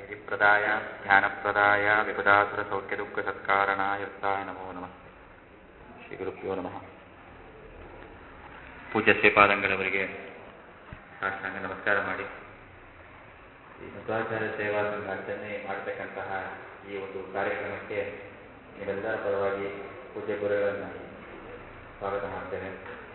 ವಿಧಿಪ್ರದಾಯ ಧ್ಯಾನಪ್ರದಾಯ ವಿಪದಾಸುರ ಸೌಖ್ಯ ದುಃಖ ಸತ್ಕಾರಣಾಯ ಯುಕ್ತಾಯ ನಮೋ ನಮಸ್ತೆ ಶ್ರೀ ಗುರುಭ್ಯೋ ನಮಃ ಪೂಜ್ಯ ಶ್ರೀಪಾದಂಗಳವರಿಗೆ ಸಾಷ್ಟಾಂಗ ನಮಸ್ಕಾರ ಮಾಡಿ ಈ ಮಧ್ವಾಚಾರ್ಯ ಸೇವಾ ಸಂಘ ಚೆನ್ನೈ ಮಾಡತಕ್ಕಂತಹ ಈ ಒಂದು ಕಾರ್ಯಕ್ರಮಕ್ಕೆ ನೀವೆಲ್ಲರ ಪರವಾಗಿ ಪೂಜ್ಯ ಗುರುಗಳನ್ನು ಸ್ವಾಗತ ಮಾಡ್ತೇನೆ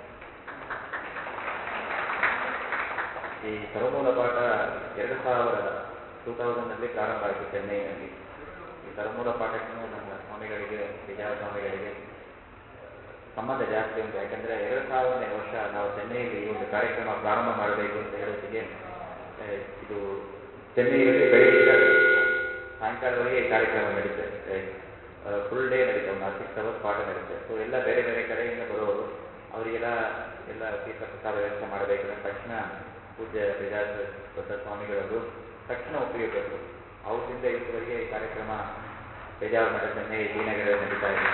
ಈ ಸರ್ವಮೂಲ ಪಾಠ ಎರಡು ಸಾವಿರ ಟೂ ತೌಸಂಡ್ನಲ್ಲಿ ಪ್ರಾರಂಭ ಆಯಿತು ಚೆನ್ನೈನಲ್ಲಿ ಈ ಸರ್ವಮೂಲ ಪಾಠಕ್ಕೂ ನಮ್ಮ ಸ್ವಾಮಿಗಳಿಗೆ ವಿಜಯ ಸ್ವಾಮಿಗಳಿಗೆ ಸಂಬಂಧ ಜಾಸ್ತಿ ಉಂಟು ಯಾಕಂದರೆ ಎರಡು ಸಾವಿರನೇ ವರ್ಷ ನಾವು ಚೆನ್ನೈಯಲ್ಲಿ ಈ ಒಂದು ಕಾರ್ಯಕ್ರಮ ಪ್ರಾರಂಭ ಮಾಡಬೇಕು ಅಂತ ಹೇಳೋದಕ್ಕೆ ಆ, ಇದು ಚೆನ್ನೈಯಲ್ಲಿ ಬೆಳಗ್ಗೆ ಸಾಯಂಕಾಲವರೆಗೆ ಈ ಕಾರ್ಯಕ್ರಮ ನಡೀತದೆ ಫುಲ್ ಡೇ ನಡೀತದೆ ಒಂದು ಸಿಕ್ಸ್ ಅವರ್ಸ್ ಪಾಠ ನಡೀತದೆ ಸೊ ಎಲ್ಲ ಬೇರೆ ಬೇರೆ ಕಡೆಯಿಂದ ಬರೋರು ಅವರಿಗೆಲ್ಲ ಎಲ್ಲ ತೀರ್ಥ ಪ್ರಸಾದ ವ್ಯವಸ್ಥೆ ಮಾಡಬೇಕಂದ್ರೆ ತಕ್ಷಣ ಪೂಜ್ಯ ಶ್ರೀರಾಜ ದೊಡ್ಡ ಸ್ವಾಮಿಗಳವರು ತಕ್ಷಣ ಒಪ್ಪಿಗೆಬೇಕು ಅವತ್ತಿಂದ ಇವತ್ತುವರೆಗೆ ಈ ಕಾರ್ಯಕ್ರಮ ಬೇಜಾರು ಮಠ ಚೆನ್ನೈ ಶ್ರೀನಗರ ನಡೀತಾ ಇದೆ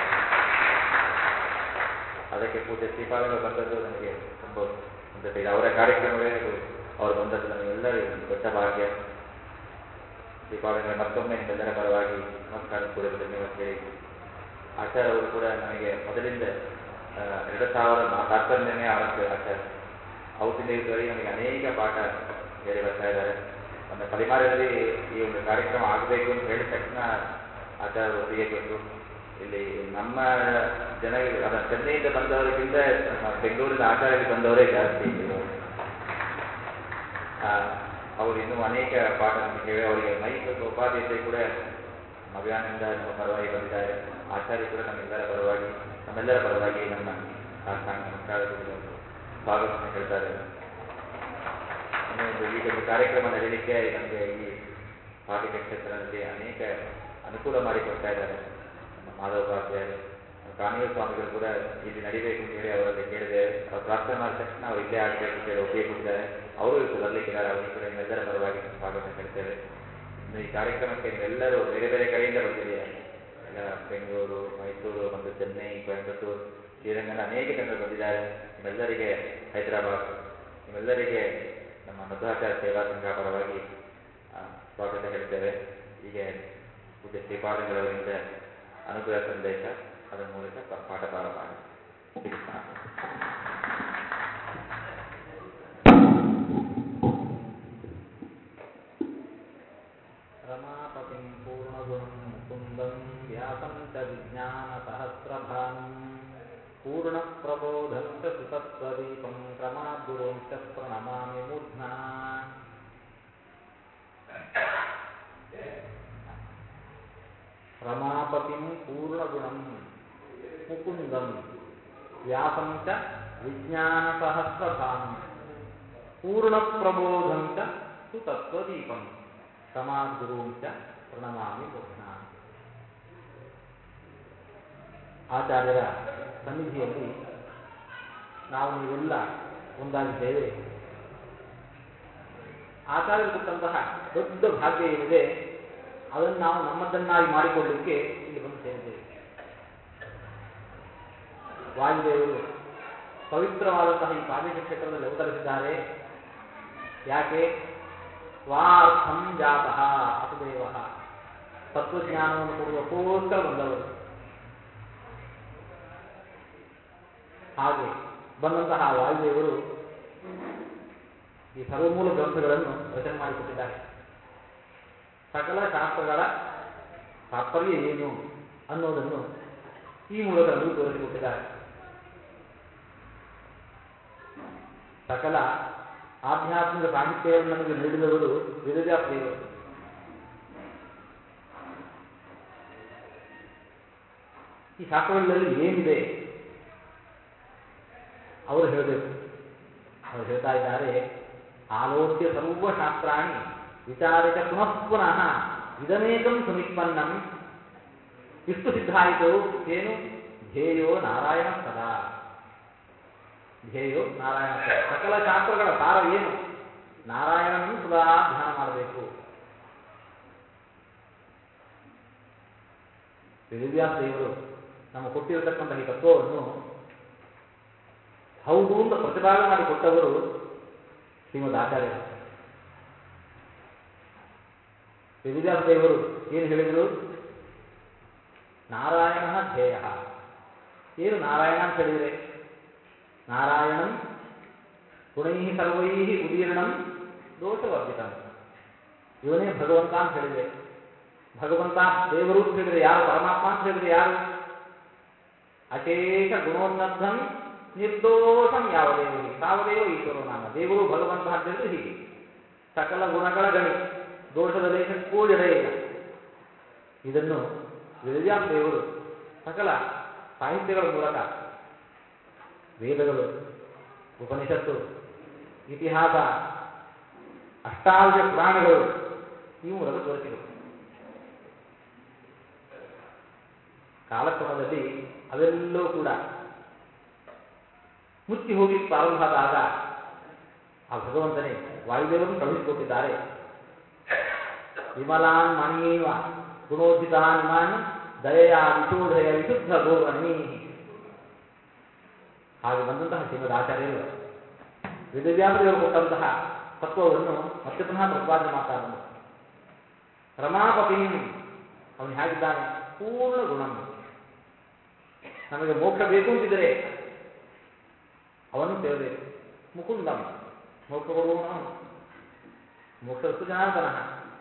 ಅದಕ್ಕೆ ಪೂಜೆ ಶ್ರೀಪಾದಗಳು ಬಂದದ್ದು ನನಗೆ ತುಂಬ ಸಂತಸ ಇದೆ ಅವರ ಕಾರ್ಯಕ್ರಮವೇ ಅದು ಅವರು ಬಂದದ್ದು ನಮಗೆಲ್ಲರಿಗೂ ಒಂದು ದೊಡ್ಡ ಭಾಗ್ಯ ಶ್ರೀಪಾದಗಳ ಮತ್ತೊಮ್ಮೆ ನಿಮ್ಮೆಲ್ಲರ ಪರವಾಗಿ ನಮಸ್ಕಾರ ಕೂಡ ಧನ್ಯವಾದ ಹೇಳಿ ಆಚಾರ್ಯ ಅವರು ಕೂಡ ನನಗೆ ಮೊದಲಿಂದ ಆ, ಎರಡು ಸಾವಿರ ನಾ- ತಾತ್ಪರ್ಯನೇ ಆರಂಭ ಆಚಾರ್ಯ ಅವತ್ತಿಂದ ಇದುವರೆಗೆ ನಮಗೆ ಅನೇಕ ಪಾಠ ಹೇಳಿ ಬರ್ತಾ ಇದ್ದಾರೆ ನಮ್ಮ ಪಲಿಮಾರದಲ್ಲಿ ಈ ಒಂದು ಕಾರ್ಯಕ್ರಮ ಆಗಬೇಕು ಅಂತ ಹೇಳಿದ ತಕ್ಷಣ ಆಚಾರ್ಯರು ಒಪ್ಪಿಗೆ ಕೊಟ್ಟರು ಇಲ್ಲಿ ನಮ್ಮ ಜನ ಅದ ಚೆನ್ನೈಯಿಂದ ಬಂದವರಿಗಿಂತ ನಮ್ಮ ಬೆಂಗಳೂರಿನ ಆಚಾರ್ಯದಲ್ಲಿ ಬಂದವರೇ ಜಾಸ್ತಿ ಇದ್ರು. ಆ, ಅವರು ಇನ್ನೂ ಅನೇಕ ಪಾಠ ನಮಗೆ ಹೇಳಿ ಅವರಿಗೆ ಮೈಕ್ ಉಪಾಧ್ಯಕ್ಷೆ ಕೂಡ ಮವ್ಯಾನಿಂದ ನಮ್ಮ ಪರವಾಗಿ ಬಂದಿದ್ದಾರೆ ಆಚಾರ್ಯ ಕೂಡ ನಮ್ಮೆಲ್ಲರ ಪರವಾಗಿ ನಮ್ಮೆಲ್ಲರ ಪರವಾಗಿ ನಮ್ಮ ಸಾಷ್ಟಾಂಗ ನಮಸ್ಕಾರಗಳು ಸ್ವಾಗತವನ್ನು ಹೇಳ್ತಾರೆ ಇನ್ನೂ ಒಂದು ಈಗ ಒಂದು ಕಾರ್ಯಕ್ರಮ ನಡೀಲಿಕ್ಕೆ ನಮಗೆ ಈ ಪಾಠಿಕ ಕ್ಷೇತ್ರದಲ್ಲಿ ಅನೇಕ ಅನುಕೂಲ ಮಾಡಿಕೊಡ್ತಾ ಇದ್ದಾರೆ ನಮ್ಮ ಮಾಧವೋಪಾಧ್ಯಾಯರು ಕಾಣಿಯ ಸ್ವಾಮಿಗಳು ಕೂಡ ಇಲ್ಲಿ ನಡಿಬೇಕು ಅಂತ ಹೇಳಿ ಅವರಲ್ಲಿ ಕೇಳಿದೆ ಅವ್ರು ಪ್ರಾರ್ಥನೆ ಮಾಡಿದ ತಕ್ಷಣ ಅವ್ರು ಇಲ್ಲೇ ಆಗಬೇಕು ಅಂತ ಹೇಳಿ ಒಪ್ಪಿಗೆ ಕೊಟ್ಟಿದ್ದಾರೆ ಅವರು ಇವತ್ತು ಬರ್ಲಿಕ್ಕಿದ್ದಾರೆ ಅವರಿಗೆ ಕೂಡ ನಿಮ್ಮೆಲ್ಲರ ಪರವಾಗಿ ಸ್ವಾಗತ ಹೇಳ್ತೇವೆ ಇನ್ನು ಈ ಕಾರ್ಯಕ್ರಮಕ್ಕೆ ನೀವೆಲ್ಲರೂ ಬೇರೆ ಬೇರೆ ಕಡೆಯಿಂದ ಬಂದಿದ್ದೀರಾ ಎಲ್ಲ ಬೆಂಗಳೂರು ಮೈಸೂರು ಮತ್ತು ಚೆನ್ನೈ ಕೊಯಂಬತ್ತೂರು ಶ್ರೀರಂಗನ ಅನೇಕ ಜನರು ಬಂದಿದ್ದಾರೆ ನಿಮ್ಮೆಲ್ಲರಿಗೆ ಹೈದರಾಬಾದ್ ನಿಮ್ಮೆಲ್ಲರಿಗೆ ನಮ್ಮ ಮಧ್ವಾಚಾರ್ಯ ಸೇವಾ ಸಂಘ ಪರವಾಗಿ ಆ, ಸ್ವಾಗತ ಹೇಳ್ತೇವೆ ಹೀಗೆ ಪೂಜ್ಯ ಶ್ರೀಪಾದಂಗಳವರಿಂದ ಅನುಗ್ರಹ ಸಂದೇಶ ಅದರ ಮೂಲಕ ಪ- ಪಾಠ ಪ್ರಾರಂಭ ಆಗಿದೆ. ಶ್ರೀಕೃಷ್ಣ रमापतिं पूर्णगुणं मुकुन्दं व्यासं च विज्ञानसहस्रभानुं पूर्णप्रबोधं च सुतत्वदीपं क्रमाद्गुरुं च प्रणमामि मूर्ध्ना रमापतिं पूर्णगुणं मुकुन्दं व्यासं च विज्ञानसहस्रभानुं पूर्णप्रबोधं च सुतत्वदीपं ಸಮಾದ್ಗುರುಂಚ ಪ್ರಣಮಾಮಿ ಬಹುನ ಆಚಾರ್ಯರ ಸನ್ನಿಧಿಯಲ್ಲಿ ನಾವು ನೀವೆಲ್ಲ ಒಂದಾಗಿದ್ದೇವೆ ಆಚಾರ್ಯರು ಕೊಟ್ಟಂತಹ ದೊಡ್ಡ ಭಾಗ್ಯ ಏನಿದೆ ಅದನ್ನು ನಾವು ನಮ್ಮದನ್ನಾಗಿ ಮಾಡಿಕೊಳ್ಳಲಿಕ್ಕೆ ಇಲ್ಲಿ ಬಂದು ಸೇರಿದ್ದೇವೆ ವಾಯುದೇವರು ಪವಿತ್ರವಾದಂತಹ ಈ ಪಾದಿಕ ಕ್ಷೇತ್ರದಲ್ಲಿ ಅವತರಿಸಿದ್ದಾರೆ ಯಾಕೆ ಸ್ವಾರ್ಥಂ ಜಾತಃ ಅಸುದೇವ ತತ್ವಜ್ಞಾನವನ್ನು ಕೊಡುವಕ್ಕೋಸ್ಕರ ಬಂದವರು ಹಾಗೆ ಬಂದಂತಹ ವಾಯುದೇವರು ಈ ಸರ್ವಮೂಲ ಗ್ರಂಥಗಳನ್ನು ರಚನೆ ಮಾಡಿಕೊಟ್ಟಿದ್ದಾರೆ ಸಕಲ ಶಾಸ್ತ್ರಗಳ ತಾತ್ಪರ್ಯ ಏನು ಅನ್ನೋದನ್ನು ಈ ಮೂಲಕ ನಮಗೆ ತೋರಿಸಿಕೊಟ್ಟಿದ್ದಾರೆ ಸಕಲ ಆಧ್ಯಾತ್ಮಿಕ ಸಾಹಿತ್ಯವನ್ನು ನಮಗೆ ನೀಡಿದವರು ವೇದವ್ಯಾಸದೇವರು ಈ ಶಾಸ್ತ್ರಗಳಲ್ಲಿ ಏನಿದೆ ಅವರು ಹೇಳಬೇಕು ಅವರು ಹೇಳ್ತಾ ಇದ್ದಾರೆ ಆಲೋಚ್ಯ ಸರ್ವಶಾಸ್ತ್ರಾಣಿ ವಿಚಾರಿತ ಪುನಃ ಪುನಃ ಇದಮೇಕಂ ಸುನಿಷ್ಪನ್ನಂ ಇಷ್ಟು ಸಿದ್ಧ ಆಯಿತು ಏನು ಧ್ಯೇಯೋ ನಾರಾಯಣ ಸದಾ ಧ್ಯೇಯೋ ನಾರಾಯಣ ಸದಾ. ಸಕಲ ಶಾಸ್ತ್ರಗಳ ಸಾರ ಏನು ನಾರಾಯಣನನ್ನು ಸದಾ ಧ್ಯಾನ ಮಾಡಬೇಕು ವೇದವ್ಯಾಸ ದೇವರು ನಮ್ಮ ಕೊಟ್ಟಿರತಕ್ಕಂತಹ ಈ ತತ್ವವನ್ನು ಹೌದು ಅಂತ ಪ್ರತಿಪಾದನೆ ಮಾಡಿಕೊಟ್ಟವರು ಶ್ರೀಮದ್ ಆಚಾರ್ಯರು ವೇದವ್ಯಾಸ ದೇವರು ಏನು ಹೇಳಿದರು ನಾರಾಯಣ ಧ್ಯೇಯ ಏನು ನಾರಾಯಣ ಅಂತ ಹೇಳಿದರೆ ನಾರಾಯಣಂ ಗುಣೈ ಸರ್ವೈ ಉದೀರ್ಣಂ ದೋಷವರ್ಜಿತಂ ಇವನೇ ಭಗವಂತ ಅಂತ ಹೇಳಿದೆ ಭಗವಂತ ದೇವರು ಅಂತ ಹೇಳಿದರೆ ಯಾರು ಪರಮಾತ್ಮ ಅಂತ ಹೇಳಿದರೆ ಯಾರು ಅಶೇಷ ಗುಣೋನ್ನದ್ದಂ ನಿರ್ದೋಷಂ ಯಾವ ದೇವರಿಗೆ ತಾವದೇವ ಈಶ್ವರೋ ನಾಮ ದೇವರು ಭಗವಂತ ಅಂತ ಹೇಳಿದ್ರೆ ಹೀಗೆ ಸಕಲ ಗುಣಗಳ ಗಣಿ ದೋಷದ ಲೇಖಕ್ಕೂ ಇಲ್ಲ ಇದನ್ನು ವೇದವ್ಯಾಸ ದೇವರು ಸಕಲ ಸಾಹಿತ್ಯಗಳ ಮೂಲಕ ವೇದಗಳು ಉಪನಿಷತ್ತು ಇತಿಹಾಸ ಅಷ್ಟಾದಶ ಪುರಾಣಗಳು ಈ ಮೂಲಕ ತೋರಿಸಿದರು ಕಾಲಕ್ರಮದಲ್ಲಿ ಅವೆಲ್ಲವೂ ಕೂಡ ಮುಚ್ಚಿ ಹೋಗಿ ಪ್ರಾರಂಭ ಆದಾಗ ಆ ಭಗವಂತನೇ ವಾಯುದೇವರನ್ನು ಕಳುಹಿಸಿಕೊಟ್ಟಿದ್ದಾರೆ ವಿಮಲಾನ್ ಮಣಿಯೇವ ಗುಣೋಚಿತಾನ್ ಇಮಾನ್ ದಯೆಯ ವಿಶೋಧಯ ವಿಶುದ್ಧ ಗೋರಣಿ ಹಾಗೆ ಬಂದಂತಹ ಶ್ರೀಮದ್ ಆಚಾರ್ಯರು ವೇದವ್ಯಾಸದೇವರು ಕೊಟ್ಟಂತಹ ತತ್ವವನ್ನು ಮತ್ತೆ ಪುನಃ ಪ್ರತಿಪಾದನೆ ಮಾಡ್ತಾ ಬಂದರು ರಮಾಪತಿ ಅವನು ಹೇಗಿದ್ದಾನೆ ಪೂರ್ಣ ಗುಣಂ ನಮಗೆ ಮೋಕ್ಷ ಬೇಕು ಅಂತಿದ್ರೆ ಅವನು ಸೇರಬೇಕು ಮುಕುಂದಂ ಮೋಕ್ಷ ಕೊಡುವವನು ಮೋಕ್ಷದಷ್ಟು ಜನಾರ್ದನಃ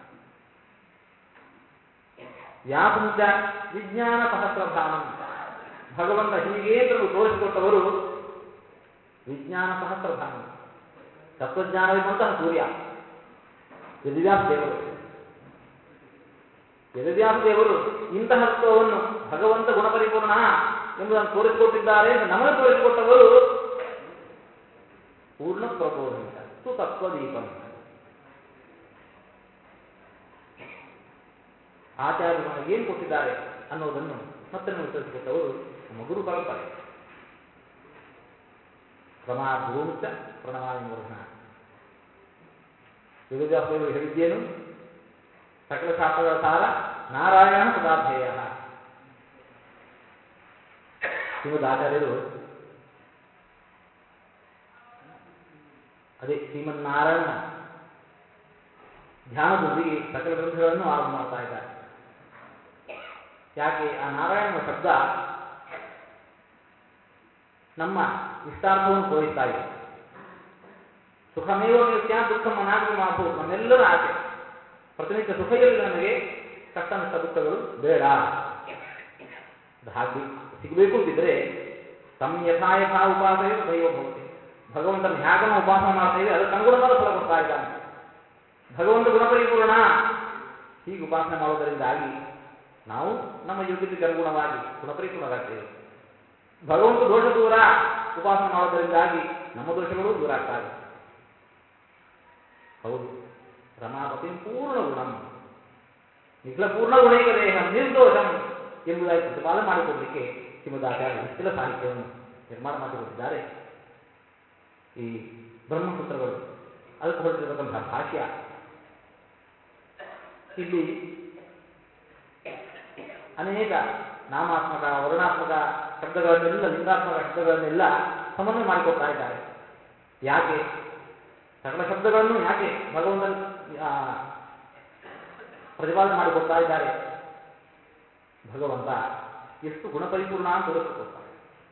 ವ್ಯಾಸಂಚ ವಿಜ್ಞಾನ ಸಹಸ್ರಧಾಮಂ ಭಗವಂತ ಹೀಗೆ ಅಂತಲೂ ತೋರಿಸಿಕೊಟ್ಟವರು ವಿಜ್ಞಾನ ಸಹಸ್ರಧಾಮ ತತ್ವಜ್ಞಾನವಿದ್ದಂತಹ ಸೂರ್ಯ ಯದಿವ್ಯಾಸ ದೇವರು ಯದಿವ್ಯಾಸ ದೇವರು ಇಂತಹ ತತ್ವವನ್ನು ಭಗವಂತ ಗುಣಪರಿಪೂರ್ಣ ಎಂಬುದನ್ನು ತೋರಿಸಿಕೊಟ್ಟಿದ್ದಾರೆ ಎಂದು ನಮಗೆ ತೋರಿಸಿಕೊಟ್ಟವರು ಪೂರ್ಣ ಪ್ರಬೋಧಿತ ಸುತತ್ವದೀಪಂ ಆಚಾರ್ಯರು ನಮಗೆ ಏನು ಕೊಟ್ಟಿದ್ದಾರೆ ಅನ್ನೋದನ್ನು ಮತ್ತೆ ನಮಗೆ ತಿಳಿಸಿಕೊಟ್ಟವರು ನಮ್ಮ ಗುರು ಪರಂಪರೆ ಪ್ರಮಾ ಗುರುಂಚ ಪ್ರಣಮಾಮಿ ಮೂರ್ಧನ ವೇದವ್ಯಾಸದೇವರು ಹೇಳಿದ್ದೇನು ಸಕಲ ಶಾಸ್ತ್ರಗಳ ಸಾರ ನಾರಾಯಣ ಸದಾಧ್ಯೇಯ ಶ್ರೀಮದ್ ಆಚಾರ್ಯರು ಅದೇ ಶ್ರೀಮನ್ನಾರಾಯಣ ಧ್ಯಾನದೊಂದಿಗೆ ಸಕಲ ಗ್ರಂಥಗಳನ್ನು ಆರಂಭ ಮಾಡ್ತಾ ಇದ್ದಾರೆ ಯಾಕೆ ಆ ನಾರಾಯಣನ ಶಬ್ದ ನಮ್ಮ ಇಷ್ಟಾರ್ಥವನ್ನು ತೋರಿಸ್ತಾ ಇದೆ ಸುಖಮೇವ ಮೇತ್ಯ ದುಃಖ ಮನಾಗಿ ಮಾತು ನಮ್ಮೆಲ್ಲರ ಆಸೆ ಪ್ರತಿನಿತ್ಯ ಸುಖ ಇರಲಿ ನಮಗೆ ಕಷ್ಟ ನಷ್ಟ ದುಃಖಗಳು ಬೇಡ ಹಾಗೆ ಸಿಗಬೇಕು ಅಂತಿದ್ರೆ ತಮ್ಮ ಯಥಾ ಯಥಾ ಉಪಾಸನೆ ದೈವ ಭವತಿ ಭಗವಂತನ ಹೇಗ ನಾವು ಉಪಾಸನೆ ಮಾಡ್ತೇವೆ ಅದಕ್ಕೆ ಅನುಗುಣವಾದ ಫಲ ಕೊಡ್ತಾ ಇದ್ದಾನೆ ಭಗವಂತ ಗುಣಪರಿಪೂರ್ಣ ಹೀಗೆ ಉಪಾಸನೆ ಮಾಡುವುದರಿಂದಾಗಿ ನಾವು ನಮ್ಮ ಯೋಗ್ಯತೆಗೆ ಅನುಗುಣವಾಗಿ ಗುಣಪರಿಪೂರ್ಣರಾಗ್ತೇವೆ ಭಗವಂತ ದೋಷ ದೂರ ಉಪಾಸನೆ ಮಾಡೋದರಿಂದಾಗಿ ನಮ್ಮ ದೋಷಗಳು ದೂರ ಆಗ್ತವೆ ಹೌದು ರಮಾಪತಿ ಪೂರ್ಣ ಗುಣಂ ನಿಖಿಲ ಪೂರ್ಣ ಗುಣೈಕ ದೇಹ ನಿರ್ದೋಷಂ ಎಂಬುದಾಗಿ ಪ್ರತಿಪಾದನೆ ಮಾಡಿಕೊಡಲಿಕ್ಕೆ ಶ್ರೀಮದಾಚಾರ್ಯ ನಿಖಿಲ ಸಾಹಿತ್ಯವನ್ನು ನಿರ್ಮಾಣ ಮಾಡಿಕೊಟ್ಟಿದ್ದಾರೆ ಈ ಬ್ರಹ್ಮಸೂತ್ರಗಳು ಅದಕ್ಕೆ ಹೊರಟಿರತಕ್ಕಂತಹ ಭಾಷ್ಯ ಇಲ್ಲಿ ಅನೇಕ ನಾಮಾತ್ಮಕ ವರ್ಣಾತ್ಮಕ ಶಬ್ದಗಳನ್ನೆಲ್ಲ ಲಿಂಗಾತ್ಮಕ ಶಬ್ದಗಳನ್ನೆಲ್ಲ ಸಮನ್ವಯ ಮಾಡಿಕೊಡ್ತಾ ಇದ್ದಾರೆ ಯಾಕೆ ಸಕಲ ಶಬ್ದಗಳನ್ನು ಯಾಕೆ ಭಗವಂತನ ಆ, ಪ್ರತಿಪಾದನೆ ಮಾಡಿಕೊಡ್ತಾ ಇದ್ದಾರೆ ಭಗವಂತ ಎಷ್ಟು ಗುಣಪರಿಪೂರ್ಣ ಅಂತ ತೋರಿಸಿಕೊಡ್ತಾರೆ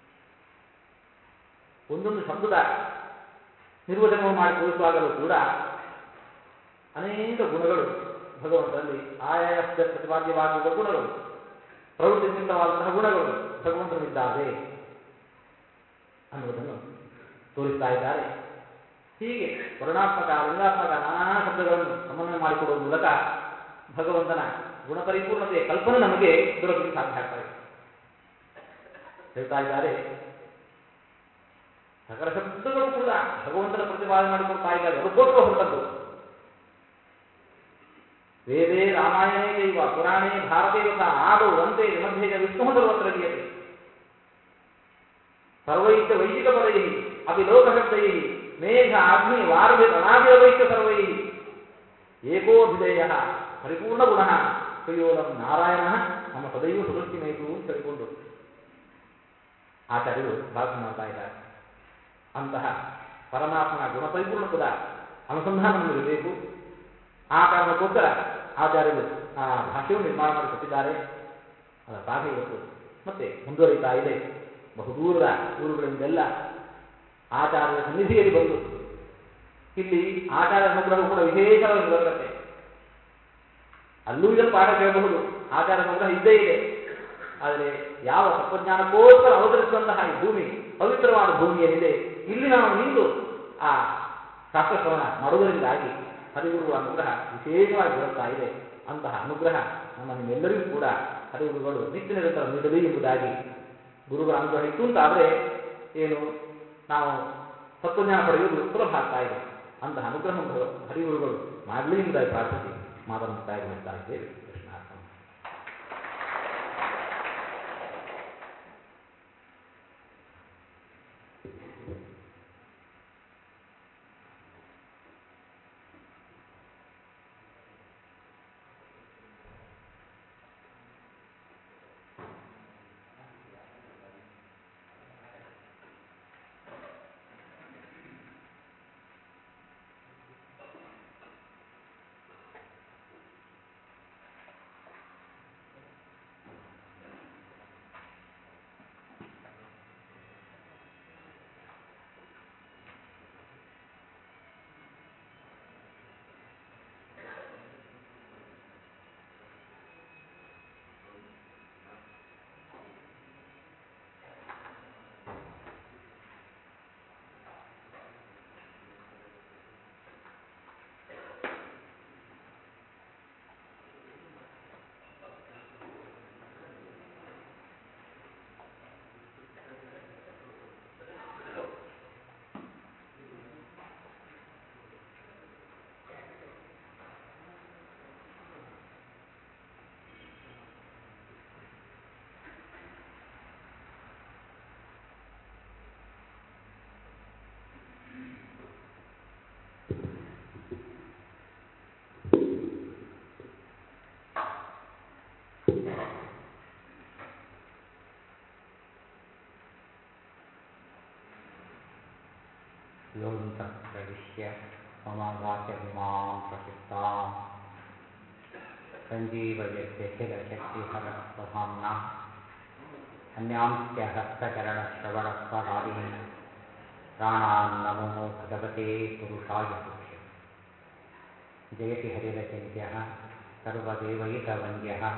ಒಂದೊಂದು ಶಬ್ದದ ನಿರ್ವಚನವನ್ನು ಮಾಡಿ ತೋರಿಸುವಾಗಲೂ ಕೂಡ ಅನೇಕ ಗುಣಗಳು ಭಗವಂತನಲ್ಲಿ ಆಯಾಯ ಪ್ರತಿಪಾದ್ಯವಾಗಿರುವ ಗುಣಗಳು ಪ್ರವೃತ್ತಿ ನಿಮಿತ್ತವಾದಂತಹ ಗುಣಗಳು ಭಗವಂತನಿದ್ದಾವೆ ಅನ್ನುವುದನ್ನು ತೋರಿಸ್ತಾ ಇದ್ದಾರೆ ಹೀಗೆ ವರ್ಣಾತ್ಮಕ ಲಿಂಗಾತ್ಮಕ ನಾನಾ ಶಬ್ದಗಳನ್ನು ಸಮನ್ವಯ ಮಾಡಿಕೊಡುವ ಮೂಲಕ ಭಗವಂತನ ಗುಣಪರಿಪೂರ್ಣತೆಯ ಕಲ್ಪನೆ ನಮಗೆ ದೊರಕಲಿಕ್ಕೆ ಸಾಧ್ಯ ಆಗ್ತಾ ಇದೆ ಹೇಳ್ತಾ ಇದ್ದಾರೆ ಸಕಲ ಶಬ್ದಗಳು ಕೂಡ ಭಗವಂತನ ಪ್ರತಿಪಾದನೆ ಮಾಡಿಕೊಡ್ತಾ ಇದ್ದಾರೆ ಅದಕ್ಕೋಸ್ಕರ ಹೊರಟದ್ದು ವೇದೇ ರಾಮಾಯಣೇ ಚೈವ ಪುರಾಣೇ ಭಾರತೆ ತಥಾ ಆದೌ ವಂತೆ ಮಧ್ಯೆ ಚ ವಿಷ್ಣು ಸರ್ವತ್ರ ಗೀಯತೆ ಸರ್ವೈಶ್ಚ ವೈದಿಕ ಪದೈ ಅಪಿ ಲೋಕಶಬ್ದೈ ಮೇಘ ಅಗ್ನಿ ವಾರಭಿ ಅನಾಭಿರವೈಶ್ಚ ಸರ್ವೈ ಏಕೋಭಿಧೇಯ ಪರಿಪೂರ್ಣ ಗುಣ ಶ್ರೀಯೋಲಂ ನಾರಾಯಣ ನಮ್ಮ ಸದೈವ ಸುದೃಷ್ಟಿ ಮೇತು ಅಂತ ಹೇಳಿಕೊಂಡು ಆಚಾರ್ಯರು ಭಾಷಣ ಮಾಡ್ತಾ ಇದ್ದಾರೆ ಅಂತಹ ಪರಮಾತ್ಮನ ಗುಣಪರಿಪೂರ್ಣತ್ವದ ಅನುಸಂಧಾನ ನಮಗೆ ಬೇಕು ಆ ಕಾರಣಕ್ಕೋಸ್ಕರ ಆಚಾರ್ಯರು ಆ ಭಾಷೆಯನ್ನು ನಿರ್ಮಾಣ ಮಾಡಿ ಕೊಟ್ಟಿದ್ದಾರೆ ಅದರ ಪಾಠ ಇವತ್ತು ಮತ್ತೆ ಮುಂದುವರಿತಾ ಇದೆ ಬಹುದೂರದ ಊರುಗಳಿಂದೆಲ್ಲ ಆಚಾರ್ಯರ ಸನ್ನಿಧಿಯಲ್ಲಿ ಬಂದು ಇಲ್ಲಿ ಆಚಾರ್ಯ ಅನುಗ್ರಹ ಕೂಡ ವಿಶೇಷವಾಗಿ ದೊರಕತ್ತೆ ಅಲ್ಲೂ ಇದನ್ನು ಪಾಠ ಕೇಳಬಹುದು ಆಚಾರ ಅನುಗ್ರಹ ಇದ್ದೇ ಇದೆ ಆದರೆ ಯಾವ ತತ್ವಜ್ಞಾನಕ್ಕೋಸ್ಕರ ಅವತರಿಸುವಂತಹ ಈ ಭೂಮಿ ಪವಿತ್ರವಾದ ಭೂಮಿ ಏನಿದೆ ಇಲ್ಲಿ ನಾವು ನಿಂತು ಆ ಶಾಸ್ತ್ರಶ್ರವಣ ಮಾಡುವುದರಿಂದಾಗಿ ಹರಿಗುರುಗಳ ಅನುಗ್ರಹ ವಿಶೇಷವಾಗಿ ದೊರಕ್ತಾ ಇದೆ ಅಂತಹ ಅನುಗ್ರಹ ನಮ್ಮ ನಿಮ್ಮೆಲ್ಲರಿಗೂ ಕೂಡ ಹರಿಗುರುಗಳು ನಿತ್ಯ ನಿರಂತರ ನೀಡಲಿ ಎಂಬುದಾಗಿ ಗುರುಗಳ ಅನುಗ್ರಹ ಇತ್ತು ಅಂತಾದರೆ ಏನು ನಾವು ತತ್ವಜ್ಞಾನ ಪಡೆಯುವುದು ಸುಲಭ ಆಗ್ತಾ ಇದೆ ಅಂತಹ ಅನುಗ್ರಹವನ್ನು ಹರಿಗುರುಗಳು ಮಾಡಲಿ ಎಂಬುದಾಗಿ ಪ್ರಾರ್ಥಿಸಿ ಮಾತನ್ನು ಮುಕ್ತಾಯಗೊಳಿಸ್ತಾ ಇದ್ದೇವೆ ಕೃಷ್ಣಾರ್ಪಣ योऽन्तः प्रविश्य मम वाचमिमां प्रसिद्धाम् सञ्जीवयत्यखिलशक्तिहरस्वधाम्ना अन्यांश्च हस्तचरणश्रवणस्वदादीन् प्राणान्नमो भगवते पुरुषाय तुभ्यम् जयति हरिरचिन्त्यः सर्वदेवैकवन्द्यः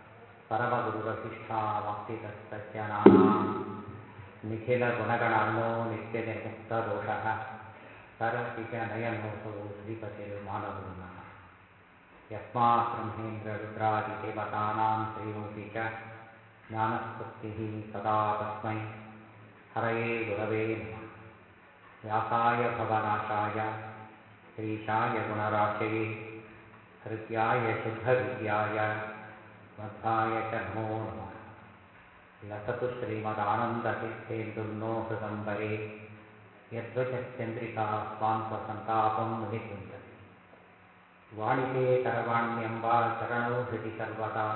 परमगुरुरधिष्ठावाप्तितस्तस्य नानाम् निखिलगुणगणार्णो नित्यनिर्मुक्तदोषः सरसि च नयनोऽसौ श्रीपतिर्मानपूर्णः यस्मात् ब्रह्मेन्द्ररुद्रादिदेवतानां श्रेयोऽपि च ज्ञानस्फूर्तिः सदा तस्मै हरये गुरवे नमः व्यासाय भवनाशाय श्रीशाय गुणराशये हृद्याय शुद्धविद्याय मध्वाय च नमो नमः लसतु श्रीमदानन्दतीर्थेन्दुर्नो हृदम्बरे यद्वचश्चन्द्रिका स्वान्तसन्तापं मुनिकृन्दति वाणिते करवाण्यम्ब चरणौ हृदि सर्वदा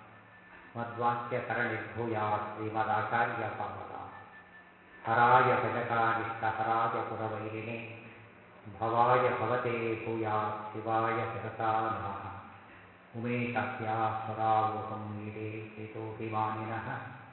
मद्वाक्यकरणिर्भूयात् श्रीमदाचार्यभावदा हराय भजकानिष्टहराय पुरवैरिणे भवाय भवते भूयात् शिवाय शिरसा नमः उमेशाख्या स्वरावोहं मीडे चेतोऽभिमानिनः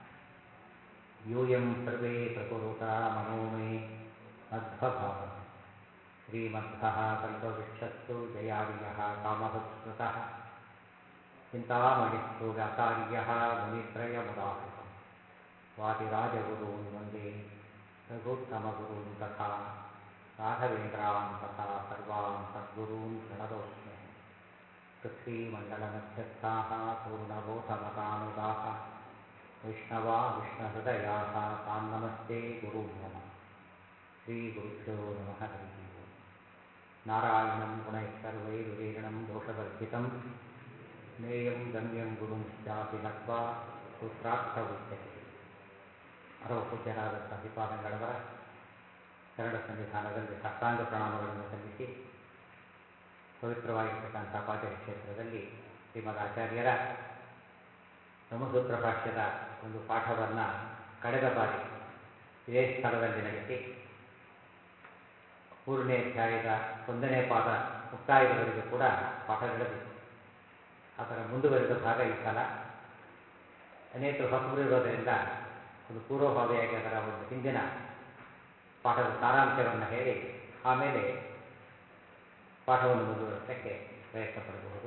यूयं सर्वे प्रकुरुता मनो मे मध्वभावम् श्रीमध्वः कल्पवृक्षस्तु जयार्यः कामहत्स्मृतः चिन्तामणिस्तु व्यासार्यः मुनित्रयमुदाहृतम् वादिराजगुरून् वन्दे रघुत्तमगुरून् तथा राघवेन्द्रान् तथा सर्वान् सद्गुरून् प्रणतोऽस्मि पृथ्वीमण्डलमध्यस्थाः पूर्णबोधमतानुगाः वैष्णवा विष्णुहृदयाः तान् नमस्ते गुरून् मम श्रीगुरुभ्यो नमः हरिः ओम् नारायणं गुणैः सर्वैरुदीर्णं दोषवर्जितं ज्ञेयं गम्यं गुरुंश्चापि नत्वा ಸೂತ್ರಾರ್ಥವಿದ್ಯತೆ ಹಲವು ಪೂಜ್ಯರಾದ ಶ್ರೀಪಾದಂಗಳವರ ಕನ್ನಡ ಸಂವಿಧಾನದಲ್ಲಿ ಸಾಷ್ಟಾಂಗ ಪ್ರಣಾಮಗಳನ್ನು ಸಲ್ಲಿಸಿ ಪವಿತ್ರವಾಗಿರ್ತಕ್ಕಂಥ ಪಾಚರಿ ಕ್ಷೇತ್ರದಲ್ಲಿ ಶ್ರೀಮದ್ ಆಚಾರ್ಯರ ಬ್ರಹ್ಮಸೂತ್ರ ಭಾಷ್ಯದ ಒಂದು ಪಾಠವನ್ನು ಕಳೆದ ಬಾರಿ ಇದೇ ಸ್ಥಳದಲ್ಲಿ ನಡೆಸಿ ಮೂರನೇ ಅಧ್ಯಾಯದ ಒಂದನೇ ಪಾದ ಮುಕ್ತಾಯದವರೆಗೂ ಕೂಡ ಪಾಠ ನಡೆದಿತ್ತು ಅದರ ಮುಂದುವರಿದ ಭಾಗ ಈ ಸಲ ಅನೇಕರು ಹೊಸಬರು ಇರೋದರಿಂದ ಒಂದು ಪೂರ್ವಭಾವಿಯಾಗಿ ಅದರ ಒಂದು ಹಿಂದಿನ ಪಾಠದ ಸಾರಾಂಶವನ್ನು ಹೇಳಿ ಆಮೇಲೆ ಪಾಠವನ್ನು ಮುಂದುವರಿಸಲಿಕ್ಕೆ ಪ್ರಯತ್ನ ಪಡಬಹುದು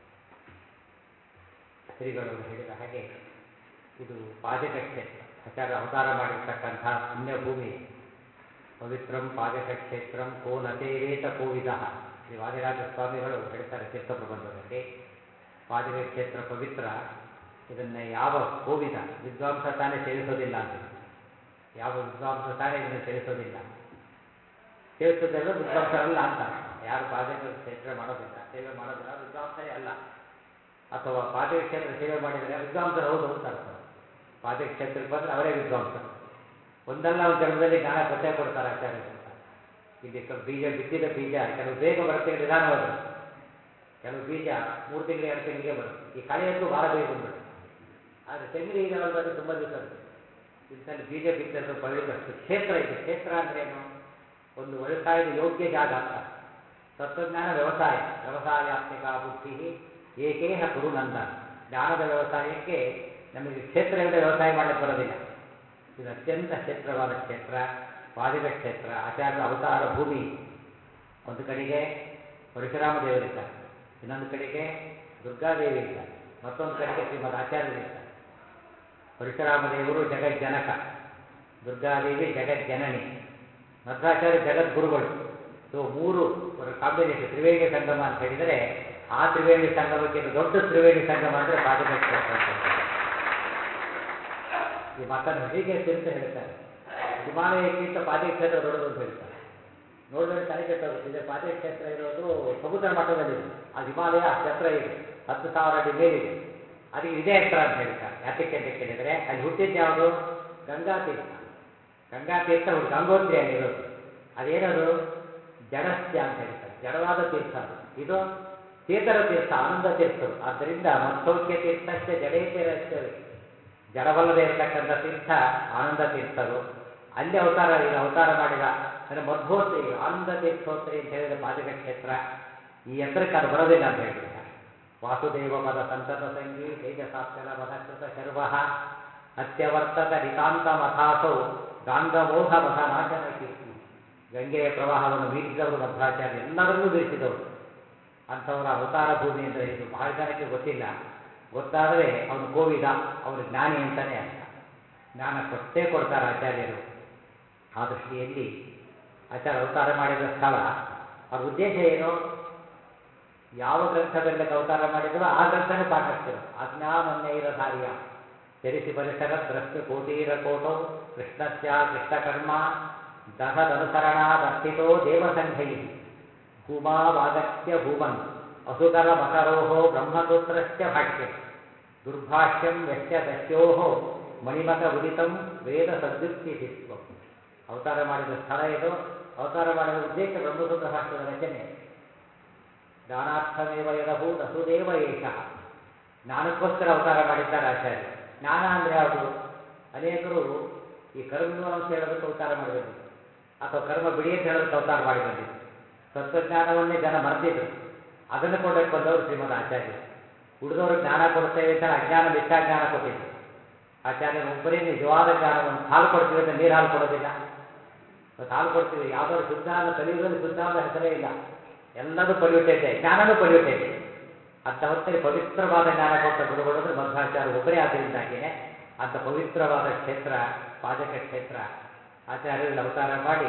ಶ್ರೀಗಳವರು ಹೇಳಿದ ಹಾಗೆ ಇದು ಪಾಜಕ ಕ್ಷೇತ್ರ ಆಚಾರ್ಯ ಅವತಾರ ಮಾಡಿರ್ತಕ್ಕಂಥ ಪುಣ್ಯಭೂಮಿ ಪವಿತ್ರಂ ಪಾಜಕ ಕ್ಷೇತ್ರಂ ಕೋ ನತೇವೇತ ಕೋವಿದ ಶ್ರೀ ವಾದಿರಾಜ ಸ್ವಾಮಿಗಳು ಹೇಳ್ತಾರೆ ತೀರ್ಥ ಪ್ರಬಂಧದಲ್ಲಿ ಪಾಜಕ ಕ್ಷೇತ್ರ ಪವಿತ್ರ ಇದನ್ನೇ ಯಾವ ಕೋವಿದ ವಿದ್ವಾಂಸ ತಾನೇ ಸೇವಿಸೋದಿಲ್ಲ ಅಂತ ಯಾವ ವಿದ್ವಾಂಸ ತಾನೇ ಇದನ್ನು ಸೇವಿಸೋದಿಲ್ಲ ಸೇವಿಸೋದಿಲ್ಲ ವಿದ್ವಾಂಸರಲ್ಲ ಅಂತ ಯಾರು ಪಾಜಕ ಕ್ಷೇತ್ರ ಮಾಡೋದಿಲ್ಲ ಸೇವೆ ಮಾಡೋದಿಲ್ಲ ಅವ್ರು ವಿದ್ವಾಂಸರೇ ಅಲ್ಲ ಅಥವಾ ಪಾಜಕ ಕ್ಷೇತ್ರ ಸೇವೆ ಮಾಡಿದರೆ ವಿದ್ವಾಂಸರು ಹೌದು ಅಂತ ಅರ್ಥ ಪಾಜಕ ಕ್ಷೇತ್ರಕ್ಕೆ ಬಂದರೆ ಅವರೇ ವಿದ್ವಾಂಸರು ಒಂದಲ್ಲ ಒಂದು ಜನ್ಮದಲ್ಲಿ ಜ್ಞಾನ ಕೊಟ್ಟೇ ಕೊಡ್ತಾರೆ ಆಚಾರ್ಯರು ಅಂತ ಇಲ್ಲಿ ಕ- ಬೀಜ ಬಿತ್ತಿದ ಬೀಜ ಕೆಲವು ಬೇಗ ಬರುತ್ತೆ ನಿಧಾನವಾಗಿ ಬರುತ್ತೆ ಕೆಲವು ಬೀಜ ಮೂರು ತಿಂಗಳು ಎರಡು ತಿಂಗಳಿಗೆ ಬರುತ್ತೆ ಈ ಕಳೆ ಅಂತೂ ಭಾಳ ಬೇಗ ಬಂದ್ಬಿಡುತ್ತೆ ಆದರೆ ತೆಂಗಿನ ಇದಾವಲ್ಲ ಅದು ತುಂಬ ದಿವಸ ಇರುತ್ತೆ ಇಂಥಲ್ಲಿ ಬೀಜ ಬಿತ್ತದ್ದು ಪವಿತ್ರ ಕ್ಷೇತ್ರ ಇದು ಕ್ಷೇತ್ರ ಅಂದ್ರೆ ಏನು ಒಂದು ವ್ಯವಸಾಯದ ಯೋಗ್ಯ ಜಾಗ ಅಂತ ತತ್ವಜ್ಞಾನ ವ್ಯವಸಾಯ ವ್ಯವಸಾಯಾತ್ಮಿಕ ಬುದ್ಧಿ ಏಕೇಹ ಕುರುನಂದ ಜ್ಞಾನದ ವ್ಯವಸಾಯಕ್ಕೆ ನಮಗೆ ಕ್ಷೇತ್ರ ಇಲ್ಲದೆ ವ್ಯವಸಾಯ ಮಾಡಲಿಕ್ಕೆ ಬರೋದಿಲ್ಲ ಇದು ಅತ್ಯಂತ ಕ್ಷೇತ್ರವಾದ ಕ್ಷೇತ್ರ ಪಾಜಕ ಕ್ಷೇತ್ರ ಆಚಾರ್ಯರ ಅವತಾರ ಭೂಮಿ ಒಂದು ಕಡೆಗೆ ಪರಶುರಾಮ ದೇವರಿದ್ದಾರೆ ಇನ್ನೊಂದು ಕಡೆಗೆ ದುರ್ಗಾದೇವಿ ಇದ್ದಾರೆ ಮತ್ತೊಂದು ಕಡೆಗೆ ಶ್ರೀಮದ್ ಆಚಾರ್ಯರಿದ್ದಾರೆ ಪರಶುರಾಮ ದೇವರು ಜಗಜ್ಜನಕ ದುರ್ಗಾದೇವಿ ಜಗಜ್ಜನನಿ ಮಧ್ವಾಚಾರ್ಯ ಜಗದ್ಗುರುಗಳು ಸೊ ಮೂರು ಕಾಂಬಿನೇಷನ್ ತ್ರಿವೇಣಿ ಸಂಗಮ ಅಂತ ಹೇಳಿದರೆ ಆ ತ್ರಿವೇಣಿ ಸಂಗಮಕ್ಕಿಂತ ದೊಡ್ಡ ತ್ರಿವೇಣಿ ಸಂಗಮ ಅಂದರೆ ಪಾಜಕ ಕ್ಷೇತ್ರ ಅಂತ ಹೇಳ್ತಾರೆ. ಈ ಮಾತನ್ನು ಹೀಗೆ ತಿರುತ ಹೇಳ್ತಾರೆ ಹಿಮಾಲಯಕ್ಕಿಂತ ಪಾಜಕ ಕ್ಷೇತ್ರ ದೊಡ್ಡದು ಅಂತ ಹೇಳ್ತಾರೆ ನೋಡಿದ್ರೆ ತಲೆ ಕೆಟ್ಟೋಗುತ್ತೆ ಇದೆ ಪಾಜಕ ಕ್ಷೇತ್ರ ಇರೋದು ಸಮುದ್ರ ಮಟ್ಟದಲ್ಲಿದೆ ಅದು ಹಿಮಾಲಯ ಅಷ್ಟು ಎತ್ತರ ಇದೆ ಹತ್ತು ಸಾವಿರ ಅಡಿ ಮೇಲಿದೆ ಅದಕ್ಕೆ ಇದೇ ಎತ್ತರ ಅಂತ ಹೇಳ್ತಾರೆ ಯಾತಕ್ಕೆ ಅಂತ ಕೇಳಿದರೆ ಅಲ್ಲಿ ಹುಟ್ಟಿದ್ದು ಯಾವುದು ಗಂಗಾ ತೀರ್ಥ ಗಂಗಾ ತೀರ್ಥ ಹುಟ್ಟು ಗಂಗೋತ್ರಿ ಅಲ್ಲಿರೋದು ಅದೇನದು ಜಡಸ್ಯ ಅಂತ ಹೇಳ್ತಾರೆ ಜಡವಾದ ತೀರ್ಥ ಅದು ಇದು ಚೇತರ ತೀರ್ಥ ಆನಂದ ತೀರ್ಥರು ಆದ್ದರಿಂದ ಮತ್ತೌಕ್ಯ ತೀರ್ಥಶ್ಚ ಜಡೇತಿರಶ್ಚವೇ ಜಡವಲ್ಲದೆ ಇರತಕ್ಕಂಥ ತೀರ್ಥ ಆನಂದ ತೀರ್ಥರು ಅಲ್ಲಿ ಅವತಾರ ಇದು ಅವತಾರ ಮಾಡಿದ ಅಂದರೆ ಮಧ್ವೋತ್ರಿ ಆನಂದ ತೀರ್ಥೋತ್ರಿ ಅಂತ ಹೇಳಿದ ಪಾಜಕ ಕ್ಷೇತ್ರ ಈ ಎತ್ತರಕ್ಕೆ ಅದು ಬರೋದಿಲ್ಲ ಅಂತ ಹೇಳ್ಬಿಡ್ತಾರೆ ವಾಸುದೇವ ಪದ ಸಂತತ ಸಂಗೀ ತೇಜಸಾತ್ಯಲ ಮಧಕೃತ ಶರ್ವ ಅತ್ಯವರ್ತತ ನಿತಾಂತ ಮಥಾಸೌ ಗಾಂಗಮೋಘ ಮಥನಾಶನ ಕೀರ್ತಿ ಗಂಗೆಯ ಪ್ರವಾಹವನ್ನು ಮೀರಿಸಿದವರು ಮಧ್ವಾಚಾರ್ಯ ಎಲ್ಲರನ್ನೂ ಮೀರಿಸಿದವರು ಅಂಥವರ ಅವತಾರ ಭೂಮಿ ಅಂದರೆ ಇದು ಬಹಳ ಜನಕ್ಕೆ ಗೊತ್ತಿಲ್ಲ ಗೊತ್ತಾದರೆ ಅವನು ಕೋವಿದ ಅವನು ಜ್ಞಾನಿ ಅಂತಾನೆ ಅರ್ಥ ಜ್ಞಾನ ಕೊಟ್ಟೇ ಕೊಡ್ತಾರೆ ಆಚಾರ್ಯರು ಆ ದೃಷ್ಟಿಯಲ್ಲಿ ಆಚಾರ್ಯ ಅವತಾರ ಮಾಡಿದ ಸ್ಥಳ ಅವ್ರ ಉದ್ದೇಶ ಏನು ಯಾವ ಗ್ರಂಥ ಬರಲಿಕ್ಕೆ ಅವತಾರ ಮಾಡಿದ್ರು ಆ ಗ್ರಂಥನೇ ಪಾಠ ಆಗ್ತಿರೋ ಅಜ್ಞಾನನ್ಯೈರಧಾರ್ಯ ಚರಿಸಿ ಪರಿಸರ ದ್ರಶ್ಯ ಕೋಟೀರ ಕೋಟೌ ಕೃಷ್ಣಸ್ಯ ಕೃಷ್ಣಕರ್ಮ ದಶದನುಸರಣಾದರ್ಥಿತೋ ದೇವಸಂಘೈ ಭೂಮಾವಾಗತ್ಯ ಭೂಮನ್ ಅಸುಕರ ಮಕರೋಹೋ ಬ್ರಹ್ಮಸೂತ್ರಶ್ಚ ಭಾಷ್ಯಂ ದುರ್ಭಾಷ್ಯಂ ಯಶ್ಚ ದಸ್ಯೋಃ ಮಣಿಮತ ಉದಿತಂ ವೇದ ಸದ್ಯುಕ್ತಿ ಸಿತ್ವಂ ಅವತಾರ ಮಾಡಿದ ಸ್ಥಳ ಇದು ಅವತಾರ ಮಾಡಿದ ಉದ್ದೇಶ ಬ್ರಹ್ಮಸೂತ್ರ ಭಾಷ್ಯದ ರಚನೆ ಜ್ಞಾನಾರ್ಥಮೇವ ಯದಹು ನಸುದೇವ ಏಷ ಜ್ಞಾನಕ್ಕೋಸ್ಕರ ಅವತಾರ ಮಾಡಿದ್ದಾರೆ ಆಚಾರ್ಯ ಜ್ಞಾನ ಅಂದರೆ ಯಾವುದು ಅನೇಕರು ಈ ಕರ್ಮಮೀಮಾಂಸೆ ಹೇಳೋದಕ್ಕೆ ಅವತಾರ ಮಾಡಿ ಬಂದಿದ್ರು ಅಥವಾ ಕರ್ಮ ಬಿಡಿ ಅಂತ ಹೇಳೋದಕ್ಕೆ ಅವತಾರ ಮಾಡಿ ಬಂದಿದ್ರು ತತ್ವಜ್ಞಾನವನ್ನೇ ಜನ ಮರೆತಿದ್ರು ಅದನ್ನು ಕೊಡಕ್ಕೆ ಬಂದವರು ಶ್ರೀಮದ್ ಆಚಾರ್ಯರು ಉಳಿದವರು ಜ್ಞಾನ ಕೊಡ್ತೇವೆ ಅಂತ ಅಜ್ಞಾನ ಮಿಥ್ಯಾಜ್ಞಾನ ಕೊಟ್ಟಿದ್ರು ಆಚಾರ್ಯರು ಒಬ್ಬರೇ ನಿಜವಾದ ಜ್ಞಾನವನ್ನು ಹಾಲು ಕೊಡ್ತೀವಿ ಅಂತ ನೀರು ಹಾಲು ಕೊಡೋದಿಲ್ಲ ಇವತ್ತು ಹಾಲು ಕೊಡ್ತೀವಿ ಯಾವ್ದಾದ್ರು ಶುದ್ಧ ಅನ್ನೋ ಕಲಿಯುಗದಲ್ಲಿ ಶುದ್ಧ ಅನ್ನೋ ಹೆಸರೇ ಇಲ್ಲ ಎಲ್ಲದೂ ಪೊಲ್ಯೂಟೆಡ್ ಜ್ಞಾನನೂ ಪೊಲ್ಯೂಟೆಡ್ ಅಂತ ಹೊತ್ತಲ್ಲಿ ಪವಿತ್ರವಾದ ಜ್ಞಾನ ಕೊಟ್ಟ ಗುರುಗಳು ಅಂದರೆ ಮಧ್ವಾಚಾರ್ಯ ಒಬ್ಬರೇ ಆದ್ದರಿಂದಾಗಿಯೇ ಅಂಥ ಪವಿತ್ರವಾದ ಕ್ಷೇತ್ರ ಪಾಜಕ ಕ್ಷೇತ್ರ ಆಚಾರ್ಯರಲ್ಲಿ ಅವತಾರ ಮಾಡಿ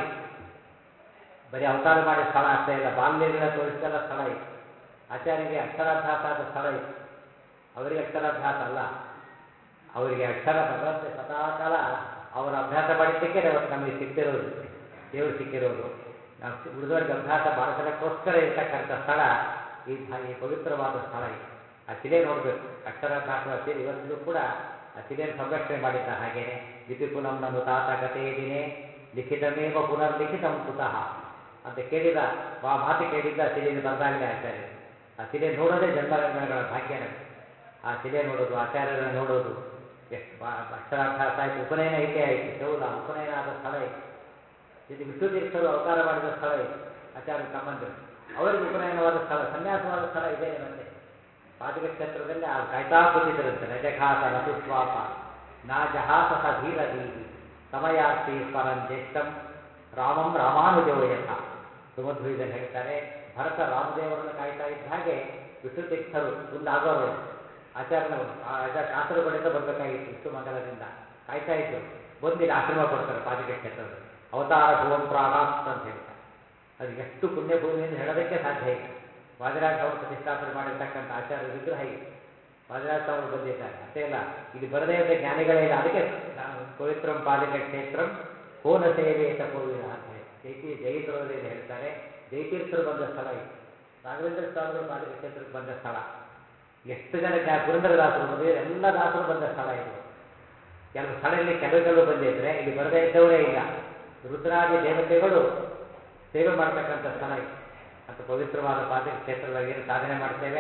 ಬರೀ ಅವತಾರ ಮಾಡಿದ ಸ್ಥಳ ಅಷ್ಟೇ ಇಲ್ಲ ಬಾಲ್ಯಗಳ ತೋರಿಸಿದೆಲ್ಲ ಸ್ಥಳ ಇತ್ತು ಆಚಾರ್ಯರಿಗೆ ಅಕ್ಷರಾಭ್ಯಾಸ ಆದ ಸ್ಥಳ ಇತ್ತು ಅವರಿಗೆ ಅಕ್ಷರಾಭ್ಯಾಸ ಅಲ್ಲ ಅವರಿಗೆ ಅಕ್ಷರ ಭಗವಂತ ಸದಾಕಾಲ ಅವರ ಅಭ್ಯಾಸ ಮಾಡಿದ್ದಕ್ಕೆ ಅವತ್ತು ನಮಗೆ ಸಿಕ್ತಿರೋದು ದೇವರು ಸಿಕ್ಕಿರೋದು ನಾವು ಉಳಿದವರಿಗೆ ಅಭ್ಯಾಸ ಮಾಡಿಸಲಿಕ್ಕೋಸ್ಕರ ಇರತಕ್ಕಂಥ ಸ್ಥಳ ಈ ಭ- ಈ ಪವಿತ್ರವಾದ ಸ್ಥಳ ಇದು ಆ ಶಿಲೆ ನೋಡಬೇಕು ಅಕ್ಷರಾಭ್ಯಾಸದ ಶಿಲೆ ಇವತ್ತಿಗೂ ಕೂಡ ಆ ಶಿಲೆಯನ್ನು ಸಂರಕ್ಷಣೆ ಮಾಡಿದ್ದಾರೆ ಹಾಗೇನೆ ಲಿಪಿಕುಲಂ ನನು ತಾತ ಗತೇ ದಿನೇ ಲಿಖಿತಮೇವ ಪುನರ್ಲಿಖಿತಂ ಕುತಃ ಅಂತ ಕೇಳಿದ ಆ ಮಾತು ಕೇಳಿದ್ದ ಶಿಲೆಯನ್ನು ಬರೆದಾಗಲೇ ಆಚಾರ್ಯರು ಆ ಶಿಲೆ ನೋಡೋದೇ ಜನ್ಮಗಳ ಭಾಗ್ಯ ನಮಗೆ ಆ ಶಿಲೆ ನೋಡೋದು ಆಚಾರ್ಯರನ್ನು ನೋಡೋದು ಎಷ್ಟು ಬಾ ಅಕ್ಷರಾಭ್ಯಾಸ ಆಯಿತು ಉಪನಯನ ಇಲ್ಲೇ ಆಯಿತು ಚೌಲ ಉಪನಯನ ಆದ ಸ್ಥಳ ಇತ್ತು ಇದು ವಿಷ್ಣು ತೀರ್ಥರು ಅವತಾರ ಮಾಡಿದ ಸ್ಥಳ ಇದು ಆಚಾರ್ಯ ಸಂಬಂಧರು ಅವರಿಗೆ ಉಪನಯನವಾದ ಸ್ಥಳ ಸನ್ಯಾಸವಾದ ಸ್ಥಳ ಇದೇನೆ ಮತ್ತೆ ಪಾಜಕ ಕ್ಷೇತ್ರದಲ್ಲಿ ಆ ಕಾಯ್ತಾ ಕೂತಿದ್ರಂತೆ ನಜಘಾತ ನಸುಶ್ವಾಸ ನಾ ಜಹಾಸ ಸ ಧೀರ ಧೀಹಿ ಸಮಯಾರ್ಥಿ ಸ್ಮರನ್ ಜ್ಯೇಷ್ಠಂ ರಾಮಂ ರಾಮಾನುಜೋಯಥ ಸುಮಧ್ವೀದಲ್ಲಿ ಹೇಳ್ತಾರೆ ಭರತ ರಾಮದೇವರನ್ನು ಕಾಯ್ತಾ ಇದ್ದ ಹಾಗೆ ವಿಷ್ಣು ತೀರ್ಥರು ಮುಂದಾಗೋರು ಆಚಾರ್ಯನವರು ಆ ಆಚಾರ್ಯ ಕಾಸರಗೋಡಿಂದ ಬರಬೇಕಾಗಿತ್ತು ವಿಷ್ಣು ಮಂಗಲದಿಂದ ಕಾಯ್ತಾ ಇದ್ರು ಬಂದು ಇಲ್ಲಿ ಆಶ್ರಮ ಕೊಡ್ತಾರೆ ಪಾಜಕ ಕ್ಷೇತ್ರದಲ್ಲಿ ಅವತಾರ ಭುವಂ ಪ್ರಾಗಾತ್ ಅಂತ ಹೇಳ್ತಾರೆ ಅದು ಎಷ್ಟು ಪುಣ್ಯಭೂಮಿ ಎಂದು ಹೇಳೋದಕ್ಕೆ ಸಾಧ್ಯ ಇಲ್ಲ ವಾದಿರಾಜ ಅವರು ಪ್ರತಿಷ್ಠಾಪನೆ ಮಾಡಿರ್ತಕ್ಕಂಥ ಆಚಾರ್ಯ ವಿಗ್ರಹ ಇದೆ ವಾದಿರಾಜ ಅವರು ಬಂದಿದ್ದಾರೆ ಅಷ್ಟೇ ಅಲ್ಲ ಇಲ್ಲಿ ಬರದೇ ಇದ್ದ ಜ್ಞಾನಿಗಳೇ ಇಲ್ಲ ಅದಕ್ಕೆ ನಾನು ಪವಿತ್ರಂ ಪಾಜಕ ಕ್ಷೇತ್ರಂ ಕೋನ ಸೇವೆ ತಪೋವಿದ ಅಂತ ಹೇಳಿ ಜೈತಿ ಜೈತ್ರದಲ್ಲಿ ಹೇಳ್ತಾರೆ ಜೈತೀರ್ಥರು ಬಂದ ಸ್ಥಳ ಇದು ರಾಘವೇಂದ್ರ ಸ್ವಾಮಿಗಳು ಪಾಜಕ ಕ್ಷೇತ್ರಕ್ಕೆ ಬಂದ ಸ್ಥಳ ಎಷ್ಟು ಜನ ಜ್ಞಾ ಪುರಂದರದಾಸರು ಬಂದಿದೆ ಎಲ್ಲ ದಾಸರು ಬಂದ ಸ್ಥಳ ಇದು ಕೆಲವು ಸ್ಥಳದಲ್ಲಿ ಕೆಲವು ಕೆಲವು ಬಂದಿದ್ರೆ ಇಲ್ಲಿ ಬರದೇ ಇದ್ದವರೇ ಇಲ್ಲ ರುದ್ರಾದಿ ದೇವತೆಗಳು ಸೇವೆ ಮಾಡ್ತಕ್ಕಂಥ ಸ್ಥಳ ಇದು ಮತ್ತು ಪವಿತ್ರವಾದ ಪಾಜಕ ಕ್ಷೇತ್ರದಲ್ಲಿ ಏನು ಸಾಧನೆ ಮಾಡ್ತೇವೆ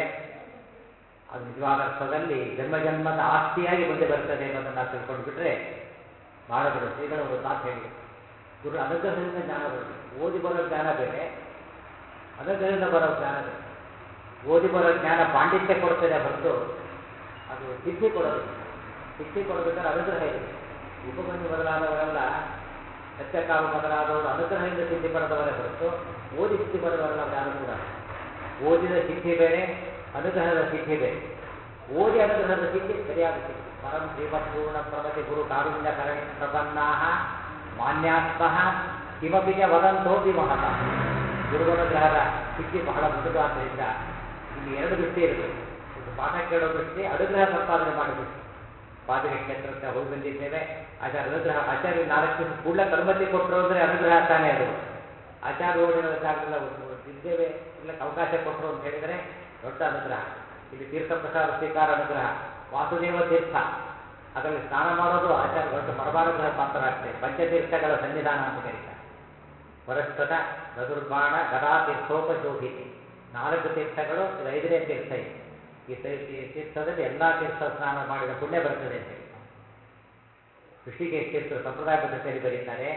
ಅದು ನಿಜವಾದ ಅರ್ಥದಲ್ಲಿ ಜನ್ಮ ಜನ್ಮದ ಆಸ್ತಿಯಾಗಿ ಮುಂದೆ ಬರ್ತದೆ ಅನ್ನೋದನ್ನು ನಾವು ತಿಳ್ಕೊಂಡು ಬಿಟ್ರೆ ಬಹಳ ದೊಡ್ಡ ಶ್ರೀಗಳು ಒಂದು ಮಾತು ಹೇಳಿದರು ಗುರು ಅನುಗ್ರಹದಿಂದ ಜ್ಞಾನ ಬರುತ್ತೆ ಓದಿ ಬರೋ ಜ್ಞಾನ ಬೇರೆ ಅನುಗ್ರಹದಿಂದ ಬರೋ ಜ್ಞಾನ ಬೇರೆ ಓದಿ ಬರೋ ಜ್ಞಾನ ಪಾಂಡಿತ್ಯ ಕೊಡ್ತದೆ ಹೊರತು ಅದು ಸಿದ್ಧಿ ಕೊಡೋದು ಸಿದ್ಧಿ ಕೊಡಬೇಕಾದ್ರೆ ಅನುಗ್ರಹ ಇದೆ ಉಪಮನ್ಯು ಮೊದಲಾದವರೆಲ್ಲ ಸತ್ಯಕಾಮ ಮೊದಲಾದವರು ಅನುಗ್ರಹದಿಂದ ಸಿದ್ಧಿ ಪಡೆದವರೇ ಹೊರತು ಓದಿ ಸಿದ್ಧಿ ಪಡೆದವರೆಲ್ಲ ಯಾರು ಕೂಡ ಓದಿದ ಸಿದ್ಧಿ ಬೇರೆ ಅನುಗ್ರಹದ ಸಿದ್ಧಿ ಬೇರೆ ಓದಿ ಅನುಗ್ರಹದ ಸಿದ್ಧಿ ಸರಿಯಾದ ಸಿದ್ಧಿ ಪರಂ ಶ್ರೀಮತ್ಪೂರ್ಣ ಪ್ರಮತಿ ಗುರು ಕಾರುಣ್ಯ ಕರಣಿ ಪ್ರಪನ್ನಾ ಮಾನ್ಯಾತ್ಮಃ ಕಿಮಪಿ ಚ ವದಂತೋಪಿ ಮಹತಃ ಗುರುವನುಗ್ರಹದ ಸಿದ್ಧಿ ಬಹಳ ದೊಡ್ಡದಾದ್ದರಿಂದ ಇಲ್ಲಿ ಎರಡು ದೃಷ್ಟಿ ಇರಬೇಕು ಒಂದು ಪಾಠ ಕೇಳೋ ದೃಷ್ಟಿ ಅನುಗ್ರಹ ಸಂಪಾದನೆ ಮಾಡೋ ದೃಷ್ಟಿ ಪಾದಕ ಕ್ಷೇತ್ರಕ್ಕೆ ಹೋಗಿ ಬಂದಿದ್ದೇವೆ ಆಚಾರ್ಯ ಅನುಗ್ರಹ ಆಚಾರ್ಯ ನಾಲ್ಕು ದಿವಸ ಕೂಡಲೇ ಅನುಮತಿ ಕೊಟ್ಟರು ಅಂದರೆ ಅನುಗ್ರಹ ತಾನೇ ಅದು ಆಚಾರ್ಯ ಓಡಿರೋ ಜಾಗದಲ್ಲ ಒಂದು ಇದ್ದೇವೆ ಇರ್ಲಿಕ್ಕೆ ಅವಕಾಶ ಕೊಟ್ಟರು ಅಂತ ಹೇಳಿದರೆ ದೊಡ್ಡ ಅನುಗ್ರಹ ಇಲ್ಲಿ ತೀರ್ಥ ಪ್ರಸಾದ ಸ್ವೀಕಾರ ಅನುಗ್ರಹ ವಾಸುದೇವ ತೀರ್ಥ ಅದರಲ್ಲಿ ಸ್ನಾನ ಮಾಡೋದು ಆಚಾರ್ಯ ದೊಡ್ಡ ಪರಮಾನುಗ್ರಹ ಪಾತ್ರರಾಗ್ತದೆ ಪಂಚತೀರ್ಥಗಳ ಸನ್ನಿಧಾನ ಅಂತ ಕರೀತಾರೆ ಪರಸ್ಪತ ಗದುರ್ಬಾಣ ಗದಾ ತೀರ್ಥೋಪಶೋಭಿತೆ ನಾಲ್ಕು ತೀರ್ಥಗಳು ಇದು ಐದನೇ ತೀರ್ಥ ಇದೆ ಈ ತೀ- ಈ ತೀರ್ಥದಲ್ಲಿ ಎಲ್ಲ ತೀರ್ಥ ಸ್ನಾನ ಮಾಡಿದ ಪುಣ್ಯ ಬರ್ತದೆ ಅಂತ ಹೇಳಿ ಋಷಿಕೇಶ್ ತೀರ್ಥ ಸಂಪ್ರದಾಯ ಪದ್ಧತಿಯಲ್ಲಿ ಬರೀತಾರೆ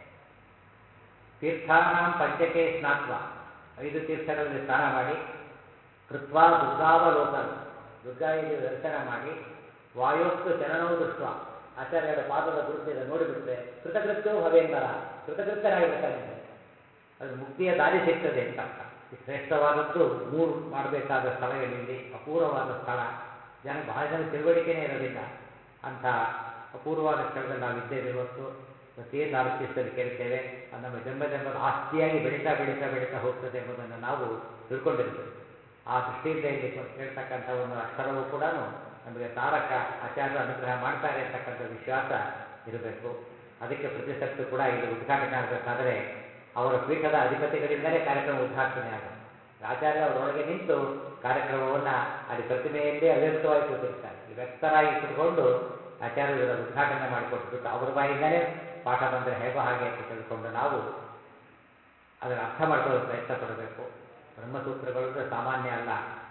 ತೀರ್ಥಾನಾಂ ಪಂಚಕೆ ಸ್ನಾತ್ವ ಐದು ತೀರ್ಥಗಳಲ್ಲಿ ಸ್ನಾನ ಮಾಡಿ ಕೃತ್ವಾ ದುರ್ಗಾವಲೋಕನ ದುರ್ಗಾದೇವಿ ದರ್ಶನ ಮಾಡಿ ವಾಯೋಸ್ತು ಚರಣವು ದೃಷ್ಟ ಆಚಾರ್ಯರ ಪಾದದ ಗುರುತಿದೆ ನೋಡಿಬಿಟ್ರೆ ಕೃತಕೃತ್ಯವೂ ಭವೇಂದರ ಕೃತಕೃತ್ಯರಾಗಿಬಿಡ್ತಾನೆ ಅಂತ ಹೇಳ್ತಾರೆ ಅದು ಮುಕ್ತಿಯ ದಾರಿ ಸಿಗ್ತದೆ ಅಂತ ಅರ್ಥ ಈ ಶ್ರೇಷ್ಠವಾದದ್ದು ಮೂರು ಮಾಡಬೇಕಾದ ಸ್ಥಳಗಳಿಲ್ಲಿ ಅಪೂರ್ವವಾದ ಸ್ಥಳ ಜನ ಬಹಳ ಜನ ತಿಳುವಳಿಕೆನೇ ಇರೋದಿಲ್ಲ ಅಂಥ ಅಪೂರ್ವವಾದ ಸ್ಥಳದಲ್ಲಿ ನಾವು ಇದ್ದೇವೆ ಇವತ್ತು ಪ್ರತಿಯೇ ನಾಲ್ಕು ದಿವಸದಲ್ಲಿ ಕೇಳ್ತೇವೆ ಅದು ನಮ್ಮ ಜನ್ಮ ಜನ್ಮದ ಆಸ್ತಿಯಾಗಿ ಬೆಳೀತಾ ಬೆಳೀತಾ ಬೆಳೀತಾ ಹೋಗ್ತದೆ ಎಂಬುದನ್ನು ನಾವು ತಿಳ್ಕೊಂಡಿರ್ತೇವೆ ಆ ದೃಷ್ಟಿಯಿಂದ ಇಲ್ಲಿ ಹೇಳ್ತಕ್ಕಂಥ ಒಂದು ಅಕ್ಷರವೂ ಕೂಡ ನಮಗೆ ತಾರಕ ಆಚಾರ್ಯರು ಅನುಗ್ರಹ ಮಾಡ್ತಾರೆ ಅಂತಕ್ಕಂಥ ವಿಶ್ವಾಸ ಇರಬೇಕು ಅದಕ್ಕೆ ಪ್ರತಿ ಸತ್ತು ಕೂಡ ಇಲ್ಲಿ ಉದ್ಘಾಟನೆ ಆಗಬೇಕಾದ್ರೆ ಅವರ ಪೀಠದ ಅಧಿಪತಿಗಳಿಂದಲೇ ಕಾರ್ಯಕ್ರಮ ಉದ್ಘಾಟನೆ ಆಗುತ್ತೆ ಆಚಾರ್ಯ ಅವರೊಳಗೆ ನಿಂತು ಕಾರ್ಯಕ್ರಮವನ್ನು ಅಲ್ಲಿ ಪ್ರತಿಮೆಯಲ್ಲಿ ಅವ್ಯಕ್ತವಾಗಿ ಕೂತಿರ್ತಾರೆ ಇಲ್ಲಿ ವ್ಯಕ್ತರಾಗಿ ಕುತ್ಕೊಂಡು ಆಚಾರ್ಯರು ಇದರ ಉದ್ಘಾಟನೆ ಮಾಡಿಕೊಟ್ಬಿಟ್ಟು ಅವರ ಬಾಯಿಂದಲೇ ಪಾಠ ಬಂದರೆ ಹೇಗೋ ಹಾಗೆ ಅಂತ ತಿಳ್ಕೊಂಡು ನಾವು ಅದರ ಅರ್ಥ ಮಾಡ್ಕೊಳ್ಳೋ ಪ್ರಯತ್ನ ಪಡಬೇಕು ಬ್ರಹ್ಮಸೂತ್ರಗಳು ಅಂದರೆ ಸಾಮಾನ್ಯ ಅಲ್ಲ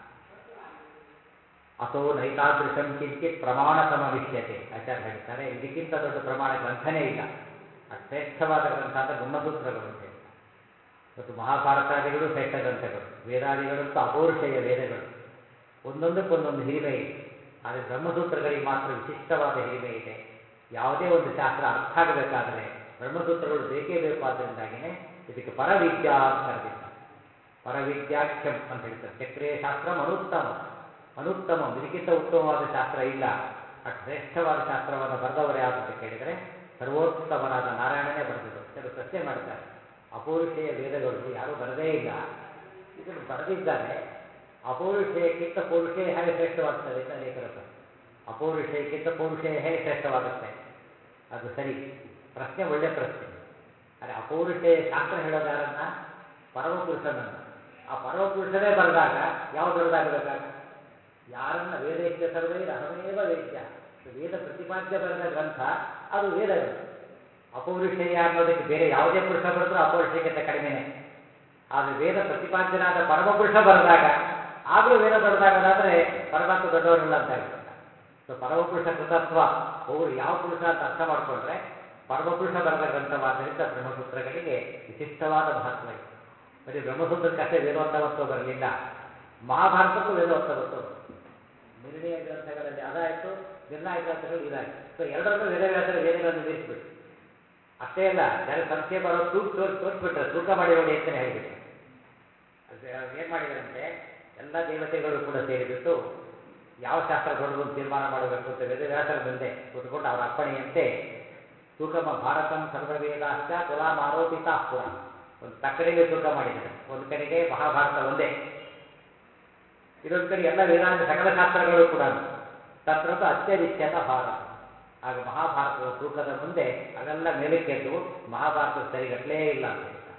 ಅಥೋ ನೈತಾದೃಶಂ ಕಿಂಚಿತ್ ಪ್ರಮಾಣ ಸಮವಿಷ್ಯತೆ ಆಚಾರ್ಯ ಹೇಳ್ತಾರೆ ಇದಕ್ಕಿಂತ ದೊಡ್ಡ ಪ್ರಮಾಣ ಗ್ರಂಥನೇ ಇಲ್ಲ ಅದು ಶ್ರೇಷ್ಠವಾದ ಗ್ರಂಥ ಅಂದರೆ ಬ್ರಹ್ಮಸೂತ್ರಗಳು ಅಂತ ಹೇಳ್ತಾರೆ ಮತ್ತು ಮಹಾಭಾರತಾದಿಗಳು ಶ್ರೇಷ್ಠ ಗ್ರಂಥಗಳು ವೇದಾದಿಗಳಂತೂ ಅಪೌರುಷೇಯ ವೇದಗಳು ಒಂದೊಂದಕ್ಕೊಂದೊಂದು ಹಿರಿಮೆ ಇದೆ ಆದರೆ ಬ್ರಹ್ಮಸೂತ್ರಗಳಿಗೆ ಮಾತ್ರ ವಿಶಿಷ್ಟವಾದ ಹಿರಿಮೆ ಇದೆ ಯಾವುದೇ ಒಂದು ಶಾಸ್ತ್ರ ಅರ್ಥ ಆಗಬೇಕಾದರೆ ಬ್ರಹ್ಮಸೂತ್ರಗಳು ಬೇಕೇ ಬೇಕು ಆದ್ದರಿಂದಾಗಿಯೇ ಇದಕ್ಕೆ ಪರವಿದ್ಯಾ ಅಂತ ಕರೆದಿದ್ದಾರೆ ಪರವಿದ್ಯಾಖ್ಯಂ ಅಂತ ಹೇಳ್ತಾರೆ ಚಕ್ರಿಯ ಶಾಸ್ತ್ರ ಅನುತ್ತಮ ಅನುತ್ತಮ ಇದಕ್ಕಿಂತ ಉತ್ತಮವಾದ ಶಾಸ್ತ್ರ ಇಲ್ಲ ಅಷ್ಟು ಶ್ರೇಷ್ಠವಾದ ಶಾಸ್ತ್ರವನ್ನು ಬರೆದವರು ಯಾರು ಅಂತ ಕೇಳಿದರೆ ಸರ್ವೋತ್ತಮನಾದ ನಾರಾಯಣನೇ ಬರೆದದು ಕೆಲವು ಪ್ರಶ್ನೆ ಮಾಡ್ತಾರೆ ಅಪೌರುಷೇಯ ವೇದಗಳು ಯಾರೂ ಬರದೇ ಇಲ್ಲ ಇದನ್ನು ಬರೆದಿದ್ದಾರೆ ಅಪೌರುಷೇಯಕ್ಕಿಂತ ಪೌರುಷೇಯ ಹೇಗೆ ಶ್ರೇಷ್ಠವಾಗ್ತದೆ ಅಂತ ಅನೇಕರ ಪ್ರಶ್ನೆ ಅಪೌರುಷೇಯಕ್ಕಿಂತ ಪೌರುಷೇಯ ಹೇಗೆ ಶ್ರೇಷ್ಠವಾಗುತ್ತೆ ಅದು ಸರಿ ಪ್ರಶ್ನೆ ಒಳ್ಳೆ ಪ್ರಶ್ನೆ ಆದರೆ ಅಪೌರುಷೇಯ ಶಾಸ್ತ್ರ ಹೇಳೋದು ಯಾರನ್ನ ಪರಮಪುರುಷನನ್ನ ಆ ಪರಮಪುರುಷನೇ ಬರೆದಾಗ ಯಾವ ದೊಡ್ಡದಾಗಬೇಕಾಗ ಯಾರನ್ನ ವೇದೈಕ್ಯ ಸರ್ವೈರ್ ಅಹಮೇವ ವೇದ್ಯ ವೇದ ಪ್ರತಿಪಾದ್ಯ ಬರೆದ ಗ್ರಂಥ ಅದು ವೇದಗಳು ಅಪೌರುಷೇಯ ಅನ್ನೋದಕ್ಕೆ ಬೇರೆ ಯಾವುದೇ ಪುರುಷ ಬರೆದ್ರೂ ಅಪೌರುಷಕ್ಕಿಂತ ಕಡಿಮೆನೆ ಆದರೆ ವೇದ ಪ್ರತಿಪಾದ್ಯನಾದ ಪರಮಪುರುಷ ಬರೆದಾಗ ಆಗಲೂ ವೇದ ದೊಡ್ಡದಾಗದಾದರೆ ಪರಮಾತ್ಮ ದೊಡ್ಡವರಲ್ಲ ಅಂತ ಹೇಳ್ತಾರೆ ಸೊ ಪರಮಪುರುಷ ಕೃತತ್ವ ಅವರು ಯಾವ ಪುರುಷ ಅಂತ ಅರ್ಥ ಮಾಡಿಕೊಂಡ್ರೆ ಪರಮಪುರುಷ ಬರೆದ ಗ್ರಂಥವಾದ್ದರಿಂದ ಬ್ರಹ್ಮಸೂತ್ರಗಳಿಗೆ ವಿಶಿಷ್ಟವಾದ ಮಹತ್ವ ಇದೆ ಬರೀ ಬ್ರಹ್ಮಸೂತ್ರಕ್ಕಷ್ಟೇ ವೇದೋತ್ತಮತ್ವ ಬರಲಿಲ್ಲ ಮಹಾಭಾರತಕ್ಕೂ ವೇದೋತ್ತಮತ್ವ ಬಂತು ನಿರ್ಣಯ ಗ್ರಂಥಗಳಲ್ಲಿ ಅದಾಯಿತು ನಿರ್ಣಾಯಕ ಗ್ರಂಥಗಳು ಇದಾಯಿತು ಸೊ ಎರಡರಲ್ಲೂ ವೇದವ್ಯಾಸರ ವೇದಗಳನ್ನು ಮೀರಿಸ್ಬಿಟ್ಟು ಅಷ್ಟೇ ಅಲ್ಲ ಜನ ಸಂಶಯ ಬರೋ ತೂಕ ತೋರಿಸಿ ತೋರಿಸ್ಬಿಟ್ರೆ ತೂಕ ಮಾಡಿ ನೋಡಿ ಅಂತಲೇ ಹೇಳಿಬಿಟ್ಟು ಏನು ಮಾಡಿದರಂತೆ ಎಲ್ಲ ದೇವತೆಗಳು ಕೂಡ ಸೇರಿಬಿಟ್ಟು ಯಾವ ಶಾಸ್ತ್ರ ದೊಡ್ಡದು ಅಂತ ತೀರ್ಮಾನ ಮಾಡಬೇಕು ಅಂತ ವೇದವ್ಯಾಸರ ಮುಂದೆ ಕೂತ್ಕೊಂಡು ಅವರ ಅಪ್ಪಣೆಯಂತೆ ತೂಕಮ ಭಾರತಂ ಸರ್ವವೇದಾಶ್ಚ ತುಲಾಂ ಆರೋಪಿತ ಪುರ ಒಂದು ತಕ್ಕಡಿಯಲ್ಲಿ ತೂಕ ಮಾಡಿದ್ದಾರೆ ಒಂದು ಕಡೆಗೆ ಮಹಾಭಾರತ ಒಂದೇ ಇದೊಂದು ಕಡೆ ಎಲ್ಲ ವೇದಾಂತ ಸಕಲ ಶಾಸ್ತ್ರಗಳು ಕೂಡ ತತ್ರದ್ದು ಅತ್ಯಧಿಷ್ಠ್ಯತ ಭಾರತ ಆಗ ಮಹಾಭಾರತದ ತೂಕದ ಮುಂದೆ ಅವೆಲ್ಲ ಮೇಲಕ್ಕೆದ್ದು ಮಹಾಭಾರತದ ಸರಿಗಟ್ಟಲೇ ಇಲ್ಲ ಅಂತ ಹೇಳ್ತಾರೆ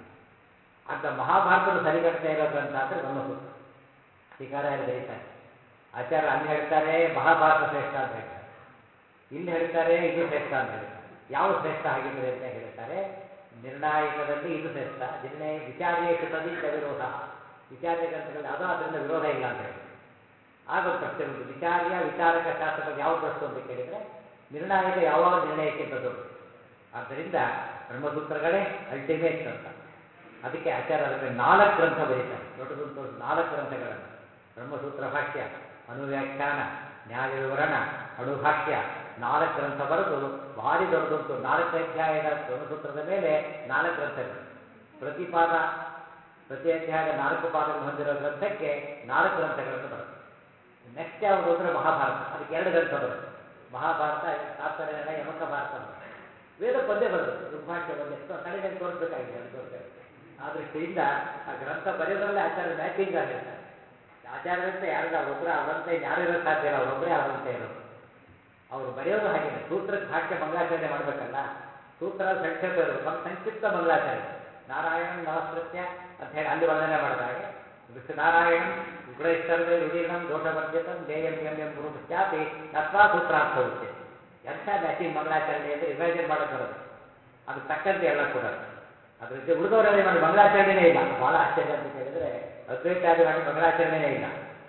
ಅಂತ ಮಹಾಭಾರತದ ಸರಿಗಟ್ಟದೇ ಇರೋ ಗ್ರಂಥ ಅಂದರೆ ಬ್ರಹ್ಮಸೂತ್ರ ಶಿಕಾರಾಯರು ಬರೀತಾರೆ ಆಚಾರ್ಯ ಅಲ್ಲಿ ಹೇಳ್ತಾರೆ ಮಹಾಭಾರತ ಶ್ರೇಷ್ಠ ಅಂತ ಹೇಳ್ತಾರೆ ಇಲ್ಲಿ ಹೇಳ್ತಾರೆ ಇದು ಶ್ರೇಷ್ಠ ಅಂತ ಹೇಳ್ತಾರೆ ಯಾವ ಶ್ರೇಷ್ಠ ಆಗಿದ್ರೆ ಅಂತ ಹೇಳ್ತಾರೆ ನಿರ್ಣಾಯಕದಲ್ಲಿ ಇದು ಶ್ರೇಷ್ಠ ನಿರ್ಣಯ ವಿಚಾರೇಶು ತದಿದ್ದ ವಿರೋಧ ವಿಚಾರ್ಯ ಗ್ರಂಥಗಳಲ್ಲಿ ಅದು ಅದರಿಂದ ವಿರೋಧ ಇಲ್ಲ ಅಂತ ಹೇಳಿ ಆಗ ಒಂದು ಪ್ರಶ್ನೆ ಬಂತು ವಿಚಾರ್ಯ ವಿಚಾರಕ ಶಾಸ್ತ್ರಗಳು ಯಾವ ಪ್ರಶ್ನೆ ಅಂತ ಕೇಳಿದರೆ ನಿರ್ಣಾಯಕ ಯಾವಾಗ ನಿರ್ಣಯಕ್ಕಿಂತ ದೊಡ್ಡ ಆದ್ದರಿಂದ ಬ್ರಹ್ಮಸೂತ್ರಗಳೇ ಅಲ್ಟಿಮೇಟ್ ಅಂತ ಅದಕ್ಕೆ ಆಚಾರ್ಯ ಅದಕ್ಕೆ ನಾಲ್ಕು ಗ್ರಂಥ ಬರೀತಾರೆ ದೊಡ್ಡದು ತೋರಿಸಿ ನಾಲ್ಕು ಗ್ರಂಥಗಳನ್ನು ಬ್ರಹ್ಮಸೂತ್ರ ಭಾಷ್ಯ ಅನುವ್ಯಾಖ್ಯಾನ ನ್ಯಾಯ ವಿವರಣ ಅಣುಭಾಷ್ಯ ನಾಲ್ಕು ಗ್ರಂಥ ಬರೆದು ಭಾರಿ ದೊಡ್ಡದುಂಟು ನಾಲ್ಕು ಅಧ್ಯಾಯದ ಬ್ರಹ್ಮಸೂತ್ರದ ಮೇಲೆ ನಾಲ್ಕು ಗ್ರಂಥಗಳು ಪ್ರತಿ ಪಾದ ಪ್ರತಿ ಅಧ್ಯಾಯದ ನಾಲ್ಕು ಪಾದಗಳನ್ನು ಹೊಂದಿರೋ ಗ್ರಂಥಕ್ಕೆ ನಾಲ್ಕು ಗ್ರಂಥಗಳನ್ನು ಬರುತ್ತೆ ನೆಕ್ಸ್ಟ್ ಯಾವುದು ಅಂದರೆ ಮಹಾಭಾರತ ಅದಕ್ಕೆ ಎರಡು ಗ್ರಂಥ ಬರುತ್ತೆ ಮಹಾಭಾರತ ತಾತ್ಪರ್ಯ ಯಮಕ ಭಾರತ ಬರುತ್ತೆ ವೇದ ಪದ್ಯ ಬರುತ್ತೆ ಋಗ್ಭಾಷ್ಯ ಒಂದೇ ಕಡೆಗೆ ತೋರಿಸ್ಬೇಕಾಗಿದೆ ಅದಕ್ಕೋಸ್ಕರ ಆ ದೃಷ್ಟಿಯಿಂದ ಆ ಗ್ರಂಥ ಬರೆಯೋದ್ರಲ್ಲೇ ಆಚಾರ್ಯ ಮ್ಯಾಪಿಂಗ್ ಹೇಳ್ತಾರೆ ಆಚಾರ್ಯರಂತೆ ಯಾರಿಲ್ಲ ಅವರೊಬ್ಬರೇ ಅವರಂತೆ ಯಾರು ಇರೋಕ್ಕೆ ಸಾಧ್ಯ ಇಲ್ಲ ಅವರೊಬ್ಬರೇ ಅವರಂತೆ ಇರೋದು ಅವರು ಬರೆಯೋದು ಹಾಗೇನೆ ಸೂತ್ರಕ್ಕೆ ಭಾಷ್ಯ ಮಂಗಳಾಚರಣೆ ಮಾಡಬೇಕಲ್ಲ ಸೂತ್ರ ಸಂಕ್ಷೇಪ ಇರಬೇಕು ಒಂದು ಸಂಕ್ಷಿಪ್ತ ಮಂಗಳಾಚರಣೆ ನಾರಾಯಣಂ ನಮಸ್ಕೃತ್ಯ ಅಂತ ಹೇಳಿ ಅಲ್ಲಿ ವರ್ಣನೆ ಮಾಡಿದಾಗೆ ವಿಷ್ಣು ನಾರಾಯಣಂ ಗುಣೈಸ್ತರ್ವೇ ರುದೀರ್ಣಂ ದೋಷವರ್ಜಿತಂ ದೇಯಂ ಗಮ್ಯಂ ಗುರು ಚಾಪಿ ತತ್ವಾ ಸೂತ್ರಾರ್ಥ ಉಚ್ಯತೆ ಎಂಥ ಮ್ಯಾಚಿಂಗ್ ಮಂಗಳಾಚರಣೆ ಅಂದರೆ ಇಮ್ಯಾಜಿನ್ ಮಾಡಕ್ಕೆ ಬರೋದು ಅದು ತಕ್ಕಂತೆ ಎಲ್ಲ ಕೂಡ ಅದ್ರ ಜೊತೆ ಉಳಿದವರೆಲ್ಲ ಮಾಡಿ ಮಂಗಳಾಚರಣೆನೇ ಇಲ್ಲ ಬಹಳ ಆಶ್ಚರ್ಯ ಅಂತ ಕೇಳಿದ್ರೆ ಅದ್ವೈತಾದಿ ಮಾಡಿ ಮಂಗಳಾಚರಣೆನೇ ಇಲ್ಲ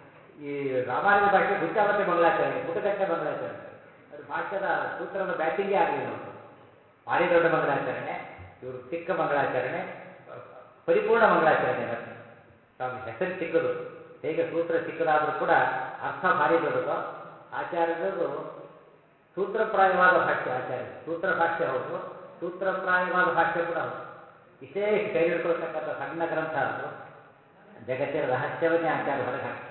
ಈ ರಾಮಾಯಣದ ಭಾಷೆ ಹುಚ್ಚಾವತ್ತೆ ಮಂಗಳಾಚರಣೆ ಪುಟಗಟ್ಟೆ ಮಂಗಳಾಚರಣೆ ಅದು ಭಾಷ್ಯದ ಸೂತ್ರದ ಬ್ಯಾಟಿಂಗೇ ಆಗಲಿಲ್ಲ ಅವರು ಭಾರಿ ದೊಡ್ಡ ಮಂಗಳಾಚರಣೆ ಇವರು ಚಿಕ್ಕ ಮಂಗಳಾಚರಣೆ ಪರಿಪೂರ್ಣ ಮಂಗಳಾಚರಣೆ ಮತ್ತೆ ತಾವು ಹೆಸರು ಚಿಕ್ಕದು ಹೇಗೆ ಸೂತ್ರ ಚಿಕ್ಕದಾದರೂ ಕೂಡ ಅರ್ಥ ಭಾರಿ ದೊಡ್ಡದು ಆಚಾರ್ಯರದು ಸೂತ್ರಪ್ರಾಯವಾದ ಭಾಷ್ಯ ಆಚಾರ್ಯ ಸೂತ್ರ ಭಾಷ್ಯ ಹೌದು ಸೂತ್ರಪ್ರಾಯವಾದ ಭಾಷ್ಯ ಕೂಡ ಹೌದು ವಿಶೇಷ ಕೈ ಹಿಡ್ಕೊಳ್ತಕ್ಕಂಥ ಸಣ್ಣ ಗ್ರಂಥ ಅದು ಜಗತ್ತಿನ ರಹಸ್ಯವನ್ನೇ ಆಚಾರ್ಯ ಹೊರಗೆ ಹಾಕ್ತಾರೆ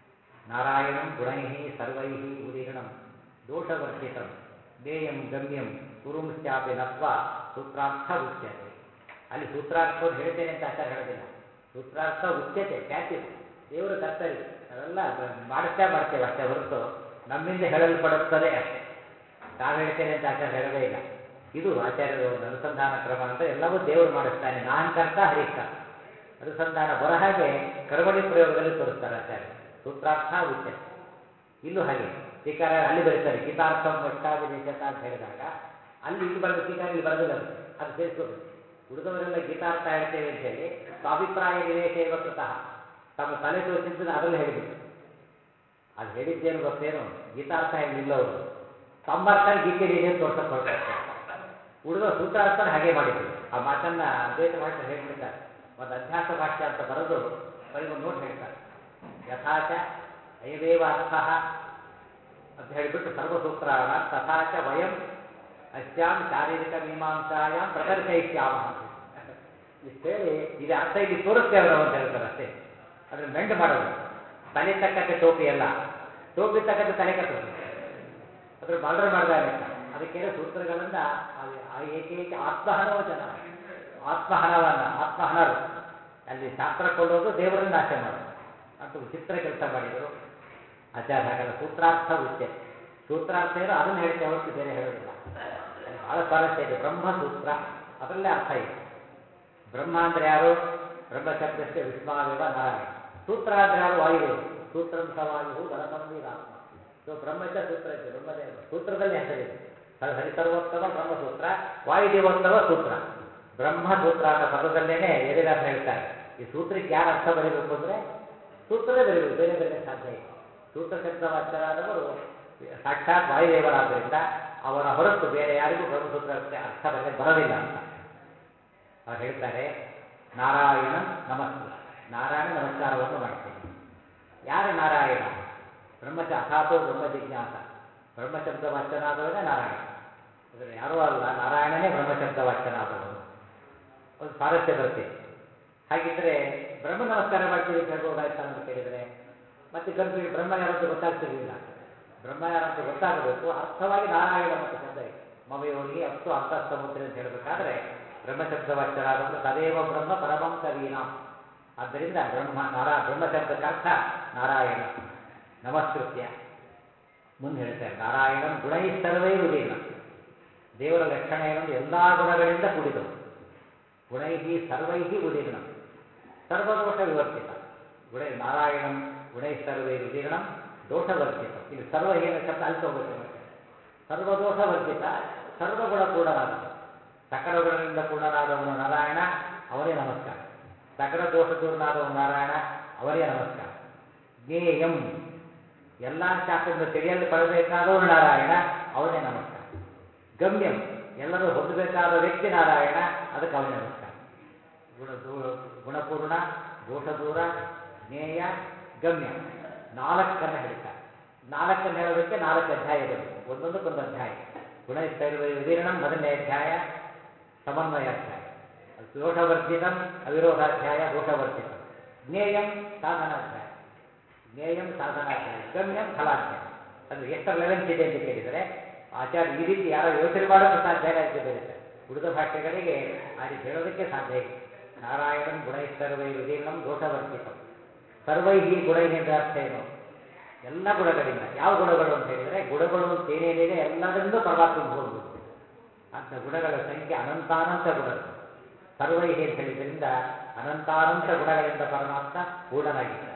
ನಾರಾಯಣಂ ಗುಣೈ ಸರ್ವೈ ಉದೀರ್ಣಂ ದೋಷವರ್ಜಿತಂ ಜ್ಞೇಯಂ ಗಮ್ಯಂ ಕುರುಂಶ್ಚಾಪಿ ನತ್ವ ಸೂತ್ರಾರ್ಥ ಉಚ್ಯತೆ ಅಲ್ಲಿ ಸೂತ್ರಾರ್ಥವನ್ನು ಹೇಳ್ತೇನೆ ಅಂತ ಆಚಾರ ಹೇಳೋದಿಲ್ಲ ಸೂತ್ರಾರ್ಥ ಉಚ್ಯತೆ ಪ್ಯಾಸಿವ್ ದೇವರು ಕರ್ತರಿ ನಾವೆಲ್ಲ ಮಾಡಿಸ್ತೇ ಮಾಡ್ತೇವೆ ಅಷ್ಟೇ ಹೊರತು ನಮ್ಮಿಂದ ಹೇಳಲ್ಪಡುತ್ತದೆ ಅಷ್ಟೇ ತಾವು ಹೇಳ್ತೇನೆ ಅಂತ ಆಚಾರ್ಯ ಹೇಳೋದೇ ಇಲ್ಲ ಇದು ಆಚಾರ್ಯರ ಒಂದು ಅನುಸಂಧಾನ ಕ್ರಮ ಅಂತ ಎಲ್ಲವೂ ದೇವರು ಮಾಡಿಸ್ತಾನೆ ನಾನ್ ಕರ್ತ ಹರಿಕರ್ತ ಅನುಸಂಧಾನ ಬರೋ ಹಾಗೆ ಕರ್ಮಣಿ ಪ್ರಯೋಗದಲ್ಲಿ ತೋರಿಸ್ತಾರೆ ಆಚಾರ್ಯ ಸೂತ್ರಾರ್ಥ ಉಚ್ಯತೆ ಇಲ್ಲೂ ಹಾಗೆ ಟೀಕಾರ ಅಲ್ಲಿ ಬರೀತಾರೆ ಗೀತಾರ್ಥ ಮಷ್ಟಾಭಿದೇಶತ ಅಂತ ಹೇಳಿದಾಗ ಅಲ್ಲಿ ಇಲ್ಲಿ ಬರೆದ ಟೀಕಾರ ಇಲ್ಲಿ ಬರೆದಿಲ್ಲ ಅದು ಅದು ಸೇರಿಸ್ಕೋಬೇಕು ಉಳಿದವರೆಲ್ಲ ಗೀತಾರ್ಥ ಹೇಳ್ತೇವೆ ಅಂತ ಹೇಳಿ ಸ್ವಾಭಿಪ್ರಾಯ ನಿವೇಶ ಇವ ಕೃತಃ ತಮ್ಮ ತಲೆ ತೋರಿಸಿದ್ದನ್ನು ಅದರಲ್ಲಿ ಹೇಳಿಬಿಟ್ಟು ಅದು ಹೇಳಿದ್ದೇನು ಗೊತ್ತೇನು ಗೀತಾರ್ಥ ಹೇಳಿಲ್ಲ ಅವರು ತಮ್ಮ ಅರ್ಥ ಗೀತೆಯಲ್ಲಿ ಇದೆ ಅಂತ ತೋರ್ಸಕ್ಕೆ ಹೊರಟಾಗ್ತಾರೆ ಉಳಿದ ಸೂತ್ರಾರ್ಥನ ಹಾಗೆ ಮಾಡಿದ್ರು ಆ ಮಾತನ್ನ ಅದ್ವೈತ ಭಾಷೆ ಹೇಳ್ಬಿಡ್ತಾರೆ ಒಂದು ಅಧ್ಯಾಸ ಭಾಷ್ಯ ಅಂತ ಬರೆದು ಬರೀ ಒಂದು ನೋಟ್ ಹೇಳ್ತಾರೆ ಯಥಾಚ ಅಯವೇವ ಅರ್ಥ ಅಂತ ಹೇಳಿಬಿಟ್ಟು ಸರ್ವಸೂತ್ರಾಣ ತಥಾಚ ವಯಂ ಅಸ್ಯಾಂ ಶಾರೀರಿಕ ಮೀಮಾಂಸಾಯಾಮ್ ಪ್ರದರ್ಶಯಿಸ್ಯಾಮ ಅಂತ ಇಷ್ಟು ಹೇಳಿ ಇದು ಅರ್ಥ ಇಲ್ಲಿ ತೋರಿಸ್ತೇವೆ ನಾವು ಅಂತ ಹೇಳ್ತಾರೆ ಅಷ್ಟೇ ಅದ್ರ ಮೆಂಡ್ ಮಾಡೋದು ತಲೆ ತಕ್ಕಂತೆ ಟೋಪಿ ಅಲ್ಲ ಟೋಪಿ ತಕ್ಕಂತೆ ತಲೆ ಕತ್ತರಿಸೋದು ಅದ್ರ ಬಾರ್ಡರ್ ಮಾಡಿದಾಗ ಲೆಕ್ಕ ಅದಕ್ಕೆ ಸೂತ್ರಗಳನ್ನ ಅದು ಆ ಏಕೈಕ ಆತ್ಮಹನವ ಜನ ಆತ್ಮಹನವನ್ನ ಆತ್ಮಹನರು ಅಲ್ಲಿ ಶಾಸ್ತ್ರ ಕೊಳ್ಳೋದು ದೇವರನ್ನ ನಾಶ ಮಾಡೋದು ಅಂತ ವಿಚಿತ್ರ ಕೆಲಸ ಮಾಡಿದರು ಆಚಾರ್ಯ ಹಾಗಲ್ಲ ಸೂತ್ರಾರ್ಥ ಉಚ್ಚೆ ಸೂತ್ರಾರ್ಥ ಏನೋ ಅದನ್ನು ಹೇಳ್ತೇವೆ ಹೊರತು ಬೇರೆ ಹೇಳೋದಿಲ್ಲ ಅಲ್ಲಿ ಬಹಳ ಸ್ವಾರಸ್ಯ ಇದೆ ಬ್ರಹ್ಮಸೂತ್ರ ಅದರಲ್ಲೇ ಅರ್ಥ ಇದೆ ಬ್ರಹ್ಮ ಅಂದ್ರೆ ಯಾರು ಬ್ರಹ್ಮಶಬ್ದಕ್ಕೆ ವಿಷ್ಣಾವೇವ ನಾರಾಯಣ ಸೂತ್ರ ಅಂದ್ರೆ ಯಾರು ವಾಯುದೇವ ಸೂತ್ರಂ ಸವಾಯು ಬಲ ಸಂವೇದಾತ್ಮ ಸೊ ಬ್ರಹ್ಮಚ ಸೂತ್ರ ಇದೆ ಬ್ರಹ್ಮದೇವ ಸೂತ್ರದಲ್ಲಿ ಹೆಸರಿದೆ ಅದು ಹರಿಸರ್ವೋತ್ತಮ ಬ್ರಹ್ಮಸೂತ್ರ ವಾಯುದೇವೋತ್ತಮ ಸೂತ್ರ ಬ್ರಹ್ಮಸೂತ್ರ ಅನ್ನೋ ಪದದಲ್ಲೇನೆ ವೇದವ್ಯಾಸ ಹೇಳ್ತಾರೆ ಈ ಸೂತ್ರಕ್ಕೆ ಯಾರು ಅರ್ಥ ಬರೀಬೇಕು ಅಂದ್ರೆ ಸೂತ್ರನೇ ಬರೀಬೇಕು ಬೇರೆ ಬೇರೆ ಸಾಧ್ಯ ಇಲ್ಲ ಸೂತ್ರ ಶಬ್ದವಾಚ್ಯರಾದವರು ಸಾಕ್ಷಾತ್ ವಾಯುದೇವರಾದ್ದರಿಂದ ಅವರ ಹೊರತು ಬೇರೆ ಯಾರಿಗೂ ಬ್ರಹ್ಮಸೂತ್ರಕ್ಕೆ ಅರ್ಥ ಬರೆಯಕ್ಕೆ ಬರೋದಿಲ್ಲ ಅಂತ ಅವ್ರು ಹೇಳ್ತಾರೆ ನಾರಾಯಣ ನಮಸ್ಕಾರ ನಾರಾಯಣ ನಮಸ್ಕಾರವನ್ನು ಮಾಡ್ತೇನೆ ಯಾರು ನಾರಾಯಣ ಬ್ರಹ್ಮಚ ಅಥಾತೋ ಬ್ರಹ್ಮ ಜಿಜ್ಞಾಸ ಬ್ರಹ್ಮಶಬ್ದ ವಾಚನಾದವನೇ ನಾರಾಯಣ ಅಂದರೆ ಯಾರೂ ಅಲ್ಲ ನಾರಾಯಣನೇ ಬ್ರಹ್ಮಶಬ್ದ ವಾಚನಾದವನು ಒಂದು ಸ್ವಾರಸ್ಯ ಬರ್ತಿದೆ ಹಾಗಿದ್ರೆ ಬ್ರಹ್ಮ ನಮಸ್ಕಾರ ಮಾಡ್ತೀವಿ ಅಂತ ಹೇಳ್ಬೋದಾಯ್ತಾ ಅಂತ ಕೇಳಿದರೆ ಮತ್ತೆ ಕನ್ಫ್ಯೂಷನ್ ಬ್ರಹ್ಮ ಯಾರಂತ ಗೊತ್ತಾಗ್ತಿರ್ಲಿಲ್ಲ ಬ್ರಹ್ಮ ಯಾರಂತ ಗೊತ್ತಾಗಬೇಕು ಅರ್ಥವಾಗಿ ನಾರಾಯಣ ಅಂತ ಶಬ್ದ ಇದೆ ಮಮಯೋಗಿ ಅಸ್ತು ಅಂತಃ ಸಮುದ್ರ ಅಂತ ಹೇಳಬೇಕಾದ್ರೆ ಬ್ರಹ್ಮಶಬ್ದ ವಾಚ್ಯರಾದವರು ತದೇವ ಬ್ರಹ್ಮ ಪರಮಂ ಕವೀನಾಂ ಆದ್ದರಿಂದ ಬ್ರಹ್ಮ ನಾರಾ ಬ್ರಹ್ಮಶಬ್ದಕ್ಕೆ ಅರ್ಥ ನಾರಾಯಣ ನಮಸ್ಕೃತ್ಯ ಮುಂದೆ ಹೇಳ್ತಾರೆ ನಾರಾಯಣಂ ಗುಣೈ ಸರ್ವೈ ಉದೀರ್ಣ ದೇವರ ಲಕ್ಷಣ ಏನಂದ್ರೆ ಎಲ್ಲ ಗುಣಗಳಿಂದ ಕೂಡಿದವು ಗುಣೈ ಸರ್ವೈ ಉದೀರ್ಣ ಸರ್ವದೋಷ ವಿವರ್ತಿತ ಗುಣ ನಾರಾಯಣಂ ಗುಣೈ ಸರ್ವೈ ಉದೀರ್ಣಂ ದೋಷವರ್ಜಿತ ಇಲ್ಲಿ ಸರ್ವಹೀನ ಶಬ್ದ ಅಲ್ಲಿ ತಗೋಬೇಕು ಮತ್ತೆ ಸರ್ವದೋಷ ವರ್ಜಿತ ಸರ್ವಗುಣ ಪೂರ್ಣನಾದ ಸಕಲ ಗುಣಗಳಿಂದ ಪೂರ್ಣನಾದವನು ನಾರಾಯಣ ಅವನೇ ನಮಸ್ಕಾರ ಸಕಲ ದೋಷ ದೂರನಾದವನು ನಾರಾಯಣ ಅವನೇ ನಮಸ್ಕಾರ ಜ್ಞೇಯಂ ಎಲ್ಲ ಶಾಸ್ತ್ರದಿಂದ ತಿಳಿಯಲು ಪಡಬೇಕಾದವನು ನಾರಾಯಣ ಅವನೇ ನಮಸ್ಕಾರ ಗಮ್ಯಂ ಎಲ್ಲರೂ ಹೊಂದಬೇಕಾದ ವ್ಯಕ್ತಿ ನಾರಾಯಣ ಅದಕ್ಕೆ ಅವನೇ ನಮಸ್ಕಾರ ಗುಣ ದೂ- ಗುಣಪೂರ್ಣ ದೋಷ ದೂರ ಜ್ಞೇಯ ಗಮ್ಯ ನಾಲ್ಕನ್ನು ಹೇಳ್ತಾರೆ ನಾಲ್ಕನ್ನು ಹೇಳೋದಕ್ಕೆ ನಾಲ್ಕು ಅಧ್ಯಾಯ ಬಂದಿದೆ ಒಂದೊಂದಕ್ಕೊಂದು ಅಧ್ಯಾಯ ಗುಣಸ್ಥೈರ್ವ ಉದೀರ್ಣಂ ಮೊದಲನೇ ಅಧ್ಯಾಯ ಸಮನ್ವಯಾಧ್ಯಾಯ ದೋಷವರ್ಜಿತಂ ಅವಿರೋಧಾಧ್ಯಾಯ ದೋಷವರ್ಜಿತಂ ಜ್ಞೇಯಂ ಸಾಧನಾಧ್ಯಾಯ ಜ್ಞೇಯಂ ಸಾಧನಾಧ್ಯಾಯ ಗಮ್ಯಂ ಫಲಾಧ್ಯಾಯ ಅದು ಎಷ್ಟರ ಲೆವೆನ್ಸ್ ಇದೆ ಅಂತ ಕೇಳಿದರೆ ಆಚಾರ್ಯ ಈ ರೀತಿ ಯಾರೋ ಯೋಚನೆ ಮಾಡೋಕ್ಕೂ ಸಾಧ್ಯ ಇಲ್ಲ ಅಂತ ಬರೀತಾರೆ ಉಳಿದ ಭಾಷೆಗಳಿಗೆ ಆ ರೀತಿ ಹೇಳೋದಕ್ಕೆ ಸಾಧ್ಯ ಇಲ್ಲ ನಾರಾಯಣಂ ಗುಣೈಸ್ತರ್ವೈ ಉದೀರ್ಣಂ ದೋಷವರ್ಜಿತಂ ಸರ್ವೈ ಗುಣೈ ಅಂದ್ರೆ ಅರ್ಥ ಏನು ಎಲ್ಲ ಗುಣಗಳಿಂದ ಯಾವ ಗುಣಗಳು ಅಂತ ಹೇಳಿದರೆ ಗುಣಗಳು ಅಂತ ಏನೇನಿದೆ ಎಲ್ಲದರಿಂದ ಪರಮಾತ್ಮ ಹೋಗ್ಬೋದು ಅಂತ ಗುಣಗಳ ಸಂಖ್ಯೆ ಅನಂತಾನಂತ ಗುಣಗಳು ಸರ್ವೈ ಅಂತ ಹೇಳಿದ್ರಿಂದ ಅನಂತಾನಂತ ಗುಣಗಳಿಂದ ಪರಮಾತ್ಮ ಪೂರ್ಣನಾಗಿದ್ದಾನೆ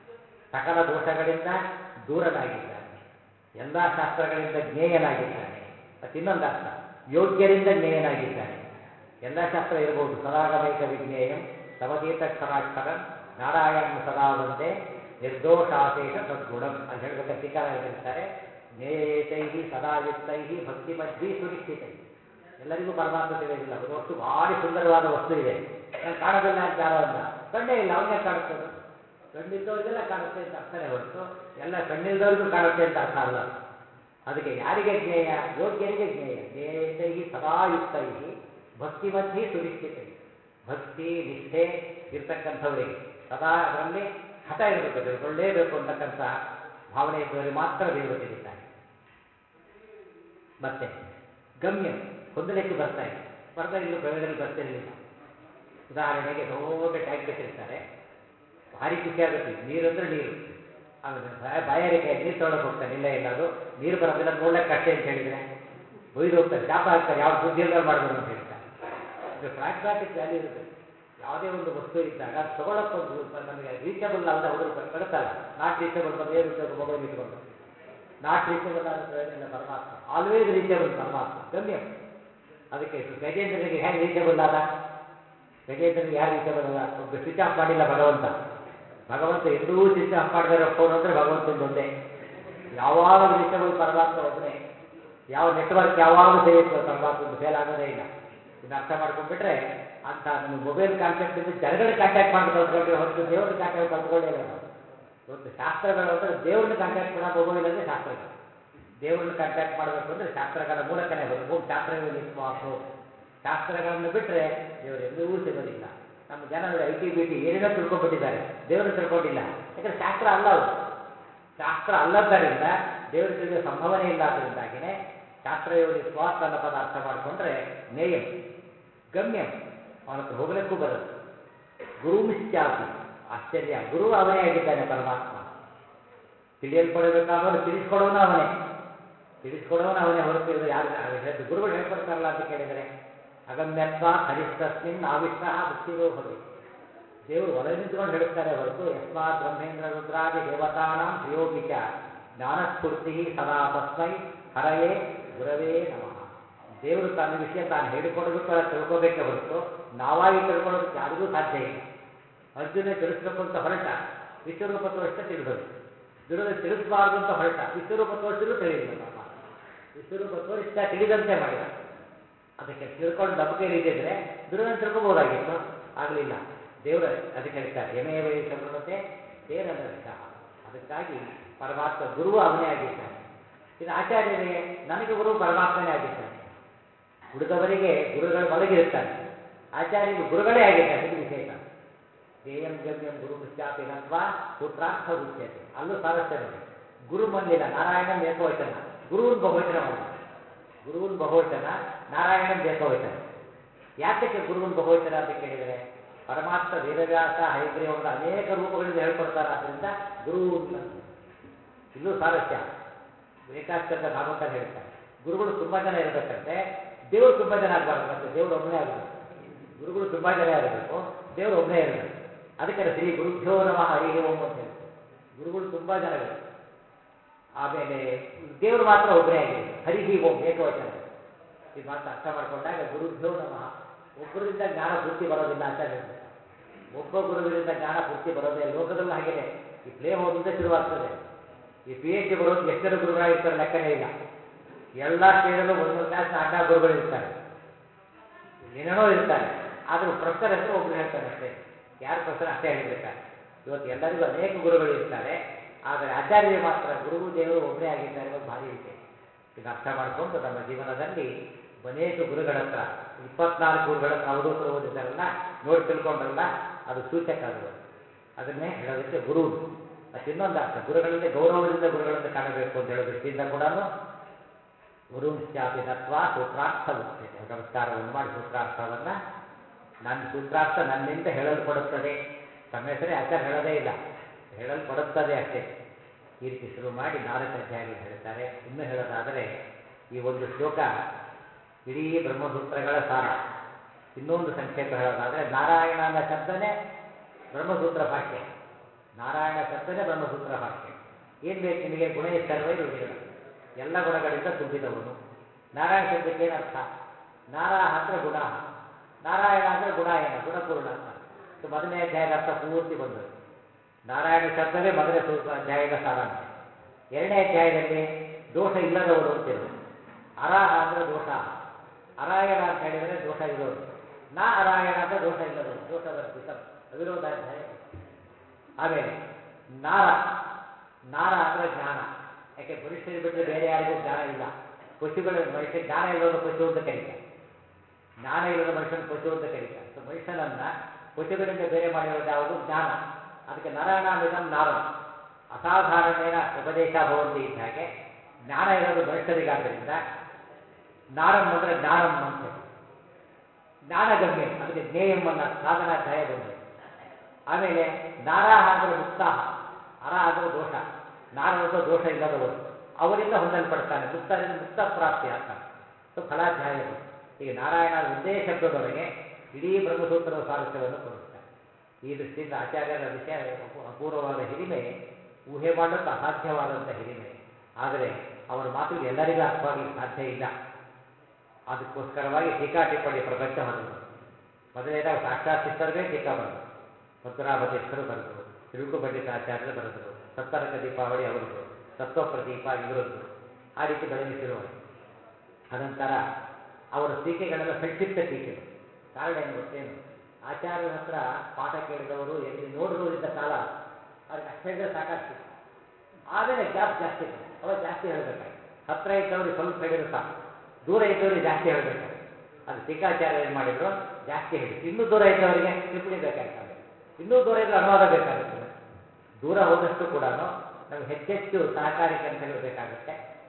ಸಕಲ ದೋಷಗಳಿಂದ ದೂರನಾಗಿದ್ದಾನೆ ಎಲ್ಲ ಶಾಸ್ತ್ರಗಳಿಂದ ಜ್ಞೇಯನಾಗಿದ್ದಾನೆ ಮತ್ತು ಇನ್ನೊಂದು ಅರ್ಥ ಯೋಗ್ಯರಿಂದ ಜ್ಞೇಯನಾಗಿದ್ದಾನೆ ಎಲ್ಲ ಶಾಸ್ತ್ರ ಇರಬಹುದು ಸದಾಗಮೈಕ ವಿಜ್ಞೇಯಂ ಸಮತೀರ್ಥಕ್ಷರಾಕ್ಷರಂ ನಾರಾಯಣಂ ಸದಾ ಒಂದೇ ನಿರ್ದೋಷಾಶೇಷ ಸದ್ಗುಣಂ ಅಲ್ಲಿ ಹೇಳ್ಬೇಕಾದ್ರೆ ಟೀಕಾರ ಹೇಳ್ತಾರೆ ಜ್ಞೇಯೇತೈ ಸದಾಯುಕ್ತೈ ಭಕ್ತಿ ಮಧ್ವಿ ಸುನಿಶ್ಚಿತೈ ಎಲ್ಲರಿಗೂ ಪರಮಾತ್ಮ ತಿಳಿಯೋದಿಲ್ಲ ಒಂದು ವಸ್ತು ಭಾರಿ ಸುಂದರವಾದ ವಸ್ತು ಇದೆ ನಾನು ಕಾಣೋದಿಲ್ಲ ಅಂತ ಯಾರೋ ಅಂದ ಕಣ್ಣೇ ಇಲ್ಲ ಅವನಿಗೆ ಕಾಣಿಸ್ತದೆ ಕಣ್ಣಿದ್ದವರಿಗೆಲ್ಲ ಕಾಣುತ್ತೆ ಅಂತ ಅರ್ಥನೇ ಹೊರತು ಎಲ್ಲ ಕಣ್ಣಿಲ್ದವ್ರಿಗೂ ಕಾಣುತ್ತೆ ಅಂತ ಅರ್ಥ ಅಲ್ಲ ಅದು. ಅದಕ್ಕೆ ಯಾರಿಗೆ ಜ್ಞೇಯ ಯೋಗ್ಯರಿಗೆ ಜ್ಞೇಯ ಜ್ಞೇಯತೈ ಸದಾಯುಕ್ತೈ ಭಕ್ತಿ ಮಧ್ಯೆ ಸುನಿಶ್ಚಿತೈ ಭಕ್ತಿ ನಿಷ್ಠೆ ಇರ್ತಕ್ಕಂಥವರಿಗೆ ಸದಾ ಅದರಲ್ಲಿ ಹಠ ಇರಬೇಕು ತಿಳ್ಕೊಳ್ಳೇಬೇಕು ಅಂತಕ್ಕಂಥ ಭಾವನೆ ಇದ್ದವರಿಗೆ ಮಾತ್ರ ದೇವರು ತಿಳಿತಾರೆ ಮತ್ತೆ ಗಮ್ಯ ಹೊಂದಲಿಕ್ಕೆ ಬರ್ತಾ ಇದೆ ಬರ್ತಾ ಇಲ್ಲೂ ಬೆಳಗಲ್ಲಿ ಬರ್ತಿರಲಿಲ್ಲ ಉದಾಹರಣೆಗೆ ದೊಡ್ಡ ಟ್ಯಾಂಕ್ ಇಟ್ಟಿರ್ತಾರೆ ಭಾರಿ ಖುಷಿ ಆಗುತ್ತೆ ನೀರು ಅಂದ್ರೆ ನೀರು ಆಮೇಲೆ ಭಯ ಬಾಯಾರಿಕೆ ನೀರು ತೊಗೊಳಕ್ಕೆ ಹೋಗ್ತಾನೆ ಇಲ್ಲ ಇಲ್ಲ ಅದು ನೀರು ಬರೋದಿಲ್ಲ ನೋಡ್ಲಿಕ್ಕೆ ಕಷ್ಟೇ ಅಂತ ಹೇಳಿದ್ರೆ ಒಯ್ದು ಹೋಗ್ತಾರೆ ಶಾಪ ಹಾಕ್ತಾರೆ ಯಾವ್ದು ಬುದ್ಧಿ ಇಲ್ದವ್ರು ಮಾಡಿದ್ರು ಅಂತ ಹೇಳ್ತಾರೆ ಇದು ಪ್ರಾಗ್ಮ್ಯಾಟಿಕ್ ವ್ಯಾಲ್ಯೂ ಇರುತ್ತೆ ಯಾವುದೇ ಒಂದು ವಸ್ತು ಇದ್ದಾಗ ಅದು ತಗೊಳ್ಳೋಕ್ಕೊಂದು ನಮಗೆ ರೀಚಬಲ್ ಅಲ್ಲದೆ ಹೋದ್ರೆ ಬರುತ್ತಲ್ಲ ನಾಟ್ ರೀಚಬಲ್ ಬಂದು ಏನು ಉಪಯೋಗ ಮೊಬೈಲ್ ಇಟ್ಕೊಂಡು ನಾಟ್ ರೀಚಬಲ್ ಆದ ಪ್ರಯೋಜನ ಇಲ್ಲ ಪರಮಾತ್ಮ ಆಲ್ವೇಸ್ ರೀಚಬಲ್ ಪರಮಾತ್ಮ ಗಮ್ಯ ಅದಕ್ಕೆ ಗಜೇಂದ್ರನಿಗೆ ಹೇಗೆ ರೀಚಬಲ್ ಆದ ಗಜೇಂದ್ರನಿಗೆ ಯಾರು ರೀಚಬಲ್ ಅಲ್ಲ ಒಬ್ಬ ಸ್ವಿಚ್ ಆಫ್ ಮಾಡಿಲ್ಲ ಭಗವಂತ ಭಗವಂತ ಎಂದೂ ಸ್ವಿಚ್ ಆಫ್ ಮಾಡದೇ ಇರೋ ಫೋನ್ ಅಂದರೆ ಭಗವಂತಂದು ಒಂದೇ ಯಾವಾಗಲೂ ರೀಚಬಲ್ ಪರಮಾತ್ಮ ಒಬ್ಬನೇ ಯಾವ ನೆಟ್ವರ್ಕ್ ಯಾವಾಗಲೂ ಸಿಗುತ್ತೆ ಪರಮಾತ್ಮ ಫೇಲ್ ಆಗೋದೇ ಇಲ್ಲ ಇದನ್ನ ಅರ್ಥ ಮಾಡ್ಕೊಂಡ್ಬಿಟ್ರೆ ಅಂತ ನಮಗೆ ಮೊಬೈಲ್ ಕಾನ್ಸೆಪ್ಟ್ ಇಂದ ಜನಗಳ ಕಾಂಟ್ಯಾಕ್ಟ್ ಮಾಡಿ ಕಲ್ತ್ಕೊಂಡ್ರೆ ಹೊರತು ದೇವ್ರ ಕಾಂಟ್ಯಾಕ್ಟ್ ಕಲ್ತ್ಕೊಳ್ಳೇ ಇಲ್ಲ ನಾವು ಇವತ್ತು ಶಾಸ್ತ್ರಗಳು ಅಂದರೆ ದೇವ್ರನ್ನ ಕಾಂಟ್ಯಾಕ್ಟ್ ಮಾಡೋ ಮೊಬೈಲ್ ಅಂದರೆ ಶಾಸ್ತ್ರಗಳು ದೇವ್ರನ್ನ ಕಾಂಟ್ಯಾಕ್ಟ್ ಮಾಡಬೇಕು ಅಂದರೆ ಶಾಸ್ತ್ರಗಳ ಮೂಲಕನೇ ಹೊರತು ಹೋಗಿ ಶಾಸ್ತ್ರಗಳು ನಿಸ್ವಾಸು ಶಾಸ್ತ್ರಗಳನ್ನು ಬಿಟ್ಟರೆ ದೇವರು ಎಂದೂ ಸಿಗೋದಿಲ್ಲ ನಮ್ಮ ಜನ ನೋಡಿ ಐ ಟಿ ಬಿ ಟಿ ಏನೇನೋ ತಿಳ್ಕೊಂಡ್ಬಿಟ್ಟಿದ್ದಾರೆ ದೇವರು ತಿಳ್ಕೊಂಡಿಲ್ಲ ಯಾಕಂದ್ರೆ ಶಾಸ್ತ್ರ ಅಲ್ಲ ಅವರು ಶಾಸ್ತ್ರ ಅಲ್ಲದ್ದರಿಂದ ದೇವರು ತಿಳಿಯೋ ಸಂಭವನೆ ಇಲ್ಲ ಅದರಿಂದಾಗಿನೇ ಶಾಸ್ತ್ರಯೋನಿ ಸ್ವಾತ್ ಅನ್ನೋ ಪದ ಅರ್ಥ ಮಾಡಿಕೊಂಡ್ರೆ ನೇಯಂ ಗಮ್ಯಂ ಅವನ ಹತ್ರ ಹೋಗ್ಲಿಕ್ಕೂ ಬರುತ್ತೆ ಗುರುಮಿಶ್ಚಾಪಿ ಆಶ್ಚರ್ಯ ಗುರು ಅವನೇ ಆಗಿದ್ದಾನೆ ಪರಮಾತ್ಮ ತಿಳಿಯಲ್ಪಡಬೇಕಾದವನು ತಿಳಿಸ್ಕೊಡೋನು ಅವನೇ ತಿಳಿಸ್ಕೊಡೋನು ಅವನೇ ಹೊರತು ಇದು ಯಾರು ಹೇಳ್ತು ಗುರುಗಳು ಹೇಳ್ಕೊಡ್ತಾರಲ್ಲ ಅಂತ ಕೇಳಿದರೆ ಅಗಮ್ಯತ್ವ ಹರಿಸ್ತಸ್ಮಿನ್ ಆವಿಷ್ಟ ಮುಕ್ತಿರೋ ಭವಿ ದೇವರು ಒಳಗೆ ನಿಂತ್ಕೊಂಡು ಹೇಳ್ತಾರೆ ಹೊರತು ಯಸ್ಮಾತ್ ಬ್ರಹ್ಮೇಂದ್ರ ರುದ್ರಾದಿ ದೇವತಾನಾಂ ಶ್ರೇಯೋಗಿಚ ಜ್ಞಾನಸ್ಫೂರ್ತಿ ಸದಾ ತಸ್ಮೈ ಹರಯೇ ಗುರವೇ ನಮಃ ದೇವರು ತನ್ನ ವಿಷಯ ತಾನು ಹೇಳಿಕೊಡೋದಕ್ಕೂ ಅದನ್ನು ತಿಳ್ಕೋಬೇಕೇ ಹೊರತು ನಾವಾಗಿ ತಿಳ್ಕೊಳ್ಳೋದಕ್ಕೆ ಯಾರಿಗೂ ಸಾಧ್ಯ ಇಲ್ಲ ಅರ್ಜುನ ತಿಳಿಸ್ಬೇಕು ಅಂತ ಹೊರಟ ವಿಶ್ವರೂಪ ತೋರಿಸ್ತಾ ತಿಳಿದೋದು ದುರ್ಯೋಧನ ತಿಳಿಸಬಾರ್ದು ಅಂತ ಹೊರಟ ವಿಶ್ವರೂಪ ತೋರಿಸಿದ್ರು ತಿಳಿಲಿಲ್ಲ ಪರಮಾತ್ಮ ವಿಶ್ವರೂಪ ತೋರಿಸ್ತಾ ತಿಳಿದಂತೆ ಮಾಡಿದ ಅದಕ್ಕೆ ತಿಳ್ಕೊಂಡು ನಮ್ಮ ಕೈಲಿ ಇದ್ದಿದ್ರೆ ದುರ್ಯೋಧನ ತಿಳ್ಕೊಬಹುದಾಗಿತ್ತು ಆಗಲಿಲ್ಲ ದೇವರ ಅದಕ್ಕೆ ಹೇಳ್ತಾರೆ ಯಮೇ ವೈ ಶವೃಣತೆ ತೇನ ನರಕ ಅದಕ್ಕಾಗಿ ಪರಮಾತ್ಮ ಗುರುವು ಅವನೇ ಆಗಿದ್ದಾನೆ ಇನ್ನು ಆಚಾರ್ಯರಿಗೆ ನನಗೆ ಗುರು ಪರಮಾತ್ಮನೇ ಆಗಿದ್ದಾನೆ ಉಳಿದವರಿಗೆ ಗುರುಗಳ ಒಳಗಿರುತ್ತಾನೆ ಆಚಾರ್ಯರಿಗೆ ಗುರುಗಳೇ ಆಗಿದ್ದಾನೆ ಇದು ವಿಶೇಷ ಧ್ಯೇಯಂ ಗಮ್ಯಂ ಗುರು ಪಶ್ಚಾಪಿನತ್ವ ಸೂತ್ರಾರ್ಥ ಉಚ್ಯತೆ ಅಲ್ಲೂ ಸಾರಸ್ಯ ನೋಡಿ ಗುರು ಮಲ್ಲಿಲ್ಲ ನಾರಾಯಣನ್ ಏಕವಚನ ಗುರುವನ್ ಬಹುವಚನ ಮಾಡಿದ ಗುರುವನ್ ಬಹುವಚನ ನಾರಾಯಣನ್ ಏಕವಚನ ಯಾತಕ್ಕೆ ಗುರುವನ್ ಬಹುವಚನ ಅಂತ ಕೇಳಿದರೆ ಪರಮಾತ್ಮ ವೇದವ್ಯಾಸ ಹೈಗ್ರೀವದ ಅನೇಕ ರೂಪಗಳಿಂದ ಹೇಳ್ಕೊಡ್ತಾರೆ ಆದ್ದರಿಂದ ಗುರು ಅಂತ. ಇಲ್ಲೂ ಸಾರಸ್ಯ ಏಕಾಶ್ಚಂದ್ರ ಭಾಗವತ ಹೇಳ್ತಾರೆ ಗುರುಗಳು ತುಂಬಾ ಜನ ಇರಬೇಕಂತೆ ದೇವರು ತುಂಬಾ ಜನ ಆಗಬಾರ್ದು ಮತ್ತೆ ದೇವರು ಒಬ್ಬನೇ ಆಗಬೇಕು ಗುರುಗಳು ತುಂಬಾ ಜನ ಇರಬೇಕು ದೇವರು ಒಬ್ಬನೇ ಇರಬೇಕು ಅದಕ್ಕೆ ಶ್ರೀ ಗುರುಭ್ಯೋ ನಮಃ ಹರಿ ಓಂ ಅಂತ ಹೇಳ್ತಾರೆ ಗುರುಗಳು ತುಂಬಾ ಜನಗಳು ಆಮೇಲೆ ದೇವರು ಮಾತ್ರ ಒಬ್ಬನೇ ಆಗಿದೆ ಹರಿಹಿ ಓಂ ಏಕವಚನ ಈ ಮಾತು ಅರ್ಥ ಮಾಡ್ಕೊಂಡಾಗ ಗುರುಭ್ಯೋ ನಮಃ ಒಬ್ಬರಿಂದ ಜ್ಞಾನ ಪೂರ್ತಿ ಬರೋದಿಲ್ಲ ಅಂತ ಹೇಳ್ತಾರೆ ಒಬ್ಬ ಗುರುವಿನಿಂದ ಜ್ಞಾನ ಪೂರ್ತಿ ಬರೋದೇ ಲೋಕದಲ್ಲೂ ಹಾಗೇನೆ ಈ ಪ್ಲೇ ಹೋದಿಂದ ಶುರುವಾಗ್ತದೆ ಈ ಪಿ ಎಚ್ ಡಿ ಬರೋದು ಎಷ್ಟು ಜನ ಗುರುಗಳಾಗಿರ್ತಾರೆ ಲೆಕ್ಕನೇ ಇಲ್ಲ ಎಲ್ಲ ಸ್ಟೇಜಲ್ಲೂ ಒಂದೊಂದು ಕ್ಲಾಸ್ ಅಡ್ಡ ಗುರುಗಳು ಇರ್ತಾರೆ ಏನೇನೋ ಇರ್ತಾರೆ ಆದರೂ ಪ್ರೊಫೆಸರ್ ಹೆಸರು ಒಬ್ರು ಹೇಳ್ತಾರೆ ಅಷ್ಟೇ ಯಾರು ಪ್ರೊಫೆಸರ್ ಅಷ್ಟೇ ಹೇಳಿಬಿಡ್ತಾರೆ ಇವತ್ತು ಎಲ್ಲರಿಗೂ ಅನೇಕ ಗುರುಗಳು ಇರ್ತಾರೆ ಆದರೆ ಆಚಾರ್ಯರು ಮಾತ್ರ ಗುರುವು ದೇವರು ಒಬ್ಬನೇ ಆಗಿದ್ದಾರೆ ಅನ್ನೋದು ಭಾರಿ ವಿಶೇಷ ಇದು ಅರ್ಥ ಮಾಡಿಕೊಂಡು ನಮ್ಮ ಜೀವನದಲ್ಲಿ ಅನೇಕ ಗುರುಗಳ ಹತ್ರ ಇಪ್ಪತ್ನಾಲ್ಕು ಗುರುಗಳ ಹತ್ರ ಅವಧೂತರು ಓದಿದ್ದಾರಲ್ಲ ನೋಡಿ ತಿಳ್ಕೊಂಡ್ರಲ್ಲ ಅದು ಸೂಚಕ ಅದು ಅದನ್ನೇ ಹೇಳೋದಕ್ಕೆ ಗುರು ಮತ್ತು ಇನ್ನೊಂದು ಅರ್ಥ ಗುರುಗಳಲ್ಲಿ ಗೌರವದಿಂದ ಗುರುಗಳನ್ನು ಕಾಣಬೇಕು ಅಂತ ಹೇಳೋ ದೃಷ್ಟಿಯಿಂದ ಕೂಡ ಗುರುಂಶ್ಚಾಪಿ ತತ್ವ ಸೂತ್ರಾರ್ಥ ಉಚ್ಯತೆ ನಮಸ್ಕಾರವನ್ನು ಮಾಡಿ ಸೂತ್ರಾರ್ಥವನ್ನ ನನ್ನ ಸೂತ್ರಾರ್ಥ ನನ್ನಿಂದ ಹೇಳಲ್ಪಡುತ್ತದೆ ತಮ್ಮ ಹೆಸರೇ ಆಚಾರ ಹೇಳೋದೇ ಇಲ್ಲ ಹೇಳಲ್ಪಡುತ್ತದೆ ಅಷ್ಟೇ ಈ ರೀತಿ ಶುರು ಮಾಡಿ ನಾಲ್ಕು ಅಧ್ಯಾಯಗಳು ಹೇಳ್ತಾರೆ ಇನ್ನು ಹೇಳೋದಾದರೆ ಈ ಒಂದು ಶ್ಲೋಕ ಇಡೀ ಬ್ರಹ್ಮಸೂತ್ರಗಳ ಸಾರ ಇನ್ನೊಂದು ಸಂಕ್ಷೇಪ ಹೇಳೋದಾದರೆ ನಾರಾಯಣನ ಶಬ್ದನೇ ಬ್ರಹ್ಮಸೂತ್ರ ಭಾಷ್ಯ ನಾರಾಯಣ ಶಬ್ದನೇ ಬ್ರಹ್ಮಸೂತ್ರ ಭಾಷ್ಯ ಏನು ಬೇಕು ನಿಮಗೆ ಗುಣ ಸರ್ವೈ ರುಜಿಗಳ ಎಲ್ಲ ಗುಣಗಳಿಂದ ತುಂಬಿದವನು ನಾರಾಯಣ ಶಬ್ದಕ್ಕೆ ಏನರ್ಥ ನಾರಾಹ ಅಂದರೆ ಗುಣ ನಾರಾಯಣ ಅಂದರೆ ಗುಣಾಯನ ಗುಣಪೂರ್ಣ ಅಂತ ಸೊ ಮೊದಲನೇ ಅಧ್ಯಾಯದ ಅರ್ಥ ಪೂರ್ತಿ ಬಂದದ್ದು ನಾರಾಯಣ ಶಬ್ದವೇ ಮೊದಲನೇ ಸೂ ಅಧ್ಯಾಯದ ಸಾರಾಂಶ ಎರಡನೇ ಅಧ್ಯಾಯದಲ್ಲಿ ದೋಷ ಇಲ್ಲದವನು ಅಂತಿರೋದು ಅರಾಹ ಅಂದರೆ ದೋಷ ಅರಾಯಣ ಅಂತ ಹೇಳಿದರೆ ದೋಷ ಇರೋದು ನಾ ಅರಾಯಣ ಅಂದರೆ ದೋಷ ಇಲ್ಲದವನು ದೋಷವರ್ಜಿತ ಅವಿರೋಧಾಧ್ಯಾಯ ಆಮೇಲೆ ನಾರ ನಾರ ಅಂದರೆ ಜ್ಞಾನ ಯಾಕೆ ಮನುಷ್ಯರು ಬಿಟ್ಟರೆ ಬೇರೆ ಯಾರಿಗೂ ಜ್ಞಾನ ಇಲ್ಲ ಪಶುಗಳ ಮನುಷ್ಯ ಜ್ಞಾನ ಇಲ್ಲದ ಪಶು ಅಂತ ಕರೀತಾರೆ ಜ್ಞಾನ ಇಲ್ಲದ ಮನುಷ್ಯನ ಪಶು ಅಂತ ಕರೀತಾರೆ ಸೊ ಮನುಷ್ಯನನ್ನ ಪಶುಗಳಿಂದ ಬೇರೆ ಮಾಡಿರೋದು ಯಾವುದು ಜ್ಞಾನ ಅದಕ್ಕೆ ನರಾಣಾಮಿದಂ ನಾರಂ ಅಸಾಧಾರಣೇನ ಉಪದೇಶ ಭವಂತಿ ಇದ್ದ ಹಾಗೆ ಜ್ಞಾನ ಇರೋದು ಮನುಷ್ಯರಿಗಾದ್ದರಿಂದ ನಾರಂ ಅಂದರೆ ಜ್ಞಾನಂ ಅಂತ ಹೇಳಿ ಜ್ಞಾನಗಮ್ಯ ಅದಕ್ಕೆ ಜ್ಞೇಯಂ ಅನ್ನ ಸಾಧನಾಧ್ಯಾಯ ಬಂದಿದೆ ಆಮೇಲೆ ನಾರಾಹ ಅಂದರೆ ಮುಕ್ತಾಹ ಅರ ಅಂದರೆ ದೋಷ ನಾರದ ದೋಷ ಇಲ್ಲದವರು ಅವರಿಂದ ಹೊಂದಲ್ಪಡ್ತಾನೆ ಮುಕ್ತರಿಂದ ಮುಕ್ತ ಪ್ರಾಪ್ತಿ ಅಂತ ಸೊ ಫಲಾಧ್ಯಾಯ ಬಂತು ಈಗ ನಾರಾಯಣ ಒಂದೇ ಶಬ್ದದೊಳಗೆ ಇಡೀ ಬ್ರಹ್ಮಸೂತ್ರದ ಸಾರಸ್ಯವನ್ನು ಕೊಡುತ್ತಾರೆ ಈ ದೃಷ್ಟಿಯಿಂದ ಆಚಾರ್ಯರ ವಿಷಯ ಅಪೂ- ಅಪೂರ್ವವಾದ ಹಿರಿಮೆ ಊಹೆ ಮಾಡಲಿಕ್ಕೆ ಅಸಾಧ್ಯವಾದಂಥ ಹಿರಿಮೆ ಆದರೆ ಅವರ ಮಾತುಗಳು ಎಲ್ಲರಿಗೂ ಅರ್ಥವಾಗಲಿಕ್ಕೆ ಸಾಧ್ಯ ಇಲ್ಲ ಅದಕ್ಕೋಸ್ಕರವಾಗಿ ಟೀಕಾ ಟಿಪ್ಪಣಿ ಪ್ರಪಂಚ ಹೊರದರು ಮೊದಲನೇದಾಗ ಸಾಕ್ಷಾತ್ ಶಿಸ್ತರ್ಗೇ ಟೀಕಾ ಬರೆದರು ಭದ್ರಾಭತೀರ್ಥರು ಬರೆದರು ತಿರುಕು ಪಂಡಿತಾಚಾರ್ಯರು ಬರೆದರು ಸತ್ತರಕ ದೀಪಾವಳಿ ಅವರದ್ದು ತತ್ವ ಪ್ರದೀಪ ಇವರದ್ದು ಆ ರೀತಿ ಬೆಳೆಯಲು ಶುರುವಾಯಿತು ಅನಂತರ ಅವರ ಟೀಕೆಗಳೆಲ್ಲ ಸಂಕ್ಷಿಪ್ತ ಟೀಕೆಗಳು ಕಾರಣ ಏನು ಗೊತ್ತೇನು ಆಚಾರ್ಯರ ಹತ್ರ ಪಾಠ ಕೇಳಿದವರು ಎಲ್ಲಿ ನೋಡಿದವರಿದ್ದ ಕಾಲ ಅವ್ರಿಗೆ ಅಷ್ಟು ಹೇಳಿದ್ರೆ ಸಾಕಾಗ್ತಿತ್ತು ಆಮೇಲೆ ಗ್ಯಾಪ್ ಜಾಸ್ತಿ ಬಂತು ಅವಾಗ ಜಾಸ್ತಿ ಹೇಳಬೇಕಾಗಿ ಹತ್ರ ಇದ್ದವ್ರಿಗೆ ಸ್ವಲ್ಪ ಹೇಳಿದ್ರು ಸಾಕು ದೂರ ಇದ್ದವ್ರಿಗೆ ಜಾಸ್ತಿ ಹೇಳಬೇಕಾಗಿ ಅದು ಟೀಕಾಚಾರ್ಯ ಏನು ಮಾಡಿದ್ರು ಜಾಸ್ತಿ ಹೇಳಿ ಇನ್ನೂ ದೂರ ಇದ್ದವರಿಗೆ ಟಿಪ್ಪಣಿ ಬೇಕಾಗ್ತದೆ ಇನ್ನೂ ದೂರ ಇದ್ರೆ ಅನುವಾದ ಬೇಕಾಗುತ್ತೆ ಮತ್ತೆ ದೂರ ಹೋದಷ್ಟು ಕೂಡ ನಮಗೆ ಹೆಚ್ಚೆಚ್ಚು ಸಹಕಾರಿ ಗ್ರಂಥಗಳು ಬೇಕಾಗುತ್ತೆ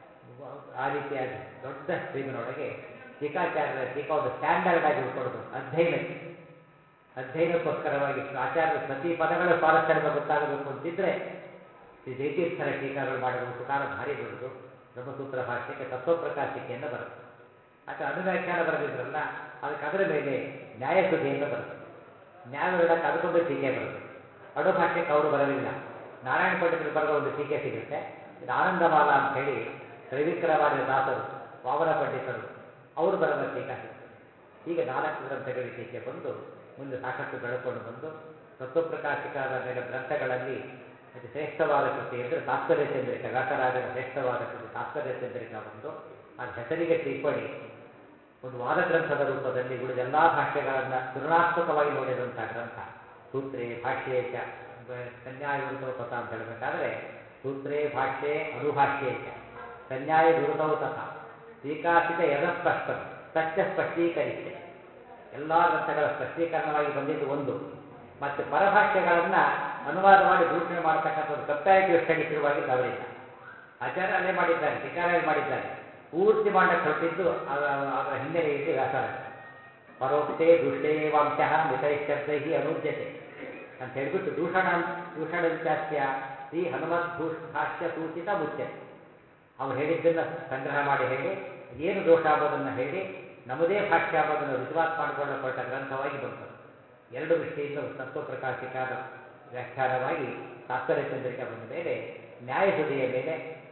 ಆ ರೀತಿಯಾದ ದೊಡ್ಡ ಸ್ಟ್ರೀಮಿನೊಳಗೆ ಟೀಕಾಚಾರ್ಯರ ಟೀಕಾ ಒಂದು ಸ್ಟ್ಯಾಂಡರ್ಡ್ ಆಗಿ ಉಳ್ಕೊಳ್ಬೋದು ಅಧ್ಯಯನಕ್ಕೆ ಅಧ್ಯಯನಕ್ಕೋಸ್ಕರವಾಗಿ ಆಚಾರ್ಯರ ಪ್ರತಿ ಪದಗಳ ಸ್ವಾರಸ್ಯ ನಮಗೆ ಗೊತ್ತಾಗಬೇಕು ಅಂತಿದ್ರೆ ಶ್ರೀ ಜಯತೀರ್ಥರ ಟೀಕಾಗಳು ಮಾಡಿದ ಉಪಕಾರ ಭಾರಿ ದೊಡ್ಡದು ಬ್ರಹ್ಮಸೂತ್ರ ಭಾಷ್ಯಕ್ಕೆ ತತ್ವಪ್ರಕಾಶಿಕೆಯನ್ನು ಬರುತ್ತೆ ಆತ ಅನುವ್ಯಾಖ್ಯಾನ ಬರೆದಿದ್ರಲ್ಲ ಅದಕ್ಕೆ ಅದರ ಮೇಲೆ ನ್ಯಾಯಸುಧಿಯನ್ನು ಬರುತ್ತೆ ನ್ಯಾಯವಿರಡಕ್ಕೆ ಅದಕ್ಕೊಂದು ಟೀಕೆ ಬರುತ್ತೆ ಅಡು ಭಾಷ್ಯಕ್ಕೆ ಅವರು ಬರಲಿಲ್ಲ ನಾರಾಯಣ ಪಂಡಿತರು ಬರೆದ ಒಂದು ಟೀಕೆ ಸಿಗುತ್ತೆ ಇದು ಆನಂದಮಾಲ ಅಂತ ಹೇಳಿ ತ್ರಿವಿಕ್ರಮಾರ್ಯ ದಾಸರು ವಾಮನ ಪಂಡಿತರು ಅವರು ಬರೆದ ಟೀಕಾ ಸಿಗ್ತದೆ ಹೀಗೆ ನಾಲ್ಕು ಗ್ರಂಥಗಳಿಗೆ ಟೀಕೆ ಬಂದು ಮುಂದೆ ಸಾಕಷ್ಟು ಬೆಳಕೊಂಡು ಬಂದು ತತ್ವಪ್ರಕಾಶಿಕದ ಮೇಲೆ ಗ್ರಂಥಗಳಲ್ಲಿ ಅತಿ ಶ್ರೇಷ್ಠವಾದ ಕೃತಿ ಅಂದರೆ ತಾತ್ಪರ್ಯ ಚಂದ್ರಿಕ ವ್ಯಾಸರಾಜರ ಶ್ರೇಷ್ಠವಾದ ಕೃತಿ ತಾತ್ಪರ್ಯ ಚಂದ್ರಿಕ ಬಂದು ಅದು ಹೆಸರಿಗೆ ಟಿಪ್ಪಣಿ ಒಂದು ವಾದ ಗ್ರಂಥದ ರೂಪದಲ್ಲಿ ಉಳಿದ ಎಲ್ಲಾ ಭಾಷ್ಯಗಳನ್ನು ತುಲನಾತ್ಮಕವಾಗಿ ನೋಡಿದಂಥ ಗ್ರಂಥ ಸೂತ್ರೇ ಭಾಷ್ಯೇ ಚ ಬ- ಕನ್ಯಾಯ ಪಥ ಅಂತ ಹೇಳಬೇಕಾದ್ರೆ ಸೂತ್ರೇ ಭಾಷ್ಯೆ ಅನುಭಾಷ್ಯೆ ಚ ಸಂನ್ಯಾಯ ದುರುತೌ ತಥಾ ಟೀಕಾಸಿತ ಯದಸ್ಪಷ್ಟ ತಚ್ಚ ಸ್ಪಷ್ಟೀಕರಿಸೆ ಎಲ್ಲ ಗ್ರಂಥಗಳ ಸ್ಪಷ್ಟೀಕರಣವಾಗಿ ಬಂದಿದ್ದು ಒಂದು ಮತ್ತು ಪರಭಾಷ್ಯಗಳನ್ನು ಅನುವಾದ ಮಾಡಿ ದೂಷಣೆ ಮಾಡತಕ್ಕಂಥದ್ದು ಕಂಪ್ಯಾರಿಟಿವ್ ಸ್ಟಡಿ ಶುರುವಾಗಿದ್ದು ಅವರಿಂದ ಆಚಾರ್ಯ ಅಲ್ಲೇ ಮಾಡಿದ್ದಾರೆ ಟೀಕಾರಲ್ಲಿ ಮಾಡಿದ್ದಾರೆ ಪೂರ್ತಿ ಮಾಡಕ್ಕೆ ಹೊರಟಿದ್ದು ಅದ- ಅದರ ಹಿನ್ನೆಲೆಯಲ್ಲಿ ವ್ಯಾಸರಾಜ ಪರೋಕ್ತೆ ದುಷ್ಟೇ ವಾಂಶಃ ಮಿತೈಶ್ಚಬ್ದೈ ಅನುಜ್ಯತೆ ಅಂತ ಹೇಳ್ಬಿಟ್ಟು ದೂಷಣ ದೂಷಣ ವಿಚಾಸ್ಯ ಶ್ರೀ ಹನುಮದ್ ಭೂಷ್ ಭಾಷ್ಯ ಸೂಚಿತ ಮುಚ್ಯತೆ ಅವ್ರು ಹೇಳಿದ್ದನ್ನು ಸಂಗ್ರಹ ಮಾಡಿ ಹೇಳಿ ಏನು ದೋಷ ಅಂಬೋದನ್ನು ಹೇಳಿ ನಮ್ಮದೇ ಭಾಷ್ಯ ಅಂಬೋದನ್ನು ರುಜುವಾತ್ ಮಾಡಿಕೊಳ್ಳ ಹೊರಟ ಗ್ರಂಥವಾಗಿ ಬರ್ತದೆ ಎರಡು ದೃಷ್ಟಿಯಿಂದ ತತ್ವ ಪ್ರಕಾಶಿಕಾದ ವ್ಯಾಖ್ಯಾನವಾಗಿ ತಾತ್ಪರ್ಯ ಚಂದ್ರಿಕೆ ಬಂದ ಮೇಲೆ ನ್ಯಾಯಸುದೆಯ ಮೇಲೆ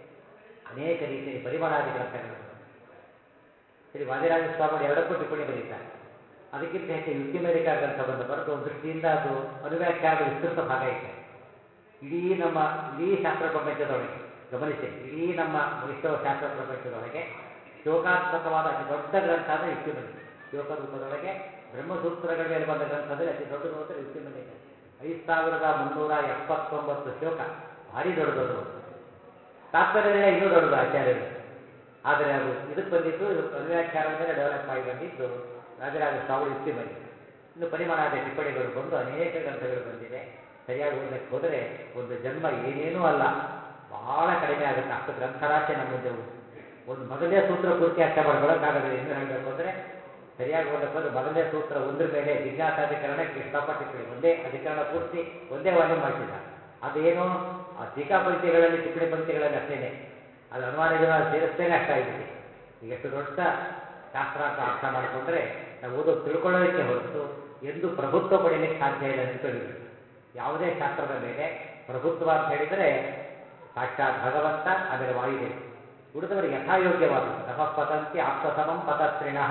ಅನೇಕ ರೀತಿಯಲ್ಲಿ ಪರಿಮಳಾದಿ ಗ್ರಂಥಗಳು ಬಂದಿವೆ ಶ್ರೀ ವಾದಿರಾಜ ಸ್ವಾಮಿ ಎರಡಕ್ಕೂ ಟಿಪ್ಪಣಿ ಬರೀತಾರೆ ಅದಕ್ಕಿಂತ ಹೆಚ್ಚು ಯುಕ್ತಿಮೇರಿಕಾ ಗ್ರಂಥ ಬಂದ ಬರೆದು ಒಂದು ದೃಷ್ಟಿಯಿಂದ ಅದು ಅನುವ್ಯಾಖ್ಯಾನದ ವಿಸ್ತೃತ ಭಾಗ ಇದೆ ಇಡೀ ನಮ್ಮ ಇಡೀ ಶಾಸ್ತ್ರ ಪ್ರಪಂಚದೊಳಗೆ ಗಮನಿಸಿ ಇಡೀ ನಮ್ಮ ವೈಷ್ಣವ ಶಾಸ್ತ್ರ ಪ್ರಪಂಚದೊಳಗೆ ಶ್ಲೋಕಾತ್ಮಕವಾದ ಅತಿ ದೊಡ್ಡ ಗ್ರಂಥ ಅಂದರೆ ಯುಕ್ತಿಮಣಿ ಶ್ಲೋಕ ರೂಪದೊಳಗೆ ಬ್ರಹ್ಮಸೂತ್ರಗಳ ಮೇಲೆ ಬಂದ ಗ್ರಂಥದಲ್ಲಿ ಅತಿ ದೊಡ್ಡದು ಅಂದರೆ ಯುಕ್ತಿಮಣಿ ಇದೆ ಐದು ಸಾವಿರದ ಮುನ್ನೂರ ಎಪ್ಪತ್ತೊಂಬತ್ತು ಶ್ಲೋಕ ಭಾರಿ ದೊಡ್ಡದು ತಾತ್ಪರ್ಯದಿಂದ ಇನ್ನೂ ದೊಡ್ಡದು ಆಚಾರ್ಯರು ಆದರೆ ಅದು ಇದಕ್ಕೆ ಬಂದಿದ್ದು ಇದು ಅನುವ್ಯಾಖ್ಯಾನದ ಮೇಲೆ ಡೆವಲಪ್ ಆಗಿ ಬಂದಿದ್ದು ರಾಜರಾಜ ಸ್ವಾಮಿ ಯುಕ್ತಿ ಬಂದಿದೆ ಇನ್ನು ಪರಿಮಾಣಾದ ಟಿಪ್ಪಣಿಗಳು ಬಂದು ಅನೇಕ ಗ್ರಂಥಗಳು ಬಂದಿದೆ ಸರಿಯಾಗಿ ಓದಕ್ಕೆ ಹೋದರೆ ಒಂದು ಜನ್ಮ ಏನೇನೂ ಅಲ್ಲ ಬಹಳ ಕಡಿಮೆ ಆಗುತ್ತೆ ಅಷ್ಟು ಗ್ರಂಥರಾಶಿ ನಮ್ಮ ಮುಂದೆ ಉಂಟು ಒಂದು ಮೊದಲನೇ ಸೂತ್ರ ಪೂರ್ತಿ ಅರ್ಥ ಮಾಡ್ಕೊಳ್ಳೋಕ್ಕಾಗದೆ ಇನ್ನೂ ಹೇಳಬೇಕು ಅಂದರೆ ಸರಿಯಾಗಿ ಓದಕ್ಕೆ ಹೋದ್ರೆ ಮೊದಲನೇ ಸೂತ್ರ ಒಂದ್ರ ಮೇಲೆ ಜಿಜ್ಞಾಸಾಧಿಕರಣ ಕೃಷ್ಣಪ್ಪ ಟಿಪ್ಪಣಿ ಒಂದೇ ಅಧಿಕರಣ ಪೂರ್ತಿ ಒಂದೇ ವಾಲ್ಯೂಮ್ ಮಾಡಿಸಿದ ಅದೇನು ಆ ಟೀಕಾ ಪಂಕ್ತಿಗಳಲ್ಲಿ ಟಿಪ್ಪಣಿ ಪಂಕ್ತಿಗಳಲ್ಲಿ ಅಷ್ಟೇನೆ ಅದು ಅನುಮಾನಗಳು ಅದು ಸೇರಿಸ್ತೇನೆ ಅಷ್ಟಾಗ್ಬಿಟ್ಟು ಈಗ ಎಷ್ಟು ದೊಡ್ಡ ಶಾಸ್ತ್ರ ಅಂತ ಅರ್ಥ ಮಾಡಿಕೊಂಡ್ರೆ ನಾವು ಓದೋದು ತಿಳ್ಕೊಳ್ಳೋದಕ್ಕೆ ಹೊರತು ಎಂದು ಪ್ರಭುತ್ವ ಪಡೆಯಲಿಕ್ಕೆ ಸಾಧ್ಯ ಇಲ್ಲ ನೆನಪಿರಬೇಕು ಯಾವುದೇ ಶಾಸ್ತ್ರದ ಮೇಲೆ ಪ್ರಭುತ್ವ ಅಂತ ಹೇಳಿದರೆ ಸಾಕ್ಷಾತ್ ಭಗವಂತ ಆಮೇಲೆ ವಾಯುದೇವ ಉಳಿದವರಿಗೆ ಯಥಾಯೋಗ್ಯವಾದದ್ದು ತಪಃ ಪತಂತಿ ಆತ್ಮಸಮಂ ಪತತ್ರಿಣಃ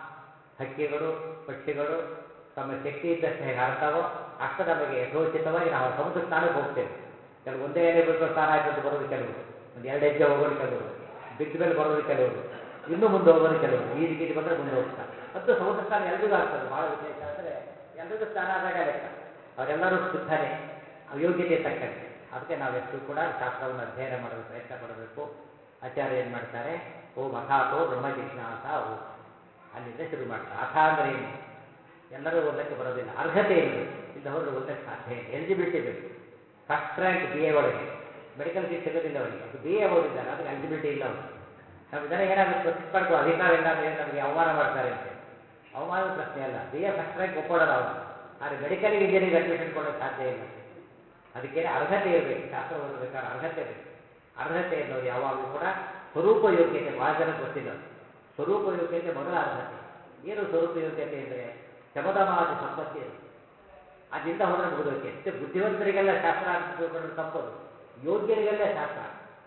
ಹಕ್ಕಿಗಳು ಪಕ್ಷಿಗಳು ತಮ್ಮ ಶಕ್ತಿ ಇದ್ದಷ್ಟು ಹೇಗೆ ಹಾರ್ತಾವೋ ಅಷ್ಟು ನಮಗೆ ಯಥೋಚಿತವಾಗಿ ನಾವು ಸಮುದ್ರ ಸ್ನಾನಕ್ಕೆ ಹೋಗ್ತೇವೆ ಕೆಲವು ಒಂದೇ ಎಲೆ ಬಿಟ್ಟು ಸ್ನಾನ ಆಯ್ತು ಅಂತ ಬರೋದು ಕೆಲವರು ಒಂದು ಎರಡು ಹೆಜ್ಜೆ ಹೋಗೋರು ಕೆಲವರು ಬಿದ್ದ ಮೇಲೆ ಬರೋರು ಕೆಲವರು ಇನ್ನೂ ಮುಂದೆ ಹೋಗೋರು ಕೆಲವರು ಈಜು ಗೀಜು ಬಂದರೆ ಮುಂದೆ ಹೋಗ್ತಾರೆ ಮತ್ತು ಸಮುದ್ರ ಸ್ನಾನ ಎಲ್ರಿಗೂ ಆಗ್ತದೆ ಭಾಳ ವಿಶೇಷ ಅಂದರೆ ಎಲ್ರಿಗೂ ಸ್ನಾನ ಆದಾಗ ಲೆಕ್ಕ ಅವರೆಲ್ಲರೂ ಶುದ್ಧನೇ ಅಯೋಗ್ಯತೆ ತಕ್ಕಂತೆ ಅದಕ್ಕೆ ನಾವೆಷ್ಟು ಕೂಡ ಶಾಸ್ತ್ರವನ್ನು ಅಧ್ಯಯನ ಮಾಡಲು ಪ್ರಯತ್ನ ಪಡಬೇಕು ಆಚಾರ್ಯ ಏನು ಮಾಡ್ತಾರೆ ಓ ಅಥಾತೋ ಬ್ರಹ್ಮ ಜಿಜ್ಞಾಸ ಓ ಅಲ್ಲಿಂದ ಶುರು ಮಾಡ್ತಾರೆ ಅಥ ಅಂದರೆ ಏನು ಎಲ್ಲರೂ ಓದಕ್ಕೆ ಬರೋದಿಲ್ಲ ಅರ್ಹತೆ ಇರಬೇಕು ಇಲ್ಲ ಹೋದ್ರೆ ಓದಕ್ಕೆ ಸಾಧ್ಯ ಇಲ್ಲ ಎಲಿಜಿಬಿಲಿಟಿ ಬೇಕು ಫಸ್ಟ್ ರ್ಯಾಂಕ್ ಬಿ ಎ ಒಳಗೆ ಮೆಡಿಕಲ್ ಸೀಟ್ ಸಿಗೋದಿಲ್ಲ ಅವರಿಗೆ ಅದು ಬಿ ಎ ಓದಿದ್ದಾರೆ ಅದಕ್ಕೆ ಎಲಿಜಿಬಿಲಿಟಿ ಇಲ್ಲ ಅವರು ನಮ್ಮ ಜನ ಏನಾಗುತ್ತೆ ಸಿಕ್ಕಾಡ್ಕೋ ಅಧಿಕಾರ ಇಲ್ಲ ಅಂದರೆ ನಮಗೆ ಅವಮಾನ ಮಾಡ್ತಾರೆ ಅಂತೇಳಿ ಅವಮಾನದ ಪ್ರಶ್ನೆ ಅಲ್ಲ ಬಿ ಎ ಫಸ್ಟ್ ರ್ಯಾಂಕ್ ಒಪ್ಕೊಳ್ಳೋದು ಅವರು ಆದರೆ ಮೆಡಿಕಲ್ಗೆ ಇಂಜಿನಿಯರಿಂಗ್ ಅಡ್ಮಿಷನ್ ಕೊಡೋಕ್ಕೆ ಸಾಧ್ಯ ಇಲ್ಲ ಅದಕ್ಕೇನೆ ಅರ್ಹತೆ ಇರಬೇಕು ಶಾಸ್ತ್ರ ಓದಬೇಕಾದ್ರೆ ಅರ್ಹತೆ ಬೇಕು ಅರ್ಹತೆ ಅನ್ನೋದು ಯಾವಾಗಲೂ ಕೂಡ ಸ್ವರೂಪ ಯೋಗ್ಯತೆ ಭಾಳ ಜನಕ್ಕೆ ಗೊತ್ತಿಲ್ಲ ಸ್ವರೂಪ ಯೋಗ್ಯತೆ ಮೊದಲ ಅರ್ಹತೆ ಏನು ಸ್ವರೂಪ ಯೋಗ್ಯತೆ ಅಂದರೆ ಶಮದಮಾದಿ ಸಂಪತ್ತಿ ಇರುತ್ತೆ ಅದಿಂದ ಹೋದರೆ ಮುಗಿದೋಕೆ ಎಷ್ಟು ಬುದ್ಧಿವಂತರಿಗೆಲ್ಲ ಶಾಸ್ತ್ರ ಅಂತ ತಿಳ್ಕೊಂಡ್ರೆ ತಪ್ಪದು ಯೋಗ್ಯರಿಗೆಲ್ಲ ಶಾಸ್ತ್ರ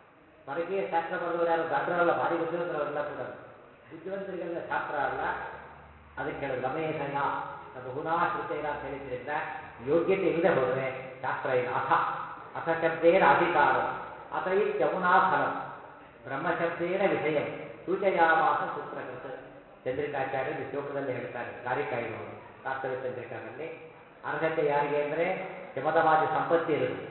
ಹೊರಗೆ ಶಾಸ್ತ್ರ ಬರೆದವರು ಯಾರು ದಾಟ್ರಲ್ಲ ಭಾರಿ ಬುದ್ಧಿವಂತರವರೆಲ್ಲ ಕೂಡ ಬುದ್ಧಿವಂತರಿಗೆಲ್ಲ ಶಾಸ್ತ್ರ ಅಲ್ಲ ಅದಕ್ಕೆ ಹೇಳೋದು ರಮೇಶಯ ಬಹುನಾ ಶ್ರುತೇನ ಅಂತ ಹೇಳಿದ್ರಿಂದ ಯೋಗ್ಯತೆ ಇಲ್ಲದೆ ಹೋದರೆ ಶಾಸ್ತ್ರ ಇಲ್ಲ ಅಥ ಅಥ ಶಬ್ದೇನ ಅಧಿಕಾರ ಅಥ ಇತ್ಯಮುನಾ ಫಲಂ ಬ್ರಹ್ಮಶಬ್ದೇನ ವಿಷಯ ಸೂಚಯಾಮಾಸ ಸೂತ್ರಕೃತ ಚಂದ್ರಿಕಾಚಾರ್ಯರು ಈ ಶ್ಲೋಕದಲ್ಲಿ ಹೇಳ್ತಾರೆ ಕಾರಿಕಾ ಇರುವುದು ತಾತ್ಪರ್ಯ ಚಂದ್ರಿಕಾದಲ್ಲಿ ಅರ್ಹತೆ ಯಾರಿಗೆ ಅಂದರೆ ಶಮದವಾದಿ ಸಂಪತ್ತಿ ಇರಬೇಕು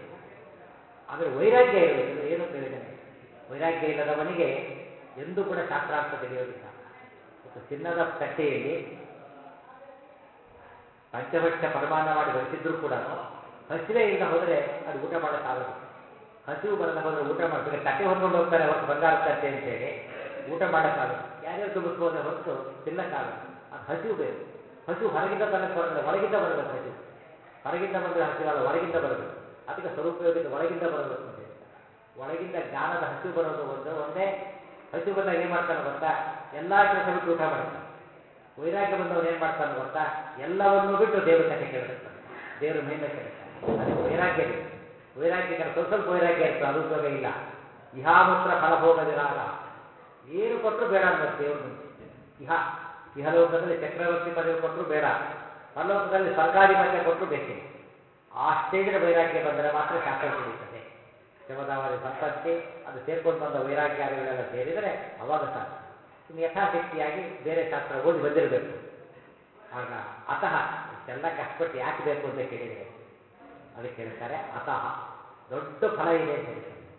ಆದರೆ ವೈರಾಗ್ಯ ಇರಬೇಕು ಅಂದರೆ ಏನು ಪ್ರಯೋಜನ ಇಲ್ಲ ವೈರಾಗ್ಯ ಇಲ್ಲದವನಿಗೆ ಎಂದೂ ಕೂಡ ಶಾಸ್ತ್ರಾರ್ಥ ತಿಳಿಯೋದಿಲ್ಲ ಮತ್ತು ಚಿನ್ನದ ತಟ್ಟೆಯಲ್ಲಿ ಪಂಚಭಕ್ಷ ಪರಮಾನ್ನ ಮಾಡಿ ಬಡಿಸಿದ್ರು ಕೂಡ ಹಸಿವೆ ಇಲ್ಲದ ಹೋದರೆ ಅದು ಊಟ ಮಾಡೋಕ್ಕಾಗದು ಹಸಿವು ಬರದ ಹೋದರೆ ಊಟ ಮಾಡಬೇಕು ತಟ್ಟೆ ಹೊತ್ಕೊಂಡು ಹೋಗ್ತಾರೆ ಹೊರತು ಬಂಗಾರ ತಟ್ಟೆ ಅಂತೇಳಿ ಊಟ ಮಾಡೋಕ್ಕಾಗದು ಯಾರ್ಯಾರು ತುಂಬಿಸ್ಬೋದೇ ಹೊರತು ತಿನ್ನಕ್ಕಾಗದು ಅದು ಹಸಿವು ಬೇಕು ಹಸಿವು ಹೊರಗಿಂದ ತನಕ ಬರೋದಿಲ್ಲ ಒಳಗಿಂದ ಬರಬೇಕು ಹಸಿವು ಹೊರಗಿಂದ ಬಂದರೆ ಹಸಿವಲ್ಲ ಒಳಗಿಂದ ಬರಬೇಕು ಅದಕ್ಕೆ ಸ್ವರೂಪಯೋಗಿತ ಒಳಗಿಂದ ಬರಬೇಕು ಅಂತ ಹೇಳ್ತಾರೆ ಒಳಗಿಂದ ಜ್ಞಾನದ ಹಸಿವು ಬರೋದು ಒಂದು ಒಂದೇ ಹಸಿವು ಬಂದಾಗ ಏನು ಮಾಡ್ತಾನೆ ಗೊತ್ತಾ ಎಲ್ಲ ಕೆಲಸ ಬಿಟ್ಟು ಊಟ ಮಾಡ್ತಾನೆ ವೈರಾಗ್ಯ ಬಂದವನು ಏನು ಮಾಡ್ತಾನೆ ಗೊತ್ತಾ ಎಲ್ಲವನ್ನೂ ಬಿಟ್ಟು ದೇವ್ರ ಕಥೆ ಕೇಳಬೇಕು ದೇವ್ರ ಮಹಿಮೆ ಕೇಳ್ತಾನೆ ಅದಕ್ಕೆ ವೈರಾಗ್ಯ ಬೇಕು ವೈರಾಗ್ಯಕ್ಕೆ ಸ್ವಲ್ಪ ಸ್ವಲ್ಪ ವೈರಾಗ್ಯ ಇರ್ತದೆ ಅದು ಉಪಯೋಗ ಇಲ್ಲ ಇಹಾಮೂತ್ರ ಫಲಭೋಗ ವಿರಾಗ ಏನು ಕೊಟ್ಟರು ಬೇಡ ಅನ್ನೋದು ದೇವ್ರ ಮುಂದೆ ಇಹ ಇಹಲೋಕದಲ್ಲಿ ಚಕ್ರವರ್ತಿ ಪದವಿ ಕೊಟ್ಟರು ಬೇಡ ಪರಲೋಕದಲ್ಲಿ ಸ್ವರ್ಗಾಧಿಪತ್ಯ ಕೊಟ್ಟರು ಬೇಕಿಲ್ಲ ಆ ಸ್ಟೇಜಿನ ವೈರಾಗ್ಯ ಬಂದರೆ ಮಾತ್ರ ಶಾಸ್ತ್ರ ತಿಳಿಯುತ್ತದೆ ಶಮದವಾದಿ ಸಂಪತ್ತಿ ಅದು ಸೇರ್ಕೊಂಡು ಬಂದ ವೈರಾಗ್ಯಾದಿಗಳೆಲ್ಲ ಸೇರಿದರೆ ಅವಾಗ ಸಾಧ್ಯ ಇನ್ನು ಯಥಾಶಕ್ತಿಯಾಗಿ ಬೇರೆ ಶಾಸ್ತ್ರ ಓದಿ ಬಂದಿರಬೇಕು ಆಗ ಅತಃ ಇಷ್ಟೆಲ್ಲ ಕಷ್ಟಪಟ್ಟು ಯಾಕೆ ಬೇಕು ಅಂತ ಕೇಳಿದರೆ ಅದಕ್ಕೆ ಹೇಳ್ತಾರೆ ಅತಃ ದೊಡ್ಡ ಫಲ ಇದೆ ಅಂತ ಹೇಳ್ತಾರೆ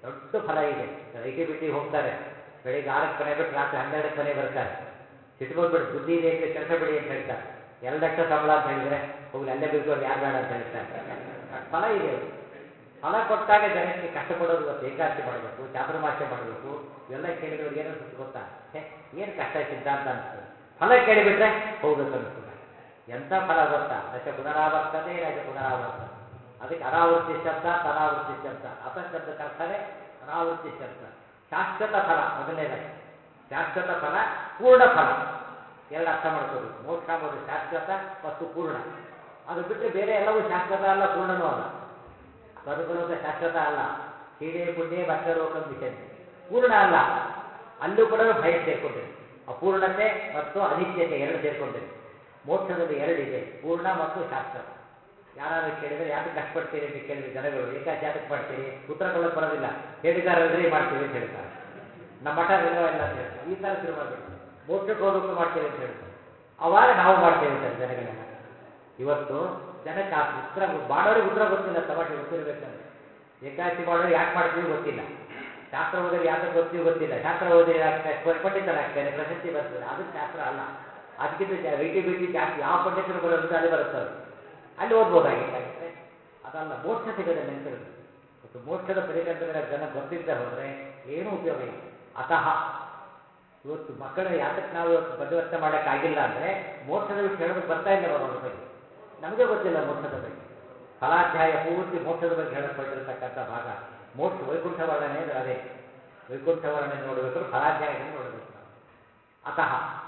ದೊಡ್ಡ ಫಲ ಇದೆ ಐಟಿ ಬಿಟ್ಟಿಗೆ ಹೋಗ್ತಾರೆ ಬೆಳಿಗ್ಗೆ ಆರಕ್ಕೆ ಮನೆ ಬಿಟ್ಟು ರಾತ್ರಿ ಹನ್ನೆರಡಕ್ಕೆ ಮನೆ ಬರ್ತಾರೆ ಸಿಟ್ಟು ಬಂದ್ಬಿಟ್ಟು ಬುದ್ಧಿ ಇದೆ ಅಂದರೆ ಕೆಲಸ ಬಿಡಿ ಅಂತ ಹೇಳ್ತಾರೆ ಎರಡು ಲಕ್ಷ ಸಂಬಳ ಅಂತ ಹೇಳಿದರೆ ಹೋಗ್ಲಿ ಅಲ್ಲೇ ಬಿಟ್ಟು ಯಾರು ಬೇಡ ಅಂತ ಹೇಳ್ತಾರೆ ಫಲ ಇದೆ ಅದು ಫಲ ಕೊಟ್ಟಾಗ ಜನಕ್ಕೆ ಕಷ್ಟಪಡೋದು ಇವತ್ತು ಏಕಾದಶಿ ಮಾಡಬೇಕು ಚಾತುರ್ಮಾಸ್ಯ ಮಾಡಬೇಕು ಇವೆಲ್ಲ ಕೇಳಿದವ್ರಿಗೆ ಏನು ಅನ್ಸುತ್ತೆ ಗೊತ್ತಾ ಹೇ ಏನು ಕಷ್ಟ ಸಿದ್ಧಾಂತ ಅನಿಸ್ತದೆ ಫಲ ಕೇಳಿಬಿಟ್ರೆ ಹೋಗ್ಬೇಕು ಅನಿಸ್ತದೆ ಎಂಥ ಫಲ ಗೊತ್ತಾ ದಶ ಪುನರಾವರ್ತನೆ ದಶ ಪುನರಾವರ್ತನೆ ಅದಕ್ಕೆ ಅನಾವೃತ್ತಿ ಶಬ್ದ ತನಾವೃತ್ತಿ ಶಬ್ದ ಅಪ ಶಬ್ದಕ್ಕೆ ಅರ್ಥನೇ ಅನಾವೃತ್ತಿ ಶಬ್ದ ಶಾಶ್ವತ ಫಲ ಮೊದಲನೇದಾಗಿ ಶಾಶ್ವತ ಫಲ ಪೂರ್ಣ ಫಲ ಎರಡು ಅರ್ಥ ಮಾಡ್ಕೋಬೇಕು ಮೋಕ್ಷ ಎಂಬುದು ಶಾಶ್ವತ ಮತ್ತು ಪೂರ್ಣ ಅದು ಬಿಟ್ಟರೆ ಬೇರೆ ಎಲ್ಲವೂ ಶಾಶ್ವತ ಅಲ್ಲ ಪೂರ್ಣನೂ ಅಲ್ಲ ಸ್ವರ್ಗಲೋಕ ಶಾಶ್ವತ ಅಲ್ಲ ಕೀಡೆ ಪುಣ್ಯ ಭಕ್ತಲೋಕ ಮಿಷನ್ ಪೂರ್ಣ ಅಲ್ಲ ಅಲ್ಲೂ ಕೂಡ ಭಯ ಸೇರ್ಕೊಂಡಿದೆ ಅಪೂರ್ಣತೆ ಮತ್ತು ಅನಿತ್ಯತೆ ಎರಡು ಸೇರ್ಕೊಂಡಿದೆ ಮೋಕ್ಷದಲ್ಲಿ ಎರಡಿದೆ ಪೂರ್ಣ ಮತ್ತು ಶಾಶ್ವತ ಯಾರಾದ್ರೂ ಕೇಳಿದ್ರೆ ಯಾಕೆ ಕಷ್ಟಪಡ್ತೀರಿ ಅಂತ ಕೇಳಿದ್ರೆ ಜನಗಳು ಏಕಾಚಿ ಯಾತಕ್ಕೆ ಮಾಡ್ತೀರಿ ಉತ್ತರ ಕೊಡೋಕೆ ಬರೋದಿಲ್ಲ ಹೇಳಿದಾರಲ್ರಿ ಮಾಡ್ತೀವಿ ಅಂತ ಹೇಳ್ತಾರೆ ನಮ್ಮ ಮಠ ಇಲ್ವಾ ಇಲ್ಲ ಅಂತ ಹೇಳ್ತಾರೆ ಈ ಥರ ಶುರು ಮಾಡಿಬಿಟ್ಟು ಮೋಕ್ಷಕ್ಕೆ ಹೋಗೋಕ್ಕೂ ಮಾಡ್ತೀವಿ ಅಂತ ಹೇಳ್ತಾರೆ ಅವಾಗ ನಾವು ಮಾಡ್ತೇವೆ ಅಂತಾರೆ ಜನಗಳೆಲ್ಲ ಇವತ್ತು ಜನಕ್ಕೆ ಆ ಉತ್ತರ ಮಾಡೋರಿಗೆ ಉತ್ತರ ಗೊತ್ತಿಲ್ಲ ತಮಾಷೆ ಗೊತ್ತಿರಬೇಕಂದ್ರೆ ಏಕಾದಶಿ ಮಾಡೋರು ಯಾಕೆ ಮಾಡ್ತೀವಿ ಗೊತ್ತಿಲ್ಲ ಶಾಸ್ತ್ರ ಓದಿದ್ರೆ ಯಾಕೆ ಗೊತ್ತೀವಿ ಗೊತ್ತಿಲ್ಲ ಶಾಸ್ತ್ರ ಓದಿದ್ರೆ ಯಾಕೆ ಪಂಡಿತರಾಗ್ತಾರೆ ಪ್ರಶಸ್ತಿ ಬರ್ತದೆ ಅದು ಶಾಸ್ತ್ರ ಅಲ್ಲ ಅದಕ್ಕಿಂತ ಜಾ- ಐಟಿ ಬಿಟಿ ಜಾಸ್ತಿ ಯಾವ ಪಂಡಿತರು ಬರೋದು ಅಲ್ಲಿ ಬರುತ್ತೆ ಅವ್ರು ಅಲ್ಲಿ ಓದ್ಬೋದಾಗಿತ್ತಾಗಿದ್ರೆ ಅದಲ್ಲ ಮೋಕ್ಷ ಸಿಗದೆ ನೆನಪಿರುತ್ತೆ ಮತ್ತು ಮೋಕ್ಷದ ಪರಿಕಲ್ಪನೆ ಜನ ಗೊತ್ತಿದ್ದೇ ಹೋದರೆ ಏನೂ ಉಪಯೋಗ ಇಲ್ಲ ಅತಃ ಇವತ್ತು ಮಕ್ಕಳ ಯಾತಕ್ಕೆ ನಾವು ಇವತ್ತು ಪರಿವರ್ತನೆ ಮಾಡೋಕ್ಕಾಗಿಲ್ಲ ಅಂದರೆ ಮೋಕ್ಷದ ವಿಷಯ ಹೇಳೋದಕ್ಕೆ ಬರ್ತಾ ಇಲ್ಲ ಬರೋದ್ರ ಬಗ್ಗೆ ನಮಗೆ ಗೊತ್ತಿಲ್ಲ ಮೋಕ್ಷದ ಬಗ್ಗೆ ಫಲಾಧ್ಯಾಯ ಪೂರ್ತಿ ಮೋಕ್ಷದ ಬಗ್ಗೆ ಹೇಳಕ್ಕೆ ಹೊರಟಿರತಕ್ಕಂಥ ಭಾಗ ಮೋಕ್ಷ ವೈಕುಂಠ ವರ್ಣನೆ ಅಂದರೆ ಅದೇ ವೈಕುಂಠ ವರ್ಣನೆ ನೋಡಬೇಕಾದ್ರೆ ಫಲಾಧ್ಯಾಯದಲ್ಲಿ ನೋಡಬೇಕು ನಾವು ಅತಃ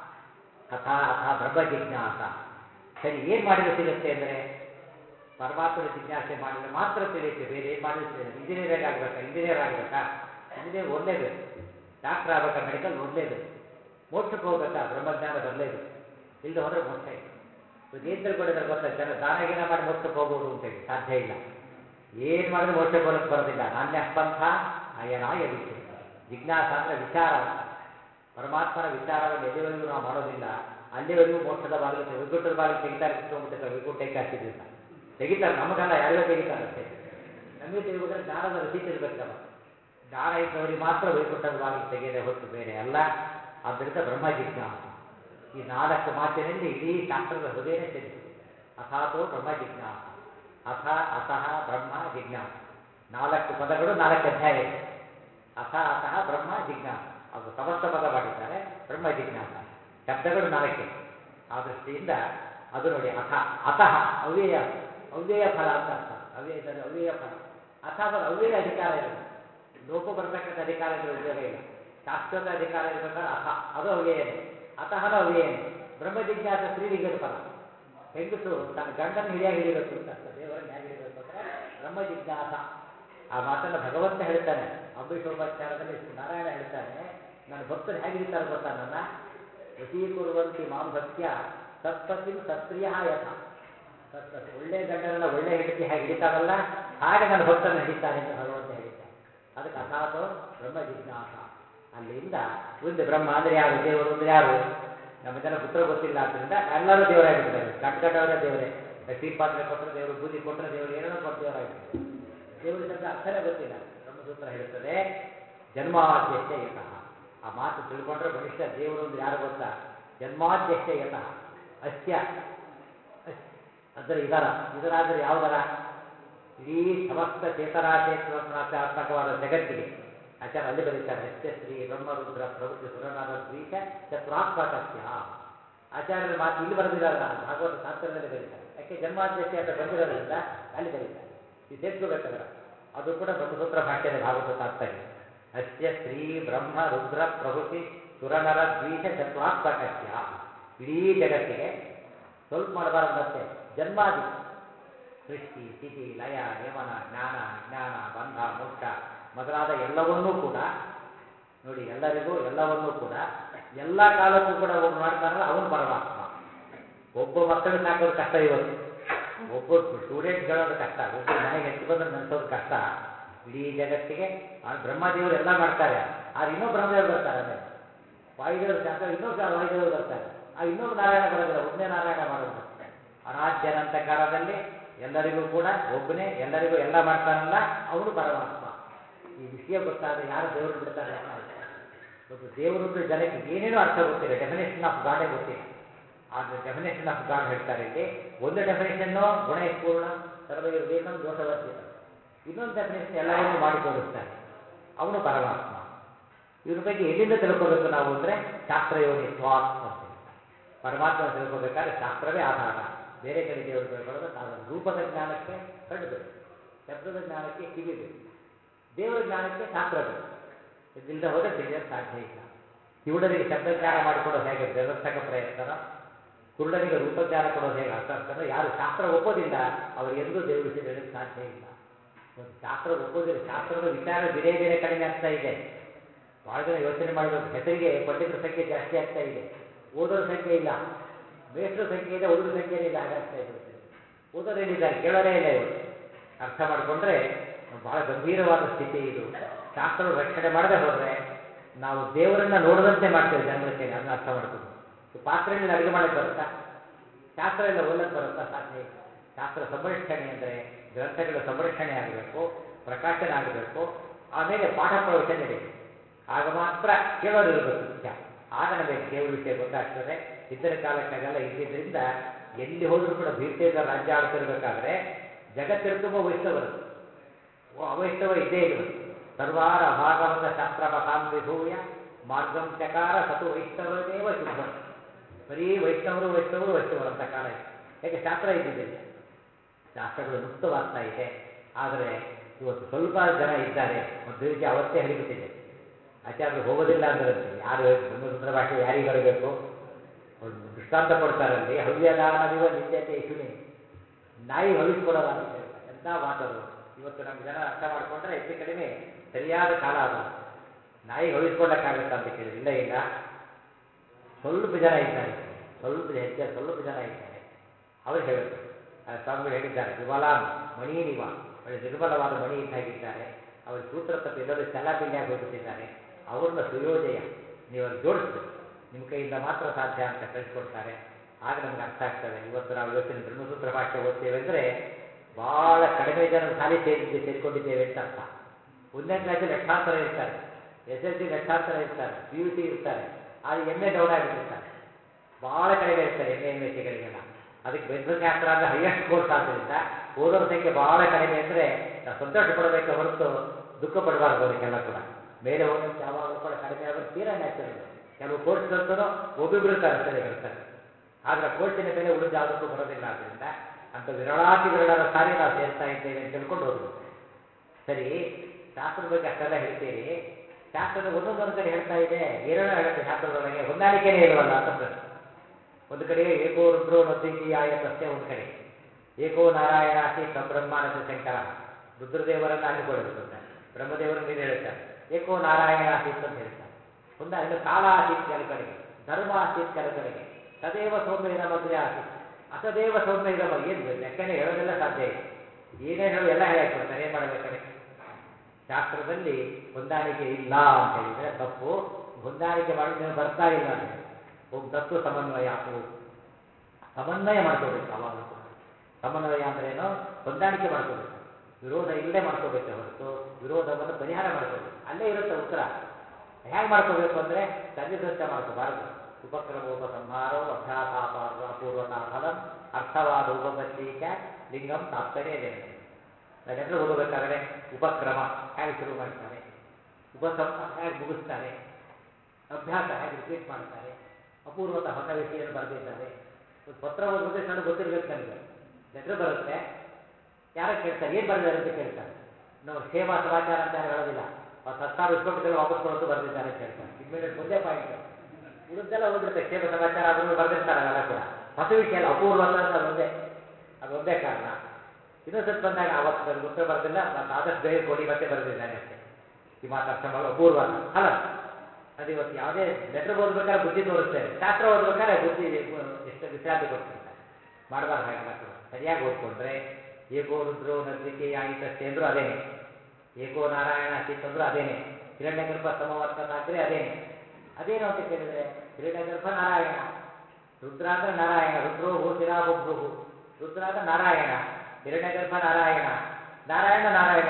ಅಥ ಅಥ ಬ್ರಹ್ಮ ಜಿಜ್ಞಾಸ ಸರಿ ಏನು ಮಾಡಿದ್ರೆ ಸಿಗುತ್ತೆ ಅಂದರೆ ಪರಮಾತ್ಮನ ಜಿಜ್ಞಾಸೆ ಮಾಡಿದ್ರೆ ಮಾತ್ರ ತಿಳಿಯುತ್ತೆ ಬೇರೆ ಏನು ಮಾಡಿದ್ರೆ ತಿಳಿಯುತ್ತೆ ಇಂಜಿನಿಯರಿಂಗ್ ಆಗಬೇಕಾ ಇಂಜಿನಿಯರ್ ಆಗಬೇಕಾ ಇಂಜಿನಿಯರ್ ಓದಲೇಬೇಕು ಡಾಕ್ಟರ್ ಆಗಬೇಕಾ ಮೆಡಿಕಲ್ ಓದಲೇಬೇಕು ಮೋಕ್ಷಕ್ಕೆ ಹೋಗ್ಬೇಕಾ ಬ್ರಹ್ಮಜ್ಞಾನ ಬರಲೇಬೇಕು ಇಲ್ಲದೆ ಹೋದರೆ ಮೋಕ್ಷ ಇಲ್ಲ ಇವತ್ತು ಏನು ತಿಳ್ಕೊಂಡಿದ್ದಾರೆ ಗೊತ್ತಾ ಜನ ದಾನ ಗೀನ ಮಾಡಿ ಮೋಕ್ಷಕ್ಕೆ ಹೋಗ್ಬೋದು ಅಂತೇಳಿ ಸಾಧ್ಯ ಇಲ್ಲ ಏನು ಮಾಡಿದ್ರೆ ಮೋಕ್ಷಕ್ಕೆ ಹೋಗಕ್ಕೆ ಬರೋದಿಲ್ಲ ನಾಣ್ಯ ಪಂಥ ಅಯನಾಯ ವಿಷಯ ಜಿಜ್ಞಾಸ ಅಂದರೆ ವಿಚಾರ ಅಂತ ಪರಮಾತ್ಮನ ವಿಚಾರವನ್ನು ಎಲ್ಲಿವರೆಗೂ ನಾವು ಮಾಡೋದಿಲ್ಲ ಅಲ್ಲಿವರೆಗೂ ಮೋಕ್ಷದ ಬಾಗಿಲು ತೆ- ವೈಕುಂಠದ ಬಾಗಿಲು ತೆಗಿತಾರೆ ಕುತ್ಕೊಂಡ್ಬಿಟ್ಟಿರ್ತಾರೆ ವೈಕುಂಠ ಏಕಾದಶಿ ದಿವಸ ತೆಗಿತಾರೆ ನಮಗಲ್ಲ ಯಾರಿಗೋ ತೆಗಿತಾರೆ ಅಷ್ಟೇ ನಮಗೆ ತೆಗಿಬೇಕಾದ್ರೆ ಜ್ಞಾನದ ರಸೀಟ್ ಇರ್ಬೇಕು ನಮ್ಮ ಜ್ಞಾನ ಇದ್ದವರಿಗೆ ಮಾತ್ರ ವೈಕುಂಠದ ಬಾಗಿಲು ತೆಗೆಯದೆ ಹೊತ್ತು ಬೇರೆ ಅಲ್ಲ ಆದ್ದರಿಂದ ಬ್ರಹ್ಮ ಜಿಜ್ಞಾಸ ಈ ನಾಲ್ಕು ಮಾತಿನಲ್ಲಿ ಇಡೀ ಶಾಸ್ತ್ರದ ಹೃದಯನೇ ಸೇರಿಸಿದೆ ಅಥಾತೋ ಬ್ರಹ್ಮ ಜಿಜ್ಞಾಸ ಅಥ ಅತಃ ಬ್ರಹ್ಮ ಜಿಜ್ಞಾಸ ನಾಲ್ಕು ಪದಗಳು ನಾಲ್ಕು ಅಧ್ಯಾಯ ಇದೆ ಅಥ ಅತಃ ಬ್ರಹ್ಮ ಜಿಜ್ಞಾಸ ಅದು ಸಮಸ್ತ ಪದ ಮಾಡಿದ್ದಾರೆ ಬ್ರಹ್ಮ ಜಿಜ್ಞಾಸ ಶಬ್ದಗಳು ನಾಲ್ಕೆ ಆ ದೃಷ್ಟಿಯಿಂದ ಅದು ನೋಡಿ ಅಥ ಅತಃ ಅವ್ಯಯ ಅವ್ಯಯ ಫಲ ಅಂತ ಅರ್ಥ ಅವ್ಯಯದಲ್ಲಿ ಅವ್ಯಯ ಫಲ ಅಥ ಬರ ಅವ್ಯಯ ಅಧಿಕಾರ ಇರಬೇಕು ಲೋಪ ಬರತಕ್ಕಂಥ ಅಧಿಕಾರ ಇದ್ರೆ ಉದ್ಯೋಗ ಇಲ್ಲ ಶಾಶ್ವತ ಅಧಿಕಾರ ಇರಬೇಕಾದ್ರೆ ಅಥ ಅದು ಅವ್ಯಯನೇ ಅತಃನೂ ಅವ್ಯಯನೇ ಬ್ರಹ್ಮ ಜಿಜ್ಞಾಸ ಸ್ತ್ರೀಲಿಂಗದ ಫಲ ಹೆಂಗಸು ತನ್ನ ಗಂಡನ ಹಿಡಿಯಾಗಿ ಹಿಡಿಬೇಕು ಅಂತ ಅರ್ಥ ದೇವರನ್ನ ಹೇಗೆ ಹಿಡಿಬೇಕು ಅಂದ್ರೆ ಬ್ರಹ್ಮ ಜಿಜ್ಞಾಸ ಆ ಮಾತನ್ನ ಭಗವಂತ ಹೇಳ್ತಾನೆ ಅಂಬರೀಷೋಪಾಚಾರದಲ್ಲಿ ನಾರಾಯಣ ಹೇಳ್ತಾನೆ ನನ್ನ ಭಕ್ತರು ಹೇಗೆ ಹಿಡಿತಾರೆ ಗೊತ್ತಾ ನನ್ನ ವಶೀಕುರುವಂತಿ ಮಾಂ ಭಕ್ತ್ಯ ಸತ್ಪತಿಂ ಸತ್ಪ್ರಿಯ ಯಥ ಸತ್ ಒಳ್ಳೆ ಗಂಡನನ್ನ ಒಳ್ಳೆ ಹೆಂಡತಿ ಹೇಗೆ ಹಿಡಿತಾರಲ್ಲ ಹಾಗೆ ನನ್ನ ಭಕ್ತರನ್ನ ಹಿಡಿತಾರೆ ಅಂತ ಭಗವಂತ ಹೇಳಿದ್ದಾನೆ ಅದಕ್ಕೆ ಅಥಾತೋ ಬ್ರಹ್ಮ ಜಿಜ್ಞಾಸ ಅಲ್ಲಿಂದ ಮುಂದೆ ಬ್ರಹ್ಮ ಅಂದ್ರೆ ಯಾರು ದೇವರು ಅಂದ್ರೆ ಯಾರು ನಮ್ಮ ಜನ ಉತ್ತರ ಗೊತ್ತಿಲ್ಲ ಆದ್ದರಿಂದ ಎಲ್ಲರೂ ದೇವರಾಗಿಬಿಡ್ತಾರೆ ಕಂಡು ಕಂಡವರೇ ದೇವರೇ ಸ್ಟೀಲ್ ಪಾತ್ರೆ ಕೊಟ್ಟರೆ ದೇವರು ಬೂದಿ ಕೊಟ್ಟರೆ ದೇವರು ಏನೇನೋ ಕೊಟ್ಟು ದೇವರಾಗಿಬಿಡ್ತಾರೆ ದೇವರ ಶಬ್ದ ಅರ್ಥನೇ ಗೊತ್ತಿಲ್ಲ ಬ್ರಹ್ಮಸೂತ್ರ ಹೇಳುತ್ತದೆ ಜನ್ಮಾದ್ಯಶ್ಚ ಯತಃ ಆ ಮಾತು ತಿಳ್ಕೊಂಡ್ರೆ ಮನುಷ್ಯ ದೇವರು ಅಂದ್ರೆ ಯಾರು ಗೊತ್ತಾ ಜನ್ಮಾದ್ಯಶ್ಚ ಯತಃ ಅಸ್ಯ ಅಸ್- ಅಂದ್ರೆ ಇದರ ಇದರಾದರೆ ಯಾವುದರ ಇಡೀ ಸಮಸ್ತ ಚೇತನಾಚೇತನಾತ್ಮಕವಾದ ಜಗತ್ತಿಗೆ ಆಚಾರ ಅಲ್ಲಿ ಬರೀತಾರೆ ಅಸ್ಯ ಶ್ರೀ ಬ್ರಹ್ಮರುದ್ರ ಪ್ರಭೃತಿ ಸುರನಾದ ದ್ವೀಶ ಚತುರಾತ್ಮಕಸ್ಯ ಆಚಾರ್ಯರ ಮಾತು ಇಲ್ಲಿ ಬರೆದಿಲ್ಲ ಭಾಗವತ ಶಾಸ್ತ್ರದಲ್ಲಿ ಬರೀತಾರೆ ಯಾಕೆ ಜನ್ಮಾದ್ಯಶ್ಯ ಅಂತ ಬಂದಿರೋದ್ರಿಂದ ಅಲ್ಲಿ ಬರೀತಾರೆ ಇದು ಸೇರ್ಕೋಬೇಕಾದ್ರೆ ಅದು ಕೂಡ ಬ್ರಹ್ಮಸೂತ್ರ ಭಾಷ್ಯದ ಭಾಗವತ ತಾತ್ಪರ್ಯ ಅಸ್ಯ ಶ್ರೀ ಬ್ರಹ್ಮ ರುದ್ರ ಪ್ರಭೃತಿ ಸುರನರ ದ್ವೀಶ ಚತುರಾತ್ಮಕಸ್ಯ ಇಡೀ ಜಗತ್ತಿಗೆ ಸ್ವಲ್ಪ ಮಾಡಬಾರದು ಮತ್ತೆ ಜನ್ಮಾದಿ ಸೃಷ್ಟಿ ಸ್ಥಿತಿ ಲಯ ಯಮನ ಜ್ಞಾನ ಜ್ಞಾನ ಬಂಧ ಮೋಕ್ಷ ಮೊದಲಾದ ಎಲ್ಲವನ್ನೂ ಕೂಡ ನೋಡಿ ಎಲ್ಲರಿಗೂ ಎಲ್ಲವನ್ನೂ ಕೂಡ ಎಲ್ಲ ಕಾಲಕ್ಕೂ ಕೂಡ ಒಬ್ಬ ಮಾಡ್ತಾನಲ್ಲ ಅವನು ಪರಮಾತ್ಮ ಒಬ್ಬ ಮಕ್ಕಳು ಸಾಕೋದು ಕಷ್ಟ ಇವತ್ತು ಒಬ್ಬ ಸ್ಟೂಡೆಂಟ್ ಹೇಳೋದು ಕಷ್ಟ ಒಬ್ಬರು ಮನೆಗೆ ಹೆಚ್ಚು ಬಂದ್ರೆ ನಡೆಸೋದು ಕಷ್ಟ ಇಡೀ ಜಗತ್ತಿಗೆ ಆ ಬ್ರಹ್ಮದೇವರು ಎಲ್ಲ ಮಾಡ್ತಾರೆ ಆದ್ರೆ ಇನ್ನೊಬ್ಬ ಬ್ರಹ್ಮದೇವರು ಬರ್ತಾರೆ ಆಮೇಲೆ ವಾಯುದೇವರು ಶಾಸ್ತ್ರ ಇನ್ನೊಬ್ಬ ವಾಯುದೇವರು ಬರ್ತಾರೆ ಆ ಇನ್ನೊಬ್ಬ ನಾರಾಯಣ ಬರೋದಿಲ್ಲ ಒಬ್ಬನೇ ನಾರಾಯಣ ಮಾಡೋದು ಅನಾದ್ಯನಂತ ಕಾಲದಲ್ಲಿ ಎಲ್ಲರಿಗೂ ಕೂಡ ಒಬ್ಬನೇ ಎಲ್ಲರಿಗೂ ಎಲ್ಲ ಮಾಡ್ತಾನಲ್ಲ ಅವನು ಪರಮಾತ್ಮ ಈ ವಿಷಯ ಗೊತ್ತಾದ್ರೆ ಯಾರು ದೇವರು ಬಿಡ್ತಾರೆ ಅಂತ ಆಯ್ತು. ಒಂದು ದೇವರು ಅಂದ್ರೆ ಜನಕ್ಕೆ ಏನೇನೋ ಅರ್ಥ ಗೊತ್ತಿಲ್ಲ ಡೆಫಿನೇಷನ್ ಆಫ್ ಗಾಡೇ ಗೊತ್ತಿಲ್ಲ ಆದರೆ ಡೆಫಿನೇಷನ್ ಆಫ್ ಗಾಡ್ ಹೇಳ್ತಾರೆ ಇಲ್ಲಿ ಒಂದು ಡೆಫಿನೇಷನ್ನು ಗುಣ ಪೂರ್ಣ ಸರ್ವೇ ವಿವೇಕಂ ದೋಷವರ್ಜಿತ ಇನ್ನೊಂದು ಡೆಫಿನೇಷನ್ ಎಲ್ಲವನ್ನೂ ಮಾಡಿ ತೋರಿಸ್ತಾನೆ ಅವನು ಪರಮಾತ್ಮ ಇವ್ರ ಬಗ್ಗೆ ಎಲ್ಲಿಂದ ತಿಳ್ಕೋಬೇಕು ನಾವು ಅಂದರೆ ಶಾಸ್ತ್ರಯೋನಿತ್ವಾತ್ ಅಂತ ಹೇಳ್ತಾರೆ ಪರಮಾತ್ಮನ ತಿಳ್ಕೋಬೇಕಾದ್ರೆ ಶಾಸ್ತ್ರವೇ ಆಧಾರ ಬೇರೆ ಕಡೆ ದೇವರು ತಿಳ್ಕೊಳ್ಳೋದಕ್ಕಾಗಲ್ಲ ರೂಪದ ಜ್ಞಾನಕ್ಕೆ ಕಣ್ಣು ಬೇಕು ಶಬ್ದದ ಜ್ಞಾನಕ್ಕೆ ಕಿವಿ ಬೇಕು ದೇವರ ಜ್ಞಾನಕ್ಕೆ ಶಾಸ್ತ್ರ ಬೇಕು ಇದಿಲ್ಲದೆ ಹೋದರೆ ತಿಳಿಯೋದು ಸಾಧ್ಯ ಇಲ್ಲ ಕಿವುಡರಿಗೆ ಶಬ್ದಜ್ಞಾನ ಮಾಡಿಕೊಡೋದು ಹೇಗೆ ನಿರರ್ಥಕ ಪ್ರಯತ್ನ ಕುರುಡನಿಗೆ ರೂಪಜ್ಞಾನ ಕೊಡೋದು ಹೇಗೆ ಅರ್ಥ ಅರ್ಥನೋ ಯಾರು ಶಾಸ್ತ್ರ ಒಪ್ಪೋದಿಲ್ಲ ಅವರಿಗೆಂದೂ ದೇವ್ರ ವಿಷಯ ಹೇಳೋಕ್ಕೆ ಸಾಧ್ಯ ಇಲ್ಲ ಒಂದು ಶಾಸ್ತ್ರ ಒಪ್ಪೋದಿಲ್ಲ ಶಾಸ್ತ್ರದ ವಿಚಾರ ದಿನೇ ದಿನೇ ಕಡಿಮೆ ಆಗ್ತಾ ಇದೆ ಭಾಳ ಜನ ಯೋಚನೆ ಮಾಡಬೇಕು ಹೆಸರಿಗೆ ಪಂಡಿತರ ಸಂಖ್ಯೆ ಜಾಸ್ತಿ ಆಗ್ತಾ ಇದೆ ಓದೋರ ಸಂಖ್ಯೆ ಇಲ್ಲ ಮೇಷ್ಟ್ರ ಸಂಖ್ಯೆ ಇದೆ ಹುಡುಗರ ಸಂಖ್ಯೆನೇ ಇಲ್ಲ ಹಾಗಾಗ್ತಾ ಇದೆ ಇವತ್ತು. ಓದೋರು ಏನಿದ್ದಾರೆ ಕೇಳೋರೇ ಇಲ್ಲ ಇವತ್ತು ಅರ್ಥ ಮಾಡಿಕೊಂಡ್ರೆ ಬಹಳ ಗಂಭೀರವಾದ ಸ್ಥಿತಿ ಇದು ಶಾಸ್ತ್ರ ರಕ್ಷಣೆ ಮಾಡದೆ ಹೋದರೆ ನಾವು ದೇವರನ್ನ ನೋಡದಂತೆ ಮಾಡ್ತೇವೆ ಜನಗಳ ಕೈಲಿ ಅದನ್ನ ಅರ್ಥ ಮಾಡ್ಕೊಂಡು ಈ ಪಾತ್ರೆಯಲ್ಲಿ ಅಡುಗೆ ಮಾಡಕ್ಕೆ ಬರುತ್ತಾ ಶಾಸ್ತ್ರ ಎಲ್ಲ ಓದಕ್ಕೆ ಬರುತ್ತಾ ಸಾಧ್ಯ ಇಲ್ಲ ಶಾಸ್ತ್ರ ಸಂರಕ್ಷಣೆ ಅಂದರೆ ಗ್ರಂಥಗಳ ಸಂರಕ್ಷಣೆ ಆಗಬೇಕು ಪ್ರಕಾಶನ ಆಗಬೇಕು ಆಮೇಲೆ ಪಾಠ ಪ್ರವಚನ ನಡೀಬೇಕು ಆಗ ಮಾತ್ರ ಕೇಳೋರು ಇರಬೇಕು ಮುಖ್ಯ ಆಗ ನಮಗೆ ದೇವರ ವಿಷಯ ಗೊತ್ತಾಗ್ತದೆ ಹಿಂದಿನ ಕಾಲಕ್ಕೆ ಅದೆಲ್ಲ ಇದ್ದಿದ್ದರಿಂದ ಎಲ್ಲಿ ಹೋದರೂ ಕೂಡ ಭೀಮಸೇನ ರಾಜ್ಯ ಆಡ್ತಿರ್ಬೇಕಾದ್ರೆ ಜಗತ್ತಿನ ತುಂಬ ವೈಷ್ಣವರು ಓ ಅವೈಷ್ಣವ ಇದ್ದೇ ಇಲ್ಲ ಸರ್ವಾರ ಅಭಾಗವತ ಶಾಸ್ತ್ರ ಪಥಾಂ ವಿಭೂಯ ಮಾರ್ಗಂ ಚಕಾರ ಸತು ವೈಷ್ಣವದೇವ ಶುಭ ಬರೀ ವೈಷ್ಣವರು ವೈಷ್ಣವರು ವೈಷ್ಣವರು ಅಂತ ಕಾಲ ಇದೆ ಯಾಕೆ ಶಾಸ್ತ್ರ ಇದ್ದಿದ್ದಿಲ್ಲ ಶಾಸ್ತ್ರಗಳು ಮುಕ್ತವಾಗ್ತಾ ಇದೆ ಆದರೆ ಇವತ್ತು ಸ್ವಲ್ಪ ಜನ ಇದ್ದಾರೆ ಒಂದು ರೀತಿ ಅವತ್ತೇ ಹರಿಬಿಟ್ಟಿದೆ ಆಚಾರ್ಯರು ಹೋಗೋದಿಲ್ಲ ಅಂದ್ರಂತೆ ಯಾರು ಬ್ರಹ್ಮಸೂತ್ರ ಭಾಷೆ ಯಾರಿಗೆ ಬರಬೇಕು ಒಂದು ದೃಷ್ಟಾಂತ ಕೊಡ್ತಾರಲ್ಲಿ ಹವ್ಯದಾನವಿವ ನಿಂದ್ಯತೆ ಶುನಿ ನಾಯಿ ಹವಿಸ್ಕೊಡೋಲ್ಲ ಅಂತ ಹೇಳ್ತಾರೆ ಎಂಥ ಮಾತದು ಇವತ್ತು ನಮ್ಮ ಜನ ಅರ್ಥ ಮಾಡಿಕೊಂಡ್ರೆ ಹೆಚ್ಚು ಕಡಿಮೆ ಸರಿಯಾದ ಕಾಲ ಅದು ನಾಯಿ ಹವಿಸ್ಕೊಳ್ಳೋಕ್ಕಾಗತ್ತಾ ಅಂತ ಕೇಳಿದ್ರೆ ಇಲ್ಲ ಇಲ್ಲ ಸ್ವಲ್ಪ ಜನ ಇದ್ದಾರೆ ಸ್ವಲ್ಪ ಹೆಚ್ಚು ಸ್ವಲ್ಪ ಜನ ಇದ್ದಾರೆ ಅವರು ಹೇಳಬೇಕು ಆ ಸ್ವಾಮಿಗಳು ಹೇಳಿದ್ದಾರೆ ವಿಮಲಾಂ ಮಣಿ ನಿವ ಒಳ್ಳೆ ನಿರ್ಮಲವಾದ ಮಣಿ ಇದ್ದಾಗಿದ್ದಾರೆ ಅವರ ಸೂತ್ರ ತಪ್ಪು ಎಲ್ಲರೂ ಚಲ್ಲಾಪಿಲ್ಲಿಯಾಗಿ ಹೋಗ್ಬಿಟ್ಟಿದ್ದಾರೆ ಅವ್ರನ್ನ ಸುಯೋಜಯ ನೀವು ಅವ್ರು ಜೋಡಿಸ್ಬೇಕು ನಿಮ್ಮ ಕೈಯಿಂದ ಮಾತ್ರ ಸಾಧ್ಯ ಅಂತ ಕಳಿಸ್ಕೊಡ್ತಾರೆ ಆಗ ನಮ್ಗೆ ಅರ್ಥ ಆಗ್ತದೆ ಇವತ್ತು ನಾವು ಯೋಚನೆ ಬ್ರಹ್ಮಸೂತ್ರ ಭಾಷೆ ಓದ್ತೇವೆ ಅಂದರೆ ಭಾಳ ಕಡಿಮೆ ಜನ ಸಾಲಿ ಸೇರಿದ್ದೆ ಸೇರಿಕೊಂಡಿದ್ದೇವೆ ಅಂತ ಅರ್ಥ ಒಂದನೇ ಕ್ಲಾಸಲ್ಲಿ ಲಕ್ಷಾಂತರ ಇರ್ತಾರೆ ಎಸ್ ಎಲ್ ಸಿ ಲಕ್ಷಾಂತರ ಇರ್ತಾರೆ ಪಿ ಯು ಸಿ ಇರ್ತಾರೆ ಆದರೆ ಎಮ್ ಎ ಡೌನ್ ಆಗಿಬಿಟ್ಟಿರ್ತಾರೆ ಭಾಳ ಕಡಿಮೆ ಇರ್ತಾರೆ ಎಮ್ ಎ ಎಮ್ ಎಸ್ ಸಿಗಳಿಗೆಲ್ಲ ಅದಕ್ಕೆ ವೈದ್ಯಶಾಸ್ತ್ರ ಅಂದರೆ ಹೈಯೆಸ್ಟ್ ಕೋರ್ಸ್ ಆದ್ದರಿಂದ ಓದೋರ ಸಂಖ್ಯೆ ಭಾಳ ಕಡಿಮೆ ಅಂದರೆ ನಾವು ಸಂತೋಷ ಪಡಬೇಕೆ ಹೊರತು ದುಃಖ ಪಡಬಾರ್ದು ಅದಕ್ಕೆಲ್ಲ ಕೂಡ ಮೇಲೆ ಹೋದಂತೆ ಯಾವಾಗಲೂ ಕೂಡ ಕಡಿಮೆ ಆಗೋದು ತೀರಾ ನ್ಯಾಚುರಲ್ ಕೆಲವು ಕೋರ್ಸ್ ಅಂತೂ ಒಬ್ಬಿಬ್ರು ಇರ್ತಾರೆ ಸರಿ ಹೇಳ್ತಾರೆ ಆದರೆ ಕೋರ್ಸಿನ ಮೇಲೆ ಉಳಿದ ಯಾವುದಕ್ಕೂ ಬರೋದಿಲ್ಲ ಆದ್ದರಿಂದ ಅಂತ ವಿರಳಾತಿ ವಿರಳರ ಸಾರಿ ನಾವು ಸೇರ್ತಾ ಇದ್ದೇವೆ ಅಂತ ತಿಳ್ಕೊಂಡು ಹೋಗ್ಬೇಕು ಸರಿ ಶಾಸ್ತ್ರದ ಬಗ್ಗೆ ಅಷ್ಟೆಲ್ಲ ಹೇಳ್ತೀರಿ ಶಾಸ್ತ್ರದ ಒಂದೊಂದೊಂದು ಕಡೆ ಹೇಳ್ತಾ ಇದೆ ಏನೇನೋ ಹೇಳುತ್ತೆ ಶಾಸ್ತ್ರದೊಳಗೆ ಹೊಂದಾಣಿಕೆನೇ ಇಲ್ವಲ್ಲ ಅಂತ ಪ್ರಶ್ನೆ ಒಂದು ಕಡೆಗೆ ಏಕೋ ರುದ್ರೋ ನದ್ವಿತೀಯಾಯ ತಸ್ಯ ಒಂದು ಕಡೆ ಏಕೋ ನಾರಾಯಣಾಸಿ ಸಂಬ್ರಹ್ಮಾನಂದ ಶಂಕರ ರುದ್ರದೇವರನ್ನು ಅಲ್ಲಿಕೊಳ್ಳಬೇಕು ಅಂತ ಬ್ರಹ್ಮದೇವರನ್ನು ಇಲ್ಲಿ ಹೇಳ್ತಾರೆ ಏಕೋ ನಾರಾಯಣ ಆಸೀತ್ ಅಂತ ಹೇಳ್ತಾರೆ ಮುಂದೆ ಇನ್ನು ಕಾಲ ಆಸೀತ್ ಕೆಲವು ಕಡೆಗೆ ಧರ್ಮ ಆಸೀತ್ ಕೆಲವು ಕಡೆಗೆ ಸದೇವ ಸೌಮ್ಯ ಇರಮ ಅಗ್ರೆ ಆಸೀತ್ ಅಸದೇವ ಸೌಮ್ಯ ಇರಮ ಏನು ಲೆಕ್ಕನೇ ಹೇಳೋದೆಲ್ಲ ಸಾಧ್ಯ ಇದೆ ಏನೇನು ಹೇಳೋ ಎಲ್ಲ ಹೇಳಾಕ್ಬಿಡ್ತಾರೆ ಏನು ಮಾಡಬೇಕಾದ್ರೆ ಶಾಸ್ತ್ರದಲ್ಲಿ ಹೊಂದಾಣಿಕೆ ಇಲ್ಲ ಅಂತ ಹೇಳಿದರೆ ತಪ್ಪು ಹೊಂದಾಣಿಕೆ ಮಾಡಿದ್ರೆ ಬರ್ತಾ ಇಲ್ಲ ಅಂತ ಹೇಳಿ ಓಂ ತತ್ವ ಸಮನ್ವಯ ಓಂ ಸಮನ್ವಯ ಮಾಡ್ಕೋಬೇಕು ಅವಾಗಲೂ ಕೂಡ ಸಮನ್ವಯ ಅಂದ್ರೇನು ಹೊಂದಾಣಿಕೆ ಮಾಡ್ಕೋಬೇಕು ವಿರೋಧ ಇಲ್ಲದೆ ಮಾಡ್ಕೋಬೇಕೆ ಹೊರತು ವಿರೋಧವನ್ನು ಪರಿಹಾರ ಮಾಡ್ಕೋಬೇಕು ಅಲ್ಲೇ ಇರುತ್ತೆ ಉತ್ತರ ಹೇಗೆ ಮಾಡ್ಕೋಬೇಕು ಅಂದರೆ ಸನ್ನಿಸಂಚ ಮಾಡ್ಕೋಬಾರದು ಉಪಕ್ರಮೋಪಸಂಹಾರೋ ಅಭ್ಯಾಸಾಪಾರ್ವ ಅಪೂರ್ವತಾ ಫಲಂ ಅರ್ಥವಾದ ಉಪಪತ್ತೀಚ ಲಿಂಗಂ ತಾತ್ಪರ್ಯ ನಿರ್ಣಯ ಲೆಟರ್ ಓದಬೇಕಾದ್ರೆ ಉಪಕ್ರಮ ಹೇಗೆ ಶುರು ಮಾಡ್ತಾರೆ ಉಪಸಂಹಾರ ಹೇಗೆ ಮುಗಿಸ್ತಾರೆ ಅಭ್ಯಾಸ ಹೇಗೆ ರಿಪೀಟ್ ಮಾಡ್ತಾರೆ ಅಪೂರ್ವತ ಹೊಸ ವಿಷಯವನ್ನು ಬರೆದಿದ್ದಾರೆ ಒಂದು ಪತ್ರ ಓದ್ಬಿಟ್ರೆ ಸಣ್ಣ ಗೊತ್ತಿರ್ಬೇಕು ನನಗೆ ಲೆಟ್ರ್ ಬರುತ್ತೆ ಯಾರೋ ಕೇಳ್ತಾರೆ ಏನು ಬರೆದಿದ್ದಾರೆ ಅಂತ ಕೇಳ್ತಾರೆ ನಾವು ಕ್ಷೇಮ ಸಮಾಚಾರ ಅಂತ ಯಾರು ಹೇಳೋದಿಲ್ಲ ಅವ್ರು ಹತ್ತು ಸಾವಿರ ಇಸ್ಕೊಂಡಿದ್ದೆಲ್ಲ ವಾಪಸ್ ಕೊಡೋದು ಬರೆದಿದ್ದಾರೆ ಅಂತ ಹೇಳ್ತಾರೆ ಇಮ್ಮಿಡಿಯೇಟ್ ಮುಂದೆ ಪಾಯಿಂಟ್ ಉಳಿದೆಲ್ಲ ಹೋಗ್ಬಿಡುತ್ತೆ ಕ್ಷೇಮ ಸಮಾಚಾರ ಅವರು ಬರೆದಿರ್ತಾರೆ ಅವೆಲ್ಲ ಕೂಡ ಹೊಸ ವಿಷಯ ಅಲ್ಲ ಅಪೂರ್ವತ ಅಂದ್ರೆ ಅದೊಂದೇ ಅದೊಂದೇ ಕಾರಣ ಇನ್ನೊಂದು ಸ್ವಲ್ಪ ಬಂದಾಗ ಅವತ್ತು ನನಗೆ ಉತ್ತರ ಬರೆದಿಲ್ಲ ಮತ್ತು ಆದಷ್ಟು ಬೇಗ ಕೊಡಿ ಮತ್ತೆ ಬರೆದಿದ್ದಾರೆ ಅಷ್ಟೇ ಈ ಮಾತು ಅರ್ಥ ಮಾಡೋ ಅಪೂರ್ವತ ಅಲ್ಲ ಅದು ಇವತ್ತು ಯಾವುದೇ ಲೆಟರ್ ಓದ್ಬೇಕಾದ್ರೆ ಬುದ್ಧಿ ತೋರಿಸ್ತೇವೆ ಶಾಸ್ತ್ರ ಓದ್ಬೇಕಾದ್ರೆ ಬುದ್ಧಿ ಎಷ್ಟು ವಿಶ್ರಾಂತಿ ಕೊಡ್ತಿರ್ತಾರೆ ಮಾಡಬಾರ್ದು ಹಾಗೆಲ್ಲ ಕೂಡ ಸರಿಯಾಗಿ ಓದ್ಕೊಂಡ್ರೆ ಏಕೋ ರುದ್ರೋ ನದ್ವಿತೀಯ ಆಯಿತಷ್ಟೇ ಅಂದ್ರೂ ಅದೇನೆ ಏಕೋ ನಾರಾಯಣ ಅಂದ್ರೂ ಅದೇನೆ ಹಿರಣ್ಯಗರ್ಭ ಸಮವರ್ತನಾಗ್ರೆ ಅದೇನೆ ಅದೇನು ಅಂತ ಕೇಳಿದರೆ ಹಿರಣ್ಯಗರ್ಭ ನಾರಾಯಣ ರುದ್ರ ಅಂದ್ರೆ ನಾರಾಯಣ ರುದ್ರೋ ಭೂಷಿರಾ ಬುಭ್ರುಹು ರುದ್ರ ಅಂದ್ರೆ ನಾರಾಯಣ ಹಿರಣ್ಯಗರ್ಭ ನಾರಾಯಣ ನಾರಾಯಣ ನಾರಾಯಣನೇ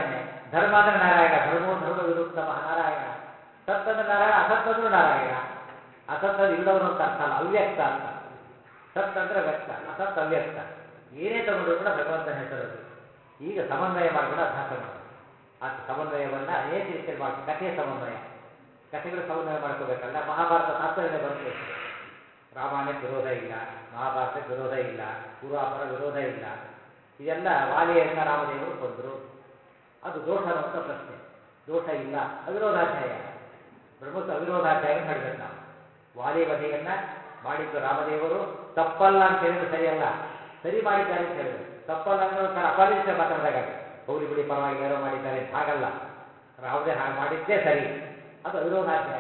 ಧರ್ಮ ಅಂದ್ರೆ ನಾರಾಯಣ ಧರ್ಮೋ ಧರ್ಮ ವಿರುತ್ತಮ ನಾರಾಯಣ ಸತ್ ಅಂದ್ರೆ ನಾರಾಯಣ ಅಸತ್ ಅಂದ್ರೂ ನಾರಾಯಣ ಅಸತ್ ಅಂದ್ರೆ ಇಲ್ಲದವನು ಅಂತ ಅರ್ಥ ಅಲ್ಲ ಅವ್ಯಕ್ತ ಅಂತ ಸತ್ ಅಂದ್ರೆ ವ್ಯಕ್ತ ಅಸತ್ ಅವ್ಯಕ್ತ ಏನೇ ತಗೊಂಡ್ರು ಕೂಡ ಭಗವಂತನ ಹೆಸರಲ್ಲಿ ಈಗ ಸಮನ್ವಯ ಮಾಡ್ಕೊಂಡು ಅಭ್ಯಾಸ ಮಾಡೋದು ಆ ಸಮನ್ವಯವನ್ನ ಅನೇಕ ರೀತಿಯಲ್ಲಿ ಮಾಡ್ತಾರೆ ಕಥೆಯ ಸಮನ್ವಯ ಕಥೆಗಳು ಸಮನ್ವಯ ಮಾಡ್ಕೋಬೇಕಲ್ಲ ಮಹಾಭಾರತ ತಾತ್ಪರ್ಯ ಬರುತ್ತೆ ರಾಮಾಯಣಕ್ಕೆ ವಿರೋಧ ಇಲ್ಲ ಮಹಾಭಾರತಕ್ಕೆ ವಿರೋಧ ಇಲ್ಲ ಪೂರ್ವಾಪರ ವಿರೋಧ ಇಲ್ಲ ಇದೆಲ್ಲ ವಾಲಿಯನ್ನ ರಾಮದೇವರು ಕೊಂದರು ಅದು ದೋಷನು ಅಂತ ಪ್ರಶ್ನೆ ದೋಷ ಇಲ್ಲ ಅವಿರೋಧಾಧ್ಯಾಯ ಬ್ರಹ್ಮಸ್ವ ಅವಿರೋಧಾಧ್ಯಾಯವನ್ನು ಹೇಳಬೇಕು ನಾವು ವಾಲಿ ವಧೆಯನ್ನ ಮಾಡಿದ್ದು ರಾಮದೇವರು ತಪ್ಪಲ್ಲ ಅಂತ ಹೇಳಿದ್ರೆ ಸರಿಯಲ್ಲ ಸರಿ ಮಾಡಿದ್ದಾರೆ ಅಂತ ಹೇಳಬೇಕು ತಪ್ಪಲ್ಲ ಅಂದ್ರೆ ಒಂಥರ ಅಪಾಲಿಸ ಮಾತಾಡಿದಾಗ ಹೋಗ್ಲಿ ಬಿಡಿ ಪರವಾಗಿಲ್ಲ ಯಾರೋ ಮಾಡಿದ್ದಾರೆ ಅಂತ ಹಾಗಲ್ಲ ರಾಮದೇ ಹಾಗೆ ಮಾಡಿದ್ದೇ ಸರಿ ಅದು ಅವಿರೋಧಾಧ್ಯಾಯ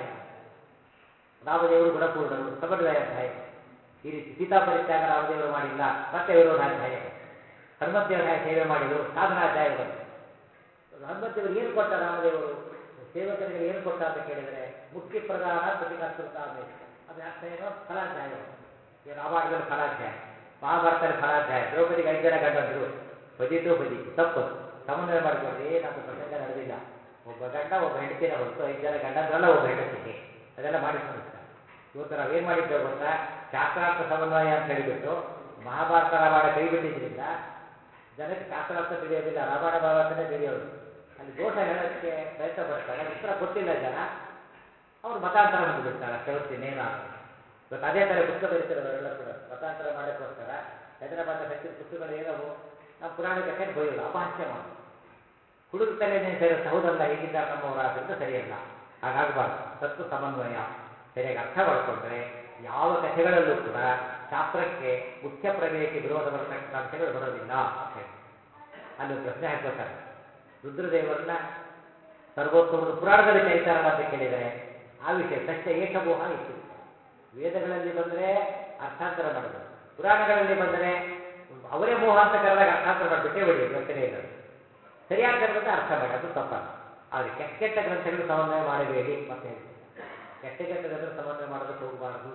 ರಾಮದೇವರು ಗುಣಪೂರ್ಣರು ಸಮನ್ವಯಾಧ್ಯಾಯ ಈ ರೀತಿ ಸೀತಾಪರಿತ್ಯಾಗ ರಾಮದೇವರು ಮಾಡಿಲ್ಲ ಮತ್ತೆ ವಿರೋಧಾಧ್ಯಾಯ ಹನುಮಂತೇವರ ಸೇವೆ ಮಾಡಿದರು ಸಾಧನಾಧ್ಯಾಯ ಬಂತು ಹನುಮಂತೇವರು ಏನು ಕೊಟ್ಟ ರಾಮದೇವರು ಸೇವಕರಿಗೆ ಏನು ಕೊಟ್ಟ ಅಂತ ಕೇಳಿದರೆ ಮುಖ್ಯ ಪ್ರಧಾನ ಪ್ರತಿಕರ್ತೃತ ಆಮೇಲೆ ಅದು ಅರ್ಥ ಏನೋ ಫಲಾಧ್ಯಾಯ ಈ ರಾಮಾಯಣದಲ್ಲಿ ಫಲಾಧ್ಯಾಯ ಮಹಾಭಾರತದಲ್ಲಿ ಫಲಾಧ್ಯಾಯ ದ್ರೌಪದಿಗೆ ಐದು ಜನ ಗಂಡಂದ್ರು ಭಜಿತು ಭಜಿತು ತಪ್ಪು ಸಮನ್ವಯ ಮಾಡಿಕೊಡ್ರಿ ಏನದು ಪ್ರಸಂಗ ನಡೆದಿಲ್ಲ ಒಬ್ಬ ಗಂಡ ಒಬ್ಬ ಹೆಂಡತಿನ ಹೊರತು ಐದು ಜನ ಗಂಡಂದ್ರಲ್ಲ ಒಬ್ಬ ಹೆಂಡತಿಗೆ ಅದೆಲ್ಲ ಮಾಡಿ ತೋರಿಸ್ತಾರೆ ಇವತ್ತು ನಾವೇನು ಮಾಡಿದ್ದೇವೆ ಗೊತ್ತಾ ಶಾಸ್ತ್ರಾರ್ಥ ಸಮನ್ವಯ ಅಂತ ಹೇಳಿಬಿಟ್ಟು ಮಹಾಭಾರತ ರಾಮಾಯಣ ಕೈ ಬಿಟ್ಟಿದ್ರಿಂದ ಜನಕ್ಕೆ ಶಾಸ್ತ್ರಾರ್ಥ ತಿಳಿಯೋದಿಲ್ಲ ರಾಮಾಯಣ ಭಾರತನೇ ತಿಳಿಯೋದು ಅಲ್ಲಿ ದೋಷ ಹೇಳೋಕ್ಕೆ ಪ್ರಯತ್ನ ಪಡ್ತಾರೆ ಉತ್ತರ ಕೊಟ್ಟಿಲ್ಲ ಜನ ಅವ್ರು ಮತಾಂತರ ಹೊಂದಿಬಿಡ್ತಾರೆ ಅಷ್ಟೇ ಹೊತ್ತು ಇನ್ನೇನಾಗಲ್ಲ ಇವತ್ತು ಅದೇ ಥರ ಪುಸ್ತಕ ಬರೀತಿರೋರೆಲ್ಲ ಕೂಡ ಮತಾಂತರ ಮಾಡೋಕ್ಕೋಸ್ಕರ ಹೈದರಾಬಾದ್ ಹಚ್ಚಿದ ಪುಸ್ತಕಗಳು ಏನವು ನಮ್ಮ ಪುರಾಣ ಕಥೆಯನ್ನು ಬರೆಯೋದು ಅಪಹಾಸ್ಯ ಮಾಡೋದು ಹುಡುಗ ತಲೆನೇ ಸೇರುತ್ತೆ ಹೌದಲ್ಲ ಹೇಗಿದ್ದಾರೆ ನಮ್ಮವರ ಆದ್ದರಿಂದ ಸರಿಯಲ್ಲ ಹಾಗಾಗಬಾರ್ದು ತತ್ವ ಸಮನ್ವಯ ಸರಿಯಾಗಿ ಅರ್ಥ ಮಾಡಿಕೊಂಡ್ರೆ ಯಾವ ಕಥೆಗಳಲ್ಲೂ ಕೂಡ ಶಾಸ್ತ್ರಕ್ಕೆ ಮುಖ್ಯ ಪ್ರಮೇಯಕ್ಕೆ ವಿರೋಧ ಬರತಕ್ಕಂಥ ಅಂಶಗಳು ಬರೋದಿಲ್ಲ ಅಂತ ಹೇಳಿ ಅಲ್ಲಿ ಒಂದು ಪ್ರಶ್ನೆ ಹಾಕೋತಾರೆ ರುದ್ರದೇವರನ್ನ ಸರ್ವೋತ್ತಮರು ಪುರಾಣದಲ್ಲಿ ಕರೀತಾರಲ್ಲ ಅಂತ ಕೇಳಿದರೆ ಆ ವಿಷಯ ಸತ್ಯ ಏಕಮೋಹ ಇತ್ತು ವೇದಗಳಲ್ಲಿ ಬಂದರೆ ಅರ್ಥಾಂತರ ಮಾಡೋದು ಪುರಾಣಗಳಲ್ಲಿ ಬಂದರೆ ಅವರೇ ಮೋಹ ಅಂತ ಕರೆದಾಗ ಅರ್ಥಾಂತರ ಮಾಡಿಬಿಟ್ಟೇ ಬಿಡಿ ಯೋಚನೆ ಇಲ್ಲ ಸರಿಯಾಗಿ ಕರೆದಂತೆ ಅರ್ಥ ಮಾಡಿ ಅದು ತಪ್ಪಲ್ಲ ಆದರೆ ಕೆಟ್ಟ ಕೆಟ್ಟ ಗ್ರಂಥಗಳು ಸಮನ್ವಯ ಮಾಡಬೇಡಿ ಮತ್ತೆ ಹೇಳಿ ಕೆಟ್ಟ ಕೆಟ್ಟ ಗ್ರಂಥಗಳು ಸಮನ್ವಯ ಮಾಡೋದಕ್ಕೆ ಹೋಗಬಾರ್ದು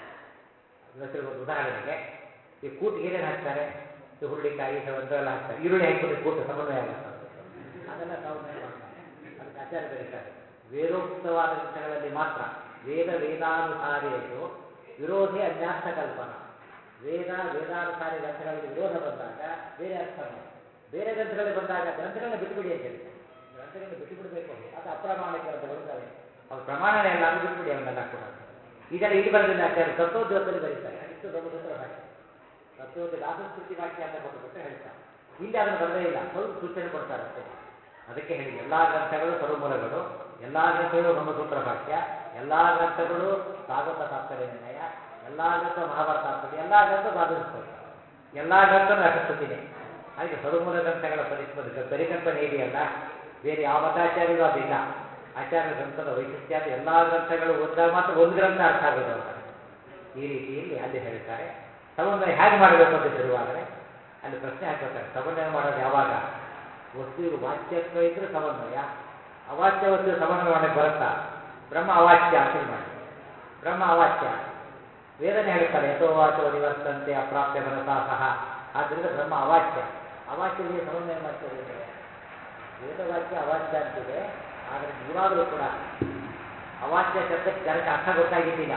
ಇವತ್ತಿಗೆ ಒಂದು ಉದಾಹರಣೆಗೆ ಈ ಕೂಟಿಗೆ ಏನೇನು ಹಾಕ್ತಾರೆ ಈ ಹುರುಳಿಕಾಯಿ ಎಲ್ಲ ಹಾಕ್ತಾರೆ ಈರುಳ್ಳಿ ಹಾಕಿಬಿಟ್ರೆ ಕೂಟು ಸಮನ್ವಯ ಆಗುತ್ತೆ ಅದೆಲ್ಲ ಸಮನ್ವಯ ಮಾಡ್ತಾರೆ ಅದಕ್ಕೆ ಆಚಾರ್ಯ ಬರೀತಾರೆ ವೇದೋಕ್ತವಾದ ಗ್ರಂಥಗಳಲ್ಲಿ ಮಾತ್ರ ವೇದ ವೇದಾನುಸಾರೇಶು ವಿರೋಧಿ ಅನ್ಯಾರ್ಥ ಕಲ್ಪನಾ ವೇದ ವೇದಾನುಸಾರಿ ಗ್ರಂಥಗಳಲ್ಲಿ ವಿರೋಧ ಬಂದಾಗ ಬೇರೆ ಅರ್ಥ ಮಾಡಿ ಬೇರೆ ಗ್ರಂಥಗಳಲ್ಲಿ ಬಂದಾಗ ಗ್ರಂಥಗಳನ್ನ ಬಿಟ್ಟುಬಿಡಿ ಅಂತ ಹೇಳ್ತಾರೆ ಗ್ರಂಥಗಳನ್ನ ಬಿಟ್ಟುಬಿಡಬೇಕು ಅದು ಅಪ್ರಮಾಣಿಕ ಗ್ರಂಥಗಳು ಅಂತವೆ ಅವ್ರ ಪ್ರಮಾಣನೇ ಎಲ್ಲ ಅದು ಬಿಟ್ಬಿಡಿ ಅವನ್ನೆಲ್ಲ ಕೂಡ ಇದೆಲ್ಲ ಇಲ್ಲಿ ಬರೆದಿಲ್ಲ ಆಚಾರ್ಯ ತತ್ವೋದ್ಯೋಗದಲ್ಲಿ ಬರೀತಾರೆ ಅದಿಷ್ಟು ಬ್ರಹ್ಮಸೂತ್ರ ಭಾಷೆ ತತ್ವೋದ್ಯ ದಾಸಸ್ಕೃತಿ ವಾಕ್ಯ ಅಂತ ಕೊಟ್ಟುಬಿಟ್ಟು ಹೇಳ್ತಾರೆ ಇಲ್ಲಿ ಅದನ್ನು ಬರದೇ ಇಲ್ಲ ಸ್ವಲ್ಪ ಸೂಚನೆ ಕೊಡ್ತಾರೆ ಅಷ್ಟೇ ಅದಕ್ಕೆ ಹೇಳಿ ಎಲ್ಲ ಗ್ರಂಥಗಳು ಸರ್ವಮೂಲಗಳು ಎಲ್ಲ ಗ್ರಂಥಗಳು ಬ್ರಹ್ಮಸೂತ್ರ ಭಾಷ್ಯ ಎಲ್ಲ ಗ್ರಂಥಗಳು ಭಾಗವತ ತಾತ್ಪರ್ಯ ನಿರ್ಣಯ ಎಲ್ಲ ಗ್ರಂಥ ಮಹಾಭಾರತ ತಾತ್ಪರ್ಯ ಎಲ್ಲ ಗ್ರಂಥ ದ್ವಾದಶ ಎಲ್ಲ ಗ್ರಂಥನೂ ಅಷ್ಟುತಿನೇ ಹಾಗೆ ಸರ್ವಮೂಲ ಗ್ರಂಥಗಳ ಪರಿಸ್ಪದ ಪರಿಕಲ್ಪನೆ ಇದೆಯಲ್ಲ ಬೇರೆ ಯಾವ ಮತಾಚಾರ್ಯರು ಅದಿಲ್ಲ ಆಚಾರ್ಯ ಗ್ರಂಥದ ವೈಶಿಷ್ಟ್ಯ ಅದು ಎಲ್ಲ ಗ್ರಂಥಗಳು ಓದಿದಾಗ ಮಾತ್ರ ಒಂದು ಗ್ರಂಥ ಅರ್ಥ ಆಗೋದು ಅಂತ ಈ ರೀತಿಯಲ್ಲಿ ಅಲ್ಲಿ ಹೇಳ್ತಾರೆ ಸಮನ್ವಯ ಹೇಗೆ ಮಾಡಬೇಕು ಅಂತ ಶುರುವಾದರೆ ಅಲ್ಲಿ ಪ್ರಶ್ನೆ ಹಾಕೋತಾರೆ ಸಮನ್ವಯ ಮಾಡೋದು ಯಾವಾಗ ವಸ್ತುವಿಗೆ ವಾಚ್ಯತ್ವ ಇದ್ರೆ ಸಮನ್ವಯ ಅವಾಚ್ಯ ವಸ್ತು ಸಮನ್ವಯ ಮಾಡಕ್ಕೆ ಬರುತ್ತಾ ಬ್ರಹ್ಮ ಅವಾಚ್ಯ ಅಂತೇಳಿ ಮಾಡಿ ಬ್ರಹ್ಮ ಅವಾಚ್ಯ ವೇದನೆ ಹೇಳುತ್ತಾರೆ ಯಥೋ ವಾಚೋ ನಿವರ್ತಂತೆ ಅಪ್ರಾಪ್ಯ ಮನಸಾ ಸಹ ಆದ್ದರಿಂದ ಬ್ರಹ್ಮ ಅವಾಚ್ಯ ಅವಾಚ್ಯಗಳಿಗೆ ಸಮನ್ವಯ ಮಾಡ್ತದೆ ಅಂದರೆ ವೇದವಾಕ್ಯ ಅವಾಚ್ಯ ಅಂತಿದೆ ಆದರೆ ಇವಾಗಲೂ ಕೂಡ ಅವಾಚ್ಯ ಶಬ್ದಕ್ಕೆ ಜನಕ್ಕೆ ಅರ್ಥ ಗೊತ್ತಾಗಿದ್ದಿಲ್ಲ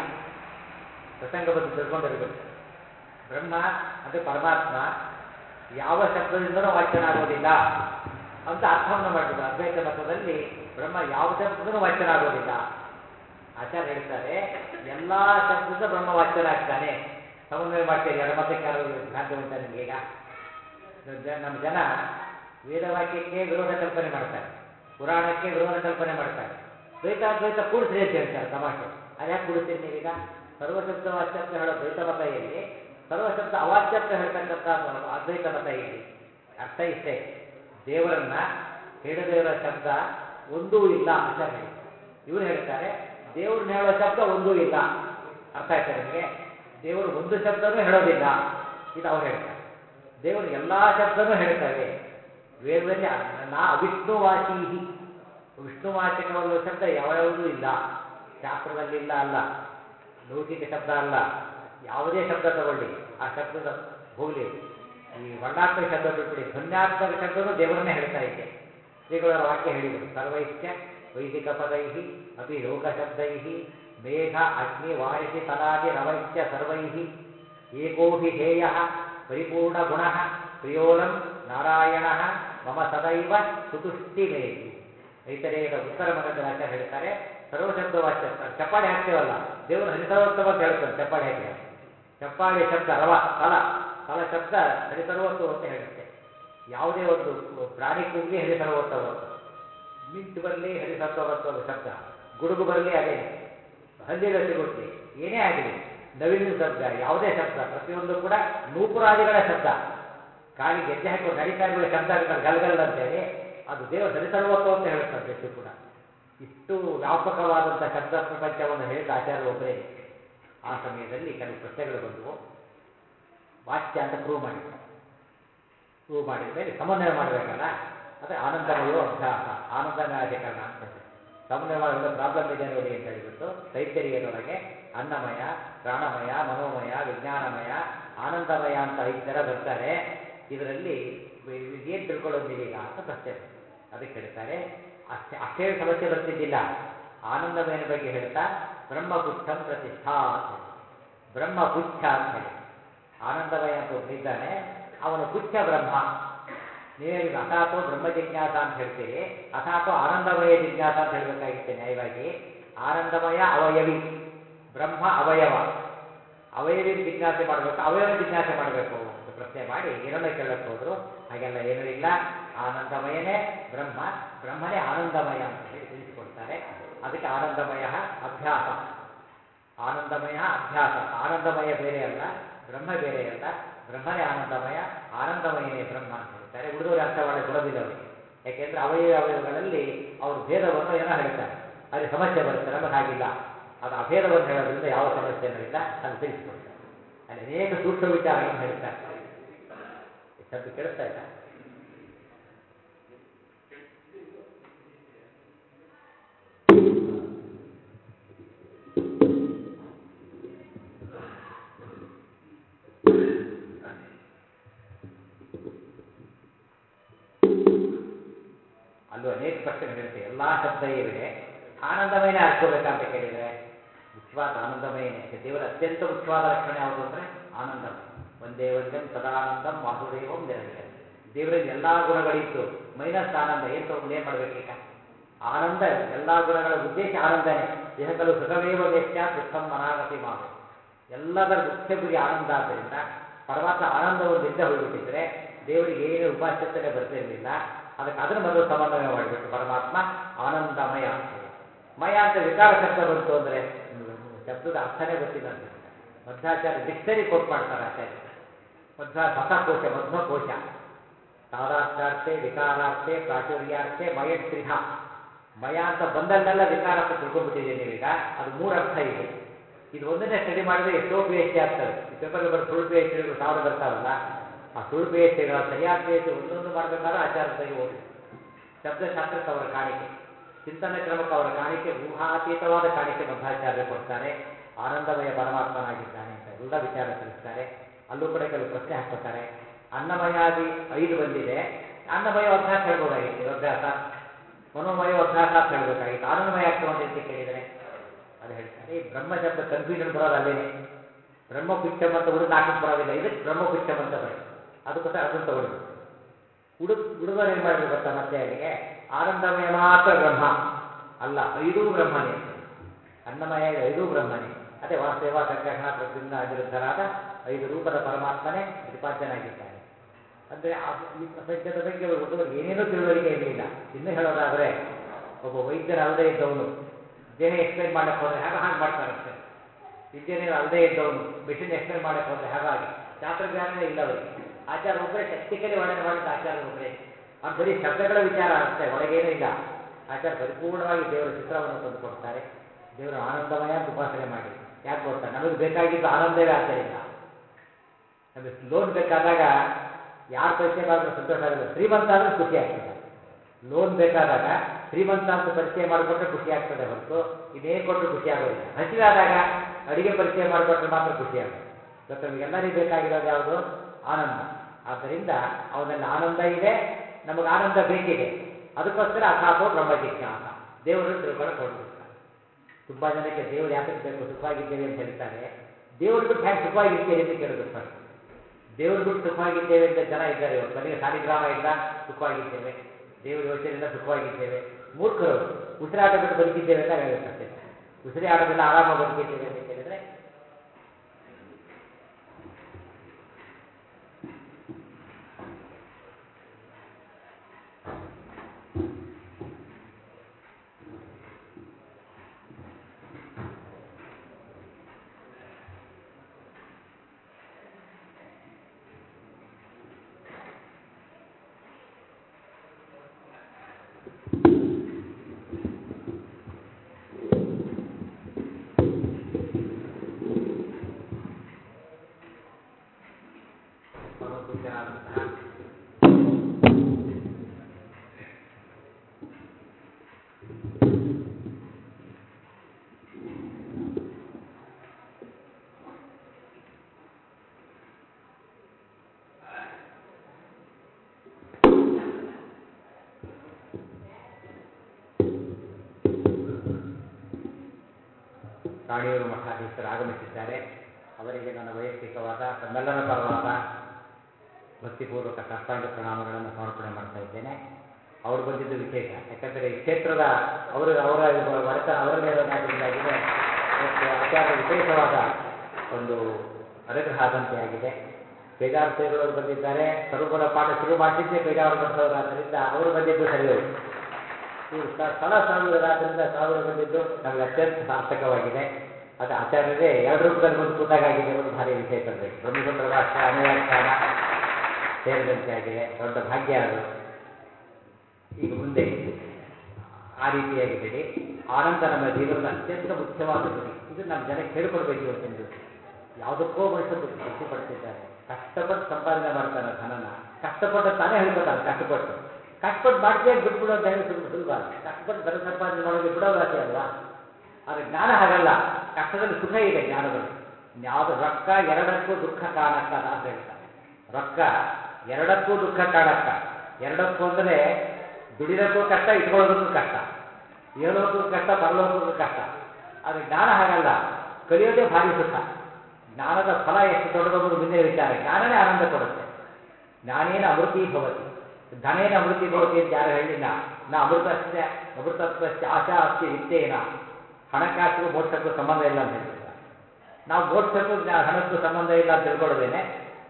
ಪ್ರಸಂಗ ಬಂದು ತಿಳ್ಕೊಂಡಿರಬೇಕು ಬ್ರಹ್ಮ ಅದು ಪರಮಾತ್ಮ ಯಾವ ಶಬ್ದದಿಂದನೂ ವಾಚ್ಯನಾಗೋದಿಲ್ಲ ಅಂತ ಅರ್ಥವನ್ನು ಮಾಡಿಬಿಟ್ರು ಅದ್ವೈತ ಮತದಲ್ಲಿ ಬ್ರಹ್ಮ ಯಾವ ಶಬ್ದದೂ ವಾಚ್ಯನಾಗೋದಿಲ್ಲ ಆಚಾರ್ಯ ಹೇಳ್ತಾರೆ ಎಲ್ಲ ಶಬ್ದದಿಂದ ಬ್ರಹ್ಮ ವಾಚ್ಯನಾಗ್ತಾನೆ ಸಮನ್ವಯ ಮಾಡ್ತೀರಿ ಎರಡು ಮತಕ್ಕೆ ಯಾರು ಭ್ರಾಂತಿ ಉಂಟ ನಿಮ್ಗೆ ಈಗ ಜ- ನಮ್ಮ ಜನ ವೇದವಾಕ್ಯಕ್ಕೆ ವಿರೋಧ ಕಲ್ಪನೆ ಮಾಡ್ತಾರೆ ಪುರಾಣಕ್ಕೆ ವಿರೋಧ ಕಲ್ಪನೆ ಮಾಡ್ತಾರೆ ದ್ವೈತ ದ್ವೈತ ಕೂಡಿಸ್ರಿ ಅಂತ ಹೇಳ್ತಾರೆ ತಮಾಷೆ ಅದ್ಯಾಕೆ ಕೂಡಿಸ್ತೀರಿ ನೀವೀಗ ಸರ್ವಶಬ್ದ ವಾಚ್ಯತ್ವ ಹೇಳೋ ದ್ವೈತ ಮತ ಎಲ್ಲಿ ಸರ್ವಶಬ್ದ ಅವಾಚ್ಯತ್ವ ಹೇಳ್ತಕ್ಕಂಥ ಅದ್ವೈತ ಮತ ಇಲ್ಲಿ ಅರ್ಥ ಇಷ್ಟೇ ದೇವರನ್ನ ಹೇಳದೇ ಇರೋ ಶಬ್ದ ಒಂದೂ ಇಲ್ಲ ಆಚಾರ್ಯ ಹೇಳಿ ಇವ್ರು ಹೇಳ್ತಾರೆ ದೇವ್ರನ್ನ ಹೇಳೋ ಶಬ್ದ ಒಂದೂ ಇಲ್ಲ ಅರ್ಥ ಆಯ್ತಾ ನಿಮಗೆ ದೇವರು ಒಂದು ಶಬ್ದನೂ ಹೇಳೋದಿಲ್ಲ ಇದು ಅವ್ರು ಹೇಳ್ತಾರೆ ದೇವರು ಎಲ್ಲಾ ಶಬ್ದನೂ ಹೇಳ್ತವೆ ವೇದದಲ್ಲಿ ಅ- ನಾ ಅವಿಷ್ಣುವಾಚೀಹಿ ವಿಷ್ಣುವಾಚಕವಲ್ಲ ಶಬ್ದ ಯಾವ್ಯಾವುದೂ ಇಲ್ಲ ಶಾಸ್ತ್ರದಲ್ಲಿ ಇಲ್ಲ ಅಲ್ಲ ಲೌಕಿಕ ಶಬ್ದ ಅಲ್ಲ ಯಾವುದೇ ಶಬ್ದ ತಗೊಳ್ಳಿ ಆ ಶಬ್ದದ ಹೋಗ್ಲಿ ಈ ವರ್ಣಾತ್ಮಕ ಶಬ್ದ ಬಿಟ್ಬಿಡಿ ಧ್ವನ್ಯಾತ್ಮಕ ಶಬ್ದನೂ ದೇವರನ್ನೇ ಹೇಳ್ತಾ ಇದೆ ಶ್ರೀಗಳವರ ವಾಕ್ಯ ಹೇಳಿದರು ಸರ್ವೈಶ್ಚ ವೈದಿಕ ಪದೈ ಅಪಿ ಲೋಕಶಬ್ದೈ ಮೇಘ ಅಗ್ನಿ ವಾರಿಸಿ ತಲಾದಿ ರವೈಶ್ಚ ಸರ್ವೈ ಏಕೋಹಿ ಧ್ಯೇಯ ಪರಿಪೂರ್ಣ ಗುಣ ಪ್ರಿಯೋರಂ ನಾರಾಯಣ ಮಮ ಸದೈವ ಸುತುಷ್ಟಿಮೇತು ಐತರೇಯದ ಉತ್ತರ ಮಗಂದರಾಚಾರ್ಯ ಹೇಳ್ತಾರೆ ಸರ್ವಶಬ್ದ ವಾಚ್ಯ ಚಪ್ಪಾಳೆ ಹಾಕ್ತೇವಲ್ಲ ದೇವರು ಹರಿಸರ್ವೋತ್ತಮ ಅಂತ ಹೇಳ್ತಾರೆ ಚಪ್ಪಾಳೆ ಹಾಕಿದ್ದಾರೆ ಚಪ್ಪಾಳೆ ಶಬ್ದ ರವ ತಲ ತಲ ಶಬ್ದ ಹರಿಸರ್ವೋತ್ತಮ ಅಂತ ಹೇಳುತ್ತೆ ಯಾವುದೇ ಒಂದು ಪ್ರಾಣಿ ಕೂಗಲಿ ಹರಿಸರ್ವೋತ್ತಮ ಮಿಂಚು ಬರಲಿ ಹರಿಸರ್ವೋತ್ತಮ ಶಬ್ದ ಗುಡುಗು ಬರಲಿ ಅದೇನೆ ಹಲ್ಲಿರ ಸಿಗುಟ್ಲಿ ಏನೇ ಆಗಲಿ ನವಿಲಿನ ಶಬ್ದ ಯಾವುದೇ ಶಬ್ದ ಪ್ರತಿಯೊಂದು ಕೂಡ ನೂಪುರಾದಿಗಳ ಶಬ್ದ ಕಾಲಿಗೆ ಗೆಜ್ಜೆ ಹಾಕೊಂಡು ನಡೀತಾ ಇರುವ ಶಬ್ದ ಆಗುತ್ತಲ್ಲ ಗಲ್ಗಲ್ ಅಂತೇಳಿ ಅದು ದೇವರು ಹರಿಸರ್ವೋತ್ತಮ ಅಂತ ಹೇಳುತ್ತಂತೆ ಎಷ್ಟು ಕೂಡ ಇಷ್ಟು ವ್ಯಾಪಕವಾದಂಥ ಶಬ್ದ ಪ್ರಪಂಚವನ್ನು ಹೇಳಿದ ಆಚಾರ್ಯ ಒಬ್ಬರೇ ಆ ಸಮಯದಲ್ಲಿ ಕೆಲವು ಪ್ರಶ್ನೆಗಳು ಬಂದವು ವಾಚ್ಯ ಅಂತ ಪ್ರೂವ್ ಮಾಡಿದ್ರು ಪ್ರೂವ್ ಮಾಡಿದ ಮೇಲೆ ಸಮನ್ವಯ ಮಾಡಬೇಕಲ್ಲ ಅದೇ ಆನಂದಮಯೋ ಅಭ್ಯಾಸ ಆನಂದಮಯ ಅಧಿಕರಣ ಅಂತ ಹೇಳಿ ಸಮನ್ವಯ ಮಾಡೋ ಪ್ರಾಬ್ಲಮ್ ಇದೆ ನೋಡಿ ಅಂತ ಹೇಳಿಬಿಟ್ಟು ತೈತರಿಯದೊಳಗೆ ಅನ್ನಮಯ ಪ್ರಾಣಮಯ ಮನೋಮಯ ವಿಜ್ಞಾನಮಯ ಆನಂದಮಯ ಅಂತ ಐದು ಥರ ಬರ್ತಾರೆ ಇದರಲ್ಲಿ ಏನು ತಿಳ್ಕೊಳ್ಳೋದು ನೀವೀಗ ಅಂತ ಪ್ರಶ್ನೆ ಬಂತು. ಅದಕ್ಕೆ ಹೇಳ್ತಾರೆ ಅಷ್ಟೇ ಅಷ್ಟೇ ಸಮಸ್ಯೆ ಬರ್ತಿದ್ದಿಲ್ಲ ಆನಂದಮಯನ ಬಗ್ಗೆ ಹೇಳ್ತಾ ಬ್ರಹ್ಮಪುಚ್ಛಂ ಪ್ರತಿಷ್ಠಾ ಅಂತ ಹೇಳಿ ಬ್ರಹ್ಮಪುಚ್ಛ ಅಂತ ಹೇಳಿ ಆನಂದಮಯ ಅಂತ ಒಬ್ಬನಿದ್ದಾನೆ ಅವನು ಪುಚ್ಛ ಬ್ರಹ್ಮ ನೀವೇ ಅಥಾತೋ ಬ್ರಹ್ಮ ಜಿಜ್ಞಾಸ ಅಂತ ಹೇಳ್ತೀರಿ ಅಥಾತೋ ಆನಂದಮಯ ಜಿಜ್ಞಾಸ ಅಂತ ಹೇಳಬೇಕಾಗಿತ್ತೆ ನ್ಯಾಯವಾಗಿ ಆನಂದಮಯ ಅವಯವಿ ಬ್ರಹ್ಮ ಅವಯವ ಅವಯವಿ ಜಿಜ್ಞಾಸೆ ಮಾಡಬೇಕು ಅವಯವ ಜಿಜ್ಞಾಸೆ ಮಾಡಬೇಕು ಅಂತ ಪ್ರಶ್ನೆ ಮಾಡಿ ಏನನ್ನ ಕೇಳಕ್ಕೆ ಹೋದ್ರು ಹಾಗೆಲ್ಲ ಏನೂ ಇಲ್ಲ ಆನಂದಮಯನೇ ಬ್ರಹ್ಮ ಬ್ರಹ್ಮನೇ ಆನಂದಮಯ ಅಂತ ಹೇಳಿ ತಿಳಿಸಿಕೊಡ್ತಾರೆ ಅದಕ್ಕೆ ಆನಂದಮಯ ಅಭ್ಯಾಸ ಆನಂದಮಯ ಅಭ್ಯಾಸ ಆನಂದಮಯ ಬೇರೆ ಅಲ್ಲ ಬ್ರಹ್ಮ ಬೇರೆ ಅಲ್ಲ ಬ್ರಹ್ಮನೇ ಆನಂದಮಯ ಆನಂದಮಯನೇ ಬ್ರಹ್ಮ ಅಂತ ಹೇಳ್ತಾರೆ ಉಳಿದವರು ಅರ್ಥ ಮಾಡಕ್ಕೆ ಬರೋದಿಲ್ಲ ಅವರಿಗೆ ಯಾಕೆಂದ್ರೆ ಅವಯವ ಅವಯವಗಳಲ್ಲಿ ಅವರು ಭೇದವನ್ನು ಏನೋ ಹೇಳ್ತಾರೆ ಅಲ್ಲಿ ಸಮಸ್ಯೆ ಬರುತ್ತೆ ನಮಗೆ ಹಾಗಿಲ್ಲ ಅದು ಅಭೇದವನ್ನು ಹೇಳೋದ್ರಿಂದ ಯಾವ ಸಮಸ್ಯೆನೂ ಇಲ್ಲ ಅದು ತಿಳಿಸಿಕೊಡ್ತಾರೆ ಅಲ್ಲಿ ಅನೇಕ ಸೂಕ್ಷ್ಮ ವಿಚಾರಗಳನ್ನು ಹೇಳ್ತಾರೆ ಈ ಶಬ್ದ ಕೇಳಿಸ್ತಾ ಇಲ್ಲ ಅಲ್ಲೂ ಅನೇಕ ಪ್ರಶ್ನೆ ಹೇಳುತ್ತೆ ಎಲ್ಲಾ ಶಬ್ದ ಇವೆ ಆನಂದಮಯನೇ ಆಡ್ಕೋಬೇಕಂತ ಕೇಳಿದ್ರೆ ಮುಖ್ಯವಾದ ಆನಂದಮಯನೇ ದೇವರ ಅತ್ಯಂತ ಮುಖ್ಯವಾದ ಲಕ್ಷಣ ಯಾವುದು ಅಂದ್ರೆ ಆನಂದಮಯ ಒಂದೇ ಒಂದಂ ಸದಾನಂದಂ ವಾಸುದೇವಂ ನಿರಂಜನ ದೇವರಲ್ಲಿ ಎಲ್ಲಾ ಗುಣಗಳಿದ್ದು ಮೈನಸ್ ಆನಂದ ಏನ್ ತಗೊಂಡು ಏನ್ ಮಾಡ್ಬೇಕೀಗ ಆನಂದ ಎಲ್ಲಾ ಗುಣಗಳ ಉದ್ದೇಶ ಆನಂದನೇ ದೇಹಕಲು ಸುಖವೇವ ವೇಶ್ಯ ದುಃಖಂ ಮನಾಗತಿ ಮಾವು ಎಲ್ಲದರ ಮುಖ್ಯ ಗುರಿ ಆನಂದ ಆದ್ದರಿಂದ ಪರಮಾತ್ಮ ಆನಂದವನ್ನು ಇಲ್ಲದೆ ಹೋಗ್ಬಿಟ್ಟಿದ್ರೆ ದೇವರಿಗೆ ಏನು ಉಪಾಸ್ಯತನೆ ಬರ್ತಿರಲಿಲ್ಲ ಅದಕ್ಕೆ ಅದನ್ನು ಮೊದಲು ಸಮನ್ವಯ ಮಾಡಿಬಿಟ್ಟು ಪರಮಾತ್ಮ ಆನಂದಮಯ ಅಂತ ಹೇಳಿ ಮಯ ಅಂತ ವಿಕಾರ ಶಬ್ದ ಬಂತು ಅಂದ್ರೆ ಶಬ್ದದ ಅರ್ಥನೇ ಗೊತ್ತಿಲ್ಲ ಅಂತ ಹೇಳ್ತಾರೆ ಮಧ್ವಾಚಾರ್ಯ ಡಿಕ್ಷನರಿ ಕೋಟ್ ಮಾಡ್ತಾರೆ ಆಚಾರ್ಯ ಮಧ್ವ ಹೊಸ ಕೋಶ ಮಧ್ವ ಕೋಶ ತಾದಾರ್ಥಾರ್ಥೆ ವಿಕಾರಾರ್ಥೆ ಪ್ರಾಚುರ್ಯಾರ್ಥೆ ಮಯ ತ್ರಿಧ ಮಯ ಅಂತ ಬಂದಲ್ಲೆಲ್ಲ ವಿಕಾರ ಅಂತ ತಿಳ್ಕೊಂಡ್ಬಿಟ್ಟಿದ್ದೀರಿ ನೀವೀಗ ಅದು ಮೂರು ಅರ್ಥ ಇದೆ ಇದು ಒಂದನ್ನೇ ಸ್ಟಡಿ ಮಾಡಿದ್ರೆ ಎಷ್ಟೋ ಪಿ ಎಚ್ ಡಿ ಆಗ್ತವೆ ಈ ಪೇಪರ್ ಪೇಪರ್ ಸುಳ್ಳು ಪಿ ಎಚ್ ಡಿಗಳು ಸಾವಿರ ಬರ್ತಾವಲ್ಲ ಆ ಸುಳ್ಳು ಪಿ ಎಚ್ ಡಿಗಳ ಸರಿಯಾದ ಪಿ ಎಚ್ ಡಿ ಒಂದೊಂದು ಮಾಡಬೇಕಾದ್ರೆ ಆಚಾರದಾಗಿ ಓದಿ ಶಬ್ದಶಾಸ್ತ್ರಕ್ಕೆ ಅವರ ಕಾಣಿಕೆ ಚಿಂತನ ಕ್ರಮಕ್ಕೆ ಅವರ ಕಾಣಿಕೆ ಊಹಾತೀತವಾದ ಕಾಣಿಕೆ ಮಧ್ವಾಚಾರ್ಯರು ಕೊಡ್ತಾರೆ ಆನಂದಮಯ ಪರಮಾತ್ಮನಾಗಿದ್ದಾನೆ ಅಂತ ಎಲ್ಲ ವಿಚಾರ ತಿಳಿಸ್ತಾರೆ ಅಲ್ಲೂ ಕೂಡ ಕೆಲವು ಪ್ರಶ್ನೆ ಹಾಕ್ಕೋತಾರೆ ಅನ್ನಮಯಾದಿ ಐದು ಬಂದಿದೆ ಅನ್ನಮಯ ಅಭ್ಯಾಸ ಹೇಳ್ಬೋದಾಗಿತ್ತು ಅಭ್ಯಾಸ ಮನೋಮಯ ಅಭ್ಯಾಸ ಅಂತ ಹೇಳ್ಬೇಕಾಗಿತ್ತು ಆನಂದಮಯ ಆಗ್ತದೆ ಅಂತ ಕೇಳಿದರೆ ಅದು ಹೇಳ್ತಾರೆ ಈ ಬ್ರಹ್ಮ ಶಬ್ದ ಕನ್ಫ್ಯೂಷನ್ ಬರೋದು ಅಲ್ಲೇನೆ ಬ್ರಹ್ಮಪುಚ್ಚಂ ಅಂತ ಉಳಿದ ನಾಲ್ಕಕ್ಕೆ ಬರೋದಿಲ್ಲ ಇದಕ್ಕೆ ಬ್ರಹ್ಮಪುಚ್ಚಂ ಅಂತ ಬರುತ್ತೆ ಅದಕ್ಕೋಸ್ಕರ ಅದನ್ನು ತಗೊಳ್ಬೇಕು ಉಡು ಉಳಿದವರು ಏನು ಮಾಡಿದ್ರು ಗೊತ್ತಾ ಮತ್ತೆ ಅಲ್ಲಿಗೆ ಆನಂದಮಯ ಮಾತ್ರ ಬ್ರಹ್ಮ ಅಲ್ಲ ಐದೂ ಬ್ರಹ್ಮನೇ ಅಂತ ಅನ್ನಮಯ ಇದು ಐದೂ ಬ್ರಹ್ಮನೇ ಅದೇ ವಾಸ್ತವ ಸಂಕರ್ಷಣ ಪ್ರದ್ಯುಮ್ನ ಅನಿರುದ್ಧರಾದ ಐದು ರೂಪದ ಪರಮಾತ್ಮನೇ ಪ್ರತಿಪಾದ್ಯನಾಗಿದ್ದಾನೆ ಅಂದರೆ ಅದು ಈ ಪ್ರಪಂಚದ ಬಗ್ಗೆ ಉಳಿದವರಿಗೆ ಏನೇನೂ ತಿಳುವಳಿಕೆ ಇರಲಿಲ್ಲ ಇನ್ನೂ ಹೇಳೋದಾದರೆ ಒಬ್ಬ ವೈದ್ಯನಲ್ಲದೆ ಇದ್ದವನು ದೇಹ ಎಕ್ಸ್ಪ್ಲೈನ್ ಮಾಡಕ್ಕೆ ಹೋದರೆ ಹೇಗೆ ಹಾಗೆ ಮಾಡ್ತಾರಷ್ಟೇ ಇಂಜಿನಿಯರ್ ಅಲ್ಲದೆ ಇದ್ದವನು ಮಿಷಿನ್ ಎಕ್ಸ್ಪ್ಲೈನ್ ಮಾಡಕ್ಕೆ ಹೋದರೆ ಹಾಗಾಗಿ ಶಾಸ್ತ್ರಜ್ಞಾನನೇ ಇಲ್ಲ ಅವರಿಗೆ ಆಚಾರ ಒಬ್ಬರೇ ಟೆಕ್ನಿಕಲಿ ವರ್ಣನೆ ಮಾಡಿದ ಆಚಾರ ಒಬ್ಬರೇ ಅವ್ನು ಬರೀ ಶಬ್ದಗಳ ವಿಚಾರ ಅಷ್ಟೇ ಒಳಗೇನೂ ಇಲ್ಲ ಆಚಾರ ಪರಿಪೂರ್ಣವಾಗಿ ದೇವರ ಚಿತ್ರವನ್ನು ತಂದುಕೊಡ್ತಾರೆ ದೇವರ ಆನಂದಮಯ ಅಂತ ಉಪಾಸನೆ ಮಾಡಿ ಯಾಕೆ ಗೊತ್ತಾ ನಮಗೆ ಬೇಕಾಗಿದ್ದು ಆನಂದವೇ ಆದ್ದರಿಂದ ನಮಗೆ ಲೋನ್ ಬೇಕಾದಾಗ ಯಾರು ಪರಿಚಯ ಮಾಡಿದ್ರೆ ಸಂತೋಷ ಆಗೋದು ಶ್ರೀಮಂತ ಆದರೆ ಖುಷಿ ಆಗ್ತದೆ ಲೋನ್ ಬೇಕಾದಾಗ ಶ್ರೀಮಂತ ಅಂತ ಪರಿಚಯ ಮಾಡಿಕೊಟ್ರೆ ಖುಷಿ ಆಗ್ತದೆ ಹೊರತು ಇನ್ನೇನು ಕೊಟ್ಟರು ಖುಷಿ ಆಗೋದಿಲ್ಲ ಹಸಿವೆ ಆದಾಗ ಅಡಿಗೆ ಪರಿಚಯ ಮಾಡಿಕೊಟ್ರೆ ಮಾತ್ರ ಖುಷಿ ಆಗೋದು ಇವತ್ತು ನಮಗೆಲ್ಲರಿಗೂ ಬೇಕಾಗಿರೋದು ಯಾವುದು ಆನಂದ ಆದ್ದರಿಂದ ಅವನಲ್ಲಿ ಆನಂದ ಇದೆ ನಮಗೆ ಆನಂದ ಬೇಕಿದೆ ಅದಕ್ಕೋಸ್ಕರ ಅಥಾತೋ ಬ್ರಹ್ಮ ಜಿಜ್ಞಾಸ ದೇವರನ್ನು ತಿಳ್ಕೊಳ್ಳೋಕೆ ಹೊರಟಿರ್ತಾರೆ ತುಂಬ ಜನಕ್ಕೆ ದೇವರು ಯಾತಕ್ಕೆ ಬೇಕು ಸುಖವಾಗಿದ್ದೇವೆ ಅಂತ ಹೇಳ್ತಾರೆ ದೇವ್ರು ಬಿಟ್ಟು ಹೇಗೆ ಸುಖವಾಗಿರ್ತೀರಿ ಅಂತ ಕೇಳೋದು ಫಸ್ಟ್ ದೇವ್ರು ಬಿಟ್ಟು ಸುಖವಾಗಿದ್ದೇವೆ ಅಂತ ಜನ ಇದ್ದಾರೆ ಇವತ್ತು ನನಗೆ ಸಾಲಿಗ್ರಾಮ ಇಲ್ಲ ಸುಖವಾಗಿದ್ದೇವೆ ದೇವರ ಯೋಚನೆಯಿಂದ ಸುಖವಾಗಿದ್ದೇವೆ ಮೂರ್ಖರು ಉಸಿರಾಟ ಬಿಟ್ಟು ಬದುಕಿದ್ದೇವೆ ಅಂತ ಆಗುತ್ತೆ ಅಷ್ಟೇ ಉಸಿರಾಟದಿಂದ ಆರಾಮಾಗಿ ಬದುಕಿದ್ದೇವೆ ಅಂತ ಕೇಳಿದ್ರೆ ಪರಮಪೂಜ್ಯರಾದಂತಹ ರಾಣಿಯೂರು ಮಠಾಧೀಶರು ಆಗಮಿಸಿದ್ದಾರೆ ಅವರಿಗೆ ನನ್ನ ವೈಯಕ್ತಿಕವಾದ ತಮ್ಮೆಲ್ಲರ ಪರವಾದ ಭಕ್ತಿಪೂರ್ವಕ ಸಾಷ್ಟಾಂಗ ಪ್ರಣಾಮಗಳನ್ನು ಸಮರ್ಪಣೆ ಮಾಡ್ತಾ ಇದ್ದೇನೆ ಅವರು ಬಂದಿದ್ದು ವಿಶೇಷ ಯಾಕಂದರೆ ಈ ಕ್ಷೇತ್ರದ ಅವರು ಅವರ ಒಡೆತನ ಅವರಲ್ಲೇ ಇರೋದಾದ್ದರಿಂದಾಗಿದೆ ಮತ್ತು ಆಚಾರ್ಯ ವಿಶೇಷವಾದ ಒಂದು ಅನುಗ್ರಹ ಆದಂತೆ ಆಗಿದೆ ಬೇಜಾರು ಶ್ರೀಗಳವರು ಬಂದಿದ್ದಾರೆ ಸ್ವರೂಪದ ಪಾಠ ಶುರು ಮಾಡಿಸಿದ್ದೇ ಬೇಜಾರು ಮಠದವರಾದ್ದರಿಂದ ಅವರು ಬಂದಿದ್ದು ಸರಿ ಹೋಯ್ತು ಇವರು ಸ- ಸ್ಥಳ ಸಾವಿರದಾದ್ರಿಂದ ಸಾವಿರ ಬಂದಿದ್ದು ನಮಗೆ ಅತ್ಯಂತ ಸಾರ್ಥಕವಾಗಿದೆ ಅದು ಆಚಾರ್ಯರೇ ಎರಡು ರೂಪದಲ್ಲಿ ಬಂದು ಕೂತಾಗಿದೆ ಅನ್ನೋದು ಭಾರಿ ವಿಶೇಷ ಅಲ್ರಿ ಬ್ರಹ್ಮಸೂತ್ರ ಭಾಷೆ ಅನುವ್ಯಾಖ್ಯಾನ ಸೇರಿದಂತೆ ಆಗಿದೆ ದೊಡ್ಡ ಭಾಗ್ಯ ಅದು ಈಗ ಮುಂದೆ ಆ ರೀತಿಯಾಗಿ ಹೇಳಿ ಆನಂದ ನಮ್ಮ ಜೀವನದ ಅತ್ಯಂತ ಮುಖ್ಯವಾದ ಗುರಿ ಇದು ನಮ್ಮ ಜನಕ್ಕೆ ಹೇಳ್ಕೊಡ್ಬೇಕು ಇವತ್ತಿನ ದಿವಸ ಯಾವುದಕ್ಕೋ ಮನುಷ್ಯ ಖುಷಿ ಪಡ್ತಿದ್ದಾನೆ ಕಷ್ಟಪಟ್ಟು ಸಂಪಾದನೆ ಮಾಡ್ತಾನೆ ಧನನ ಕಷ್ಟಪಟ್ಟು ತಾನೇ ಹೇಳ್ಕೊತಾನೆ ಕಷ್ಟಪಟ್ಟು ಕಷ್ಟಪಟ್ಟು ಮಾಡ್ತೀಯ ಬಿಟ್ಬಿಡೋ ಅಂತ ಹೇಳಿ ಸುಲಭ ಸುಲಭ ಕಷ್ಟಪಟ್ಟು ಧನ ಸಂಪಾದನೆ ಮಾಡೋದು ಬಿಡೋ ಆಸೆ ಅಲ್ವಾ ಆದರೆ ಜ್ಞಾನ ಹಾಗಲ್ಲ ಕಷ್ಟದಲ್ಲಿ ಸುಖ ಇದೆ ಜ್ಞಾನದಲ್ಲಿ ಯಾವುದು ರೊಕ್ಕ ಎರಡಕ್ಕೂ ದುಃಖ ಕಾಣಕ್ಕ ಅಂತ ಹೇಳ್ತಾರೆ ರೊಕ್ಕ ಎರಡಕ್ಕೂ ದುಃಖ ಕಾಣಕ್ಕ ಎರಡಕ್ಕೂ ಅಂದರೆ ದುಡಿಯೋಕ್ಕೂ ಕಷ್ಟ ಇಟ್ಕೊಳ್ಳೋದಕ್ಕೂ ಕಷ್ಟ ಏಲೋಕಕ್ಕೂ ಕಷ್ಟ ಪರಲೋಕಕ್ಕೂ ಕಷ್ಟ ಆದರೆ ಜ್ಞಾನ ಹಾಗಲ್ಲ ಕಲಿಯೋದೇ ಭಾರಿ ಸುಖ ಜ್ಞಾನದ ಫಲ ಎಷ್ಟು ದೊಡ್ಡದೊಂದು ಮುಂದಿನ ವಿಚಾರ ಜ್ಞಾನನೇ ಆನಂದ ಕೊಡುತ್ತೆ ಜ್ಞಾನೇನ ಅಮೃತಿ ಭವತಿ ಧನೇನ ಅಮೃತಿ ಭವತಿ ಅಂತ ಯಾರು ಹೇಳಿಲ್ಲ ನಾ ಅಮೃತಸ್ಯ ಅಮೃತತ್ವಸ್ಯ ಆಶಾ ಅಸ್ತಿ ವಿತ್ತೇನ ಹಣಕಾಸಿಗೂ ಮೋಕ್ಷಕ್ಕೂ ಸಂಬಂಧ ಇಲ್ಲ ಅಂತ ಹೇಳ್ಬಿಡ್ತಾರೆ ನಾವು ಮೋಕ್ಷಕ್ಕೂ ಜ್ಞಾ- ಹಣಕ್ಕೂ ಸಂಬಂಧ ಇಲ್ಲ ಅಂತ ತಿಳ್ಕೊಳ್ಳೋದೇನೆ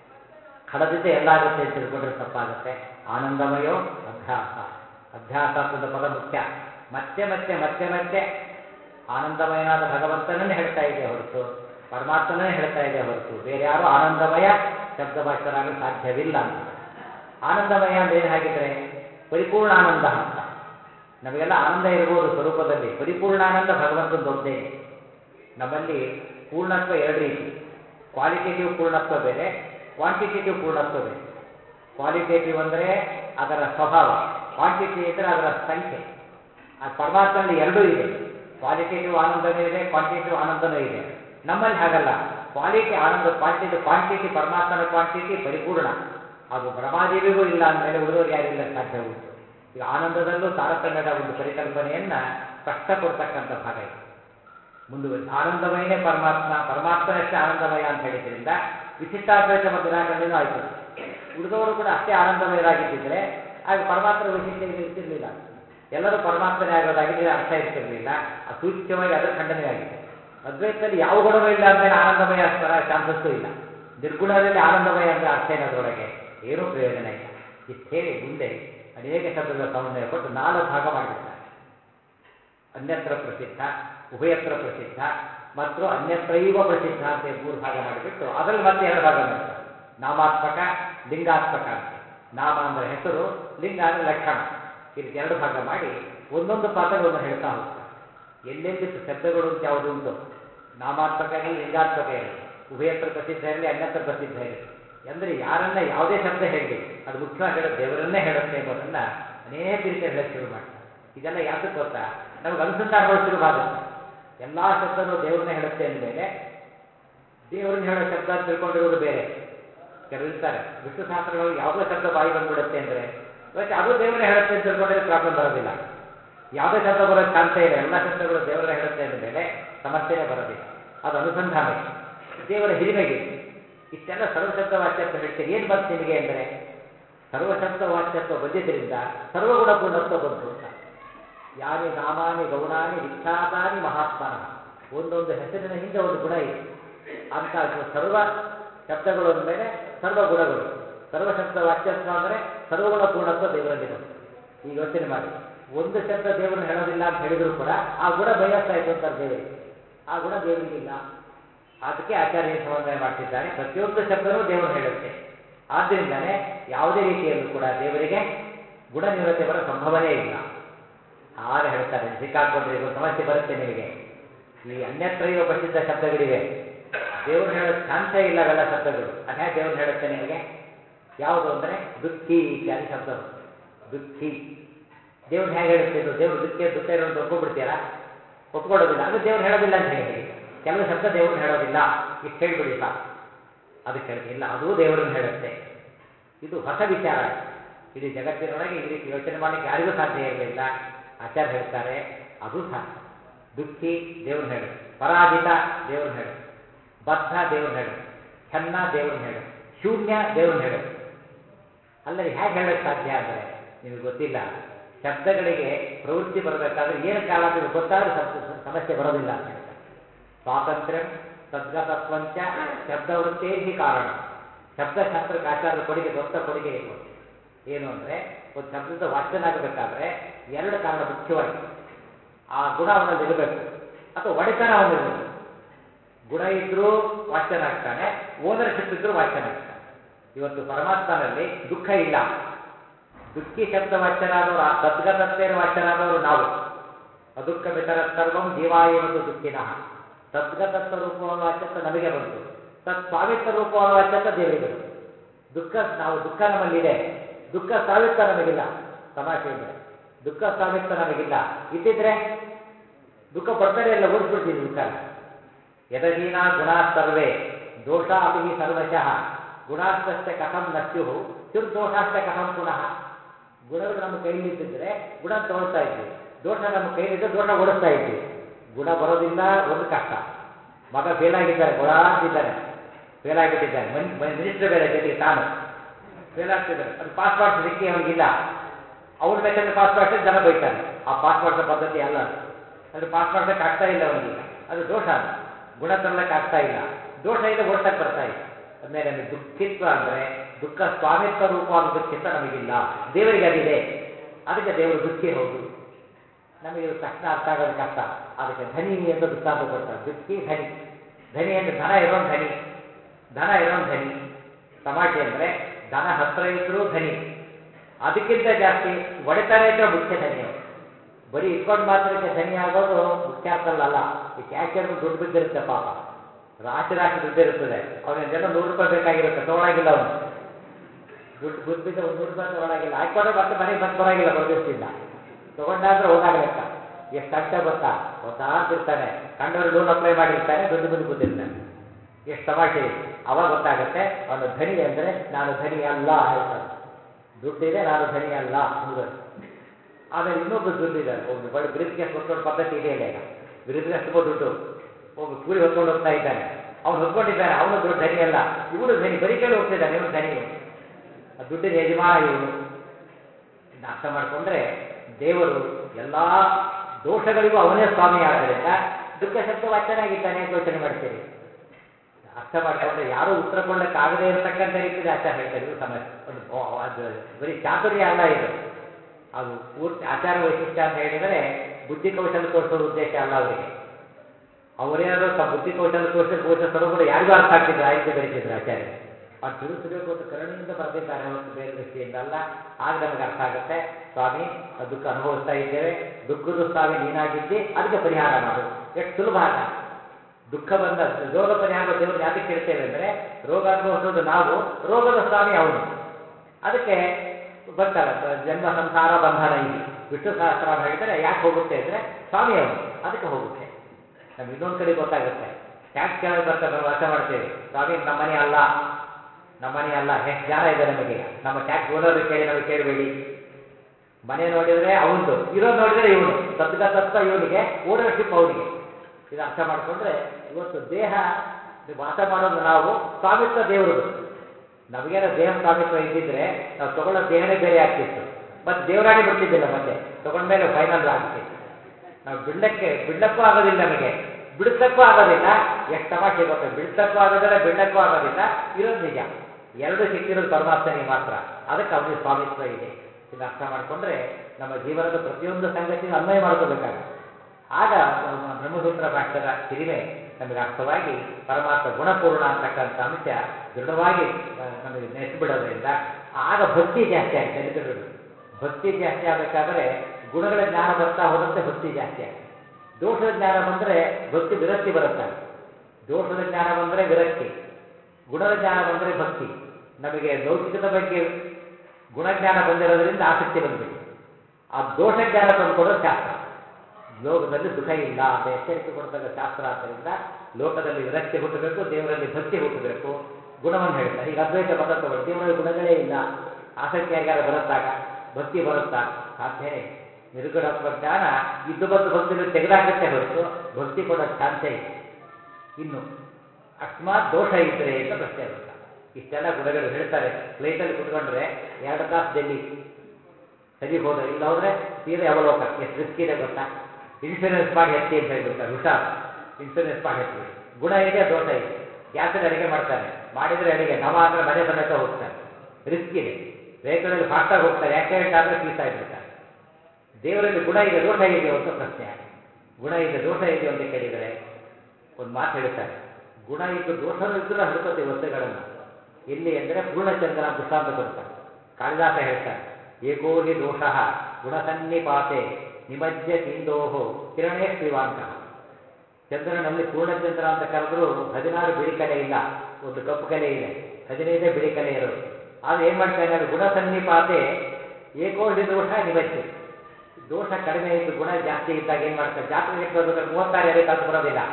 ಹಣದಿಂದ ಎಲ್ಲ ಆಗುತ್ತೆ ಅಂತ ತಿಳ್ಕೊಂಡ್ರೆ ತಪ್ಪಾಗುತ್ತೆ ಆನಂದಮಯೋ ಅಭ್ಯಾಸ ಅಭ್ಯಾಸ ಅಂತ ಪದ ಮುಖ್ಯ ಮತ್ತೆ ಮತ್ತೆ ಮತ್ತೆ ಮತ್ತೆ ಆನಂದಮಯನಾದ ಭಗವಂತನನ್ನೇ ಹೇಳ್ತಾ ಇದೆ ಹೊರತು ಪರಮಾತ್ಮನೇ ಹೇಳ್ತಾ ಇದೆ ಹೊರತು ಬೇರೆ ಯಾರು ಆನಂದಮಯ ಶಬ್ದಭಾಷರಾಗಲು ಸಾಧ್ಯವಿಲ್ಲ ಅಂತ ಆನಂದಮಯ ಅಂದ್ರೆ ಏನು ಹಾಗಿದ್ರೆ ಪರಿಪೂರ್ಣ ಆನಂದ ಅಂತ ನಮಗೆಲ್ಲ ಆನಂದ ಇರ್ಬೋದು ಸ್ವರೂಪದಲ್ಲಿ ಪರಿಪೂರ್ಣ ಆನಂದ ಭಗವಂತನದೊಂದೇ ನಮ್ಮಲ್ಲಿ ಪೂರ್ಣತ್ವ ಎರಡು ರೀತಿ ಕ್ವಾಲಿಟೇಟಿವ್ ಪೂರ್ಣತ್ವ ಬೇರೆ ಕ್ವಾಂಟಿಟೇಟಿವ್ ಪೂರ್ಣತ್ವ ಬೇರೆ ಕ್ವಾಲಿಟೇಟಿವ್ ಅಂದರೆ ಅದರ ಸ್ವಭಾವ ಕ್ವಾಂಟಿಟಿ ಅಂದರೆ ಅದರ ಸಂಖ್ಯೆ ಆ ಪರಮಾತ್ಮನಲ್ಲಿ ಎರಡೂ ಇದೆ ಕ್ವಾಲಿಟೇಟಿವ್ ಆನಂದನೂ ಇದೆ ಕ್ವಾಂಟಿಟೇಟಿವ್ ಆನಂದನೂ ಇದೆ ನಮ್ಮಲ್ಲಿ ಹಾಗಲ್ಲ ಕ್ವಾಲಿಟಿ ಆನಂದ ಕ್ವಾಂಟಿಟಿ ಕ್ವಾಂಟಿಟಿ ಪರಮಾತ್ಮನ ಕ್ವಾಂಟಿಟಿ ಪರಿಪೂರ್ಣ ಅದು ಬ್ರಹ್ಮಾದೇವಿಗೂ ಇಲ್ಲ ಅಂದಮೇಲೆ ಉಳಿದವರು ಯಾರಿಲ್ಲ ಸಾಧ್ಯ ಉಂಟು ಈಗ ಆನಂದದಲ್ಲೂ ತಾರತಮ್ಯದ ಒಂದು ಪರಿಕಲ್ಪನೆಯನ್ನ ಸ್ಪಷ್ಟಪಡ್ತಕ್ಕಂಥ ಭಾಗ ಇದೆ ಮುಂದುವರಿ ಆನಂದಮಯನೇ ಪರಮಾತ್ಮ ಪರಮಾತ್ಮನಷ್ಟೇ ಆನಂದಮಯ ಅಂತ ಹೇಳಿದ್ರಿಂದ ವಿಶಿಷ್ಟಾದ್ವೈತ ಮತ್ತು ನಿರಾಕರಣೆಯೂ ಆಯಿತು ಉಳಿದವರು ಕೂಡ ಅಷ್ಟೇ ಆನಂದಮಯರಾಗಿದ್ದಿದ್ರೆ ಆಗ ಪರಮಾತ್ಮನ ವೈಶಿಷ್ಟ್ಯ ಇಲ್ಲಿ ಇರ್ತಿರ್ಲಿಲ್ಲ ಎಲ್ಲರೂ ಪರಮಾತ್ಮನೇ ಆಗೋದಾಗಿದ್ರೆ ಅರ್ಥ ಇರ್ತಿರ್ಲಿಲ್ಲ ಆ ಸೂಚ್ಯವಾಗಿ ಅದರ ಖಂಡನೆ ಆಗಿದೆ ಅದ್ವೈತದಲ್ಲಿ ಯಾವ ಗುಣವೂ ಇಲ್ಲ ಅಂದಮೇಲೆ ಆನಂದಮಯ ಬರ ಚಾನ್ಸಸ್ಸು ಇಲ್ಲ ನಿರ್ಗುಣದಲ್ಲಿ ಆನಂದಮಯ ಅಂದ್ರೆ ಅರ್ಥ ಏನದ್ರೊಳಗೆ ಏನೂ ಪ್ರಯೋಜನ ಇಲ್ಲ ಇಷ್ಟು ಹೇಳಿ ಮುಂದೆ ಅನೇಕ ಶಬ್ದಗಳ ಸಮನ್ವಯ ಕೊಟ್ಟು ನಾಲ್ಕು ಭಾಗ ಮಾಡಿಬಿಡ್ತಾರೆ ಅನ್ಯತ್ರ ಪ್ರಸಿದ್ಧ ಉಭಯತ್ರ ಪ್ರಸಿದ್ಧ ಮತ್ತು ಅನ್ಯತ್ರೈವ ಪ್ರಸಿದ್ಧ ಅಂತ ಮೂರು ಭಾಗ ಮಾಡಿಬಿಟ್ಟು ಅದರಲ್ಲಿ ಮತ್ತೆ ಎರಡು ಭಾಗ ಮಾಡ್ತಾರೆ ನಾಮಾತ್ಮಕ ಲಿಂಗಾತ್ಮಕ ಅಂತ ನಾಮ ಅಂದರೆ ಹೆಸರು ಲಿಂಗ ಅಂದರೆ ಲಕ್ಷಣ ಈ ರೀತಿ ಎರಡು ಭಾಗ ಮಾಡಿ ಒಂದೊಂದು ಪಾತ್ರಗಳು ಒಂದನ್ನು ಹೇಳ್ತಾ ಹೋಗ್ತಾರೆ ಎಲ್ಲೆಲ್ಲಿ ಶಬ್ದಗಳು ಅಂತ ಯಾವುದು ಉಂಟು ನಾಮಾತ್ಮಕ ಇರಲಿ ಲಿಂಗಾತ್ಮಕ ಇರಲಿ ಉಭಯತ್ರ ಪ್ರಸಿದ್ಧ ಇರಲಿ ಅನ್ಯತ್ರ ಪ್ರಸಿದ್ಧ ಇರಲಿ ಅಂದರೆ ಯಾರನ್ನ ಯಾವುದೇ ಶಬ್ದ ಹೇಳಲಿ ಅದು ಮುಖ್ಯವಾಗಿ ಹೇಳೋದು ದೇವರನ್ನೇ ಹೇಳುತ್ತೆ ಎಂಬುದನ್ನ ಅನೇಕ ರೀತಿಯ ಹೇಳಕ್ಕೆ ಶುರು ಮಾಡ್ತಾರೆ ಇದೆಲ್ಲ ಯಾತಕ್ಕೆ ಗೊತ್ತಾ ನಮಗೆ ಅನುಸಂಧಾನ ಮಾಡೋದು ಶುರುವಾಗುತ್ತೆ ಎಲ್ಲ ಶಬ್ದನೂ ದೇವ್ರನ್ನೇ ಹೇಳುತ್ತೆ ಅಂದಮೇಲೆ ದೇವರನ್ನ ಹೇಳೋ ಶಬ್ದ ಅಂತ ತಿಳ್ಕೊಂಡಿರೋದು ಬೇರೆ ಕೆಲವರು ಇರ್ತಾರೆ ವಿಷ್ಣು ಶಾಸ್ತ್ರಗಳಲ್ಲಿ ಯಾವುದೋ ಶಬ್ದ ಬಾಯಿ ಬಂದ್ಬಿಡುತ್ತೆ ಅಂದರೆ ಅದಕ್ಕೆ ಅದು ದೇವರೇ ಹೇಳುತ್ತೆ ಅಂತ ತಿಳ್ಕೊಂಡ್ರೆ ಪ್ರಾಬ್ಲಮ್ ಬರೋದಿಲ್ಲ ಯಾವುದೇ ಶಬ್ದ ಬರೋಕ್ಕೆ ಚಾನ್ಸೇ ಇಲ್ಲ ಎಲ್ಲ ಶಬ್ದಗಳು ದೇವರೇ ಹೇಳುತ್ತೆ ಅಂದ ಮೇಲೆ ಸಮಸ್ಯೆನೇ ಬರೋದಿಲ್ಲ ಅದು ಅನುಸಂಧಾನಕ್ಕೆ ದೇವರ ಹಿರಿಮೆಗೆ ಇಷ್ಟೆಲ್ಲ ಸರ್ವಶಬ್ದ ವಾಚ್ಯತ್ವ ಹೇಳ್ತೀರಿ ಏನು ಬಂತು ನಿಮಗೆ ಅಂದರೆ ಸರ್ವಶಬ್ದ ವಾಚ್ಯತ್ವ ಬಂದಿದ್ದರಿಂದ ಸರ್ವಗುಣ ಪೂರ್ಣತ್ವ ಬಂತು ಅಂತ ಯಾನಿ ನಾಮಾನಿ ಗೌಣಾನಿ ವಿಖ್ಯಾತಾನಿ ಮಹಾತ್ಮನಃ ಒಂದೊಂದು ಹೆಸರಿನ ಹಿಂದೆ ಒಂದು ಗುಣ ಇದೆ ಅಂತ ಇದು ಸರ್ವ ಶಬ್ದಗಳು ಅಂದಮೇಲೆ ಸರ್ವ ಗುಣಗಳು ಸರ್ವ ಶಬ್ದ ವಾಚ್ಯತ್ವ ಅಂದರೆ ಸರ್ವಗುಣ ಪೂರ್ಣತ್ವ ದೇವರಲ್ಲಿ ಬಂತು ಈಗ ಯೋಚನೆ ಮಾಡಿ ಒಂದು ಶಬ್ದ ದೇವರನ್ನು ಹೇಳೋದಿಲ್ಲ ಅಂತ ಹೇಳಿದ್ರು ಕೂಡ ಆ ಗುಣ ಮೈನಸ್ ಆಯಿತು ಅಂತಾರೆ ದೇವರಿಗೆ ಆ ಗುಣ ದೇವರಿಗಿಲ್ಲ ಅದಕ್ಕೆ ಆಚಾರ್ಯ ಸಮನ್ವಯ ಮಾಡ್ತಿದ್ದಾರೆ ಪ್ರತಿಯೊಂದು ಶಬ್ದನೂ ದೇವರು ಹೇಳುತ್ತೆ ಆದ್ದರಿಂದನೇ ಯಾವುದೇ ರೀತಿಯಲ್ಲೂ ಕೂಡ ದೇವರಿಗೆ ಗುಣ ನ್ಯೂನತೆ ಬರೋ ಸಂಭವನೇ ಇಲ್ಲ ಆಗ ಹೇಳ್ತಾರೆ ಸಿಕ್ಕಾಕೊಂಡ್ರೆ ಇದು ಸಮಸ್ಯೆ ಬರುತ್ತೆ ನಿಮಗೆ ಈ ಅನ್ಯತ್ರ ಇವ ಪ್ರಸಿದ್ಧ ಶಬ್ದಗಳಿವೆ ದೇವ್ರು ಹೇಳೋ ಚಾನ್ಸೇ ಇಲ್ಲ ಅವೆಲ್ಲ ಶಬ್ದಗಳು ಅದು ಹೇಗೆ ದೇವ್ರು ಹೇಳುತ್ತೆ ನಿಮಗೆ ಯಾವುದು ಅಂದರೆ ದುಃಖಿ ಇತ್ಯಾದಿ ಶಬ್ದಗಳು ದುಃಖಿ ದೇವ್ರು ಹೇಗೆ ಹೇಳುತ್ತೆ ಇದು ದೇವ್ರು ದುಃಖ ದುಃಖ ಇರೋದು ಒಪ್ಕೊಂಡ್ಬಿಡ್ತೀರಾ ಒಪ್ಕೊಳ್ಳೋದಿಲ್ಲ ಅದು ದೇವ್ರು ಹೇಳೋದಿಲ್ಲ ಅಂತ ಹೇಳಿ ಹೇಳಿ ಕೆಲವು ಶಬ್ದ ದೇವ್ರನ್ನ ಹೇಳೋದಿಲ್ಲ ಇಷ್ಟು ಹೇಳ್ಬಿಡಿ ಸಾಕು ಅದಕ್ಕೆ ಹೇಳ್ತೀನಿ ಇಲ್ಲ ಅದೂ ದೇವರನ್ನು ಹೇಳುತ್ತೆ ಇದು ಹೊಸ ವಿಚಾರ ಆಯ್ತು ಇಡೀ ಜಗತ್ತಿನೊಳಗೆ ಈ ರೀತಿ ಯೋಚನೆ ಮಾಡಲಿಕ್ಕೆ ಯಾರಿಗೂ ಸಾಧ್ಯ ಇರಲಿಲ್ಲ ಆಚಾರ್ಯ ಹೇಳ್ತಾರೆ ಅದು ಸಾಧ್ಯ ದುಃಖಿ ದೇವ್ರನ್ನ ಹೇಳು ಪರಾಜಿತ ದೇವ್ರನ್ನ ಹೇಳು ಬದ್ಧ ದೇವ್ರನ್ನ ಹೇಳು ಚೆನ್ನ ದೇವ್ರನ್ನ ಹೇಳು ಶೂನ್ಯ ದೇವ್ರನ್ನ ಹೇಳು ಅಲ್ಲದೆ ಹೇಗೆ ಹೇಳೋಕ್ಕೆ ಸಾಧ್ಯ ಅಂದರೆ ನಿಮಗೆ ಗೊತ್ತಿಲ್ಲ ಶಬ್ದಗಳಿಗೆ ಪ್ರವೃತ್ತಿ ಬರಬೇಕಾದ್ರೆ ಏನು ಕಾರಣ ಅಂತ ನಿಮಗೆ ಗೊತ್ತಾದ್ರೆ ಶಬ್ದ ಸಮಸ್ಯೆ ಬರೋದಿಲ್ಲ ಅಂತ ಹೇಳ್ತಾರೆ ಸ್ವಾತಂತ್ರ್ಯಂ ತದ್ಗತತ್ವಂಚ ಶಬ್ದವೃತ್ತೇರ್ಹಿ ಕಾರಣ ಶಬ್ದಶಾಸ್ತ್ರಕ್ಕೆ ಆಚಾರ್ಯರ ಕೊಡುಗೆ ದೊಡ್ಡ ಕೊಡುಗೆ ಇದು ಏನು ಅಂದರೆ ಒಂದು ಶಬ್ದದ ವಾಚ್ಯನಾಗಬೇಕಾದ್ರೆ ಎರಡು ಕಾರಣ ಮುಖ್ಯವಾಗಿ ಆ ಗುಣ ಅವನಲ್ಲಿ ಇರಬೇಕು ಅಥವಾ ಒಡೆತನ ಅವನಿರಬೇಕು ಗುಣ ಇದ್ರೂ ವಾಚ್ಯನಾಗ್ತಾನೆ ಓನರ್ಶಿಪ್ ಇದ್ರೂ ವಾಚ್ಯನಾಗ್ತಾನೆ ಇವತ್ತು ಪರಮಾತ್ಮನಲ್ಲಿ ದುಃಖ ಇಲ್ಲ ದುಃಖಿ ಶಬ್ದ ವಾಚ್ಯರಾದವರು ಆ ತದ್ಗತತ್ವೇನ ವಾಚ್ಯರಾದವರು ನಾವು ಅದುಃಖ ಮಿತರ ಸರ್ವಂ ಜೀವಾಯ ಮತ್ತು ದುಃಖಿನಃ ತದ್ಗತತ್ವ ರೂಪವಾದ ವಾಚ್ಯತ್ವ ನಮಗೆ ಬಂತು ತತ್ ಸ್ವಾಮಿತ್ವ ರೂಪವಾದ ವಾಚ್ಯತ್ವ ದೇವರಿಗೆ ಬಂತು ದುಃಖ ನಾವು ದುಃಖ ನಮ್ಮಲ್ಲಿದೆ ದುಃಖ ಸಾವಿತ್ವ ನಮಗಿಲ್ಲ ತಮಾಷೆ ಅಂದರೆ ದುಃಖ ಸಾವಿತ್ವ ನಮಗಿಲ್ಲ ಇದ್ದಿದ್ರೆ ದುಃಖ ಪಡ್ತಾನೆ ಇಲ್ಲ ಓಡಿಸ್ಬಿಡ್ತೀವಿ ದುಃಖನ ಯದಹೀನ ಗುಣ ಸರ್ವೇ ದೋಷ ಅಪಿ ಸರ್ವಶಃ ಗುಣಾಸ್ತಶ್ಚ ಕಥಂ ನಶ್ಯು ಚುರ್ದೋಷಾಶ್ಚ ಕಥಂ ಪುನಃ ಗುಣಗಳು ನಮ್ಮ ಕೈಲಿದ್ದಿದ್ರೆ ಗುಣ ತಗೊಳ್ತಾ ಇದ್ವಿ ದೋಷ ನಮ್ಮ ಕೈಲಿದ್ದರೆ ದೋಷ ಓಡಿಸ್ತಾ ಇದ್ವಿ ಗುಣ ಬರೋದಿಲ್ಲ ಒಂದು ಕಷ್ಟ ಮಗ ಫೇಲ್ ಆಗಿದ್ದಾರೆ ಗೊಳ ಅಂತಿದ್ದಾನೆ ಫೇಲ್ ಆಗಿಬಿಟ್ಟಿದ್ದಾನೆ ಮಿನಿಸ್ಟರ್ ಬೇರೆ ಜೊತೆಗೆ ತಾನು ಫೇಲ್ ಆಗ್ತಿದ್ದಾರೆ ಅದು ಪಾಸ್ ಮಾಡಿಸೋದಕ್ಕೆ ಅವನಿಗಿಲ್ಲ ಅವನ ಮೆಥಡ್ ಪಾಸ್ ಮಾಡಿಸಿದ್ರೆ ಜನ ಬೈತಾನೆ ಆ ಪಾಸ್ ಮಾಡಿಸೋ ಪದ್ಧತಿ ಅಲ್ಲ ಅದು ಅದು ಪಾಸ್ ಮಾಡ್ಸೋಕೆ ಆಗ್ತಾ ಇಲ್ಲ ಅವನಿಗೀಗ ಅದು ದೋಷ ಅದು ಗುಣ ತರಲಿಕ್ಕೆ ಆಗ್ತಾ ಇಲ್ಲ ದೋಷ ಇದೆ ಓಡ್ಸಕ್ಕೆ ಬರ್ತಾ ಇದೆ ಆಮೇಲೆ ನಮಗೆ ದುಃಖಿತ್ವ ಅಂದರೆ ದುಃಖ ಸ್ವಾಮಿತ್ವ ರೂಪವಾದ ದುಃಖಿತ್ವ ನಮಗಿಲ್ಲ ದೇವರಿಗೆ ಅದಿದೆ ಅದಕ್ಕೆ ದೇವರು ದುಃಖಿ ಹೌದು ನಮಗೆ ಇದು ತಕ್ಷಣ ಅರ್ಥ ಆಗೋದು ಕಷ್ಟ ಅದಕ್ಕೆ ಧನಿ ಅಂತ ದೃಷ್ಟಾಂತ ಕೊಡ್ತಾರೆ ದುಃಖಿ ಧನಿ ಧನಿ ಅಂದರೆ ಧನ ಇರೋನ್ ಧನಿ ಧನ ಇರೋನ್ ಧನಿ ತಮಾಷೆ ಅಂದರೆ ಧನ ಹತ್ರ ಇದ್ರೂ ಧನಿ ಅದಕ್ಕಿಂತ ಜಾಸ್ತಿ ಒಡೆತನ ಇದ್ರೆ ಮುಖ್ಯ ಧನಿ ಅವರು ಬರೀ ಇಟ್ಕೊಂಡು ಮಾತ್ರಕ್ಕೆ ಧನಿ ಆಗೋದು ಮುಖ್ಯಾರ್ಥಲ್ಲ ಈ ಕ್ಯಾಶಿಯರ್ ದುಡ್ಡು ಬಿದ್ದಿರುತ್ತೆ ಪಾಪ ರಾಶಿ ರಾಶಿ ದುಡ್ಡು ಇರುತ್ತದೆ ಅವನಿಗೆಲ್ಲ ನೂರು ರೂಪಾಯಿ ಬೇಕಾಗಿರುತ್ತೆ ತೊಗೊಳಗಿಲ್ಲ ಅವನು ದುಡ್ಡು ದುಡ್ಡು ಬಿದ್ದ ಒಂದು ನೂರು ರೂಪಾಯಿ ತೊಗೊಳಗಿಲ್ಲ ಹಾಕೊಂಡ್ರೆ ಮತ್ತೆ ಮನೆಗೆ ಮತ್ತೆ ಬರೋಗಿಲ್ಲ ಬರೋದಿಷ್ಟಿಲ್ಲ ತೊಗೊಂಡಾದ್ರೆ ಹೋದಾಗ ಲೆಕ್ಕ ಎಷ್ಟು ಅಂಶ ಗೊತ್ತಾ ಒದ್ದಾಡ್ತಿರ್ತಾನೆ ಕಂಡವರು ಲೋನ್ ಅಪ್ಲೈ ಮಾಡಿರ್ತಾನೆ ದುಡ್ಡು ಬಂದು ಕೂತಿರ್ತಾನೆ ಎಷ್ಟು ತಮಾಷೆ ಇದೆ ಅವಾಗ ಗೊತ್ತಾಗುತ್ತೆ ಅವನು ಧನಿ ಅಂದರೆ ನಾನು ಧನಿ ಅಲ್ಲ ಹೇಳ್ತಾನೆ ದುಡ್ಡಿದೆ ನಾನು ಧನಿ ಅಲ್ಲ ಮುಗಿದೋದು ಆಮೇಲೆ ಇನ್ನೊಬ್ಬರು ದುಡ್ಡಿದ್ದಾರೆ ಒಬ್ಬರು ಬಳಿ ಬ್ರೀಫ್ ಕೇಸ್ ಹೊತ್ಕೊಂಡು ಪದ್ಧತಿ ಇದೆಯಲ್ಲ ಈಗ ಬ್ರೀಫ್ ಕೇಸ್ ತುಂಬ ದುಡ್ಡು ಒಬ್ಬ ಕೂಲಿ ಹೊತ್ಕೊಂಡು ಹೋಗ್ತಾ ಇದ್ದಾನೆ ಅವನು ಹೊತ್ಕೊಂಡಿದ್ದಾನೆ ಅವನು ದೊಡ್ಡ ಧನಿ ಅಲ್ಲ ಇವನು ಧನಿ ಬರೀ ಕೈಲಿ ಹೋಗ್ತಿದ್ದಾನೆ ಇವನು ಧನಿ ಇವನು ಆ ದುಡ್ಡಿನ ಯಜಮಾನ ಇವನು ಇದನ್ನ ಅರ್ಥ ಮಾಡಿಕೊಂಡ್ರೆ ದೇವರು ಎಲ್ಲ ದೋಷಗಳಿಗೂ ಅವನೇ ಸ್ವಾಮಿ ಆದ್ದರಿಂದ ದುಃಖ ಶಬ್ದ ವಾಚ್ಯನಾಗಿದ್ದಾನೆ ಅಂತ ಯೋಚನೆ ಮಾಡ್ತೀರಿ ಅರ್ಥ ಮಾಡಿಕೊಂಡ್ರೆ ಯಾರೂ ಉತ್ತರ ಕೊಡ್ಲಿಕ್ಕೆ ಆಗದೇ ಇರತಕ್ಕಂಥ ರೀತಿಯಲ್ಲಿ ಆಚಾರ ಹೇಳ್ತಾರೆ ಇದು ಸಮಸ್ಯೆ ಒಂದು ಓ, ಅದು ಬರೀ ಚಾತುರ್ಯ ಅಲ್ಲ ಇದು ಅದು ಪೂರ್ತಿ ಆಚಾರ ವೈಶಿಷ್ಟ್ಯ ಅಂತ ಹೇಳಿದರೆ ಬುದ್ಧಿ ಕೌಶಲ ತೋರಿಸೋದು ಉದ್ದೇಶ ಅಲ್ಲ ಅವರಿಗೆ ಅವರೇನಾದ್ರು ತಮ್ಮ ಬುದ್ಧಿ ಕೌಶಲ ತೋರಿಸಿದ್ರೆ ಬಹುಶಃ ಸ್ವರೂಪಗಳು ಯಾರಿಗೂ ಅರ್ಥ ಆಗ್ತಿದ್ರು ಆ ರೀತಿ ಬರೀತಿದ್ರು ಆಚಾರ್ಯ ಅವ್ರು ತಿಳಿಸಬೇಕು ಅಂತ ಕರುಣೆಯಿಂದ ಬರೆದಿದ್ದಾರೆ ಹೊರತು ಬೇರೆ ದೃಷ್ಟಿಯಿಂದ ಅಲ್ಲ ಆಗ ನಮಗೆ ಅರ್ಥ ಆಗುತ್ತೆ ಸ್ವಾಮಿ ಆ ದುಃಖ ಅನುಭವಿಸ್ತಾ ಇದ್ದೇವೆ ದುಃಖದ ಸ್ವಾಮಿ ನೀನಾಗಿದ್ದಿ ಅದಕ್ಕೆ ಪರಿಹಾರ ಮಾಡು ಎಷ್ಟು ಸುಲಭ ಆಗ ದುಃಖ ಬಂದ ರೋಗ ಪರಿಹಾರ ದೇವರು ಯಾತಕ್ಕೆ ಕೇಳ್ತೇವೆ ಅಂದರೆ ರೋಗ ಅನುಭವಿಸೋದು ನಾವು ರೋಗದ ಸ್ವಾಮಿ ಅವನು ಅದಕ್ಕೆ ಬಂತಲ್ಲ ಬ- ಜನ್ಮ ಸಂಸಾರ ಬಂಧನ ಇಲ್ಲಿ ವಿಷ್ಣು ಸಹಸ್ರ ಹೇಳಿದರೆ ಯಾಕೆ ಹೋಗುತ್ತೆ ಅಂದರೆ ಸ್ವಾಮಿ ಅವನು ಅದಕ್ಕೆ ಹೋಗುತ್ತೆ ನಮ್ಗೆ ಇನ್ನೊಂದು ಕಡೆ ಗೊತ್ತಾಗುತ್ತೆ ಟ್ಯಾಕ್ಸ್ ಕೇಳೋಕೆ ಬರ್ತಾರೆ ನಾವು ಅರ್ಥ ಮಾಡ್ತೇವೆ ಸ್ವಾಮಿ ನಮ್ಮ ಮನೆ ಅಲ್ಲ ನಮ್ಮ ಮನೆ ಅಲ್ಲ ಎಷ್ಟು ಜನ ಇದೆ ನಮಗೆ ನಮ್ಮ ಟ್ಯಾಕ್ಸ್ ಓನರ್ ಕೇಳಿ ನಮಗೆ ಕೇಳಬೇಡಿ ಮನೆ ನೋಡಿದ್ರೆ ಅವನದು ಇರೋದು ನೋಡಿದ್ರೆ ಇವನು ತತ್ಕ ತತ್ವ ಇವನಿಗೆ ಓನರ್ಶಿಪ್ ಅವನಿಗೆ ಇದು ಅರ್ಥ ಮಾಡಿಕೊಂಡ್ರೆ ಇವತ್ತು ದೇಹ ವಾಸ ಮಾಡೋದು ನಾವು ಸ್ವಾಮಿತ್ವ ದೇವರದು ನಮಗೇನೋ ದೇಹ ಸ್ವಾಮಿತ್ವ ಇದ್ದಿದ್ರೆ ನಾವು ತಗೊಳ್ಳೋ ದೇಹನೇ ಬೇರೆ ಆಗ್ತಿತ್ತು ಮತ್ತೆ ದೇವರಾಣಿ ಬಿಡ್ತಿದ್ದಿಲ್ಲ ಮತ್ತೆ ತಗೊಂಡ್ಮೇಲೆ ಫೈನಲ್ ಆಗ್ತಿತ್ತು ನಾವು ಬಿಡ್ಲಕ್ಕೆ ಬಿಡ್ಲಕ್ಕೂ ಆಗೋದಿಲ್ಲ ನಮಗೆ ಬಿಡಿಸಕ್ಕೂ ಆಗೋದಿಲ್ಲ ಎಷ್ಟು ತಮಾಷೆ ಗೊತ್ತ ಬಿಡಿಸಕ್ಕೂ ಆಗೋದಿಲ್ಲ ಬಿಡ್ಲಕ್ಕೂ ಆಗೋದಿಲ್ಲ ಇರೋದು ನಿಜ ಎರಡು ಸಿಕ್ಕಿರೋದು ಪರಮಾತ್ಮನಿಗೆ ಮಾತ್ರ ಅದಕ್ಕೆ ಅವನಿಗೆ ಸ್ವಾಮಿತ್ವ ಇದೆ ಇದನ್ನ ಅರ್ಥ ಮಾಡಿಕೊಂಡ್ರೆ ನಮ್ಮ ಜೀವನದ ಪ್ರತಿಯೊಂದು ಸಂಗತಿಗೂ ಅನ್ವಯ ಮಾಡ್ಕೋಬೇಕಾಗುತ್ತೆ ಆಗ ಬ್ರಹ್ಮಸೂತ್ರ ಭಾಷ್ಯದ ಹಿರಿಮೆ ನಮಗೆ ಅರ್ಥವಾಗಿ ಪರಮಾತ್ಮ ಗುಣಪೂರ್ಣ ಅಂತಕ್ಕಂಥ ಅಂಶ ದೃಢವಾಗಿ ಆ, ನಮಗೆ ನೆನೆಸಿಬಿಡೋದ್ರಿಂದ ಆಗ ಭಕ್ತಿ ಜಾಸ್ತಿ ಆಗುತ್ತೆ ನೆನಪಿಡಬೇಕು ಭಕ್ತಿ ಜಾಸ್ತಿ ಆಗಬೇಕಾದ್ರೆ ಗುಣಗಳ ಜ್ಞಾನ ಬರ್ತಾ ಹೋದಂತೆ ಭಕ್ತಿ ಜಾಸ್ತಿ ಆಗುತ್ತೆ ದೋಷದ ಜ್ಞಾನ ಬಂದರೆ ಭಕ್ತಿ ವಿರಕ್ತಿ ಬರುತ್ತೆ ದೋಷದ ಜ್ಞಾನ ಬಂದರೆ ವಿರಕ್ತಿ ಗುಣದ ಜ್ಞಾನ ಬಂದರೆ ಭಕ್ತಿ ನಮಗೆ ಲೌಕಿಕದ ಬಗ್ಗೆ ಗುಣಜ್ಞಾನ ಬಂದಿರೋದ್ರಿಂದ ಆಸಕ್ತಿ ಬಂದ್ಬಿಟ್ಟು ಆ ದೋಷ ಜ್ಞಾನ ತಂದುಕೊಡೋದು ಶಾಸ್ತ್ರ ಲೋಕದಲ್ಲಿ ಸುಖ ಇಲ್ಲ ಅಂತ ಎಚ್ಚರಿಕೆ ಕೊಡ್ತಕ್ಕ ಶಾಸ್ತ್ರ ಆದ್ದರಿಂದ ಲೋಕದಲ್ಲಿ ವಿರಕ್ತಿ ಹುಟ್ಟಬೇಕು ದೇವರಲ್ಲಿ ಭಕ್ತಿ ಹುಟ್ಟಬೇಕು ಗುಣವನ್ನು ಹೇಳ್ತಾರೆ ಈಗ ಅದ್ವೈತ ಪದ ತಗೊಳ್ಳಿ ದೇವರಲ್ಲಿ ಗುಣಗಳೇ ಇಲ್ಲ ಆಸಕ್ತಿ ಆಗಾರ ಬರುತ್ತಾಗ ಭಕ್ತಿ ಬರುತ್ತಾ ಸಾಧ್ಯನೇ ನಿರ್ಗುಣತ್ವ ಜ್ಞಾನ ಇದ್ದು ಬಂದು ಭಕ್ತಿಯಲ್ಲಿ ತೆಗೆದಾಕತ್ತೆ ಹೊರತು ಭಕ್ತಿ ಕೊಡೋ ಚಾನ್ಸೇ ಇದೆ ಇನ್ನು ಅಕಸ್ಮಾತ್ ದೋಷ ಇದ್ರೆ ಅಂತ ಪ್ರಶ್ನೆ ಬರುತ್ತೆ ಇಷ್ಟೆಲ್ಲ ಗುಣಗಳು ಹೇಳ್ತಾರೆ ಫ್ಲೈಟಲ್ಲಿ ಕುತ್ಕೊಂಡ್ರೆ ಎರಡು ತಾಸು ಡೆಲ್ಲಿ ಸರಿ ಹೋದ ಇಲ್ಲ ಹೋದ್ರೆ ತೀರಾ ಅವಲೋಕ ಎಷ್ಟು ರಿಸ್ಕ್ ಇದೆ ಗೊತ್ತಾ ಇನ್ಶೂರೆನ್ಸ್ ಮಾಡಿ ಹತ್ತಿ ಅಂತ ಹೇಳ್ಬಿಡ್ತಾರೆ ಹುಷಾರು ಇನ್ಶೂರೆನ್ಸ್ ಮಾಡಿ ಹತ್ತಿ ಗುಣ ಇದೆ ದೋಷ ಇದೆ ಗ್ಯಾಸಲ್ಲಿ ಅಡಿಗೆ ಮಾಡ್ತಾನೆ ಮಾಡಿದ್ರೆ ಅಡಿಗೆ ನವ ಅಂದ್ರೆ ಮನೆ ಸಮೇತ ಹೋಗ್ತಾರೆ ರಿಸ್ಕ್ ಇದೆ ವೆಹಿಕಲಲ್ಲಿ ಫಾಸ್ಟಾಗಿ ಹೋಗ್ತಾರೆ ಆಕ್ಸಿಡೆಂಟ್ ಆದರೆ ಫೀಸ್ ಆಗಿಬಿಡ್ತಾರೆ ದೇವರಲ್ಲಿ ಗುಣ ಇದೆ ದೋಷ ಇದೆಯೋ ಅಂತ ಪ್ರಶ್ನೆ ಗುಣ ಇದೆ ದೋಷ ಇದೆಯೋ ಅಂತ ಕೇಳಿದರೆ ಒಂದು ಮಾತು ಹೇಳ್ತಾರೆ ಗುಣ ಇದ್ದು ದೋಷನೂ ಇದ್ರೂ ಹಿಡ್ಕೋತೀವಿ ವಸ್ತುಗಳನ್ನು ಎಲ್ಲಿ ಅಂದರೆ ಪೂರ್ಣಚಂದ್ರ ಅಂತ ದೃಷ್ಟಾಂತ ಕೊಡ್ತಾರೆ ಕಾಳಿದಾಸ ಹೇಳ್ತಾರೆ ಏಕೋ ಹಿ ದೋಷ ಗುಣಸನ್ನಿಪಾತೆ ನಿಮಜ್ಜ ತೀಂದೋಹೋ ಕಿರಣೇ ಶ್ರೀವಾಂಕಃ ಚಂದ್ರನಲ್ಲಿ ಪೂರ್ಣಚಂದ್ರ ಅಂತ ಕರೆದ್ರು ಹದಿನಾರು ಬಿಳಿ ಕಲೆ ಇಲ್ಲ ಒಂದು ಕಪ್ಪು ಕಲೆ ಇದೆ ಹದಿನೈದೇ ಬಿಳಿ ಕಲೆ ಇರೋದು ಆದ್ರೆ ಏನ್ ಮಾಡ್ತಾನೆ ಅದು ಗುಣ ಸನ್ನಿಪಾತೆ ಏಕೋ ಹಿ ದೋಷ ನಿಮಜ್ಜೆ ದೋಷ ಕಡಿಮೆ ಇದ್ದು ಗುಣ ಜಾಸ್ತಿ ಇದ್ದಾಗ ಏನ್ ಮಾಡ್ತಾರೆ ಜಾತಕ ಇಟ್ಕೋಬೇಕಾದ್ರೆ ಮೂವತ್ತಾರು ಎಲೆ ತಂದು ಬರೋದಿಲ್ಲ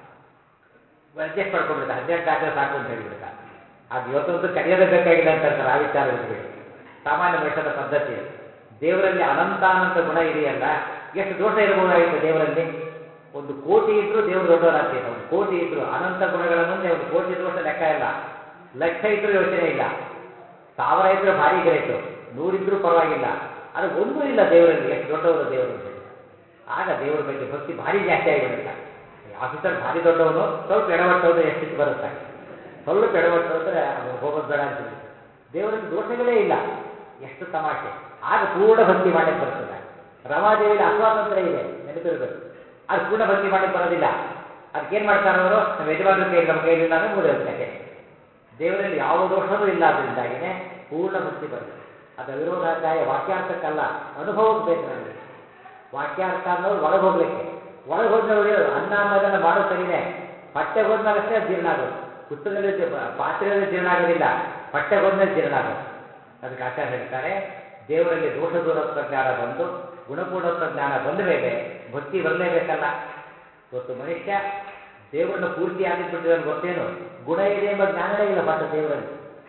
ಅಡ್ಜಸ್ಟ್ ಮಾಡ್ಕೊಂಡ್ಬಿಡ್ತಾರೆ ಹದಿನೆಂಟು ಹಾಕಿದ್ರೆ ಸಾಕು ಅಂತ ಹೇಳಿಬಿಡ್ತಾರೆ ಅದು ಇವತ್ತೊಂದು ಕರೆಯೋದೇ ಬೇಕಾಗಿದೆ ಅಂತ ಹೇಳ್ತಾರೆ ಆ ವಿಚಾರ ಬಿಟ್ಬಿಡಿ ಸಾಮಾನ್ಯ ಮನುಷ್ಯನ ಪದ್ಧತಿ ಅದು. ದೇವರಲ್ಲಿ ಅನಂತಾನಂತ ಗುಣ ಇದೆಯಲ್ಲ ಎಷ್ಟು ದೋಷ ಇರಬಹುದಾಗಿತ್ತು ದೇವರಲ್ಲಿ ಒಂದು ಕೋಟಿ ಇದ್ರೂ ದೇವರು ದೊಡ್ಡವರಾಗ್ತಿದ್ದ ಒಂದು ಕೋಟಿ ಇದ್ರು ಅನಂತ ಗುಣಗಳ ಮುಂದೆ ಒಂದು ಕೋಟಿ ದೋಷ ಲೆಕ್ಕ ಇಲ್ಲ ಲಕ್ಷ ಇದ್ರೂ ಯೋಚನೆ ಇಲ್ಲ ಸಾವಿರ ಇದ್ರೂ ಭಾರಿ ಗ್ರೇಟು ನೂರಿದ್ರೂ ಪರವಾಗಿಲ್ಲ ಅದು ಒಂದೂ ಇಲ್ಲ ದೇವರಲ್ಲಿ ಎಷ್ಟು ದೊಡ್ಡವರು ದೇವರು ಅಂತ ಹೇಳಿ ಆಗ ದೇವರ ಬಗ್ಗೆ ಭಕ್ತಿ ಭಾರಿ ಜಾಸ್ತಿ ಆಗಿಬಿಡುತ್ತೆ ಆಫೀಸರ್ ಭಾರಿ ದೊಡ್ಡವನು ಸ್ವಲ್ಪ ಎಡವಟ್ಟು ಹೋದ್ರೆ ಎಷ್ಟು ಬರುತ್ತೆ ಸ್ವಲ್ಪ ಎಡವಟ್ಟು ಹೋದ್ರೆ ಅವನು ಹೋಗೋದು ಬೇಡ ಅಂತ ಹೇಳಿ ದೇವರಲ್ಲಿ ದೋಷಗಳೇ ಇಲ್ಲ ಎಷ್ಟು ತಮಾಷೆ ಆಗ ಪೂರ್ಣ ಭಕ್ತಿ ಮಾಡಲಿಕ್ಕೆ ಬರ್ತದೆ ರಮಾದೇವಿಯಲ್ಲಿ ಅಸ್ವಾತಂತ್ರ್ಯ ಇದೆ ನೆನಪಿರಬೇಕು ಅದು ಪೂರ್ಣ ಭಕ್ತಿ ಮಾಡಲಿಕ್ಕೆ ಬರೋದಿಲ್ಲ ಅದಕ್ಕೇನು ಮಾಡ್ತಾರೆ ಅವರು ನಮ್ಮ ಯಜಮಾನರ ಕೈ ನಮ್ಮ ಕೈಲಿಲ್ಲ ಅಂದ್ರೆ ಮುಗಿದ ಕತೆ ದೇವರಲ್ಲಿ ಯಾವ ದೋಷವೂ ಇಲ್ಲ ಅದರಿಂದಾಗಿನೇ ಪೂರ್ಣ ಭಕ್ತಿ ಬರುತ್ತೆ ಅದು ವಿರೋಧಾಧ್ಯಾಯ ವಾಕ್ಯಾರ್ಥಕ್ಕಲ್ಲ ಅನುಭವಕ್ಕೆ ಬೇಕು ನಮಗೆ ವಾಕ್ಯಾರ್ಥ ಅನ್ನೋದು ಒಳಗೆ ಹೋಗ್ಲಿಕ್ಕೆ ಒಳಗೆ ಹೋದ್ಮೇಲೆ ಅನ್ನ ಅನ್ನೋದನ್ನ ಮಾಡೋದು ಸರಿನೇ ಪಟ್ಟೆಗೆ ಹೋದ್ಮೇಲೆ ಅಷ್ಟೇ ಅದು ಜೀರ್ಣ ಆಗೋದು ಪುಸ್ತಕದಲ್ಲಿ ಜ- ಪಾತ್ರೆಯಲ್ಲಿ ಜೀರ್ಣ ಆಗೋದಿಲ್ಲ ಪಟ್ಟೆಗೆ ಹೋದ್ಮೇಲೆ ಜೀರ್ಣ ಆಗೋದು ಅದಕ್ಕೆ ಆಚಾರ್ಯ ಹೇಳ್ತಾರೆ ದೇವರಲ್ಲಿ ದೋಷ ದೂರತ್ವ ಜ್ಞಾನ ಬಂದು ಗುಣಪೂರ್ಣತ್ವ ಜ್ಞಾನ ಬಂದ ಮೇಲೆ ಭಕ್ತಿ ಬರಲೇಬೇಕಲ್ಲ ಇವತ್ತು ಮನುಷ್ಯ ದೇವರನ್ನು ಪೂರ್ತಿ ಆಗಿಬಿಟ್ಟಿದ್ದಾನೆ ಗೊತ್ತೇನು ಗುಣ ಇದೆ ಎಂಬ ಜ್ಞಾನನೇ ಇಲ್ಲ ಫಸ್ಟ್ ದೇವರಲ್ಲಿ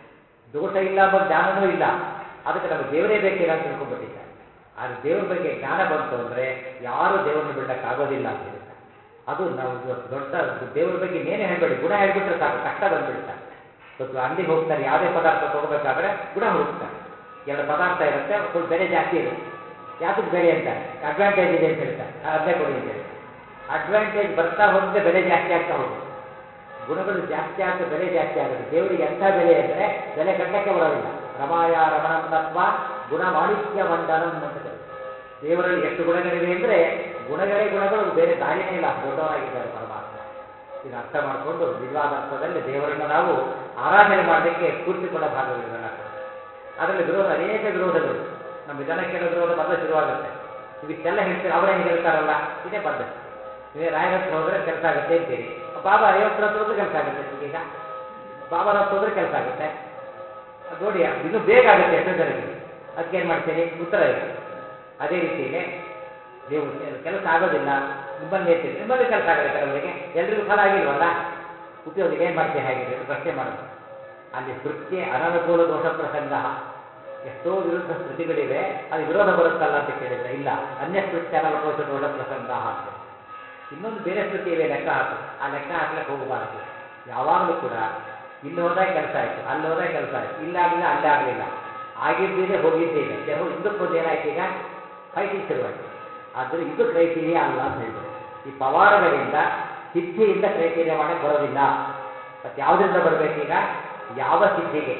ದೋಷ ಇಲ್ಲ ಎಂಬ ಜ್ಞಾನನೂ ಇಲ್ಲ ಅದಕ್ಕೆ ನಮಗೆ ದೇವರೇ ಬೇಕಿಲ್ಲ ಅಂತ ತಿಳ್ಕೊಂಡ್ಬಿಟ್ಟಿದ್ದಾರೆ ಆದರೆ ದೇವ್ರ ಬಗ್ಗೆ ಜ್ಞಾನ ಬಂತು ಅಂದರೆ ಯಾರು ದೇವರನ್ನು ಬಿಡಕ್ಕಾಗೋದಿಲ್ಲ ಅಂತ ಹೇಳ್ತಾರೆ ಅದು ನಾವು ಇವತ್ತು ದೊಡ್ಡ ದೇವರ ಬಗ್ಗೆ ಇನ್ನೇನೇ ಹೇಳ್ಬೇಡಿ ಗುಣ ಹೇಳ್ಬಿಟ್ರೆ ಸಾಕು ಕಷ್ಟ ಬಂದ್ಬಿಡ್ತಾರೆ ಇವತ್ತು ಅಂಗಡಿಗೆ ಹೋಗ್ತಾರೆ ಯಾವುದೇ ಪದಾರ್ಥ ತಗೋಬೇಕಾದ್ರೆ ಗುಣ ಹುಡುಕ್ತಾರೆ ಎರಡು ಪದಾರ್ಥ ಇರುತ್ತೆ ಸ್ವಲ್ಪ ಬೆಲೆ ಜಾಸ್ತಿ ಇರುತ್ತೆ ಯಾತಕ್ಕೆ ಬೆಲೆ ಅಂತಾರೆ ಅಡ್ವಾಂಟೇಜ್ ಇದೆ ಅಂತ ಹೇಳ್ತಾರೆ ಅದನ್ನೇ ಕೊಡಿ ಅಂತ ಹೇಳಿ ಅಡ್ವಾಂಟೇಜ್ ಬರ್ತಾ ಹೋದಂತೆ ಬೆಲೆ ಜಾಸ್ತಿ ಆಗ್ತಾ ಹೋಗುತ್ತೆ ಗುಣಗಳು ಜಾಸ್ತಿ ಆಗುತ್ತೆ ಬೆಲೆ ಜಾಸ್ತಿ ಆಗುತ್ತೆ ದೇವರಿಗೆ ಎಂಥ ಬೆಲೆ ಅಂದರೆ ಬೆಲೆ ಕಟ್ಟಕ್ಕೆ ಬರೋದಿಲ್ಲ ರಮಾಯ ರಮಣಂತತ್ವ ಗುಣ ಮಾಣಿಕ್ಯ ಮಂಡಲಂ ಅಂತ ಕರೀತಾರೆ. ದೇವರಲ್ಲಿ ಎಷ್ಟು ಗುಣಗಳಿವೆ ಅಂದರೆ ಗುಣಗಳೇ ಗುಣಗಳು ಬೇರೆ ದಾರಿನೇ ಇಲ್ಲ ಅಷ್ಟು ದೊಡ್ಡವರಾಗಿದ್ದಾರೆ ಪರಮಾತ್ಮ ಇದು ಅರ್ಥ ಮಾಡಿಕೊಂಡು ನಿಜವಾದ ಅರ್ಥದಲ್ಲಿ ದೇವರನ್ನು ನಾವು ಆರಾಧನೆ ಮಾಡಲಿಕ್ಕೆ ಸ್ಫೂರ್ತಿ ಕೊಡೋ ಭಾಗಗಳಿವೆಲ್ಲ ಅದರಲ್ಲಿ ವಿರೋಧ ಅನೇಕ ವಿರೋಧಗಳು ನಮ್ಮ ಜನಕ್ಕೆಲ್ಲ ವಿರೋಧ ಮೊದಲು ಶುರುವಾಗುತ್ತೆ ಇವಿಷ್ಟೆಲ್ಲ ಹೇಳ್ತೀರಿ ಅವರೇನು ಹೇಳ್ತಾರಲ್ಲ ಇದೇ ಪದ್ಧತಿ ನೀವೇ ರಾಯರ ಹತ್ರ ಹೋದ್ರೆ ಕೆಲಸ ಆಗುತ್ತೆ ಅಂತೀರಿ ಬಾಬಾ ಐವತ್ತರ ಹತ್ರ ಹೋದ್ರೆ ಕೆಲಸ ಆಗುತ್ತೆ ಈಗ ಬಾಬಾರ ಹತ್ರ ಹೋದ್ರೆ ಕೆಲಸ ಆಗುತ್ತೆ ಅದ್ ನೋಡಿ ಇನ್ನೂ ಬೇಗ ಆಗುತ್ತೆ ಎಷ್ಟೋ ಜನಕ್ಕೆ ಅದಕ್ಕೇನು ಮಾಡ್ತೀರಿ ಉತ್ತರ ಇಲ್ಲ ಅದೇ ರೀತಿಯೇ ನೀವು ಕೆಲಸ ಆಗೋದಿಲ್ಲ ನಿಮ್ಮಲ್ಲಿ ಹೇಳ್ತೀರಿ ನಿಮ್ಮಲ್ಲಿ ಕೆಲಸ ಆಗಲ್ಲ ಕೆಲವರಿಗೆ ಎಲ್ರಿಗೂ ಫಲ ಆಗಿಲ್ವಲ್ಲ ಉಪಯೋಗ ಏನು ಮಾಡ್ತೀರಿ ಹಾಗಿದ್ರೆ ಅಂತ ಪ್ರಶ್ನೆ ಮಾಡೋದು ಅಲ್ಲಿ ವೃತ್ತಿ ಅನನುಕೂಲ ದೋಷ ಪ್ರಸಂಗ ಎಷ್ಟೋ ವಿರುದ್ಧ ಶ್ರುತಿಗಳಿವೆ ಅದು ವಿರೋಧ ಬರುತ್ತಲ್ಲ ಅಂತ ಕೇಳಿದ್ರೆ ಇಲ್ಲ ಅನ್ಯ ಸ್ಮೃತ್ಯಾನಲಕೋಶ ದೋಷ ಪ್ರಸಂಗ ಅಂತ ಇನ್ನೊಂದು ಬೇರೆ ಶ್ರುತಿ ಇವೆ ಲೆಕ್ಕ ಹಾಕು ಆ ಲೆಕ್ಕ ಹಾಕ್ಲಿಕ್ಕೆ ಹೋಗಬಾರದು ಯಾವಾಗಲೂ ಕೂಡ ಇಲ್ಲಿ ಹೋದಾಗ ಕೆಲಸ ಆಯಿತು ಅಲ್ಲಿ ಹೋದಾಗ ಕೆಲಸ ಆಯಿತು ಇಲ್ಲಿ ಆಗಲಿಲ್ಲ ಅಲ್ಲೇ ಆಗಲಿಲ್ಲ ಆಗಿದ್ದಿದೆ ಹೋಗಿದ್ದೇ ಇದೆ ಜನರು ಇದಕ್ಕೊಂದು ಏನಾಯ್ತು ಈಗ ಫೈಟಿಂಗ್ ಶುರುವಾಯಿತು ಆದರೆ ಇದು ಕ್ರೈಟೀರಿಯಾ ಅಲ್ಲ ಅಂತ ಹೇಳಿದ್ರು ಈ ಪವಾಡಗಳಿಂದ ಸಿದ್ಧಿಯಿಂದ ಕ್ರೈಟೀರಿಯಾ ಮಾಡಕ್ಕೆ ಬರೋದಿಲ್ಲ ಮತ್ತೆ ಯಾವುದರಿಂದ ಬರಬೇಕೀಗ ಯಾವ ಸಿದ್ಧಿಗೆ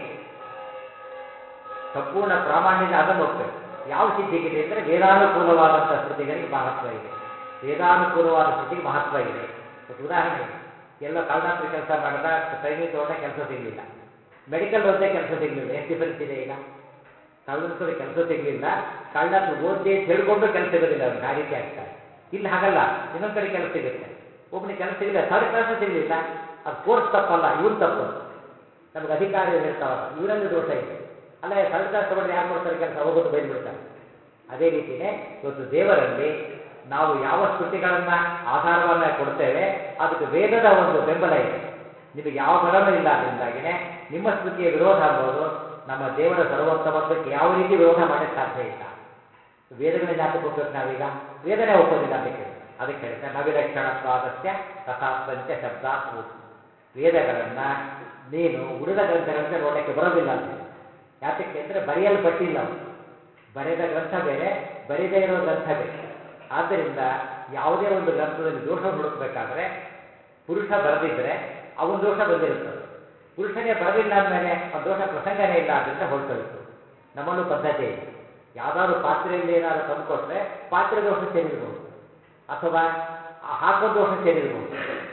ಸಂಪೂರ್ಣ ಪ್ರಾಮಾಣ್ಯದ ಅದನ್ನು ಹೋಗ್ಬೇಕು ಯಾವ ಸಿದ್ಧಿಗಿದೆ ಅಂದರೆ ವೇದಾನುಕೂಲವಾದಂಥ ಶ್ರುತಿಗಳಿಗೆ ಮಹತ್ವ ಇದೆ ವೇದಾನುಕೂಲವಾದ ಶ್ರುತಿಗೆ ಮಹತ್ವ ಇದೆ ಮತ್ತು ಉದಾಹರಣೆ ಇದೆ. ಎಲ್ಲ ಕಳ್ಳಾತ್ರಿ ಕೆಲಸ ಮಾಡಿದ ಟ್ರೈನಿಂಗ್ ತಗೊಂಡ ಕೆಲಸ ಸಿಗಲಿಲ್ಲ ಮೆಡಿಕಲ್ ಓದಿದೆ ಕೆಲಸ ಸಿಗಲಿಲ್ಲ ಎಷ್ಟು ಡಿಫರೆನ್ಸ್ ಇದೆ ಈಗ ಕಳ್ಳನ್ಸೋದು ಕೆಲಸ ಸಿಗಲಿಲ್ಲ ಕಳ್ಳತ್ರ ಓದಿ ಅಂತ ಹೇಳ್ಕೊಂಡು ಕೆಲಸ ಸಿಗೋದಿಲ್ಲ ಅವ್ನಿಗೆ ಆ ರೀತಿ ಆಗ್ತಾರೆ ಇಲ್ಲಿ ಹಾಗಲ್ಲ ಇನ್ನೊಂದು ಕಡೆ ಕೆಲಸ ಸಿಗುತ್ತೆ ಒಬ್ಬನಿಗೆ ಕೆಲಸ ಸಿಗಲಿಲ್ಲ ಥರ್ಡ್ ಕೆಲಸ ಸಿಗಲಿಲ್ಲ ಅದು ಕೋರ್ಸ್ ತಪ್ಪಲ್ಲ ಇವನ್ ತಪ್ಪು ನಮಗೆ ಅಧಿಕಾರಿ ಹೇಳ್ತಾವಲ್ಲ ಇವರಲ್ಲಿ ದೋಷ ಇದೆ ಅಲ್ಲ ಥರ್ಡ್ ಕ್ಲಾಸ್ ತಗೊಂಡು ಯಾರು ಕೊಡ್ತಾರೆ ಕೆಲಸ ಹೋಗೋದು ಬೈದು ಬಿಡ್ತಾರೆ ಅದೇ ರೀತಿಯೇ ಇವತ್ತು ದೇವರಲ್ಲಿ ನಾವು ಯಾವ ಶ್ರುತಿಗಳನ್ನ ಆಧಾರವನ್ನ ಕೊಡ್ತೇವೆ ಅದಕ್ಕೆ ವೇದದ ಒಂದು ಬೆಂಬಲ ಇದೆ ನಿಮಗೆ ಯಾವ ಬಲನೂ ಇಲ್ಲ ಅದರಿಂದಾಗಿನೇ ನಿಮ್ಮ ಶ್ರುತಿಯ ವಿರೋಧ ಅಂಬೋದು ನಮ್ಮ ದೇವರ ಸರ್ವೋತ್ತಮತ್ವಕ್ಕೆ ಯಾವ ರೀತಿ ವಿರೋಧ ಮಾಡಕ್ಕೆ ಸಾಧ್ಯ ಇಲ್ಲ ವೇದಗಳನ್ನ ಯಾಕೆ ಒಪ್ಪಬೇಕು ನಾವೀಗ ವೇದನೆ ಒಪ್ಪೋದಿಲ್ಲ ಅಂತ ಕೇಳಿದ ಅದಕ್ಕೆ ಹೇಳ್ತಾರೆ ನವಿಲಕ್ಷಣತ್ವಾದಸ್ಯ ತಥಾತ್ವಂಚ ಶಬ್ದಾತ್ ಓದು ವೇದಗಳನ್ನ ನೀನು ಉಳಿದ ಗ್ರಂಥಗಳಂತೆ ನೋಡಲಿಕ್ಕೆ ಬರೋದಿಲ್ಲ ಅಂತ ಹೇಳಿ ಯಾತಕ್ಕೆ ಅಂದರೆ ಬರೆಯಲ್ಪಟ್ಟಿಲ್ಲ ಅವು ಬರೆದ ಗ್ರಂಥ ಬೇರೆ ಬರೆದೇ ಇರೋ ಗ್ರಂಥ ಬೇರೆ ಆದ್ದರಿಂದ ಯಾವುದೇ ಒಂದು ಗ್ರಂಥದಲ್ಲಿ ದೋಷವನ್ನು ಹುಡುಕಬೇಕಾದ್ರೆ ಪುರುಷ ಬರೆದಿದ್ರೆ ಅವನ ದೋಷ ಬಂದಿರುತ್ತದೆ ಪುರುಷನೇ ಬರೆದಿಲ್ಲ ಅಂದಮೇಲೆ ಆ ದೋಷ ಪ್ರಸಂಗನೇ ಇಲ್ಲ ಆದ್ದರಿಂದ ಹೊರಟೋಯ್ತು ನಮ್ಮಲ್ಲೂ ಪದ್ಧತಿ ಇದೆ ಯಾವ್ದಾದ್ರು ಪಾತ್ರೆಯಲ್ಲಿ ಏನಾದ್ರು ತಂದುಕೊಟ್ರೆ ಪಾತ್ರೆ ದೋಷ ಸೇರಿರಬಹುದು ಅಥವಾ ಆ ಹಾಕೋ ದೋಷ ಸೇರಿರಬಹುದು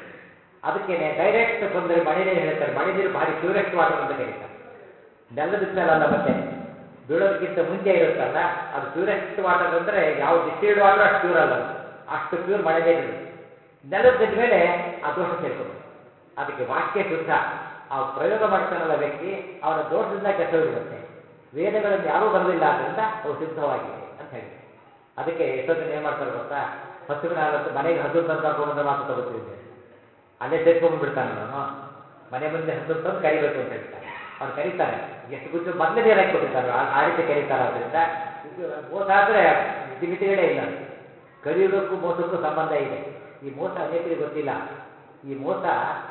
ಅದಕ್ಕೇನೆ ಡೈರೆಕ್ಟ್ ಬಂದರೆ ಮಳೆ ನೀರು ಹೇಳ್ತಾರೆ ಮಳೆ ನೀರು ಭಾರಿ ಪ್ಯೂರೆಸ್ಟ್ ವಾಟರ್ ಅಂತ ಕರೀತಾರೆ ನೆಲದ ಮೇಲಲ್ಲ ಮತ್ತೆ ಬೀಳೋದಕ್ಕಿಂತ ಮುಂಚೆ ಇರುತ್ತಲ್ಲ ಅದು ಪ್ಯೂರೆಸ್ಟ್ ವಾಟರ್ ಅಂದರೆ ಯಾವ ಡಿಸ್ಟಿಲ್ಡ್ ವಾಟರ್ ಅಷ್ಟು ಪ್ಯೂರ್ ಅಲ್ಲ ಅದು ಅಷ್ಟು ಪ್ಯೂರ್ ಮಳೆ ನೀರು ಇರುತ್ತೆ ನೆಲದ ಬಿದ್ದ ಮೇಲೆ ಆ ದೋಷ ಸೇರ್ಕೋಬೇಕು ಅದಕ್ಕೆ ವಾಕ್ಯ ಶುದ್ಧ ಆ ಪ್ರಯೋಗ ಮಾಡ್ತಾನಲ್ಲ ವ್ಯಕ್ತಿ ಅವನ ದೋಷದಿಂದ ಕೆಟ್ಟೋಗ್ಬಿಡುತ್ತೆ ವೇದಗಳನ್ನು ಯಾರೂ ಬರೋದಿಲ್ಲ ಆದ್ದರಿಂದ ಅವು ಶುದ್ಧವಾಗಿದೆ ಅಂತ ಹೇಳಿದೆ ಅದಕ್ಕೆ ಎಷ್ಟೊತ್ತಿನ ಏನು ಮಾಡ್ತಾರೆ ಗೊತ್ತಾ ಹಸುವಿನ ಹಾಲಂತೂ ಮನೆಗೆ ಹಸು ತಂದು ಕರ್ಕೊಂಡ್ಬಂದ್ರೆ ಮಾತ್ರ ತಗೋತೀವಿ ಅಂತ ಹೇಳಿ ಅಲ್ಲೇ ಸೇರ್ಕೊಂಡ್ಬಿಡ್ತಾನೆ ಅವನು ಮನೆ ಮುಂದೆ ಹಸು ತಂದು ಕರಿಬೇಕು ಅಂತ ಹೇಳ್ತಾನೆ ಅವ್ನು ಕರೀತಾನೆ ಎಷ್ಟು ಗುಚ್ಚು ಮೊದಲೇ ನೀರು ಹಾಕಿಬಿಟ್ಟಿರ್ತಾನೆ ಆ- ಆ ರೀತಿ ಕರೀತಾರೆ ಅದರಿಂದ ಇದು ಮೋಸ ಆದರೆ ಇತಿಮಿತಿಗಳೇ ಇಲ್ಲ ಕಲಿಯುವುದಕ್ಕೂ ಮೋಸಕ್ಕೂ ಸಂಬಂಧ ಇದೆ ಈ ಮೋಸ ಅನೇಕರಿಗೆ ಗೊತ್ತಿಲ್ಲ ಈ ಮೋಸ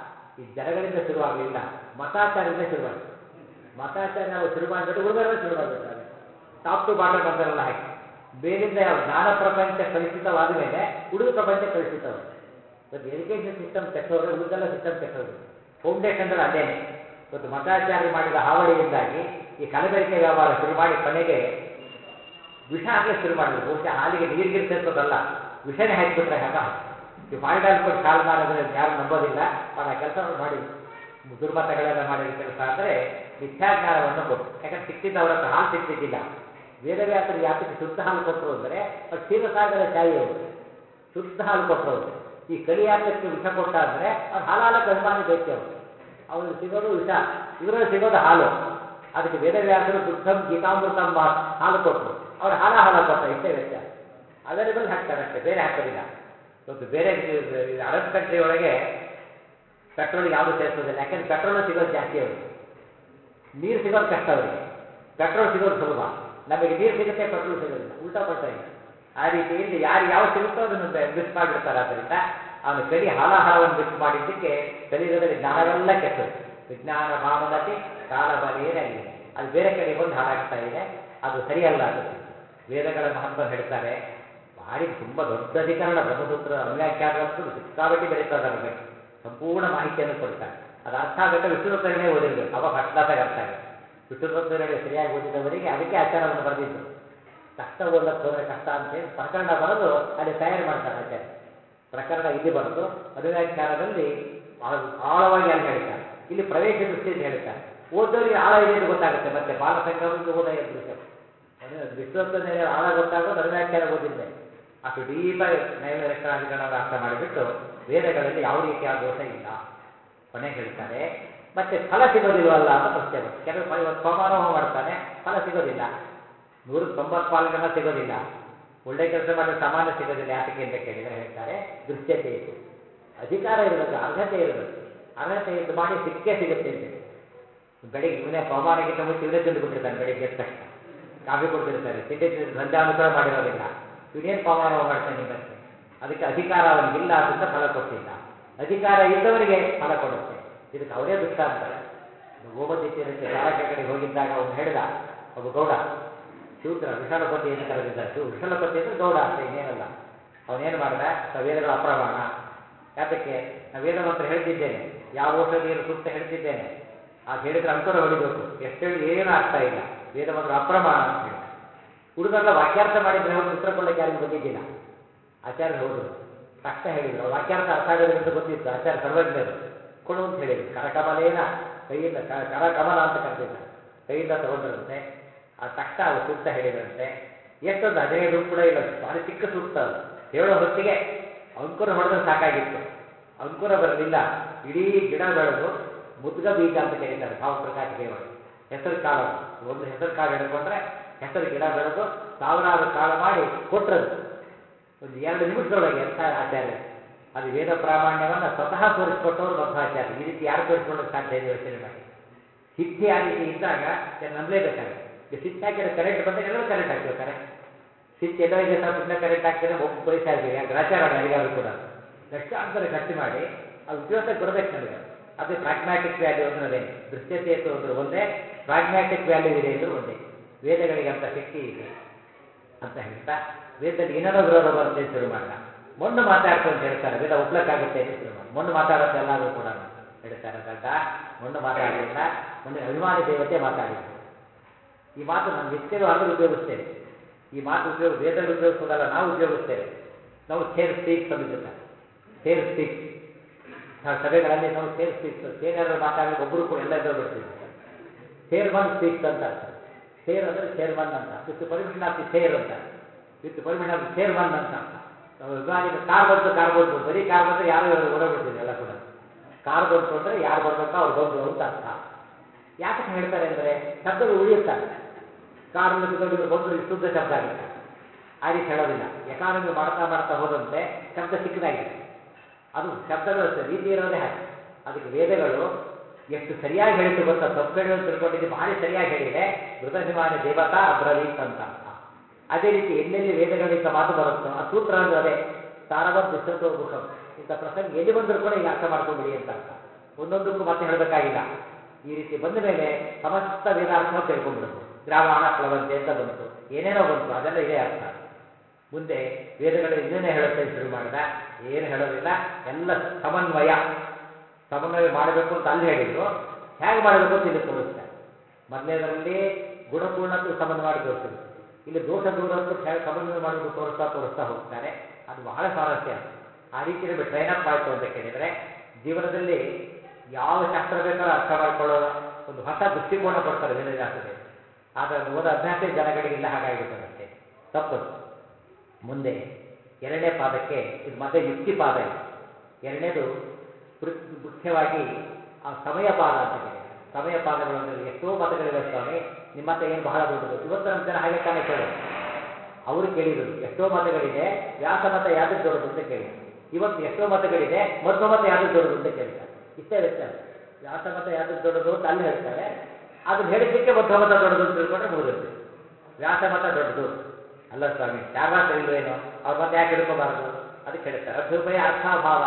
ಈ ಜನಗಳಿಂದ ಶುರುವಾಗಲಿಲ್ಲ ಮತಾಚಾರದಿಂದ ಶುರುವಾಯಿತು ಮತಾಚಾರ ನಾವು ಶುರು ಮಾಡಿಬಿಟ್ಟು ಉಳಿದವರೆಲ್ಲ ಶುರು ಮಾಡಿಬಿಟ್ರೆ ಟಾಪ್ ಟು ಬಾಟಮ್ ಅಂತಾರೆಲ್ಲ ಹಾಕಿ ಮೇಲಿಂದ ಯಾವ ಜ್ಞಾನ ಪ್ರಪಂಚ ಕಲುಷಿತವಾದ ಮೇಲೆ ಉಳಿದ ಪ್ರಪಂಚ ಕಲುಷಿತವಾಗಿದೆ ಇವತ್ತು ಎಜುಕೇಷನ್ ಸಿಸ್ಟಮ್ ಕೆಟ್ಟವ್ರೆ ಉಳಿದೆಲ್ಲ ಸಿಸ್ಟಮ್ ಕೆಟ್ಟೋಗಿದೆ ಫೌಂಡೇಶನ್ ಅಲ್ಲೇನೆ ಇವತ್ತು ಮತಾಚಾರ್ಯ ಮಾಡಿದ ಹಾವಳಿಯಿಂದಾಗಿ ಈ ಕಲಬೆರಕೆ ವ್ಯವಹಾರ ಶುರು ಮಾಡಿ ಕೊನೆಗೆ ವಿಷ ಹಾಕ್ಲಿಕ್ಕೆ ಶುರು ಮಾಡಿದ್ರು ಬಹುಶಃ ಹಾಲಿಗೆ ನೀರಿಗೆ ಸೇರ್ಸೋದಲ್ಲ ವಿಷನೇ ಹಾಕಿಬಿಟ್ರೆ ಹಾಗ ಈ ಫಾಲ್ಡಾಲ್ ಕೊಟ್ಟು ಸಾಲ್ ಮಾಡಿದ್ರೆ ಯಾರು ನಂಬೋದಿಲ್ಲ ಅವ್ರು ಆ ಕೆಲಸ ಮಾಡಿದ್ರು ದುರ್ಮತಗಳೆಲ್ಲ ಮಾಡಿದ ಕೆಲಸ ಅಂದರೆ ಮಿಥ್ಯಾಜ್ಞಾನವನ್ನು ಕೊಟ್ಟು ಯಾಕಂದ್ರೆ ಸಿಕ್ತಿದ್ದ ಅವ್ರ ಹತ್ರ ಹಾಲು ಸಿಕ್ತಿದ್ದಿಲ್ಲ ವೇದವ್ಯಾಸರು ಯಾತಕ್ಕೆ ಶುದ್ಧ ಹಾಲು ಕೊಟ್ಟರು ಅಂದರೆ ಅವ್ರು ಕ್ಷೀರಸಾಗರ ಚಾಯಿ ಅವರು ಶುದ್ಧ ಹಾಲು ಕೊಟ್ಟರು ಅವರು ಈ ಕಲಿಯಾತಕ್ಕೆ ವಿಷ ಕೊಟ್ಟ ಅಂದರೆ ಅವ್ರು ಹಾಲಾಲಕ್ಕೆ ಅಭಿಮಾನಿ ದೈತ್ಯ ಅವರು ಅವ್ರಿಗೆ ಸಿಗೋದು ವಿಷ ಇವರಲ್ಲಿ ಸಿಗೋದು ಹಾಲು ಅದಕ್ಕೆ ವೇದವ್ಯಾಸರು ದುಗ್ಧಂ ಗೀತಾಮೃತಂ ಮಾತ್ ಹಾಲು ಕೊಟ್ಟರು ಅವ್ರು ಹಾಲ ಹಾಲ ಕೊಟ್ಟ ಇಷ್ಟೇ ವ್ಯತ್ಯಾಸ ಅವೈಲೇಬಲ್ ಹಾಕ್ತಾರೆ ಅಷ್ಟೇ ಬೇರೆ ಹಾಕೋದಿಲ್ಲ ಇವತ್ತು ಬೇರೆ ಅರಬ್ ಕಂಟ್ರಿ ಒಳಗೆ ಪೆಟ್ರೋಲ್ಗೆ ಯಾವುದು ಸೇರಿಸೋದಿಲ್ಲ ಯಾಕಂದ್ರೆ ಪೆಟ್ರೋಲ್ ಸಿಗೋದು ಜಾಸ್ತಿ ಅವರಿಗೆ ನೀರು ಸಿಗೋದು ಕಷ್ಟ ಅವರಿಗೆ ಪೆಟ್ರೋಲ್ ಸಿಗೋದು ಸುಲಭ ನಮಗೆ ನೀರು ಸಿಗುತ್ತೆ ಪೆಟ್ರೋಲ್ ಸಿಗೋದಿಲ್ಲ ಉಲ್ಟಾ ಪಲ್ಟಾ ಇದೆ ಆ ರೀತಿಯಲ್ಲಿ ಯಾರು ಯಾವ ಸಿಗುತ್ತೋ ಅದನ್ನು ಮಿಕ್ಸ್ ಮಾಡಿಬಿಡ್ತಾರೆ ಆದ್ದರಿಂದ ಅವನು ಕಲಿ ಹಾಲಾಹಲವನ್ನು ಮಿಕ್ಸ್ ಮಾಡಿದ್ದಕ್ಕೆ ಕಲಿಯುಗದಲ್ಲಿ ಜ್ಞಾನವೆಲ್ಲ ಕೆಟ್ಟದ್ದು ವಿಜ್ಞಾನ ಭಾನುಮತಿ ಕಾಲಬಲೇನಲ್ಲಿ ಅದು ಬೇರೆ ಕಡೆ ಬಂದು ಹಾಳಾಗ್ತಾ ಇದೆ ಅದು ಸರಿಯಲ್ಲ ಅದು ವೇದಗಳ ಮಹತ್ವ ಹೇಳ್ತಾರೆ ಭಾರಿ ತುಂಬ ದೊಡ್ಡ ಅಧಿಕರಣ ಬ್ರಹ್ಮಸೂತ್ರ ಅನ್ವ್ಯಾಖ್ಯಾನದಂತೂ ಸಿಕ್ಕಾಬಟ್ಟಿ ಬರೀತಾ ಅದರ ಬಗ್ಗೆ ಸಂಪೂರ್ಣ ಮಾಹಿತಿಯನ್ನು ಕೊಡ್ತಾರೆ ಅದು ಅರ್ಥ ಆಗುತ್ತೆ ವಿಷ್ಣುತರಣೆ ಓದಿರ್ಬೇಕು ಅವಾಗ ಫಸ್ಟ್ ಕ್ಲಾಸಾಗಿ ಅರ್ಥ ಆಗುತ್ತೆ ವಿಷ್ಣುತರಣೆ ಸರಿಯಾಗಿ ಓದಿದವರಿಗೆ ಅದಕ್ಕೆ ಆಚಾರವನ್ನು ಬರೆದಿದ್ದು ಕಷ್ಟ ಓದಕ್ಕೆ ಹೋದರೆ ಕಷ್ಟ ಅಂತೇಳಿ ಪ್ರಕರಣ ಬರೆದು ಅಲ್ಲಿ ತಯಾರು ಮಾಡ್ತಾರೆ ಆಚಾರ್ಯ ಪ್ರಕರಣ ಇಲ್ಲಿ ಬರೆದು ಅನುವ್ಯಾಖ್ಯಾನದಲ್ಲಿ ಆಳ- ಆಳವಾಗಿ ಅಲ್ಲಿ ಹೇಳ್ತಾರೆ ಇಲ್ಲಿ ಪ್ರವೇಶ ದೃಷ್ಟಿಯಿಂದ ಹೇಳ್ತಾರೆ ಓದೋರಿಗೆ ಆಳ ಇದೆ ಅಂತ ಗೊತ್ತಾಗುತ್ತೆ ಮತ್ತೆ ಬಾಲ ಸಂಗಮಕ್ಕೆ ಓದ ದೃಶ್ಯ ವಿಶ್ವತ್ವ ಆಳ ಗೊತ್ತಾಗೋದು ಅನುವ್ಯಾಖ್ಯಾನ ಓದಿದ್ದೆ ಅಷ್ಟು ಡೀಪಾಗಿ ನೈವ ಲಕ್ಷಣಾಧಿಕರಣವನ್ನು ಅರ್ಥ ಮಾಡಿಬಿಟ್ಟು ವೇದಗಳಲ್ಲಿ ಯಾವ ರೀತಿಯ ದೋಷ ಇಲ್ಲ ಕೊನೆಗೆ ಹೇಳ್ತಾರೆ ಮತ್ತೆ ಫಲ ಸಿಗೋದಿಲ್ವಲ್ಲ ಅಂತ ಪ್ರಶ್ನೆ ಬಂತು ಕೆಲವು ಪ- ಇವತ್ತು ಸೋಮಾರೋಹ ಮಾಡ್ತಾನೆ ಫಲ ಸಿಗೋದಿಲ್ಲ ನೂರ ತೊಂಬತ್ತು ಪಾಲ್ಗಣ ಸಿಗೋದಿಲ್ಲ ಒಳ್ಳೆ ಕೆಲಸ ಮಾಡಿದ್ರೆ ಸಾಮಾನ್ಯ ಸಿಗೋದಿಲ್ಲ ಯಾತಕ್ಕೆ ಅಂತ ಕೇಳಿದರೆ ಹೇಳ್ತಾರೆ ದೃಶ್ಯತೆ ಇತ್ತು ಅಧಿಕಾರ ಇರಬೇಕು ಅರ್ಹತೆ ಇರಬೇಕು ಅರ್ಹತೆ ಇದ್ದು ಮಾಡಿ ಸಿಕ್ಕೇ ಸಿಗುತ್ತೆ ಅಂತ ಹೇಳಿ ಬೆಳಿಗ್ಗೆ ಇವನೇ ಪವಮಾನಕ್ಕಿಂತ ಮುಂಚೆ ಇವನೇ ತಿಂದು ಬಿಟ್ಟಿರ್ತಾನೆ ಬೆಳಿಗ್ಗೆ ಎದ್ದ ತಕ್ಷಣ ಕಾಫಿ ಕೊಡ್ತಿರ್ತಾರೆ ತಿಂಡಿ ತಿಂದು ಸಂಧ್ಯಾನುಗ್ರಹ ಮಾಡಿರೋದಿಲ್ಲ ಇವನೇನು ಪವಾನ ಮಾಡ್ತಾನೆ ನಿಂಗಷ್ಟೇ ಅದಕ್ಕೆ ಅಧಿಕಾರ ಅವನಿಗಿಲ್ಲ ಆದ್ದರಿಂದ ಫಲ ಕೊಟ್ಟಿಲ್ಲ ಅಧಿಕಾರ ಇದ್ದವರಿಗೆ ಫಲ ಕೊಡುತ್ತೆ ಇದಕ್ಕೆ ಅವರೇ ದೃಷ್ಟಾಂತ ಗೋಮತಿ ತೀರಕ್ಕೆ ಚಾಲಕ ಕಡೆಗೆ ಹೋಗಿದ್ದಾಗ ಅವನು ಹೇಳಿದ ಒಬ್ಬ ಗೌಡ ಶೂದ್ರ ವಿಶಾಲಪತಿ ಅಂತ ಕರೆದಿದ್ದಾರೆ ಶೂ ವಿಶಾಲಪತಿ ಅಂದ್ರೆ ಗೌಡ ಅಂತ ಇನ್ನೇನಲ್ಲ ಅವನೇನು ಮಾಡ್ದ ಸ ವೇದಗಳ ಅಪ್ರಮಾಣ ಯಾತಕ್ಕೆ ನಾ ವೇದ ಮಂತ್ರ ಹೇಳ್ತಿದ್ದೇನೆ ಯಾವ ಔಷಧಿಯನ್ನು ಸೂಕ್ತ ಹೇಳ್ತಿದ್ದೇನೆ ಅದು ಹೇಳಿದ್ರೆ ಅಂಕುರ ಹೊಡಿಬೇಕು ಎಷ್ಟು ಹೇಳಿದ್ರೆ ಏನೂ ಆಗ್ತಾ ಇಲ್ಲ ವೇದ ಮಂತ್ರ ಅಪ್ರಮಾಣ ಅಂತ ಹೇಳಿದ ಹುಡುಗರೆಲ್ಲ ವಾಕ್ಯಾರ್ಥ ಮಾಡಿದ್ರೆ ಅವ್ರಿಗೆ ಉತ್ತರ ಕೊಡಲಿಕ್ಕೆ ಯಾರಿಗೂ ಬಂದಿದ್ದಿಲ್ಲ ಆಚಾರ್ಯರು ಹೋದರು ತಕ್ಷಣ ಹೇಳಿದ್ರು ಅವ್ರು ವಾಕ್ಯಾರ್ಥ ಅರ್ಥ ಆಗೋದ್ರಿಂದ ಗೊತ್ತಿತ್ತು ಆಚಾರ್ಯ ಸರ್ವಜ್ಞರು ಕೊಡು ಅಂತ ಹೇಳಿದ್ರು ಕರಕಮಲೇನ ಕೈಯಿಂದ ಕ- ಕರಕಮಲ ಅಂತ ಕರೆದಿದ್ದ ಕೈಯಿಂದ ತಗೊಂಡ್ರಂತೆ ಆ ತಕ್ಷಣ ಅವ್ರು ಸೂಕ್ತ ಹೇಳಿದ್ರಂತೆ ಎಷ್ಟೊಂದು ಹದಿನೈದು ಕೂಡ ಇಲ್ಲ ಭಾರಿ ಚಿಕ್ಕ ಸೂಕ್ತ ಅದು ಹೇಳೋ ಹೊತ್ತಿಗೆ ಅಂಕುರ ಹೊಡೆದ್ರೆ ಸಾಕಾಗಿತ್ತು ಅಂಕುರ ಬರಲಿಲ್ಲ ಇಡೀ ಗಿಡ ಬೆಳೆದು ಮುದ್ಗ ಬೀಜ ಅಂತ ಕರೀತಾರೆ ಭಾವಪ್ರಕಾಶ ಕೇವಲ ಹೆಸರು ಕಾಳು ಅದು. ಒಂದು ಹೆಸರು ಕಾಳು ಹಿಡ್ಕೊಂಡ್ರೆ ಹೆಸರು ಗಿಡ ಬೆಳೆದು ಸಾವಿರಾರು ಕಾಳು ಮಾಡಿ ಕೊಟ್ರದು ಒಂದು ಎರಡು ನಿಮಿಷದೊಳಗೆ ಎಂಥ ಆಚಾರ್ಯ ಅದು ವೇದ ಪ್ರಾಮಾಣ್ಯವನ್ನ ಸ್ವತಃ ತೋರಿಸಿಕೊಟ್ಟವರು ಮಧ್ವಾಚಾರ್ಯ ಈ ರೀತಿ ಯಾರು ತೋರಿಸ್ಕೊಳ್ಳೋಕೆ ಸಾಧ್ಯ ಇದೆ ಯೋಚನೆ ಮಾಡಿ ಸಿದ್ಧಿ ಆ ರೀತಿ ಇದ್ದಾಗ ಜನ ನಂಬಲೇಬೇಕಾಗುತ್ತೆ ಈಗ ಸಿಟ್ಟು ಹಾಕಿದ್ರೆ ಕರೆಂಟ್ ಬಂದಾಗ ಎಲ್ಲರೂ ಕರೆಂಟ್ ಹಾಕ್ಬೇಕಾರೆ ಸಿಟ್ಟು ಎಲ್ಲೋ ಇದೆ ಸರ್ ಸುಮ್ಮನೆ ಕರೆಂಟ್ ಹಾಕ್ತಾರೆ ಒಬ್ಬ ಬಯಸ್ತಾ ಇರ್ತೀವಿ ಯಾಕೆ ಗ್ರಾಚಾರ ಯಾರಿಗಾದ್ರು ಕೂಡ ಲಕ್ಷಾಂತರ ಖರ್ಚು ಮಾಡಿ ಅದು ಉಪಯೋಗಕ್ಕೆ ಬರಬೇಕು ನಮಗೆ ಅದೇ ಪ್ರಾಗ್ಮ್ಯಾಟಿಕ್ ವ್ಯಾಲ್ಯೂ ಅಂದ್ರೆ ಅದೇ ದೃಶ್ಯತೆ ಅಂದ್ರೆ ಒಂದೇ ಪ್ರಾಗ್ಮ್ಯಾಟಿಕ್ ವ್ಯಾಲ್ಯೂ ಇದೆ ಅಂದ್ರೆ ಒಂದೇ ವೇದಗಳಿಗೆ ಅಂತ ಶಕ್ತಿ ಇದೆ ಅಂತ ಹೇಳ್ತಾ ವೇದದಲ್ಲಿ ಏನೇನೋ ವಿರೋಧ ಬರುತ್ತೆ ಅಂತ ಶುರು ಮಾಡಿದ ಮಣ್ಣು ಮಾತಾಡ್ತು ಅಂತ ಹೇಳ್ತಾರೆ ವೇದ ಒಪ್ಲಕ್ಕಾಗುತ್ತೆ ಅಂತ ಶುರು ಮಾಡಿ ಮಣ್ಣು ಮಾತಾಡುತ್ತೆ ಎಲ್ಲಾದ್ರೂ ಕೂಡ ಹೇಳ್ತಾರೆ ದಡ್ಡ ಮಣ್ಣು ಮಾತಾಡಲಿಲ್ಲ ಮಣ್ಣಿನ ಅಭಿಮಾನಿ ದೇವತೆ ಮಾತಾಡಿದ್ರು ಈ ಮಾತು ನಾನು ನಿತ್ಯ ವ್ಯವಹಾರದಲ್ಲಿ ಉಪಯೋಗಿಸ್ತೇನೆ ಈ ಮಾತು ಉಪಯೋಗ ವೇದದಲ್ಲಿ ಉಪಯೋಗಿಸೋದಲ್ಲ ನಾವು ಉಪಯೋಗಿಸ್ತೇವೆ ನಾವು ಥೇರ್ ಸ್ಪೀಕ್ಸ್ ಅಂದಿದ್ದಾರೆ ಥೇರ್ ಸ್ಪೀಕ್ಸ್ ಸಭೆಗಳಲ್ಲಿ ನಾವು ಥೇರ್ ಸ್ಪೀಕ್ಸ್ ಥೇರ್ ಯಾರು ಮಾತಾಡಲಿಕ್ಕೆ ಒಬ್ಬರು ಕೂಡ ಎಲ್ಲ ಎದ್ದು ಬಿಡ್ತೀವಿ ಚೇರ್ಮನ್ ಸ್ಪೀಕ್ಸ್ ಅಂತ ಅರ್ಥ ಚೇರ್ ಅಂದರೆ ಚೇರ್ಮನ್ ಅಂತ with permission of the chair ಅಂತ with permission of the chairman ಅಂತ ಅರ್ಥ ನಾವು ವಿಮಾನಿಗೆ ಕಾರ್ ಬಂತು ಕಾರ್ ಬಂತು ಬರೀ ಕಾರ್ ಬಂದ್ರೆ ಯಾರು ಓಡೋಗ್ಬಿಡ್ತೀವಿ ಎಲ್ಲ ಕೂಡ ಕಾರ್ ಬಂತು ಅಂದ್ರೆ ಯಾರು ಬರ್ಬೇಕೋ ಅವ್ರು ಬಂದ್ರು ಅಂತ ಅರ್ಥ ಯಾಕೆ ಹೇಳ್ತಾರೆ ಅಂದ್ರೆ ಶಬ್ದಗಳು ಉಳಿಯುತ್ತಾರೆ ಕಾರಲ್ಲಿ ಕುತ್ಕೊಂಡು ಇವ್ರು ಬಂದ್ರು ಇದು ಶುದ್ಧ ಶಬ್ದ ಆಗುತ್ತೆ ಆ ರೀತಿ ಹೇಳೋದಿಲ್ಲ ಎಕಾನಮಿ ಮಾಡ್ತಾ ಮಾಡ್ತಾ ಹೋದಂತೆ ಶಬ್ದ ಚಿಕ್ಕದಾಗಿದೆ ಅದು ಶಬ್ದಗಳ ರೀತಿ ಇರೋದೇ ಹಾಗೆ ಅದಕ್ಕೆ ವೇದಗಳು ಎಷ್ಟು ಸರಿಯಾಗಿ ಹೇಳಿತು ಗೊತ್ತಾ ತಪ್ಪು ಹೇಳಿ ಅಂತ ತಿಳ್ಕೊಂಡಿದ್ದು ಭಾರಿ ಸರಿಯಾಗಿ ಹೇಳಿದೆ ಮೃತಭಿಮಾನಿ ದೇವತಾ ಅಬ್ರವೀತ್ ಅಂತ ಅರ್ಥ ಅದೇ ರೀತಿ ಎಲ್ಲೆಲ್ಲಿ ವೇದಗಳಿಂದ ಮಾತು ಬರುತ್ತೋ ಆ ಸೂತ್ರ ಅಂದ್ರೆ ಅದೇ ಸಾರವತ್ ವಿಶ್ವತೋ ಮುಖಂ ಇಂಥ ಪ್ರಸಂಗ ಎಲ್ಲಿ ಬಂದರೂ ಕೂಡ ಈಗ ಅರ್ಥ ಮಾಡ್ಕೊಂಬಿಡಿ ಅಂತ ಅರ್ಥ ಒಂದೊಂದಕ್ಕೂ ಮತ್ತೆ ಹೇಳಬೇಕಾಗಿಲ್ಲ ಈ ರೀತಿ ಬಂದ ಮೇಲೆ ಸಮಸ್ತ ವೇದಾರ್ಥ ತಿಳ್ಕೊಂಡ್ಬಿಡ್ಬೋದು ಗ್ರಾಮಾಣ ಪ್ಲವಂತೆ ಅಂತ ಬಂತು ಏನೇನೋ ಬಂತು ಅದೆಲ್ಲ ಇದೇ ಅರ್ಥ ಮುಂದೆ ವೇದಗಳು ಇನ್ನೇನೇ ಹೇಳುತ್ತೆ ಶುರು ಮಾಡಿದ ಏನು ಹೇಳೋದಿಲ್ಲ ಎಲ್ಲ ಸಮನ್ವಯ ಸಮನ್ವಯ ಮಾಡಬೇಕು ಅಂತ ಅಲ್ಲಿ ಹೇಳಿದ್ರು ಹೇಗೆ ಮಾಡಬೇಕು ಅಂತ ಇಲ್ಲಿ ತೋರಿಸ್ತಾರೆ ಮೊದಲನೇದರಲ್ಲಿ ಗುಣಪೂರ್ಣತ್ವ ಸಮನ್ವಯ ಮಾಡಿ ತೋರಿಸಿದ್ರು ಇಲ್ಲಿ ದೋಷ ದೂರತ್ವ ಹೇಗೆ ಸಮನ್ವಯ ಮಾಡೋದು ತೋರಿಸ್ತಾ ತೋರಿಸ್ತಾ ಹೋಗ್ತಾರೆ ಅದು ಬಹಳ ಸ್ವಾರಸ್ಯ ಅದು ಆ ರೀತಿ ನಮಗೆ ಟ್ರೈನ್ ಅಪ್ ಆಯಿತು ಅಂತ ಕೇಳಿದರೆ ಜೀವನದಲ್ಲಿ ಯಾವ ಶಾಸ್ತ್ರ ಬೇಕಾದ್ರೂ ಅರ್ಥ ಮಾಡಿಕೊಳ್ಳೋ ಒಂದು ಹೊಸ ದೃಷ್ಟಿಕೋನ ಕೊಡ್ತಾರೆ ವೇದವ್ಯಾಸದೇವರು ಆದರೆ ಅದು ಓದೋ ಅಭ್ಯಾಸ ಜನಗಳಿಗೆಲ್ಲ ಹಾಗಾಗಿಬಿಟ್ಟದೆ ಅಷ್ಟೇ ತಪ್ಪದು ಮುಂದೆ ಎರಡನೇ ಪಾದಕ್ಕೆ ಇದು ಮತ್ತೆ ಯುಕ್ತಿ ಪಾದ ಇದು ಎರಡನೇದು ಪೃ- ಮುಖ್ಯವಾಗಿ ಆ ಸಮಯ ಪಾದ ಅಂತ ಕರೀತಾರೆ ಸಮಯ ಪಾದಗಳು ಅಂದರೆ ಎಷ್ಟೋ ಮತಗಳಿವೆ ಸ್ವಾಮಿ ನಿಮ್ಮ ಮತ ಏನು ಬಹಳ ದೊಡ್ಡದು ಇವತ್ತು ನಮ್ಮ ಜನ ಹಾಗೆ ತಾನೇ ಕೇಳೋದು ಅವರು ಕೇಳಿದರು ಎಷ್ಟೋ ಮತಗಳಿದೆ ವ್ಯಾಸ ಮತ ಯಾವ್ದಕ್ಕೆ ದೊಡ್ಡದು ಅಂತ ಕೇಳಿದರು ಇವತ್ತು ಎಷ್ಟೋ ಮತಗಳಿದೆ ಮಧ್ವ ಮತ ಯಾವ್ದಕ್ಕೆ ದೊಡ್ಡದು ಅಂತ ಕೇಳ್ತಾರೆ ಇಷ್ಟೇ ವ್ಯತ್ಯಾಸ ವ್ಯಾಸ ಮತ ಯಾವ್ದಕ್ಕೆ ದೊಡ್ಡದು ಅಂತ ಅಲ್ಲಿ ಹೇಳ್ತಾರೆ ಅದನ್ನ ಹೇಳಿದ್ದಕ್ಕೆ ಮಧ್ವ ಮತ ದೊಡ್ಡದು ಅಂತ ತಿಳ್ಕೊಂಡ್ರೆ ಮುಗಿದಿರುತ್ತೆ ವ್ಯಾಸ ಮತ ದೊಡ್ಡದು ಅಲ್ಲ ಸ್ವಾಮಿ ಚಾರ್ವಾಕರು ಇಲ್ವೇನೋ ಅವ್ರ ಮತ ಯಾಕೆ ಹಿಡ್ಕೋಬಾರದು ಅದಕ್ಕೆ ಹೇಳ್ತಾರೆ ಅಭ್ಯುಪಯ ಅರ್ಥಾಭಾವ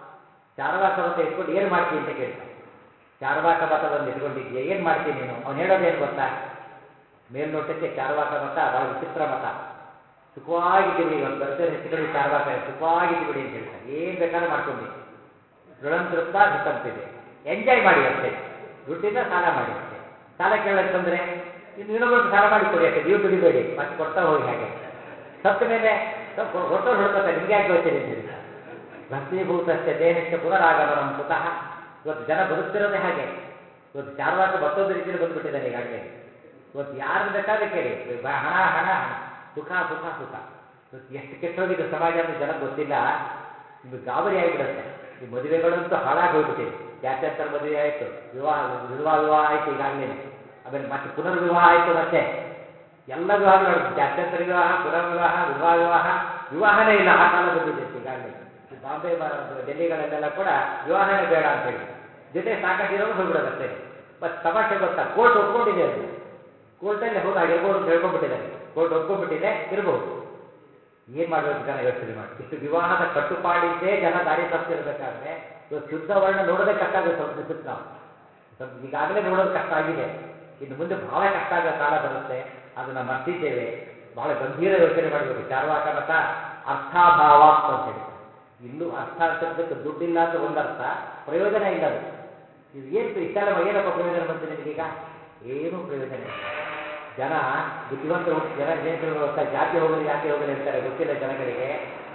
ಚಾರ್ವಾಕ ಮತ ಇಟ್ಕೊಂಡು ಏನು ಮಾಡ್ತೀನಿ ಅಂತ ಕೇಳ್ತಾರೆ ಚಾರ್ವಾಕ ಮತವನ್ನು ಇಟ್ಕೊಂಡಿದ್ಯಾ ಏನು ಮಾಡ್ತೀನಿ ನೀನು ಅವ್ನು ಹೇಳೋದೇನು ಗೊತ್ತಾ ಮೇಲ್ನೋಟಕ್ಕೆ ಚಾರ್ವಾಕ ಮತ ಬಹಳ ವಿಚಿತ್ರ ಮತ ಸುಖವಾಗಿದ್ದು ಬಿಡಿ ಇವತ್ತು ಬರ್ತಾರೆ ಹೆಚ್ಚು ಕಡೆ ಚಾರ್ವಾಕ ಸುಖವಾಗಿದ್ದು ಬಿಡಿ ಅಂತ ಹೇಳ್ತಾರೆ ಏನು ಬೇಕಾದ್ರೂ ಮಾಡ್ಕೊಂಡು ದೃಢಂತೃಪ್ತ ಘೃತಂತಿದೆ ಎಂಜಾಯ್ ಮಾಡಿ ಅಷ್ಟೇ ದುಡ್ಡಿಂದ ಸಾಲ ಮಾಡಿ ಅಷ್ಟೇ ಸಾಲ ಕೇಳಕ್ಕೆ ಬಂದರೆ ಇನ್ನು ಇನ್ನೊಬ್ಬರು ಸಾಲ ಮಾಡಿ ಕೊಡಿ ಅಷ್ಟೇ ನೀವು ದುಡಿಬೇಡಿ ಮತ್ತೆ ಕೊಡ್ತಾ ಹೋಗಿ ಹಾಗೆ ಸತ್ತ ಮೇಲೆ ಹೊಟ್ಟೋರು ಹುಡ್ಕೋತಾರೆ ನಿಮ್ಗೆ ಯಾಕೆ ಗೊತ್ತಿದೆ ಅಂತ ಹೇಳ್ತಾರೆ ಭಸ್ಮೀಭೂತಸ್ಯ ದೇಹಕ್ಕೆ ಪುನರಾಗಮನಂ ಕುತಃ ಇವತ್ತು ಜನ ಬದುಕ್ತಿರೋದೇ ಹಾಗೆ ಇವತ್ತು ಚಾರ್ವಾಕ ಮತ್ತೊಂದು ರೀತಿಯಲ್ಲಿ ಬಂದ್ಬಿಟ್ಟಿದ್ದಾನೆ ಈಗಾಗಲೇ ಇವತ್ತು ಯಾರನ್ನ ಬೇಕಾದ್ರೆ ಕೇಳಿ ಬ- ಹಣ ಹಣ ಹಣ ಸುಖ ಸುಖ ಸುಖ ಇವತ್ತು ಎಷ್ಟು ಕೆಟ್ಟೋಗಿದೆ ಸಮಾಜ ಅಂತ ಜನಕ್ಕೆ ಗೊತ್ತಿಲ್ಲ ನಿಮಗೆ ಗಾಬರಿ ಆಗಿಬಿಡುತ್ತೆ ಈ ಮದುವೆಗಳಂತೂ ಹಾಳಾಗಿ ಹೋಗ್ಬಿಟ್ಟಿದೆ ಜಾತ್ಯಂತರ ಮದುವೆ ಆಯಿತು ವಿವಾಹ ವಿಧವಾ ವಿವಾಹ ಆಯಿತು ಈಗಾಗಲೇ ಆಮೇಲೆ ಮತ್ತೆ ಪುನರ್ವಿವಾಹ ಆಯಿತು ಮತ್ತೆ ಎಲ್ಲ ವಿವಾಹಗಳು ನಡೆದು ಜಾತ್ಯಂತರ ವಿವಾಹ ಪುನರ್ ವಿವಾಹ ವಿವಾಹ ವಿವಾಹ ವಿವಾಹನೇ ಇಲ್ಲ ಆ ಕಾಲ ಬಂದಿದೆ ಈಗಾಗಲೇ ಈ ಬಾಂಬೆ ಮ- ಡೆಲ್ಲಿಗಳಲ್ಲೆಲ್ಲ ಕೂಡ ವಿವಾಹನೇ ಬೇಡ ಅಂತ ಹೇಳಿ ಜೊತೆ ಸಾಕಷ್ಟಿರೋದು ಹೋಗ್ಬಿಡೋದು ಅಷ್ಟೇ ಮತ್ತೆ ತಮಾಷೆ ಗೊತ್ತಾ ಕೋರ್ಟ್ ಒಪ್ಕೊಂಡಿದೆ ಅದು ಕೋರ್ಟಲ್ಲಿ ಹೌದು ಆಗಿರ್ಬೋದು ಅಂತ ಹೇಳ್ಕೊಂಡ್ಬಿಟ್ಟಿದ್ದಾರೆ ಕೋರ್ಟ್ ಒಪ್ಕೊಂಡ್ಬಿಟ್ಟಿದೆ ಇರಬಹುದು ಏನ್ ಮಾಡ್ಬೇಕು ಜನ ಯೋಚನೆ ಮಾಡಿ ಇಷ್ಟು ವಿವಾಹದ ಕಟ್ಟುಪಾಡಿದ್ದೇ ಜನ ದಾರಿ ತಪ್ಪಿರ್ಬೇಕಾದ್ರೆ ಇವತ್ತು ಶುದ್ಧ ವರ್ಣ ನೋಡೋದೇ ಕಷ್ಟ ಆಗುತ್ತೆ ಸ್ವಲ್ಪ ದಿವಸಕ್ಕೆ ನಾವು ಸ್ವಲ್ಪ ಈಗಾಗಲೇ ನೋಡೋದು ಕಷ್ಟ ಆಗಿದೆ ಇನ್ನು ಮುಂದೆ ಬಹಳ ಕಷ್ಟ ಆಗೋ ಕಾಲ ಬರುತ್ತೆ ಅದನ್ನ ಮರ್ತಿದ್ದೇವೆ ಬಹಳ ಗಂಭೀರ ಯೋಚನೆ ಮಾಡಬೇಕು ಚಾರ್ವಾಕ ಮತ ಅರ್ಥಾಭಾವಾತ್ ಅಂತ ಹೇಳ್ತಾರೆ ಇಲ್ಲೂ ಅರ್ಥ ಅಂತಕ್ಕದಕ್ಕೆ ದುಡ್ಡಿಲ್ಲ ಅಂತ ಒಂದರ್ಥ ಪ್ರಯೋಜನ ಇಲ್ಲ ಅದು ನೀವು ಏನು ಇಷ್ಟೆಲ್ಲ ಏನಪ್ಪ ಪ್ರಯೋಜನ ಬಂತು ನಿಮಗೀಗ ಏನೂ ಪ್ರಯೋಜನ ಇಲ್ಲ ಜನ ಬುದ್ಧಿವಂತರು ಹುಟ್ಟು ಜನ ಏನು ಜಾತಿ ಹೋಗಲಿ ಜಾತಿ ಹೋಗಲಿ ಅಂತಾರೆ ಗೊತ್ತಿಲ್ಲ ಜನಗಳಿಗೆ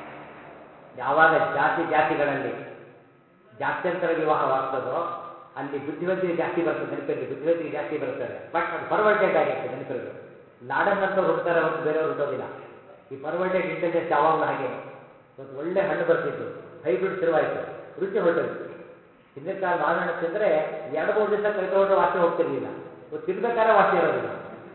ಯಾವಾಗ ಜಾತಿ ಜಾತಿಗಳಲ್ಲಿ ಜಾತ್ಯಂತರ ವಿವಾಹವಾಗ್ತದೋ ಅಲ್ಲಿ ಬುದ್ಧಿವಂತಿಗೆ ಜಾಸ್ತಿ ಬರ್ತದೆ ನೆನಪಿರಲಿ ಬುದ್ಧಿವಂತಿಗೆ ಜಾಸ್ತಿ ಬರ್ತದೆ ಬಟ್ ಅದು ಪರ್ವರ್ಟೆಡ್ ಆಗಿರ್ತದೆ ನೆನಪಿರಬೇಕು ಲಾಡನ್ನಂತವ್ರು ಹುಡ್ತಾರೆ ಹೊರತು ಬೇರೆಯವ್ರು ಹುಟ್ಟೋದಿಲ್ಲ ಈ ಪರ್ವರ್ಟೆಡ್ ಇಂಟೆಲಿಜೆನ್ಸ್ ಯಾವಾಗಲೂ ಹಾಗೇನೆ ಇವತ್ತು ಒಳ್ಳೆ ಹಣ್ಣು ಬರ್ತಿತ್ತು ಹೈಬ್ರಿಡ್ ಶುರುವಾಯಿತು ರುಚಿ ಹೊರಟೋಯ್ತು ಹಿಂದಿನ ಕಾಲ ಮಾವಿನ ಹಣ್ಣು ತಿಂದರೆ ಎರಡು ಮೂರು ದಿವಸ ಕೈ ತಗೊಂಡ್ರೆ ವಾಸನೆ ಹೋಗ್ತಿರ್ಲಿಲ್ಲ ಇವತ್ತು ತಿನ್ಬೇಕಾದ್ರೆ ವಾಸನೆ ಇರೋದಿಲ್ಲ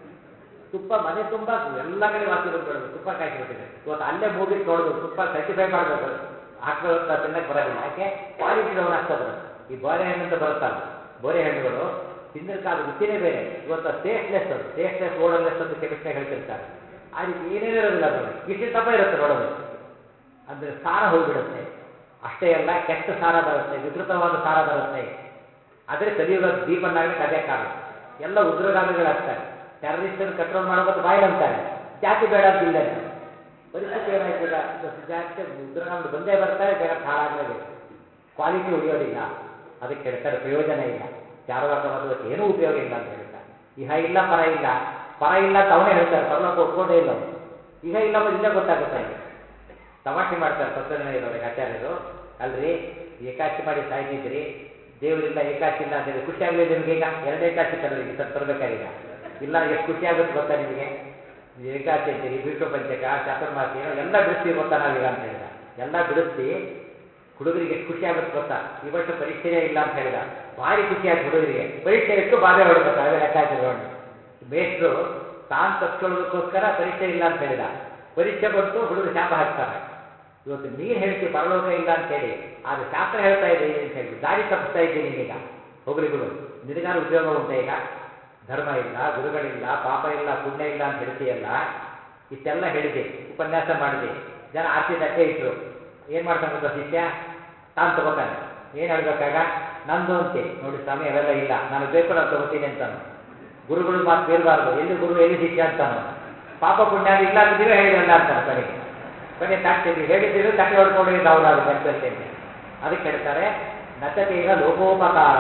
ತುಪ್ಪ ಮನೆ ತುಂಬ ಎಲ್ಲ ಕಡೆ ವಾಸಿ ಬಂದ್ಬಿಡೋದು ತುಪ್ಪ ಕಾಯಿಸಿಬಿಟ್ಟಿದೆ ಇವತ್ತು ಅಲ್ಲೇ ಮೂಗಿಟ್ಟು ನೋಡೋದು ತುಪ್ಪ ಸರ್ಟಿಫೈ ಮಾಡಬೇಕು ಹಾಕ್ಬೇಕು ಅಂತ ತಿನ್ನಕ್ಕೆ ಬರೋದಿಲ್ಲ ಯಾಕೆ ಕ್ವಾಲಿಟಿ ಡೌನ್ ಆಗ್ತಾ ಬರುತ್ತೆ ಈ ಬಾಳೆಹಣ್ಣು ಅಂತ ಬರುತ್ತಲ್ಲ ಬೋರೆ ಹಣ್ಣುಗಳು ಹಿಂದಿನ ಕಾಲ ರುಚಿನೇ ಬೇರೆ ಇವತ್ತು ಟೇಸ್ಟ್ಲೆಸ್ ಅದು ಟೇಸ್ಟ್ಲೆಸ್ ಓಡರ್ಲೆಸ್ ಅಂತ ಕೆಮಿಸ್ಟ್ನಾಗ ಹೇಳ್ತಿರ್ತಾರೆ ಆ ರೀತಿ ಏನೇನೂ ಇರೋದಿಲ್ಲ ಅದರಲ್ಲಿ ಇಷ್ಟು ತಪ್ಪ ಇರುತ್ತೆ ನೋಡೋದಕ್ಕೆ ಅಂದರೆ ಸಾರ ಹೋಗಿಬಿಡುತ್ತೆ ಅಷ್ಟೇ ಅಲ್ಲ ಕೆಟ್ಟ ಸಾರ ಬರುತ್ತೆ ವಿಕೃತವಾದ ಸಾರ ಬರುತ್ತೆ ಆದರೆ ಕಲಿಯುಗ ದೀಪನ್ನಾಗಲಿಕ್ಕೆ ಅದೇ ಕಾರಣ ಎಲ್ಲ ಉಗ್ರಗಾಮಿಗಳಾಗ್ತಾರೆ ಟೆರರಿಸ್ಟನ್ನು ಕಂಟ್ರೋಲ್ ಮಾಡೋದು ಬಾಯಿಲಂತಾರೆ ಜಾತಿ ಬೇಡ ಅಂತಿಲ್ಲ ಅಂತ ಪರಿಸ್ಥಿತಿ ಏನಾಯ್ತು ಈಗ ಇವತ್ತು ಜಾತಿ ಉಗ್ರಗಾಮಿಗಳು ಬಂದೇ ಬರ್ತಾರೆ ಜಗತ್ತು ಹಾಳಾಗಲೇಬೇಕು ಕ್ವಾಲಿಟಿ ಉಳಿಯೋದಿಲ್ಲ ಅದಕ್ಕೆ ಹೇಳ್ತಾರೆ ಪ್ರಯೋಜನ ಇಲ್ಲ ಚಾರವಾಕ ಮತಕ್ಕೆ ಏನೂ ಉಪಯೋಗ ಇಲ್ಲ ಅಂತ ಹೇಳ್ತಾರೆ ಇಹ ಇಲ್ಲ ಪರ ಇಲ್ಲ ಪರ ಇಲ್ಲ ಅಂತ ಅವನೇ ಹೇಳ್ತಾರೆ ಪರಲೋಕ ಒಪ್ಕೊಂಡೇ ಇಲ್ಲ ಅವನು ಇಹ ಇಲ್ಲ ಅನ್ನೋದು ಇಲ್ಲೇ ಗೊತ್ತಾಗುತ್ತೆ ಅವನಿಗೆ ತಮಾಷೆ ಮಾಡ್ತಾರೆ ತತ್ವಜ್ಞಾನಿಗಳವರಿಗೆ ಆಚಾರ್ಯರು ಅಲ್ರಿ ಏಕಾಚಿ ಮಾಡಿ ಸಾಯ್ತಿದ್ರಿ ದೇವರಿಲ್ಲ ಏಕಾಚಿ ಇಲ್ಲ ಅಂತ ಹೇಳಿ ಖುಷಿ ಆಗಲಿ ನಿಮಗೆ ಈಗ ಎರಡು ಏಕಾಚಿ ತರೋದು ಈಗ ತರಬೇಕಾಗೀಗ ಇಲ್ಲ ಎಷ್ಟು ಖುಷಿ ಆಗುತ್ತೆ ಗೊತ್ತಾ ನಿಮಗೆ ಏಕಾಚಿ ಅಂತೀರಿ ಭೀಷ್ಮ ಪಂಚಕ ಚಾತುರ್ಮಾಸಿ ಏನೋ ಎಲ್ಲ ಬಿಡಿಸ್ತೀವಿ ಗೊತ್ತಾ ನಾವೀಗ ಅಂತ ಹೇಳಿದ ಎಲ್ಲ ಬಿಡಿಸ್ತಿ ಹುಡುಗರಿಗೆ ಎಷ್ಟು ಖುಷಿ ಆಗುತ್ತೆ ಗೊತ್ತಾ ಈ ವರ್ಷ ಪರೀಕ್ಷೆನೇ ಇಲ್ಲ ಅಂತ ಹೇಳಿದ ಭಾರಿ ಖುಷಿ ಆಯ್ತು ಹುಡುಗರಿಗೆ ಪರೀಕ್ಷೆ ಇಟ್ಟು ಬಾಧೆ ಹೊಡಬೇಕು ಅವೇ ಲೆಕ್ಕಾಚಾರ ನೋಡಿ ಮೇಷ್ಟ್ರು ತಾನು ತಪ್ಪಿಕೊಳ್ಳೋದಕ್ಕೋಸ್ಕರ ಪರೀಕ್ಷೆ ಇಲ್ಲ ಅಂತ ಹೇಳಿದ ಪರೀಕ್ಷೆ ಬಂತು ಹುಡುಗರು ಶಾಪ ಹಾಕ್ತಾರೆ ಇವತ್ತು ನೀನು ಹೇಳ್ತಿ ಪರಲೋಕ ಇಲ್ಲ ಅಂತ ಹೇಳಿ ಆದ್ರೆ ಶಾಸ್ತ್ರ ಹೇಳ್ತಾ ಇದೆ ಅಂತ ಹೇಳಿ ದಾರಿ ತಪ್ಪಿಸ್ತಾ ಇದ್ದೀನಿ ನೀನೀಗ ಹೋಗ್ಲಿ ಬಿಡು ನಿನಗಾರು ಉದ್ಯೋಗ ಉಂಟೆ ಈಗ ಧರ್ಮ ಇಲ್ಲ ಗುರುಗಳಿಲ್ಲ ಪಾಪ ಇಲ್ಲ ಪುಣ್ಯ ಇಲ್ಲ ಅಂತ ಹೇಳ್ತೀಯಲ್ಲ ಇಷ್ಟೆಲ್ಲ ಹೇಳಿದೆ ಉಪನ್ಯಾಸ ಮಾಡಿದೆ ಜನ ಆರ್ತಿ ತಟ್ಟೆ ಇಟ್ರು ಏನ್ ಮಾಡ್ತಾನೆ ಗೊತ್ತಾ ಶಿಷ್ಯ ತಾನು ತಗೋತಾನೆ ಏನ್ ಹೇಳ್ಬೇಕಾಗ ನಂದು ಅಂತೆ ನೋಡಿ ಸ್ವಾಮಿ ಅವೆಲ್ಲ ಇಲ್ಲ ನಾನು ಬೇಕು ನಾನು ತಗೋತೀನಿ ಅಂತಾನು ಗುರುಗಳು ಮಾತು ಬೀರಬಾರ್ದು ಎಲ್ಲಿ ಗುರು ಎಲ್ಲಿ ಶಿಷ್ಯ ಅಂತಾನು ಪಾಪ ಪುಣ್ಯ ಇಲ್ಲ ಅಂತ ನೀವೇ ಹೇಳಿರಲ್ಲ ಅಂತಾನೆ ಕೊನೆಗೆ ಕೊನೆ ತಟ್ಟೆ ನೀವು ಹೇಳಿದ್ದೀರಿ ತಟ್ಟೆ ಹೊಡ್ಕೊಂಡು ನಾವು ಅದು ನೆನಪಿರುತ್ತೆ ಅಂತ ಅದಕ್ಕೆ ಹೇಳ್ತಾರೆ ನಚತೇನ ಲೋಕೋಪಕಾರ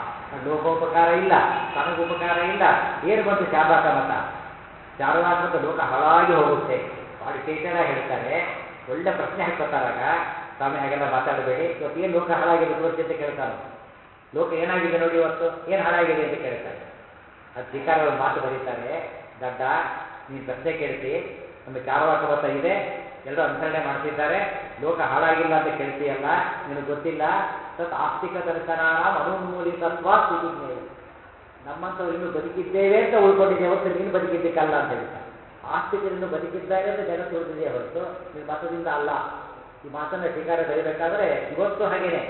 ಲೋಕೋಪಕಾರ ಇಲ್ಲ ತನಗೆ ಉಪಕಾರ ಇಲ್ಲ ಏನು ಬಂತು ಶಾಬಾಕ ಮತ ಚಾರುವಾಕ ಮತ ಲೋಕ ಹಾಳಾಗಿ ಹೋಗುತ್ತೆ ಭಾಳ ಚೇತನ ಹೇಳ್ತಾರೆ ಒಳ್ಳೆ ಪ್ರಶ್ನೆ ಹಾಕೋತಾರಾಗ ಸ್ವಾಮಿ ಹಾಗೆಲ್ಲ ಮಾತಾಡಬೇಡಿ ಇವತ್ತು ಏನು ಲೋಕ ಹಾಳಾಗಿದೆ ತೋರಿಸಿ ಅಂತ ಕೇಳ್ತಾನೆ ಲೋಕ ಏನಾಗಿದೆ ನೋಡಿ ಇವತ್ತು ಏನು ಹಾಳಾಗಿದೆ ಅಂತ ಕೇಳ್ತಾರೆ ಅದು ಧಿಕಾರ ಒಂದು ಮಾತು ಬರೀತಾರೆ ದಡ್ಡ ನೀನು ಪ್ರಶ್ನೆ ಕೇಳ್ತಿ ನಮ್ಮ ಚಾರವಾಕ ಮತ ಇದೆ ಎಲ್ಲರೂ ಅನುಸರಣೆ ಮಾಡ್ತಿದ್ದಾರೆ ಲೋಕ ಹಾಳಾಗಿಲ್ಲ ಅಂತ ಕೇಳ್ತೀಯಲ್ಲ ನಿನಗೆ ಗೊತ್ತಿಲ್ಲ ತತ್ ಆಸ್ತಿಕ ದರ್ಶನಾರಾಮ್ ಅನುಮೂಲಿತತ್ವ ಸ್ಥಿತಿಜ್ಞೇಯ ನಮ್ಮಂಥವ್ರು ಇನ್ನೂ ಬದುಕಿದ್ದೇವೆ ಅಂತ ಉಳ್ಕೊಂಡಿದೆ ಹೊರತು ನೀನು ಬದುಕಿದ್ದಕ್ಕಲ್ಲ ಅಂತ ಹೇಳ್ತಾರೆ ಆಸ್ತಿಕರಿನ್ನು ಬದುಕಿದ್ದಾರೆ ಅಂತ ಜಗತ್ತು ಉಳಿದಿದೆ ಹೊರತು ನೀನು ಮತದಿಂದ ಅಲ್ಲ ಈ ಮಾತನ್ನ ಠೀಕಾರ ಬರೀಬೇಕಾದ್ರೆ ಇವತ್ತು ಹಾಗೇನೆ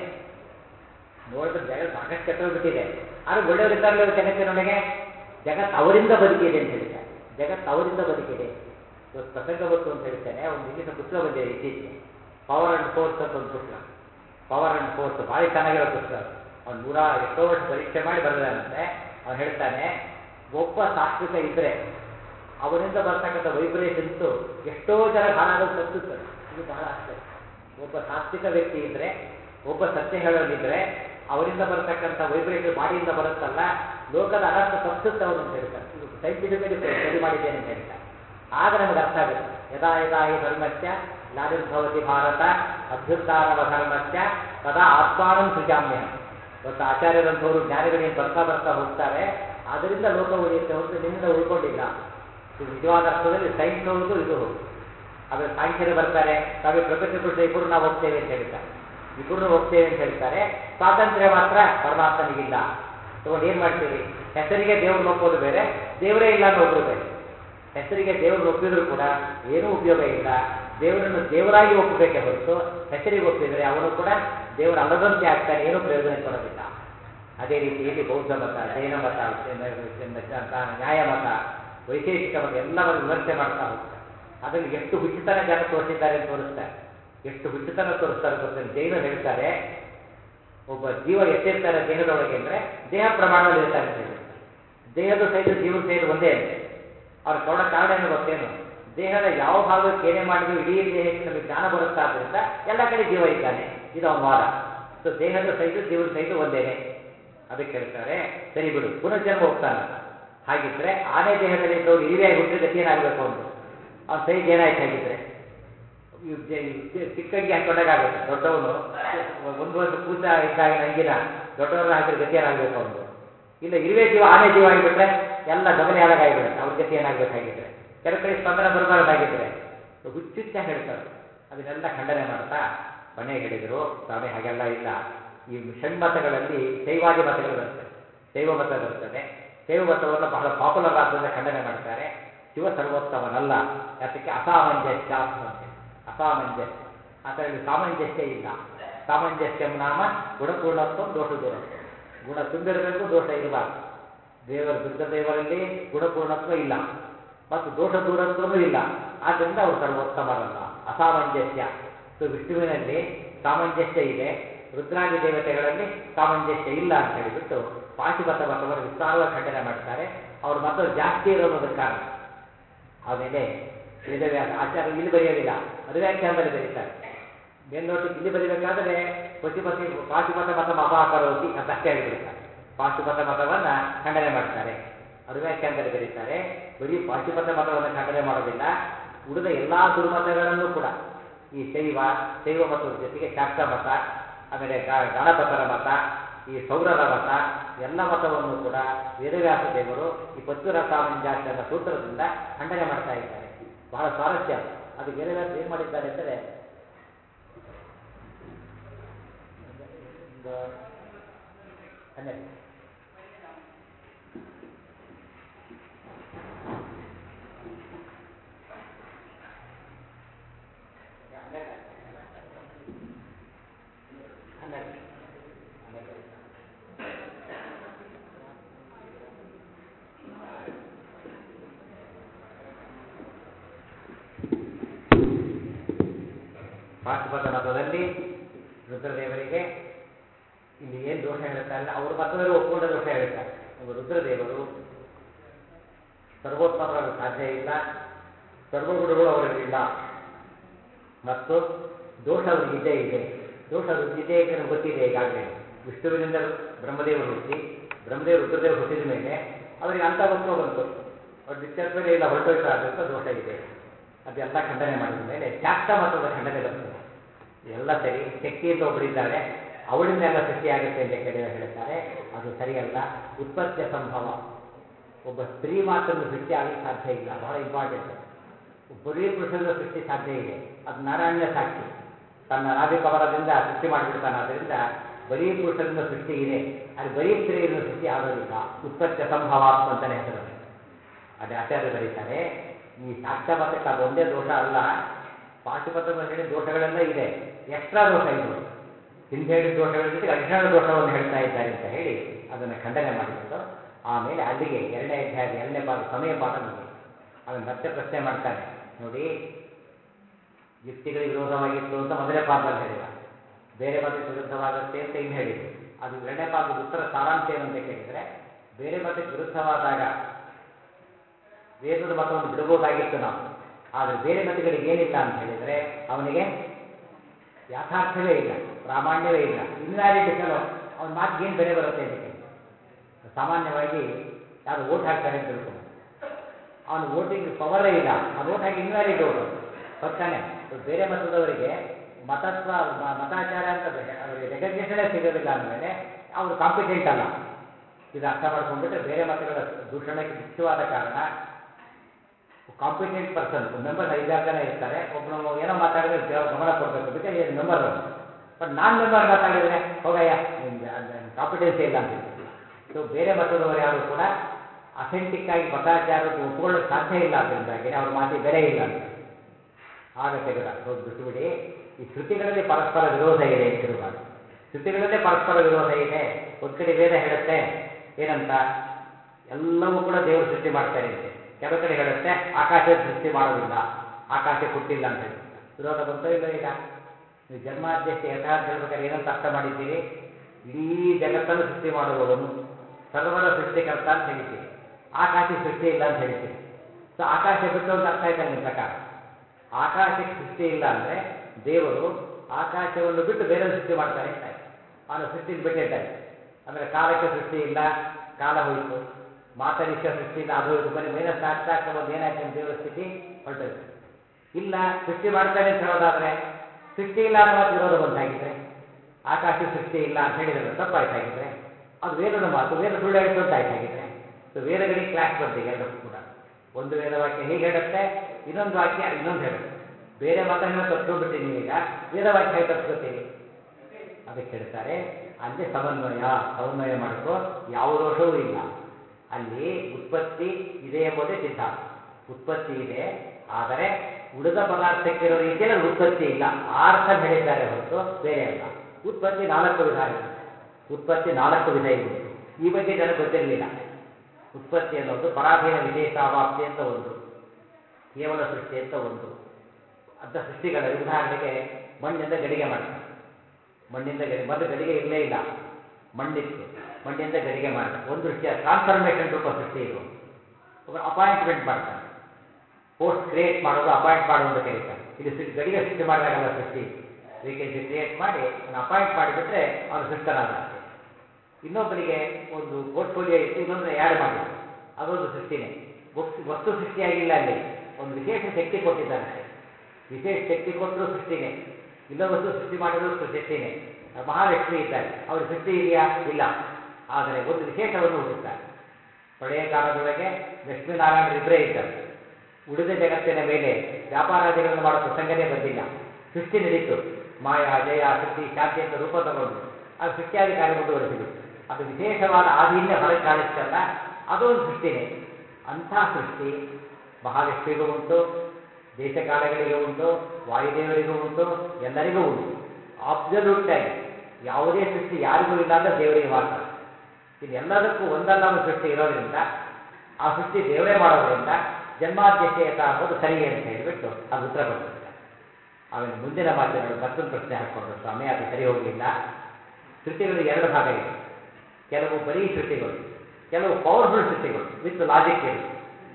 ನೋಡಿದ್ರೆ ಜಗತ್ತು ಸಾಕಷ್ಟು ಕೆಟ್ಟೋಗ್ಬಿಟ್ಟಿದೆ ಆದ್ರೆ ಒಳ್ಳೆಯವರಿದ್ದಾರಲ್ಲ ಜಗತ್ತಿನೊಳಗೆ ಜಗತ್ತು ಅವರಿಂದ ಬದುಕಿದೆ ಅಂತ ಹೇಳ್ತಾರೆ ಜಗತ್ತು ಅವರಿಂದ ಬದುಕಿದೆ ಇವತ್ತು ಪ್ರಸಂಗ ಬಂತು ಅಂತ ಹೇಳ್ತೇನೆ ಒಂದು ಇಂಗ್ಲೀಷ್ ಪುಸ್ತಕ ಬಂದಿದೆ ಇತ್ತೀಚೆಗೆ ಪವರ್ ಅಂಡ್ ಫೋರ್ಸ್ ಅಂತ ಒಂದು ಪುಸ್ತಕ ಪವರ್ ಅಂಡ್ ಫೋರ್ಸ್ ಭಾಳ ಚೆನ್ನಾಗಿರೋ ಪುಸ್ತಕ ಅದು ಅವ್ನು ನೂರ ಎಷ್ಟೋ ವರ್ಷ ಪರೀಕ್ಷೆ ಮಾಡಿ ಬರೆದಾನಂತೆ ಅವ್ನು ಹೇಳ್ತಾನೆ ಒಬ್ಬ ಸಾತ್ವಿಕ ಇದ್ರೆ ಅವನಿಂದ ಬರ್ತಕ್ಕಂಥ ವೈಬ್ರೇಷನ್ಸು ಎಷ್ಟೋ ಜನ ಹಾಳಾಗೋದು ತಪ್ಪಿಸುತ್ತದೆ ಇದು ಬಹಳ ಆಶ್ಚರ್ಯ ಒಬ್ಬ ಸಾತ್ವಿಕ ವ್ಯಕ್ತಿ ಇದ್ರೆ ಒಬ್ಬ ಸತ್ಯ ಹೇಳೋನಿದ್ರೆ ಅವರಿಂದ ಬರತಕ್ಕಂಥ ವೈಬ್ರೇಷನ್ ಬಾಡಿಯಿಂದ ಬರುತ್ತಲ್ಲ ಲೋಕದ ಅನರ್ಥ ತಪ್ಪಿಸುತ್ತೆ ಅವನು ಅಂತ ಹೇಳ್ತಾರೆ ಇದು ಸೈಂಟಿಫಿಕಲಿ ಸ್ಟಡಿ ಮಾಡಿದ್ದೇನೆ ಅಂತ ಹೇಳ್ತಾರೆ ಆಗ ನಮಗೆ ಅರ್ಥ ಆಗುತ್ತೆ ಯದಾ ಯದಾ ಹಿ ಧರ್ಮಸ್ಯ ಗ್ಲಾನಿರ್ಭವತಿ ಭಾರತ ಅಭ್ಯುತ್ಥಾನವ ಧರ್ಮಸ್ಯ ತದಾ ಆತ್ಮಾನಂ ಸೃಜಾಮ್ಯಹಂ ಇವತ್ತು ಆಚಾರ್ಯರಂಥವರು ಜ್ಞಾನಿಗಳೇನು ಬರ್ತಾ ಬರ್ತಾ ಹೋಗ್ತಾರೆ ಅದರಿಂದ ಲೋಕ ಉಳಿಯುತ್ತೆ ಹೊರತು ನಿನ್ನಿಂದ ಉಳ್ಕೊಂಡಿಲ್ಲ ಇದು ನಿಜವಾದ ಅರ್ಥದಲ್ಲಿ ಸೈನ್ಸ್ ಹೌದು ಇದು ಹೌದು ಆಮೇಲೆ ಸಾಂಖ್ಯರು ಬರ್ತಾರೆ ತಾವೇ ಪ್ರಕೃತಿ ಪುರುಷ ಇಬ್ಬರು ನಾವು ಹೋಗ್ತೇವೆ ಅಂತ ಹೇಳ್ತಾರೆ ಇಬ್ಬರು ಹೋಗ್ತೇವೆ ಅಂತ ಹೇಳ್ತಾರೆ ಸ್ವಾತಂತ್ರ್ಯ ಮಾತ್ರ ಪರಮಾತ್ಮನಿಗಿಲ್ಲ ತಗೊಂಡು ಏನು ಮಾಡ್ತೀರಿ ಹೆಸರಿಗೆ ದೇವ್ರನ್ನ ಒಪ್ಪೋದು ಬೇರೆ ದೇವರೇ ಇಲ್ಲ ಅನ್ನೋ ಒಬ್ರು ಬೇರೆ ಹೆಸರಿಗೆ ದೇವ್ರನ್ನ ಒಪ್ಪಿದ್ರು ಕೂಡ ಏನೂ ಉಪಯೋಗ ಇಲ್ಲ ದೇವರನ್ನು ದೇವರಾಗಿ ಒಪ್ಪಬೇಕೆ ಹೊರತು ಹೆಸರಿಗೆ ಒಪ್ಪಿದರೆ ಅವನು ಕೂಡ ದೇವರ ಅಲ್ಲದಂತೆ ಆಗ್ತಾನೆ ಏನೂ ಪ್ರಯೋಜನ ಕೊಡೋದಿಲ್ಲ ಅದೇ ರೀತಿಯಲ್ಲಿ ಬೌದ್ಧ ಮತ ಜೈನ ಮತ ನ್ಯಾಯ ಮತ ವೈಶೇಷಿಕ ಮತ ಎಲ್ಲವನ್ನು ವಿಮರ್ಶೆ ಮಾಡ್ತಾ ಹೋಗ್ತಾರೆ ಅದರಲ್ಲಿ ಎಷ್ಟು ಹುಚ್ಚುತನ ಜನ ತೋರಿಸಿದ್ದಾರೆ ಅಂತ ತೋರಿಸ್ತಾರೆ ಎಷ್ಟು ಹುಚ್ಚುತನ ತೋರಿಸ್ತಾರೆ ಗೊತ್ತಿಲ್ಲ ಜೈನರು ಹೇಳ್ತಾರೆ ಒಬ್ಬ ಜೀವ ಎಷ್ಟಿರ್ತಾರೆ ದೇಹದೊಳಗೆ ಅಂದರೆ ದೇಹ ಪ್ರಮಾಣದಲ್ಲಿ ಇರ್ತಾರೆ ಅಂತ ಹೇಳ್ತಾರೆ ದೇಹದ ಸಹಿತ ಜೀವನ ಸಹಿತ ಒಂದೇ ಅಂತೆ ಅವ್ರ ಕೊಡ ಕಾರಣ ಏನು ಗೊತ್ತೇನು ದೇಹದ ಯಾವ ಭಾಗಕ್ಕೆ ಏನೇ ಮಾಡಿದ್ರು ಇಡೀ ದೇಹಕ್ಕೆ ನಮಗೆ ಜ್ಞಾನ ಬರುತ್ತಾ ಆದ್ದರಿಂದ ಎಲ್ಲ ಕಡೆ ಜೀವ ಇದ್ದಾನೆ ಇದು ಅವನ ವಾದ ಸೊ ದೇಹದ ಸಹಿತ ಜೀವನ ಸಹಿತ ಒಂದೇನೆ ಅದಕ್ಕೆ ಹೇಳ್ತಾರೆ ಸರಿ ಬಿಡು ಪುನರ್ಜನ್ಮ ಹೋಗ್ತಾನ ಹಾಗಿದ್ರೆ ಆನೆ ದೇಹದಲ್ಲಿ ಇದ್ದವ್ರು ಇರುವೆಯಾಗಿ ಹುಟ್ಟಿದ ಗತಿ ಏನಾಗಬೇಕು ಅಂತ ಅವ್ನ ಸೈಜ್ ಏನಾಯ್ತು ಹಾಗಿದ್ರೆ ಇವ್ ಜೆ- ಜೆ- ಚಿಕ್ಕಂಗಿ ಹಾಕೊಂಡಾಗುತ್ತೆ ದೊಡ್ಡವನು ಒಂದು ವರ್ಷ ಕೂಸ ಇದ್ದಾಗ ನಂಗಿನ ದೊಡ್ಡವರನ್ನ ಹಾಕಿದ್ರೆ ಗತಿ ಏನಾಗಬೇಕು ಅವನು ಇಲ್ಲ ಇರುವೆ ಜೀವ ಆನೆ ಜೀವ ಆಗಿಬಿಟ್ರೆ ಎಲ್ಲ ಗಮನ ಆದಾಗ ಆಗಿಬಿಡುತ್ತೆ ಅವ್ರ ಗತಿ ಏನಾಗಬೇಕಾಗಿದ್ರೆ ಕೆಲವು ಕಡೆ ಸ್ಪಂದನ ಬರಬಾರ್ದಾಗಿದ್ರೆ ಹುಚ್ಚುಚ್ಚ ಹೇಳ್ತಾರೆ ಅದನ್ನೆಲ್ಲ ಖಂಡನೆ ಮಾಡ್ತಾ ಕೊನೆಗೆ ಹೇಳಿದರು ಸ್ವಾಮಿ ಹಾಗೆಲ್ಲ ಇಲ್ಲ ಈ ಷಣ್ಮತಗಳಲ್ಲಿ ಶೈವಾದಿ ಮತಗಳು ಬರ್ತದೆ ಶೈವ ಮತ ಬರ್ತದೆ ಶೈವ ಮತವನ್ನು ಬಹಳ ಪಾಪ್ಯುಲರ್ ಆದ್ದರಿಂದ ಖಂಡನೆ ಮಾಡ್ತಾರೆ ಶಿವ ಸರ್ವೋತ್ತಮನಲ್ಲ ಯಾತಕ್ಕೆ ಅಸಾಮಂಜಸ್ಯ ಅಂತಂತೆ ಅಸಾಮಂಜಸ್ಯ ಅದರಲ್ಲಿ ಸಾಮಂಜಸ್ಯ ಇಲ್ಲ ಸಾಮಂಜಸ್ಯಂ ನಾಮ ಗುಣಪೂರ್ಣತ್ವ ದೋಷ ದೂರತ್ವ ಗುಣ ತುಂಬಿರಬೇಕು ದೋಷ ಇರಬಾರ್ದು ದೇವರ ರುದ್ರದೇವರಲ್ಲಿ ಗುಣಪೂರ್ಣತ್ವ ಇಲ್ಲ ಮತ್ತು ದೋಷ ದೂರತ್ವನೂ ಇಲ್ಲ ಆದ್ದರಿಂದ ಅವರು ಸರ್ವೋತ್ತಮರಲ್ಲ ಅಸಾಮಂಜಸ್ಯ ಸೊ ವಿಷ್ಣುವಿನಲ್ಲಿ ಸಾಮಂಜಸ್ಯ ಇದೆ ರುದ್ರಾದಿ ದೇವತೆಗಳಲ್ಲಿ ಸಾಮಂಜಸ್ಯ ಇಲ್ಲ ಅಂತ ಹೇಳಿಬಿಟ್ಟು ಪಾಶುಪತ ಮತವನ್ನು ವಿಸ್ತಾರವಾಗಿ ಖಂಡನೆ ಮಾಡ್ತಾರೆ ಅವ್ರ ಮತ ಜಾಸ್ತಿ ಇರೋದು ಅದಕ್ಕೆ ಕಾರಣ ಆಮೇಲೆ ವೇದವ್ಯಾಸ ಆಚಾರ್ಯ ಇಲ್ಲಿ ಬರೆಯೋದಿಲ್ಲ ಮದುವ್ಯಾಖ್ಯಾನದಲ್ಲಿ ಬರೀತಾರೆ ಮೇಲ್ನೋಟಕ್ಕೆ ಇಲ್ಲಿ ಬರೀಬೇಕಾದ್ರೆ ಪಶುಪತಿ ಪಾಶುಪತ ಮತ ಅಪಾಕರೋತಿ ಅಂತ ಅಷ್ಟೇ ಹೇಳಿಬಿಡ್ತಾರೆ ಪಾಶುಪತ ಮತವನ್ನ ಖಂಡನೆ ಮಾಡ್ತಾರೆ ಅನುವ್ಯಾಖ್ಯಾನದಲ್ಲಿ ಬರೀತಾರೆ ಬರೀ ಪಾಶುಪತ ಮತವನ್ನು ಖಂಡನೆ ಮಾಡೋದಿಲ್ಲ ಉಳಿದ ಎಲ್ಲಾ ದುರ್ಮತಗಳನ್ನು ಕೂಡ ಈ ಶೈವ ಶೈವ ಮತದ ಜೊತೆಗೆ ಶಾಕ್ತ ಮತ ಆಮೇಲೆ ಗ- ಗಣಪತರ ಮತ ಈ ಸೌರರ ಮತ ಎಲ್ಲ ಮತವನ್ನು ಕೂಡ ವೇದವ್ಯಾಸ ದೇವರು ಈ ಪತ್ತುರ ಸಾಮಂಜಸ್ಯ ಅನ್ನೋ ಸೂತ್ರದಿಂದ ಖಂಡನೆ ಮಾಡ್ತಾ ಇದ್ದಾರೆ ಬಹಳ ಸ್ವಾರಸ್ಯ ಅದು. ಅದು ವೇದವ್ಯಾಸ ಏನ್ ಮಾಡಿದ್ದಾರೆ ಅಂದರೆ ಒಂದು ಹನ್ನೆರಡು ಹನ್ನೆರಡು ಹನ್ನೆರಡು ಪಾಶುಪತ ಮತದಲ್ಲಿ ರುದ್ರದೇವರಿಗೆ ಇಲ್ಲಿ ಏನು ದೋಷ ಹೇಳ್ತಾರೆ ಅವ್ರ ಮತದವರು ಒಪ್ಕೊಂಡ ದೋಷ ಹೇಳ್ತಾರೆ ಅವರು ರುದ್ರದೇವರು ಸರ್ವೋತ್ತಮರಾಗ ಸಾಧ್ಯ ಇಲ್ಲ ಸರ್ವಗುಣಗಳು ಅವರಲ್ಲಿಲ್ಲ ಮತ್ತು ದೋಷ ಅವರಿಗೆ ಇದ್ದೇ ಇದೆ ದೋಷ ಇದೆ ಅಂತ ನಮ್ಗೆ ಗೊತ್ತಿದೆ ಈಗಾಗಲೇ ವಿಷ್ಣುವಿನಿಂದ ಬ್ರಹ್ಮದೇವರು ಹುಟ್ಟಿ ಬ್ರಹ್ಮದೇವರು ರುದ್ರದೇವರು ಹುಟ್ಟಿದ ಮೇಲೆ ಅವರಿಗೆ ಅಂತ ಗೊತ್ತೋ ಬಂತು ಅವ್ರ ನಿತ್ಯತ್ವನೇ ಇಲ್ಲ ಹೊರಟೋಯ್ತಾರೆ ಅಂತ ದೋಷ ಇದೆ ಅದೆಲ್ಲ ಖಂಡನೆ ಮಾಡಿದ ಮೇಲೆ ಶಾಕ್ತ ಮತದ ಖಂಡನೆ ಬರ್ತದೆ ಎಲ್ಲ ಸರಿ ಶಕ್ತಿಯಿಂದ ಒಬ್ಬಳಿದ್ದಾಳೆ ಅವಳಿಂದ ಎಲ್ಲ ಸೃಷ್ಟಿಯಾಗುತ್ತೆ ಅಂತ ಕೇಳಿ ಹೇಳ್ತಾರೆ ಅದು ಸರಿಯಲ್ಲ ಉತ್ಪತ್ತಿಯ ಸಂಭವ ಒಬ್ಬ ಸ್ತ್ರೀ ಮಾತನ್ನು ಸೃಷ್ಟಿ ಆಗಲಿಕ್ಕೆ ಸಾಧ್ಯ ಇಲ್ಲ ಬಹಳ ಇಂಪಾರ್ಟೆಂಟ್ ಬರೀ ಪುರುಷನ ಸೃಷ್ಟಿ ಸಾಧ್ಯ ಇದೆ ಅದು ನಾರಾಯಣ ಸಾಕ್ಷಿ ತನ್ನ ನಾಭಿ ಕಮಲದಿಂದ ಸೃಷ್ಟಿ ಮಾಡಿಬಿಡ್ತಾನೆ ಆದ್ದರಿಂದ ಬರೀ ಪುರುಷರಿಂದ ಸೃಷ್ಟಿ ಇದೆ ಅದು ಬರೀ ಸ್ತ್ರೀಯಿಂದ ಸೃಷ್ಟಿ ಆಗೋದಿಲ್ಲ ಉತ್ಪತ್ತಿ ಸಂಭವ ಅಂತಾನೆ ಹೆಸರು ಅದಕ್ಕೆ. ಅದೇ ಆಚಾರ್ಯ ಬರೀತಾರೆ ಈ ಸಾಕ್ಷ್ಯಪಥಕ್ಕೆ ಅದೊಂದೇ ದೋಷ ಅಲ್ಲ ಪಾಶುಪಥ ಹೇಳಿ ದೋಷಗಳೆಲ್ಲ ಇದೆ ಎಕ್ಸ್ಟ್ರಾ ದೋಷ ಇದು ಹಿಂದೆ ಹೇಳಿದ ದೋಷಗಳ ಜೊತೆಗೆ ಅಡಿಷನಲ್ ದೋಷವನ್ನು ಹೇಳ್ತಾ ಇದ್ದಾರೆ ಅಂತ ಹೇಳಿ ಅದನ್ನು ಖಂಡನೆ ಮಾಡಿಬಿಟ್ಟು ಆಮೇಲೆ ಅಲ್ಲಿಗೆ ಎರಡನೇ ಅಧ್ಯಾಯದ ಎರಡನೇ ಪಾದ ಸಮಯ ಪಾದ ಮುಗಿ ಆಮೇಲೆ ಮತ್ತೆ ಪ್ರಶ್ನೆ ಮಾಡ್ತಾನೆ ನೋಡಿ ಯುಕ್ತಿಗಳಿಗೆ ವಿರೋಧವಾಗಿತ್ತು ಅಂತ ಮೊದಲನೇ ಪಾದದಲ್ಲಿ ಹೇಳಿದ ಬೇರೆ ಮತಕ್ಕೆ ವಿರುದ್ಧವಾಗುತ್ತೆ ಅಂತ ಇನ್ನು ಹೇಳಿದ್ರು ಅದು ಎರಡನೇ ಪಾದದ ಉತ್ತರ ಸಾರಾಂಶ ಏನು ಅಂತ ಕೇಳಿದರೆ ಬೇರೆ ಮತಕ್ಕೆ ವಿರುದ್ಧವಾದಾಗ ವೇದದ ಮತವನ್ನು ಬಿಡಬಹುದಾಗಿತ್ತು ನಾವು ಆದರೆ ಬೇರೆ ಮತಗಳಿಗೆ ಏನಿಲ್ಲ ಅಂತ ಹೇಳಿದರೆ ಅವನಿಗೆ ಯಥಾರ್ಥವೇ ಇಲ್ಲ ಪ್ರಾಮಾಣ್ಯವೇ ಇಲ್ಲ ಇನ್ವ್ಯಾಲಿಟಿ ಫೆಲೋ ಅವನ ಮಾತಿಗೆ ಏನು ಬೆಲೆ ಬರುತ್ತೆ ಅಂತ ಕೇಳಿ ಸಾಮಾನ್ಯವಾಗಿ ಯಾರು ಓಟ್ ಹಾಕ್ತಾರೆ ಅಂತ ತಿಳ್ಕೊಂಡು ಅವನು ವೋಟಿಂಗ್ ಪವರೇ ಇಲ್ಲ ಅವ್ನು ಓಟ್ ಹಾಕಿ ಇನ್ವ್ಯಾಲಿಡ್ ಓಟು ಗೊತ್ತಾನೆ ಬೇರೆ ಮತದವರಿಗೆ ಮತತ್ವ ಮ- ಮತಾಚಾರ ಅಂತ ಬೆ- ಅವರಿಗೆ ರೆಕಗ್ನೇಷನೇ ಸಿಗೋದಿಲ್ಲ ಅಂದಮೇಲೆ ಅವರು ಕಾಂಪಿಟೆಂಟ್ ಅಲ್ಲ ಇದು ಅರ್ಥ ಮಾಡ್ಕೊಂಡ್ಬಿಟ್ರೆ ಬೇರೆ ಮತಗಳ ದೂಷಣಕ್ಕೆ ಮುಖ್ಯವಾದ ಕಾರಣ ಕಾಂಪಿಟೆಂಟ್ ಪರ್ಸನ್ ಮೆಂಬರ್ ಐದಾರು ಜನ ಇರ್ತಾರೆ ಒಬ್ಬನು ಏನೋ ಮಾತಾಡಿದ್ರೆ ಜ- ಗಮನ ಕೊಡಬೇಕು ಬಿಕಾಸ್ ಇದು ಮೆಂಬರ್ ಬಟ್ ನಾನ್ ಮೆಂಬರ್ ಮಾತಾಡಿದ್ರೆ ಹೋಗಯ್ಯ ನಿಮ್ಗೆ ಕಾಂಪಿಟೆನ್ಸಿ ಇಲ್ಲ ಅಂತ ಹೇಳ್ತಾರೆ ಸೊ ಬೇರೆ ಮತದವರು ಯಾರು ಕೂಡ ಅಥೆಂಟಿಕ್ ಆಗಿ ಮತಾಚಾರಕ್ಕೆ ಒಪ್ಕೊಳ್ಳೋಕೆ ಸಾಧ್ಯ ಇಲ್ಲ ಅದರಿಂದಾಗಿ ಅವ್ರ ಮಾತಿಗೆ ಬೆಲೆ ಇಲ್ಲ ಅಂತ ಆಗ ತೆಗೆದ ಹೋಗಿ ಬಿಟ್ಟುಬಿಡಿ ಈ ಶ್ರುತಿಗಳಲ್ಲಿ ಪರಸ್ಪರ ವಿರೋಧ ಇದೆ ಅಂತಿರುವಾಗ ಶ್ರುತಿಗಳಲ್ಲೇ ಪರಸ್ಪರ ವಿರೋಧ ಇದೆ ಒಂದ್ ಕಡೆ ವೇದ ಹೇಳುತ್ತೆ ಏನಂತ ಎಲ್ಲವೂ ಕೂಡ ದೇವರು ಸೃಷ್ಟಿ ಮಾಡ್ತಾರೆ ಅಂತೆ ಕೆಲವು ಕಡೆ ಹೇಳುತ್ತೆ ಆಕಾಶ ಸೃಷ್ಟಿ ಮಾಡೋದಿಲ್ಲ ಆಕಾಶ ಹುಟ್ಟಿಲ್ಲ ಅಂತ ಹೇಳ್ಬಿಟ್ಟು ವಿರೋಧ ಬಂತೋ ಇಲ್ಲೋ ಈಗ ನೀವು ಜನ್ಮಾದ್ಯಸ್ಯ ಯಥ ಅಂತ ಹೇಳ್ಬೇಕಾದ್ರೆ ಏನಂತ ಅರ್ಥ ಮಾಡಿದ್ದೀರಿ ಇಡೀ ಜಗತ್ತನ್ನು ಸೃಷ್ಟಿ ಮಾಡುವವನು ಸರ್ವರ ಸೃಷ್ಟಿಕರ್ತ ಅಂತ ಹೇಳಿದ್ದೀರಿ ಆಕಾಶ ಸೃಷ್ಟಿ ಇಲ್ಲ ಅಂತ ಹೇಳಿದ್ದೀರಿ ಸೊ ಆಕಾಶ ಬಿಟ್ಟು ಅಂತ ಅರ್ಥ ಆಯ್ತಲ್ಲ ನಿಮ್ಮ ಪ್ರಕಾರ ಆಕಾಶಕ್ಕೆ ಸೃಷ್ಟಿ ಇಲ್ಲ ಅಂದರೆ ದೇವರು ಆಕಾಶವನ್ನು ಬಿಟ್ಟು ಬೇರೆ ಸೃಷ್ಟಿ ಮಾಡ್ತಾನೆ ಅಂತ ಆಯ್ತು ಅವನು ಸೃಷ್ಟಿ ಬಿಟ್ಟಿದ್ದಾನೆ ಆಮೇಲೆ ಕಾಲಕ್ಕೆ ಸೃಷ್ಟಿ ಇಲ್ಲ ಕಾಲ ಹೋಯಿತು ಮಾತರಿಸ ಸೃಷ್ಟಿ ಇಲ್ಲ ಅದು ಹೋಯಿತು ಬರೀ ಮೈನಸ್ ಆಗ್ತಾ ಆಗ್ತಾ ಬಂದು ಏನಾಯ್ತು ನಿಮ್ಮ ದೇವರ ಸ್ಥಿತಿ ಹೊರಟೋಯ್ತು ಇಲ್ಲ ಸೃಷ್ಟಿ ಮಾಡ್ತಾನೆ ಅಂತ ಹೇಳೋದಾದ್ರೆ ಸೃಷ್ಟಿ ಇಲ್ಲ ಅನ್ನೋ ಮಾತು ವಿರೋಧ ಬಂತಾಗಿದ್ರೆ ಆಕಾಶ ಸೃಷ್ಟಿ ಇಲ್ಲ ಅಂತ ಹೇಳಿದ್ರಲ್ಲ ತಪ್ಪಾಯ್ತು ಹಾಗಿದ್ರೆ ಅದು ವೇದದ ಮಾತು ವೇದ ಸುಳ್ಳು ಹೇಳ್ತು ಅಂತ ಆಯ್ತು ಹಾಗಿದ್ರೆ ಸೊ ವೇದಗಳಿಗೆ ಕ್ಲಾಸ್ ಬಂತೀಗ ಎಲ್ಲರೂ ಕೂಡ ಒಂದು ವೇದ ವಾಕ್ಯ ಹೀಗೆ ಹೇಳುತ್ತೆ ಇನ್ನೊಂದು ವಾಕ್ಯ ಇನ್ನೊಂದು ಹೇಳುತ್ತೆ ಬೇರೆ ಮತಗಳನ್ನ ತಪ್ಪಿಸ್ಕೊಂಡ್ಬಿಟ್ಟು ನೀವೀಗ ವೇದ ವಾಕ್ಯ ಹೇಗೆ ತಪ್ಪಿಸ್ಕೊತೀರಿ ಅದಕ್ಕೆ ಹೇಳ್ತಾರೆ ಅಲ್ಲಿ ಸಮನ್ವಯ ಸಮನ್ವಯ ಮಾಡಿಕೋ ಯಾವ ದೋಷವೂ ಇಲ್ಲ ಅಲ್ಲಿ ಉತ್ಪತ್ತಿ ಇದೆ ಎಂಬುದೇ ಸಿದ್ಧಾಂತ ಉತ್ಪತ್ತಿ ಇದೆ ಆದರೆ ಉಳಿದ ಪದಾರ್ಥಕ್ಕಿರೋ ರೀತಿಯಲ್ಲಿ ಅದು ಉತ್ಪತ್ತಿ ಇಲ್ಲ ಆ ಅರ್ಥ ಹೇಳಿದ್ದಾರೆ ಹೊರತು ಬೇರೆ ಅಲ್ಲ ಉತ್ಪತ್ತಿ ನಾಲ್ಕು ವಿಧ ಇದೆ ಉತ್ಪತ್ತಿ ನಾಲ್ಕು ವಿಧ ಇದೆ ಈ ಬಗ್ಗೆ ಜನ ಗೊತ್ತಿರಲಿಲ್ಲ ಉತ್ಪತ್ತಿ ಅನ್ನೋದು ಪರಾಧೀನ ವಿಶೇಷಾವಾಪ್ತಿ ಅಂತ ಒಂದು ಕೇವಲ ಸೃಷ್ಟಿ ಅಂತ ಒಂದು ಅಂತ ಸೃಷ್ಟಿಗಳಲ್ಲಿ ಉದಾಹರಣೆಗೆ ಮಣ್ಣಿಂದ ಗಡಿಗೆ ಮಾಡ್ತಾರೆ ಮಣ್ಣಿಂದ ಗಡಿ ಮೊದಲು ಗಡಿಗೆ ಇರಲೇ ಇಲ್ಲ ಮಣ್ಣಿತ್ತು ಮಣ್ಣಿಂದ ಗಡಿಗೆ ಮಾಡಿದ ಒಂದು ದೃಷ್ಟಿಯ ಟ್ರಾನ್ಸ್ಫಾರ್ಮೇಷನ್ ರೂಪ ಸೃಷ್ಟಿ ಇದು ಒಬ್ಬ ಅಪಾಯಿಂಟ್ಮೆಂಟ್ ಮಾಡ್ತಾನೆ ಪೋಸ್ಟ್ ಕ್ರಿಯೇಟ್ ಮಾಡೋದು ಅಪಾಯಿಂಟ್ ಮಾಡೋದು ಅಂತ ಕರೀತಾನೆ ಇಲ್ಲಿ ಸೃಷ್ಟಿ ಗಡಿಗೆ ಸೃಷ್ಟಿ ಮಾಡಿದಾಗಲ್ಲ ಸೃಷ್ಟಿ ವೇಕೆನ್ಸಿ ಕ್ರಿಯೇಟ್ ಮಾಡಿ ಅವನು ಅಪಾಯಿಂಟ್ ಮಾಡಿಬಿಟ್ರೆ ಅವನು ಸೃಷ್ಟನಾದ ಅಷ್ಟೇ ಇನ್ನೊಬ್ಬರಿಗೆ ಒಂದು ಪೋರ್ಟ್ಫೋಲಿಯೋ ಇತ್ತು ಇನ್ನೊಂದನ್ನ ಆ್ಯಡ್ ಮಾಡಿದ ಅದೊಂದು ಸೃಷ್ಟಿನೇ ವಸ್ತು ವಸ್ತು ಸೃಷ್ಟಿಯಾಗಿಲ್ಲ ಅಲ್ಲಿ ಒಂದು ವಿಶೇಷ ಶಕ್ತಿ ಕೊಟ್ಟಿದ್ದಾನೆ ಅಷ್ಟೇ ವಿಶೇಷ ಶಕ್ತಿ ಕೊಟ್ಟರು ಸೃಷ್ಟಿನೇ ಇನ್ನೊಂದು ಸೃಷ್ಟಿ ಮಾಡಿದ್ರು ಸೃಷ್ಟಿನೇ ಮಹಾಲಕ್ಷ್ಮಿ ಇದ್ದಾರೆ ಅವ್ರ ಸೃಷ್ಟಿ ಇದೆಯಾ ಇಲ್ಲ ಆದರೆ ಒಂದು ವಿಶೇಷವನ್ನು ಹುಟ್ಟಿದ್ದಾರೆ ಹಳೆಯ ಕಾಲದೊಳಗೆ ಲಕ್ಷ್ಮೀನಾರಾಯಣರು ಇಬ್ಬರೇ ಇದ್ದಾರೆ ಉಳಿದ ಜಗತ್ತಿನ ಮೇಲೆ ವ್ಯಾಪಾರಾದಿಗಳನ್ನು ಮಾಡೋ ಪ್ರಸಂಗನೇ ಬಂದಿಲ್ಲ ಸೃಷ್ಟಿ ನಡೀತು ಮಾಯಾ ಜಯ ಸೃಷ್ಟಿ ಶಾಂತಿ ಅಂತ ರೂಪ ತಗೊಂಡು ಅದು ಸೃಷ್ಟಿಯಾದಿ ಕಾರ್ಯ ಮುಂದುವರಿಸಿಬಿಟ್ಟು ಅದು ವಿಶೇಷವಾದ ಆಧೀನ್ಯ ಹೊರಗೆ ಕಾಣಿಸ್ತಲ್ಲ ಅದು ಒಂದು ಸೃಷ್ಟಿನೇ ಅಂಥ ಸೃಷ್ಟಿ ಮಹಾಲಕ್ಷ್ಮಿಗೂ ಉಂಟು ದೇಶಕಾಲಗಳಿಗೂ ಉಂಟು ವಾಯುದೇವರಿಗೂ ಉಂಟು ಎಲ್ಲರಿಗೂ ಉಂಟು ಅಬ್ಸಲ್ಯೂಟ್ ಟೈಮ್ ಯಾವುದೇ ಸೃಷ್ಟಿ ಯಾರಿಗೂ ಇಲ್ಲ ಅಂದರೆ ದೇವರಿಗೆ ಮಾತ್ರ ಇದು ಎಲ್ಲದಕ್ಕೂ ಒಂದಲ್ಲ ಒಂದು ಸೃಷ್ಟಿ ಇರೋದ್ರಿಂದ ಆ ಸೃಷ್ಟಿ ದೇವರೇ ಮಾಡೋದ್ರಿಂದ ಜನ್ಮಾದ್ಯತೆಯತ ಅಂಬೋದು ಸರಿ ಅಂತ ಹೇಳಿಬಿಟ್ಟು ಅದು ಉತ್ತರ ಕೊಡ್ತಾರೆ ಆಮೇಲೆ ಮುಂದಿನ ಮಾತಿನೊಳಗೆ ಮತ್ತೊಂದು ಪ್ರಶ್ನೆ ಹಾಕ್ಕೊಂಡ್ರು ಸ್ವಾಮಿ ಅದು ಸರಿ ಹೋಗಲಿಲ್ಲ ಶ್ರುತಿಗಳು ಎರಡು ಭಾಗ ಇದೆ ಕೆಲವು ಬರೀ ಶ್ರುತಿಗಳು ಕೆಲವು ಪವರ್ಫುಲ್ ಶ್ರುತಿಗಳು ವಿತ್ ಲಾಜಿಕ್ ಇರುತ್ತೆ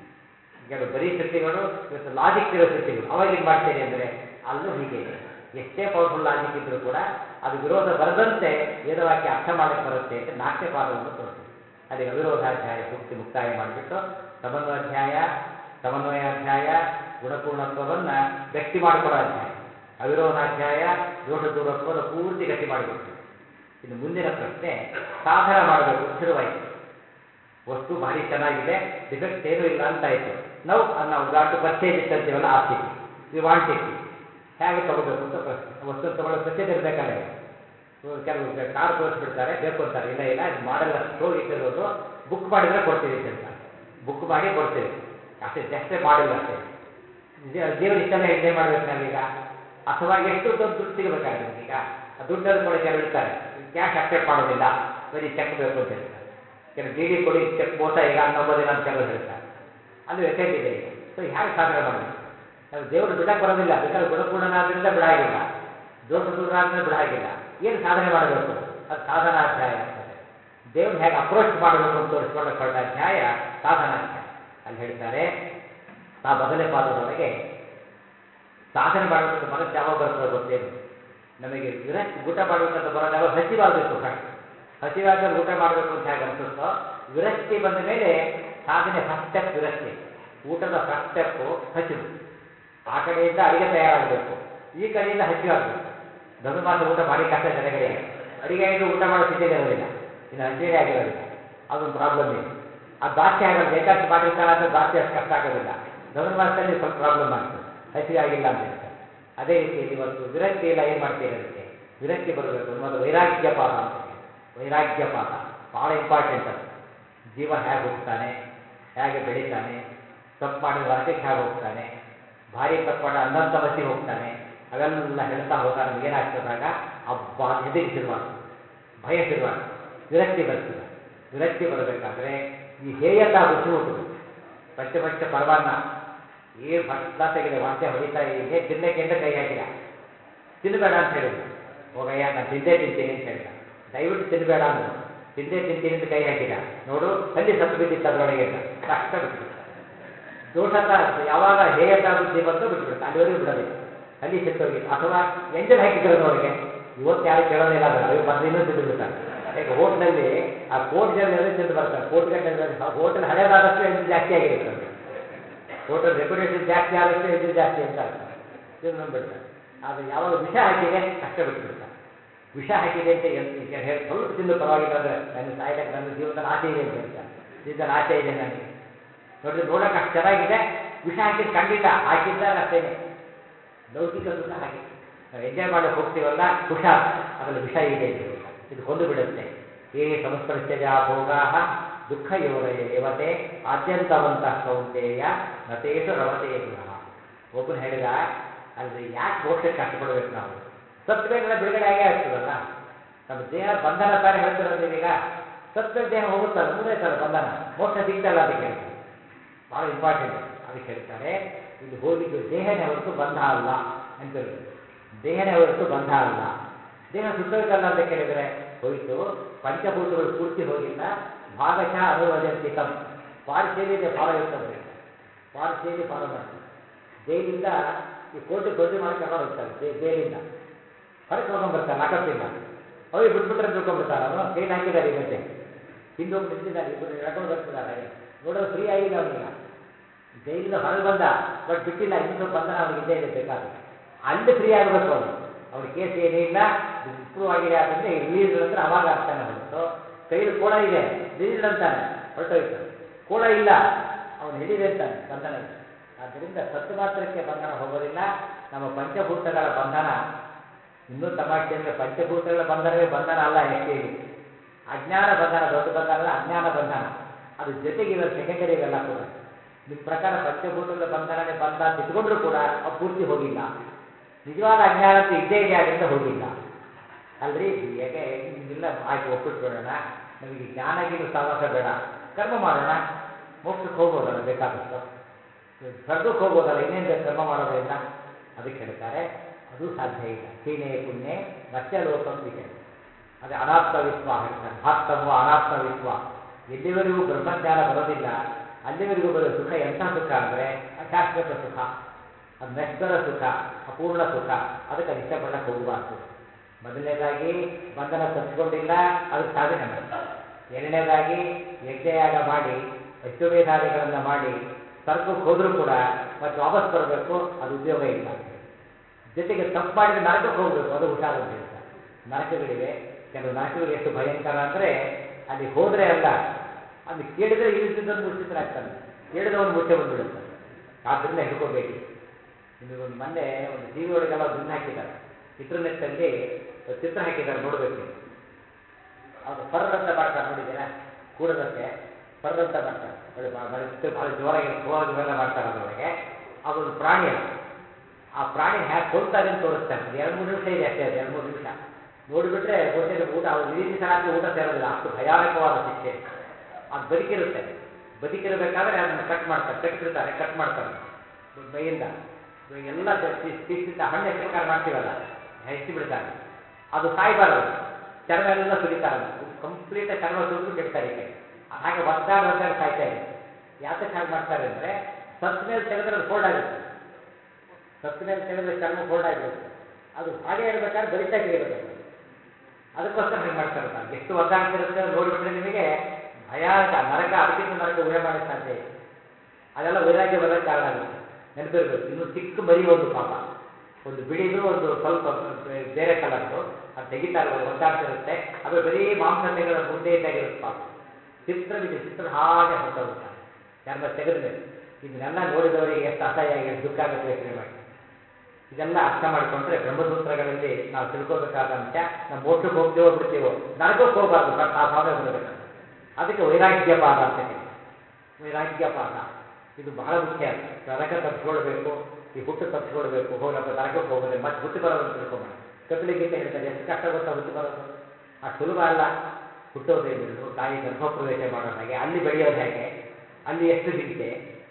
ಕೆಲವು ಬರೀ ಶ್ರುತಿಗಳು ವಿತ್ ಲಾಜಿಕ್ ಇರೋ ಶ್ರುತಿಗಳು ಅವಾಗ ಏನು ಮಾಡ್ತೀರಿ ಅಂದರೆ ಅಲ್ಲೂ ಹೀಗೆ ಇದೆ ಎಷ್ಟೇ ಪವರ್ಫುಲ್ ಲಾಜಿಕ್ ಇದ್ರೂ ಕೂಡ ಅದು ವಿರೋಧ ಬರದಂತೆ ವೇದವಾಕ್ಯ ಅರ್ಥ ಮಾಡಕ್ಕೆ ಬರುತ್ತೆ ಅಂತ ನಾಟ್ಯ ಪಾದವನ್ನು ತೋರಿಸಿ ಅಲ್ಲಿಗೆ ಅವಿರೋಧಾಧ್ಯಾಯ ಸೂಕ್ತಿ ಮುಕ್ತಾಯ ಮಾಡಿಬಿಟ್ಟು ಸಮನ್ವಯಾಧ್ಯಾಯ ಸಮನ್ವಯಾಧ್ಯಾಯ ಗುಣಪೂರ್ಣತ್ವವನ್ನು ಗಟ್ಟಿ ಮಾಡಿಕೊಡೋ ಅಧ್ಯಾಯ ಅವಿರೋಧಾಧ್ಯಾಯ ದೋಷ ದೂರತ್ವದ ಪೂರ್ತಿ ಗಟ್ಟಿ ಮಾಡಿಕೊಡ್ತೀವಿ ಇನ್ನು ಮುಂದಿನ ಪ್ರಶ್ನೆ ಸಾಧನ ಮಾಡಬೇಕು ಅಂತ ಶುರುವಾಯಿತು ವಸ್ತು ಭಾರಿ ಚೆನ್ನಾಗಿದೆ ಡಿಫೆಕ್ಟ್ ಏನೂ ಇಲ್ಲ ಅಂತಾಯಿತು ನಾವು ನಾವು ಗಾಟ್ ಟು ಪರ್ಚೇಸ್ ಇಟ್ ಅಂತೀವಲ್ಲ ಆ ಸ್ಥಿತಿ ವಿ ವಾಂಟ್ ಇಟ್ ಹೇಗೆ ತಗೋಬೇಕು ಅಂತ ಪ್ರಶ್ನೆ ವಸ್ತು ತಗೊಳ್ಳೋ ಪ್ರಶ್ನೆ ಇರಬೇಕಲ್ಲ ಇವಾಗ ಕೆಲವು ಕಾರ್ ತೋರಿಸ್ಬಿಡ್ತಾರೆ ಬೇಕು ಅಂತಾರೆ ಇಲ್ಲ ಇಲ್ಲ ಇದು ಮಾಡಲ್ಲ ಸ್ಟೋರ್ ಇಟ್ಟಿರೋದು ಬುಕ್ ಮಾಡಿದರೆ ಕೊಡ್ತೀವಿ ಅಂತ ಹೇಳ್ತಾರೆ ಬುಕ್ ಮಾಡಿ ಕೊಡ್ತೀವಿ ಅಷ್ಟೇ ಜಸ್ಟೇ ಮಾಡಿಲ್ಲ ಅಷ್ಟೇ ದೇವರು ಇಷ್ಟೆಲ್ಲ ಹೇಳಿದೆ ಮಾಡ್ಬೇಕು ನಾವೀಗ ಅಥವಾ ಎಷ್ಟು ದೊಡ್ಡ ದುಡ್ಡು ಸಿಗಬೇಕಾದ್ರೆ ನಿಮಗೀಗ ಆ ದುಡ್ಡನ್ನು ಕೊಡಿ ಕೆಲವು ಇರ್ತಾರೆ ಕ್ಯಾಶ್ ಅಕ್ಸೆಪ್ಟ್ ಮಾಡೋದಿಲ್ಲ ಬರೀ ಚೆಕ್ ಬೇಕು ಅಂತ ಹೇಳ್ತಾರೆ ಕೆಲವು ಡಿ ಡಿ ಕೊಡಿ ಚೆಕ್ ಮೋಸ ಈಗ ನಂಬೋದಿಲ್ಲ ಅಂತ ಕೆಲವರು ಹೇಳ್ತಾರೆ ಅಲ್ಲಿ ವೆಸೇಜ್ ಇದೆ ಈಗ ಸೊ ಹೇಗೆ ಸಾಧನೆ ಮಾಡಬೇಕು ನಾವು ದೇವರು ಬಿಡಕ್ಕೆ ಬರೋದಿಲ್ಲ ಬೇಕಾದ್ರೆ ಗುಣಪೂರ್ಣನಾದ್ರಿಂದ ಬಿಡಾಗಿಲ್ಲ ದೋಷ ದೂರ ಆದರೆ ಬಿಡಾಗಿಲ್ಲ ಏನು ಸಾಧನೆ ಮಾಡಬೇಕು ಅದು ಸಾಧನಾಧ್ಯಾಯ ಆಗ್ತದೆ ದೇವ್ರು ಹೇಗೆ ಅಪ್ರೋಚ್ ಮಾಡಬೇಕು ಅಂತ ತೋರಿಸ್ಕೊಳ್ಳಕ್ಕೆ ಹೊರಟ ಅಧ್ಯಾಯ ಸಾಧನಾಧ್ಯಾಯ ಅಲ್ಲಿ ಹೇಳ್ತಾರೆ ಆ ಮೊದಲನೇ ಪಾದದೊಳಗೆ ಸಾಧನೆ ಮಾಡಬೇಕಂತ ಮನಸ್ಸು ಯಾವಾಗ ಬರ್ತದೆ ಗೊತ್ತೇನು ನಮಗೆ ವಿರಕ್ತಿ ಊಟ ಮಾಡಬೇಕಂತ ಬರೋದು ಯಾವಾಗ ಹಸಿವಾಗಬೇಕು ಫಸ್ಟ್ ಹಸಿವಾದ್ಮೇಲೆ ಊಟ ಮಾಡಬೇಕು ಅಂತ ಹೇಗೆ ಅನಿಸುತ್ತೋ ವಿರಕ್ತಿ ಬಂದ ಮೇಲೆ ಸಾಧನೆ ಫಸ್ಟ್ ಸ್ಟೆಪ್ ವಿರಕ್ತಿ ಊಟದ ಫಸ್ಟ್ ಸ್ಟೆಪ್ಪು ಹಸಿವು ಆ ಕಡೆಯಿಂದ ಅಡಿಗೆ ತಯಾರಾಗಬೇಕು ಈ ಕಡೆಯಿಂದ ಹಸಿವಾಗಬೇಕು ಧನುರ್ಮಾಸ ಊಟ ಭಾರಿ ಕಷ್ಟ ಜನಗಳಿಗೆ ಅಡಿಗೆ ಆಯಿತು ಊಟ ಮಾಡೋ ಸ್ಥಿತಿಯಲ್ಲಿ ಇರೋದಿಲ್ಲ ಇನ್ನು ಹಸಿವೆ ಆಗಿರೋದಿಲ್ಲ ಅದೊಂದು ಪ್ರಾಬ್ಲಮ್ ಇದೆ ಅದು ಜಾಸ್ತಿ ಆಗಲ್ಲ ಬೇಕಾಷ್ಟು ಮಾಡಿರ್ತಾನೆ ಅಂತ ಜಾಸ್ತಿ ಅಷ್ಟು ಕಷ್ಟ ಆಗೋದಿಲ್ಲ ಧನುರ್ಮಾಸದಲ್ಲಿ ಸ್ವಲ್ಪ ಪ್ರಾಬ್ಲಮ್ ಆಗ್ತದೆ ಹಸಿವೆ ಆಗಿಲ್ಲ ಅಂತ ಹೇಳ್ತಾರೆ ಅದೇ ರೀತಿಯಲ್ಲಿ ಇವತ್ತು ವಿರಕ್ತಿ ಇಲ್ಲ ಏನು ಮಾಡ್ತೀರಿ ಅದಕ್ಕೆ ವಿರಕ್ತಿ ಬರಬೇಕು ಅನ್ನೋದು ವೈರಾಗ್ಯ ಪಾದ ಅಂತ ಹೇಳಿ ವೈರಾಗ್ಯ ಪಾದ ಭಾಳ ಇಂಪಾರ್ಟೆಂಟ್ ಅದು ಜೀವ ಹೇಗೆ ಹೋಗ್ತಾನೆ ಹೇಗೆ ಬೆಳೀತಾನೆ ತಪ್ಪು ಮಾಡಿದ ನರಕಕ್ಕೆ ಹೇಗೆ ಹೋಗ್ತಾನೆ ಭಾರಿ ತಪ್ಪು ಮಾಡಿ ಅಂದಂತ ಮಸಿಗೆ ಹೋಗ್ತಾನೆ ಅವೆಲ್ಲ ಹೇಳ್ತಾ ಹೋದಾಗ ನಮ್ಗೆ ಏನಾಗ್ತದಾಗ ಹಬ್ಬ ಹೆದರಿ ಶುರುವಾಗ್ತದೆ ಭಯ ಶುರುವಾಗ್ತದೆ ವಿರಕ್ತಿ ಬರ್ತದೆ ವಿರಕ್ತಿ ಬರಬೇಕಾದ್ರೆ ಈ ಹೇಯತಾ ಬುದ್ಧಿ ಹುಟ್ಟಬೇಕು ಪಂಚಪಂಚ ಪರವಾನ್ನ ಏನು ಫಸ್ಟ್ ಕ್ಲಾಸ್ ಆಗಿದೆ ವಾಂತೆ ಹೊಡಿತಾ ಇದೆ ತಿನ್ನಕ್ಕೆ ಅಂತ ಕೈ ಹಾಕಿದ ತಿನ್ನಬೇಡ ಅಂತ ಹೇಳಿದ ಹೋಗಯ್ಯ ನಾನು ತಿಂದೇ ತಿಂತೀನಿ ಅಂತ ಹೇಳಿದ ದಯವಿಟ್ಟು ತಿನ್ನಬೇಡ ಅಂದ್ರು ತಿಂದೇ ತಿಂತೀನಿ ಅಂತ ಕೈ ಹಾಕಿದ ನೋಡು ಹಲ್ಲಿ ಸತ್ತು ಬಿದ್ದಿತ್ತು ಅದರೊಳಗೆ ಅಂತ ಕಷ್ಟ ಬಿಟ್ಬಿಡ್ತ ದೋಷತ ಯಾವಾಗ ಹೇಯತ ಬುದ್ಧಿ ಬಂತು ಬಿಟ್ಬಿಡುತ್ತೆ ಅಲ್ಲಿವರೆಗೂ ಬಿಡೋದಿಲ್ಲ ಅಲ್ಲಿ ಸತ್ತೋಗಿತ್ತು ಅಥವಾ ಎಂಜಲ್ ಹಾಕಿದ್ರು ಅದರೊಳಗೆ ಇವತ್ತು ಯಾರು ಕೇಳೋದಿಲ್ಲ ಅದನ್ನ ಅಯ್ಯೋ ಮತ್ತೆ ಇನ್ನೂ ತಿಂದು ಬಿಡ್ತಾರೆ ಈಗ ಹೋಟ್ಲಲ್ಲಿ ಆ ಕೋಟ್ ಜನ ಎಲ್ಲ ತಿಂದು ಬರ್ತಾರೆ ಕೋಟಿ ಗಟ್ಟಲೆ ಹೋಟೆಲ್ ಹಳೆಯದಾದಷ್ಟು ಎಂಜಲ್ ಜಾಸ್ತಿ ಆಗಿರುತ್ತೆ ಅದು ಹೋಟೆಲ್ ರೆಪ್ಯುಟೇಷನ್ ಜಾಸ್ತಿ ಆದಷ್ಟು ಎಂಜಲ್ ಜಾಸ್ತಿ ಅಂತ ಅರ್ಥ ತಿಂದು ಬಂದ್ಬಿಡ್ತಾರೆ ಆದರೆ ಯಾವಾಗ ವಿಷ ಹಾಕಿದೆ ಕಷ್ಟ ಬಿಟ್ಬಿಡ್ತಾರೆ ವಿಷ ಹಾಕಿದೆ ಅಂತ ಎಂತ ಹೇಳಿ ಸ್ವಲ್ಪ ತಿಂದು ಪರವಾಗಿಲ್ಲ ಅಂದರೆ ನನ್ನ ಸಾಯ್ಲಕ್ಕೆ ನನ್ನ ಜೀವನದಲ್ಲಿ ಆಸೆ ಇದೆ ಅಂತ ಹೇಳ್ತಾರೆ ಜೀವನದಲ್ಲಿ ಆಸೆ ಇದೆ ನನಗೆ ನೋಡಿದ್ರೆ ನೋಡಕ್ಕೆ ಅಷ್ಟು ಚೆನ್ನಾಗಿದೆ ವಿಷ ಹಾಕಿದ್ದು ಖಂಡಿತ ಹಾಕಿದ್ದಾಗ ಅಷ್ಟೇನೆ ಲೌಕಿಕ ಸುಖ ಹಾಗೆ ನಾವು ಎಂಜಾಯ್ ಮಾಡಕ್ಕೆ ಹೋಗ್ತೀವಲ್ಲ ಹುಷಾರ್ ಅದರಲ್ಲಿ ವಿಷ ಇದೆ ಅಂತ ಹೇಳ್ತಾರೆ ಇದು ಕೊಂದು ಬಿಡುತ್ತೆ ಏ ಸಂಸ್ಪರ್ಶಜ ಭೋಗಾ ದುಃಖ ಯೋರಯ ಯವತೆ ಆದ್ಯಂತವಂತ ಕೌಂತೆಯ ನತೇಶು ರಮತೆ ಗುಣ ಒಬ್ಬನು ಹೇಳಿದ ಅಲ್ರಿ ಯಾಕೆ ಮೋಕ್ಷಕ್ಕೆ ಕಷ್ಟಪಡ್ಬೇಕು ನಾವು ಸತ್ತ ಮೇಲೆಲ್ಲ ಬಿಡುಗಡೆ ಆಗೇ ಆಗ್ತದಲ್ಲ ನಮ್ಮ ದೇಹ ಬಂಧನ ತಾನೇ ಹೇಳ್ತಿರೋದು ನೀವೀಗ ಸತ್ತ ಮೇಲೆ ದೇಹ ಹೋಗುತ್ತಲ್ಲ ಮುಗಿದೈತಲ್ಲ ಬಂಧನ ಮೋಕ್ಷ ಸಿಗ್ತಲ್ಲ ಅದಕ್ಕೆ ಹೇಳ್ತಾರೆ ಭಾಳ ಇಂಪಾರ್ಟೆಂಟ್ ಅದಕ್ಕೆ ಹೇಳ್ತಾರೆ ಇಲ್ಲಿ ಹೋಗಿದ್ದು ದೇಹನೇ ಹೊರತು ಬಂಧ ಅಲ್ಲ ಅಂತಿರುತ್ತೆ ದೇಹನೇ ಹೊರತು ಬಂಧ ಅಲ್ಲ ದೇಹ ಸುತ್ತೋಯ್ತಲ್ಲ ಅಂತ ಕೇಳಿದರೆ ಹೋಯಿತು ಪಂಚಭೂತಗಳು ಪೂರ್ತಿ ಹೋಗಿಲ್ಲ ಭಾಗಶಃ ಅನುವದಂತಿತಂ ಪಾರ್ಶಿಯಲಿದೆ ಫಾಲೋ ಇರ್ತದೆ ಪಾರ್ಶಿಯಲಿ ಫಾಲೋ ಮಾಡ್ತಾರೆ ಜೈಲಿಂದ ಈ ಕೋರ್ಟ್ ದೊಡ್ಡ ಮಾಡಿ ಕರ್ಕೊಂಡು ಹೋಗ್ತಾರೆ ಜೈ ಜೈಲಿಂದ ಹೊರಗೆ ಕರ್ಕೊಂಡ್ಬರ್ತಾರೆ ಲಾಕಪ್ಪಿಂದ ಅವ್ರಿಗೆ ಬಿಟ್ಬಿಟ್ರೆ ತಿಳ್ಕೊಂಡ್ಬಿಡ್ತಾರೆ ಅವನು ಕೈಲಿ ಹಾಕಿದ್ದಾರೆ ಈ ಮಧ್ಯೆ ಹಿಂದೆ ಒಬ್ಬರು ನಿಂತಿದ್ದಾರೆ ಇಬ್ಬರು ನಡ್ಕೊಂಡು ಬರ್ತಿದ್ದಾರೆ ಹಾಗೆ ನೋಡೋದು ಫ್ರೀ ಆಗಿಲ್ಲ ಅವನೀಗ ಜೈಲಿಂದ ಹೊರಗೆ ಬಂದ ಬಟ್ ಬಿಟ್ಟಿಲ್ಲ ಇನ್ನೂ ಸ್ವಲ್ಪ ಬಂಧನ ಅವನಿಗೆ ಇದ್ದೇ ಇದೆ ಬೇಕಾದ್ರೆ ಅಲ್ಲಿ ಫ್ರೀ ಆಗಬೇಕು ಅವನು ಅವ್ರ ಕೇಸ್ ಏನೂ ಇಲ್ಲ ಇಂಪ್ರೂವ್ ಆಗಿದೆ ಆದ್ದರಿಂದ ರಿಲೀಸ್ ಅಂದ್ರೆ ಅವಾಗ ಆಗ್ತಾನೆ ಹೊರತು ಕೈಲಿ ಕೋಳ ಇದೆ ರಿಲೀಸ್ ಅಂತಾನೆ ಹೊರಟೋಯ್ತು ಕೋಳ ಇಲ್ಲ ಅವನು ಹಿಡಿದೆ ಅಂತಾನೆ ಬಂಧನ ಇದೆ ಆದ್ದರಿಂದ ಸತ್ತು ಮಾತ್ರಕ್ಕೆ ಬಂಧನ ಹೋಗೋದಿಲ್ಲ ನಮ್ಮ ಪಂಚಭೂತಗಳ ಬಂಧನ ಇನ್ನೂ ತಮಾಷೆ ಅಂದರೆ ಪಂಚಭೂತಗಳ ಬಂಧನವೇ ಬಂಧನ ಅಲ್ಲ ಆ್ಯಕ್ಚುಲಿ ಅಜ್ಞಾನ ಬಂಧನ ದೊಡ್ಡ ಬಂಧನ ಅಲ್ಲ ಅಜ್ಞಾನ ಬಂಧನ ಅದು ಜೊತೆಗೆ ಇವೆಲ್ಲ ಸೆಕೆಂಡರಿ ಇವೆಲ್ಲ ಕೂಡ ನಿಮ್ಮ ಪ್ರಕಾರ ಪಂಚಭೂತಗಳ ಬಂಧನನೇ ಬಂಧ ಅಂತ ಇಟ್ಕೊಂಡ್ರೂ ಕೂಡ ಅವು ಪೂರ್ತಿ ಹೋಗಿಲ್ಲ ನಿಜವಾದ ಅಜ್ಞಾನ ಅಂತೂ ಇದ್ದೇ ಇದೆ ಅದರಿಂದ ಹೋಗಿಲ್ಲ ಅಲ್ರಿ ಹೇಗೆ ಇಲ್ಲ ಆಯ್ತು ಒಪ್ಪಿಟ್ಬಿಡೋಣ ನಮಗೆ ಜ್ಞಾನಗಿನ ಸಹವಾಸ ಬೇಡ ಕರ್ಮ ಮಾಡೋಣ ಮೋಕ್ಷಕ್ಕೆ ಹೋಗ್ಬೋದಲ್ಲ ಬೇಕಾದಷ್ಟು ಸ್ವರ್ಗಕ್ಕೆ ಹೋಗ್ಬೋದಲ್ಲ ಇನ್ನೇನು ಬೇಕು ಕರ್ಮ ಮಾಡೋದ್ರಿಂದ ಅದಕ್ಕೆ ಹೇಳ್ತಾರೆ ಅದು ಸಾಧ್ಯ ಇಲ್ಲ ಹೀನೇ ಪುಣ್ಯ ನತ್ಯಲೋಕಂ ವಿಷಯ ಅದೇ ಅನಾತ್ಮವಿತ್ವ ಹೇಳ್ತಾರೆ ಮಹತ್ತಮ ಅನಾತ್ಮವಿತ್ವ ಎಲ್ಲಿವರೆಗೂ ಬ್ರಹ್ಮಜ್ಞಾನ ಬರೋದಿಲ್ಲ ಅಲ್ಲಿವರೆಗೂ ಬರೋ ಸುಖ ಎಂಥ ಸುಖ ಅಂದರೆ ಅಶಾಶ್ವತ ಸುಖ ಅದು ನಶ್ವರ ಸುಖ ಅಪೂರ್ಣ ಸುಖ ಅದಕ್ಕೆ ಅದು ಇಷ್ಟಪಡಕ್ಕೆ ಹೋಗಬಾರ್ದು ಮೊದಲನೇದಾಗಿ ಬಂಧನ ತಪ್ಪಿಕೊಂಡಿಲ್ಲ ಅದಕ್ಕೆ ಸಾಧನೆ ಮಾಡಿ ಎರಡನೇದಾಗಿ ಯಜ್ಞಯಾಗ ಮಾಡಿ ಅಶ್ವಮೇಧಾದಿಗಳನ್ನು ಮಾಡಿ ಸ್ವರ್ಗಕ್ಕೆ ಹೋದರೂ ಕೂಡ ಮತ್ತೆ ವಾಪಸ್ ಬರಬೇಕು ಅದು ಉದ್ಯೋಗ ಇಲ್ಲ ಜೊತೆಗೆ ತಪ್ಪು ಮಾಡಿದ್ರೆ ನರಕಕ್ಕೆ ಹೋಗಬೇಕು ಅದು ಹುಷಾರು ಅಂತ ಹೇಳ್ತಾರೆ ನರಕಗಳಿವೆ ಕೆಲವು ನರಕಗಳು ಎಷ್ಟು ಭಯಂಕರ ಅಂದರೆ ಅಲ್ಲಿ ಹೋದರೆ ಅಲ್ಲ ಅಲ್ಲಿ ಕೇಳಿದರೆ ಇಳಿಸಿದ್ದನ್ನು ಮೂರ್ಛಿತರಾಗ್ತಾನೆ ಕೇಳಿದವನು ಮೂರ್ಛೆ ಬಂದುಬಿಡುತ್ತೆ ಆದ್ದರಿಂದ ಹಿಡ್ಕೋಬೇಡಿ ನಿಮಗೆ ಒಂದು ಮೊನ್ನೆ ಒಂದು ಟಿ ವಿ ಒಳಗೆಲ್ಲ ಒಂದು ಇದನ್ನ ಹಾಕಿದ್ದಾರೆ ಇಂಟರ್ನೆಟ್ಟಲ್ಲಿ ಒಂದು ಚಿತ್ರ ಹಾಕಿದ್ದಾರೆ ನೋಡಬೇಕು ನೀವು ಅದು ಫರ್ ಅಂತ ಮಾಡ್ತಾರೆ ನೋಡಿದ್ದೀರಾ ಕೂಡದಕ್ಕೆ ಫರ್ ಅಂತ ಮಾಡ್ತಾರೆ ಒಳ್ಳೆ ಭಾಳ ಭಾಳ ಚಿತ್ರ ಭಾಳ ಜೋರಾಗಿ ಹೋಗಿ ಇವೆಲ್ಲ ಮಾಡ್ತಾರೆ ಅದರೊಳಗೆ ಅದೊಂದು ಪ್ರಾಣಿ ಅದು ಆ ಪ್ರಾಣಿ ಹ್ಯಾಕ್ ಕೊಲ್ತಾರೆ ಅಂತ ತೋರಿಸ್ತಾರೆ ಅದು ಎರಡು ಮೂರು ನಿಮಿಷ ಇದೆ ಅಷ್ಟೇ ಅದು ಎರಡು ಮೂರು ನಿಮಿಷ ನೋಡಿಬಿಟ್ರೆ ಬಹುತೇಕ ಊಟ ಅವ್ರು ಇಡೀ ದಿವಸ ರಾತ್ರಿ ಊಟ ಸೇರೋದಿಲ್ಲ ಅಷ್ಟು ಭಯಾನಕವಾದ ಶಿಕ್ಷೆ ಅದು ಬದುಕಿರುತ್ತೆ ಬದುಕಿರಬೇಕಾದ್ರೆ ಅದನ್ನು ಕಟ್ ಮಾಡ್ತಾರೆ ಕಟ್ಬಿಡ್ತಾರೆ ಕಟ್ ಮಾಡ್ತಾರೆ ಮೈಯಿಂದ ಎಲ್ಲ ಪೀಸಿಂದ ಹಣ್ಣು ಎಷ್ಟು ಪ್ರಕಾರ ಮಾಡ್ತೀವಲ್ಲ ಹೆಚ್ಚಿ ಬಿಡ್ತಾರೆ ಅದು ಸಾಯ್ಬಾರದು ಚರ್ಮ ಎಲ್ಲ ಸುಲಿತಾರೆ ಕಂಪ್ಲೀಟ್ ಚರ್ಮ ಸುಲಿದು ಬಿಡ್ತಾರೆ ಈ ಕಡೆ ಅದು ಹಾಗೆ ಒದ್ದಾಡಿ ಒದ್ದಾಡಿ ಸಾಯ್ತಾ ಇದೆ ಯಾತಕ್ಕೆ ಹಾಗೆ ಮಾಡ್ತಾರೆ ಅಂದರೆ ಸತ್ ಮೇಲೆ ತೆಗೆದ್ರೆ ಅದು ಫೋಲ್ಡ್ ಆಗುತ್ತೆ ಸತ್ ಮೇಲೆ ತೆಗೆದ್ರೆ ಚರ್ಮ ಫೋಲ್ಡ್ ಆಗಿಬಿಡುತ್ತೆ ಅದು ಹಾಗೆ ಇರಬೇಕಾದ್ರೆ ಬರಿತಾ ತೆಗಿಬೇಕು ಅದಕ್ಕೋಸ್ಕರ ಹಾಗೆ ಮಾಡ್ತಾರೆ ತಾನು ಎಷ್ಟು ಒದ್ದಾಡ್ತಿರುತ್ತೆ ನೋಡಿಬಿಟ್ರೆ ನಿಮಗೆ ಭಯಾನಕ ನರಕ ಅದಕ್ಕಿಂತ ನರಕ ಊಹೆ ಮಾಡಕ್ಕೆ ಸಾಧ್ಯ ಇದೆ ಅದೆಲ್ಲ ವೈರಾಗ್ಯ ಬರೋಕ್ಕೆ ಕಾರಣ ಆಗುತ್ತೆ ನೆನಪಿರ್ಬೇಕು ಇನ್ನು ಚಿಕ್ಕ ಮರಿ ಒಂದು ಪಾಪ ಒಂದು ಬಿಳಿದು ಒಂದು ಸ್ವಲ್ಪ ಬೇರೆ ಕಲರ್ದು ಅದು ತೆಗಿತಾರೆ ಒದ್ದಾಡ್ತಿರುತ್ತೆ ಅದು ಬರೀ ಮಾಂಸ ತೆಗೆದ ಮುದ್ದೆ ತೆಗೆದಿರುತ್ತೆ ಪಾಪ ಚಿತ್ರವಿದೆ ಚಿತ್ರ ಹಾಗೆ ಹೊರಟೋಗುತ್ತೆ ಚರ್ಮ ತೆಗೆದ ಮೇಲೆ ಇದನ್ನೆಲ್ಲ ನೋಡಿದವರಿಗೆ ಎಷ್ಟು ಅಸಹ್ಯ ಆಗಿ ಎಷ್ಟು ದುಃಖ ಆಗುತ್ತೆ ಯೋಚನೆ ಮಾಡಿ ಇದೆಲ್ಲ ಅರ್ಥ ಮಾಡಿಕೊಂಡ್ರೆ ಬ್ರಹ್ಮಸೂತ್ರಗಳಲ್ಲಿ ನಾವು ತಿಳ್ಕೋಬೇಕಾದ ಅಂಶ ನಾವು ಮೋಕ್ಷಕ್ಕೆ ಹೋಗ್ತೀವೋ ಬಿಡ್ತೀವೋ ನರಕಕ್ಕೆ ಹೋಗಬಾರ್ದು ಫಸ್ಟ್ ಆ ಭಾವನೆ ಬರಬೇಕು ಅದಕ್ಕೆ ವೈರಾಗ್ಯಪಾದ ಅಂತ ಕರೀತಾರೆ ವೈರಾಗ್ಯಪಾದ ಇದು ಬಹಳ ಮುಖ್ಯ ನರಕ ತಪ್ಪಿಸ್ಕೊಳ್ಬೇಕು ಈ ಹುಟ್ಟು ತಪ್ಪಿಸ್ಕೊಳ್ಬೇಕು ಹೋಗಪ್ಪ ನರಕಕ್ಕೆ ಹೋಗೋದೆ ಮತ್ತೆ ಹುಟ್ಟು ಬರೋದನ್ನು ತಿಳ್ಕೊಂಬೋಣ ಕಪಿಲ ಗೀತೆ ಹೇಳ್ತಾರೆ ಎಷ್ಟು ಕಷ್ಟ ಗೊತ್ತಾ ಹುಟ್ಟು ಬರೋದು ಆ ಸುಲಭ ಅಲ್ಲ ಹುಟ್ಟೋದು ಏನಿದ್ರು ತಾಯಿ ಗರ್ಭ ಪ್ರವೇಶ ಮಾಡೋದು ಹಾಗೆ ಅಲ್ಲಿ ಬೆಳೆಯೋದು ಹೇಗೆ ಅಲ್ಲಿ ಎಷ್ಟು ಹಿಂಸೆ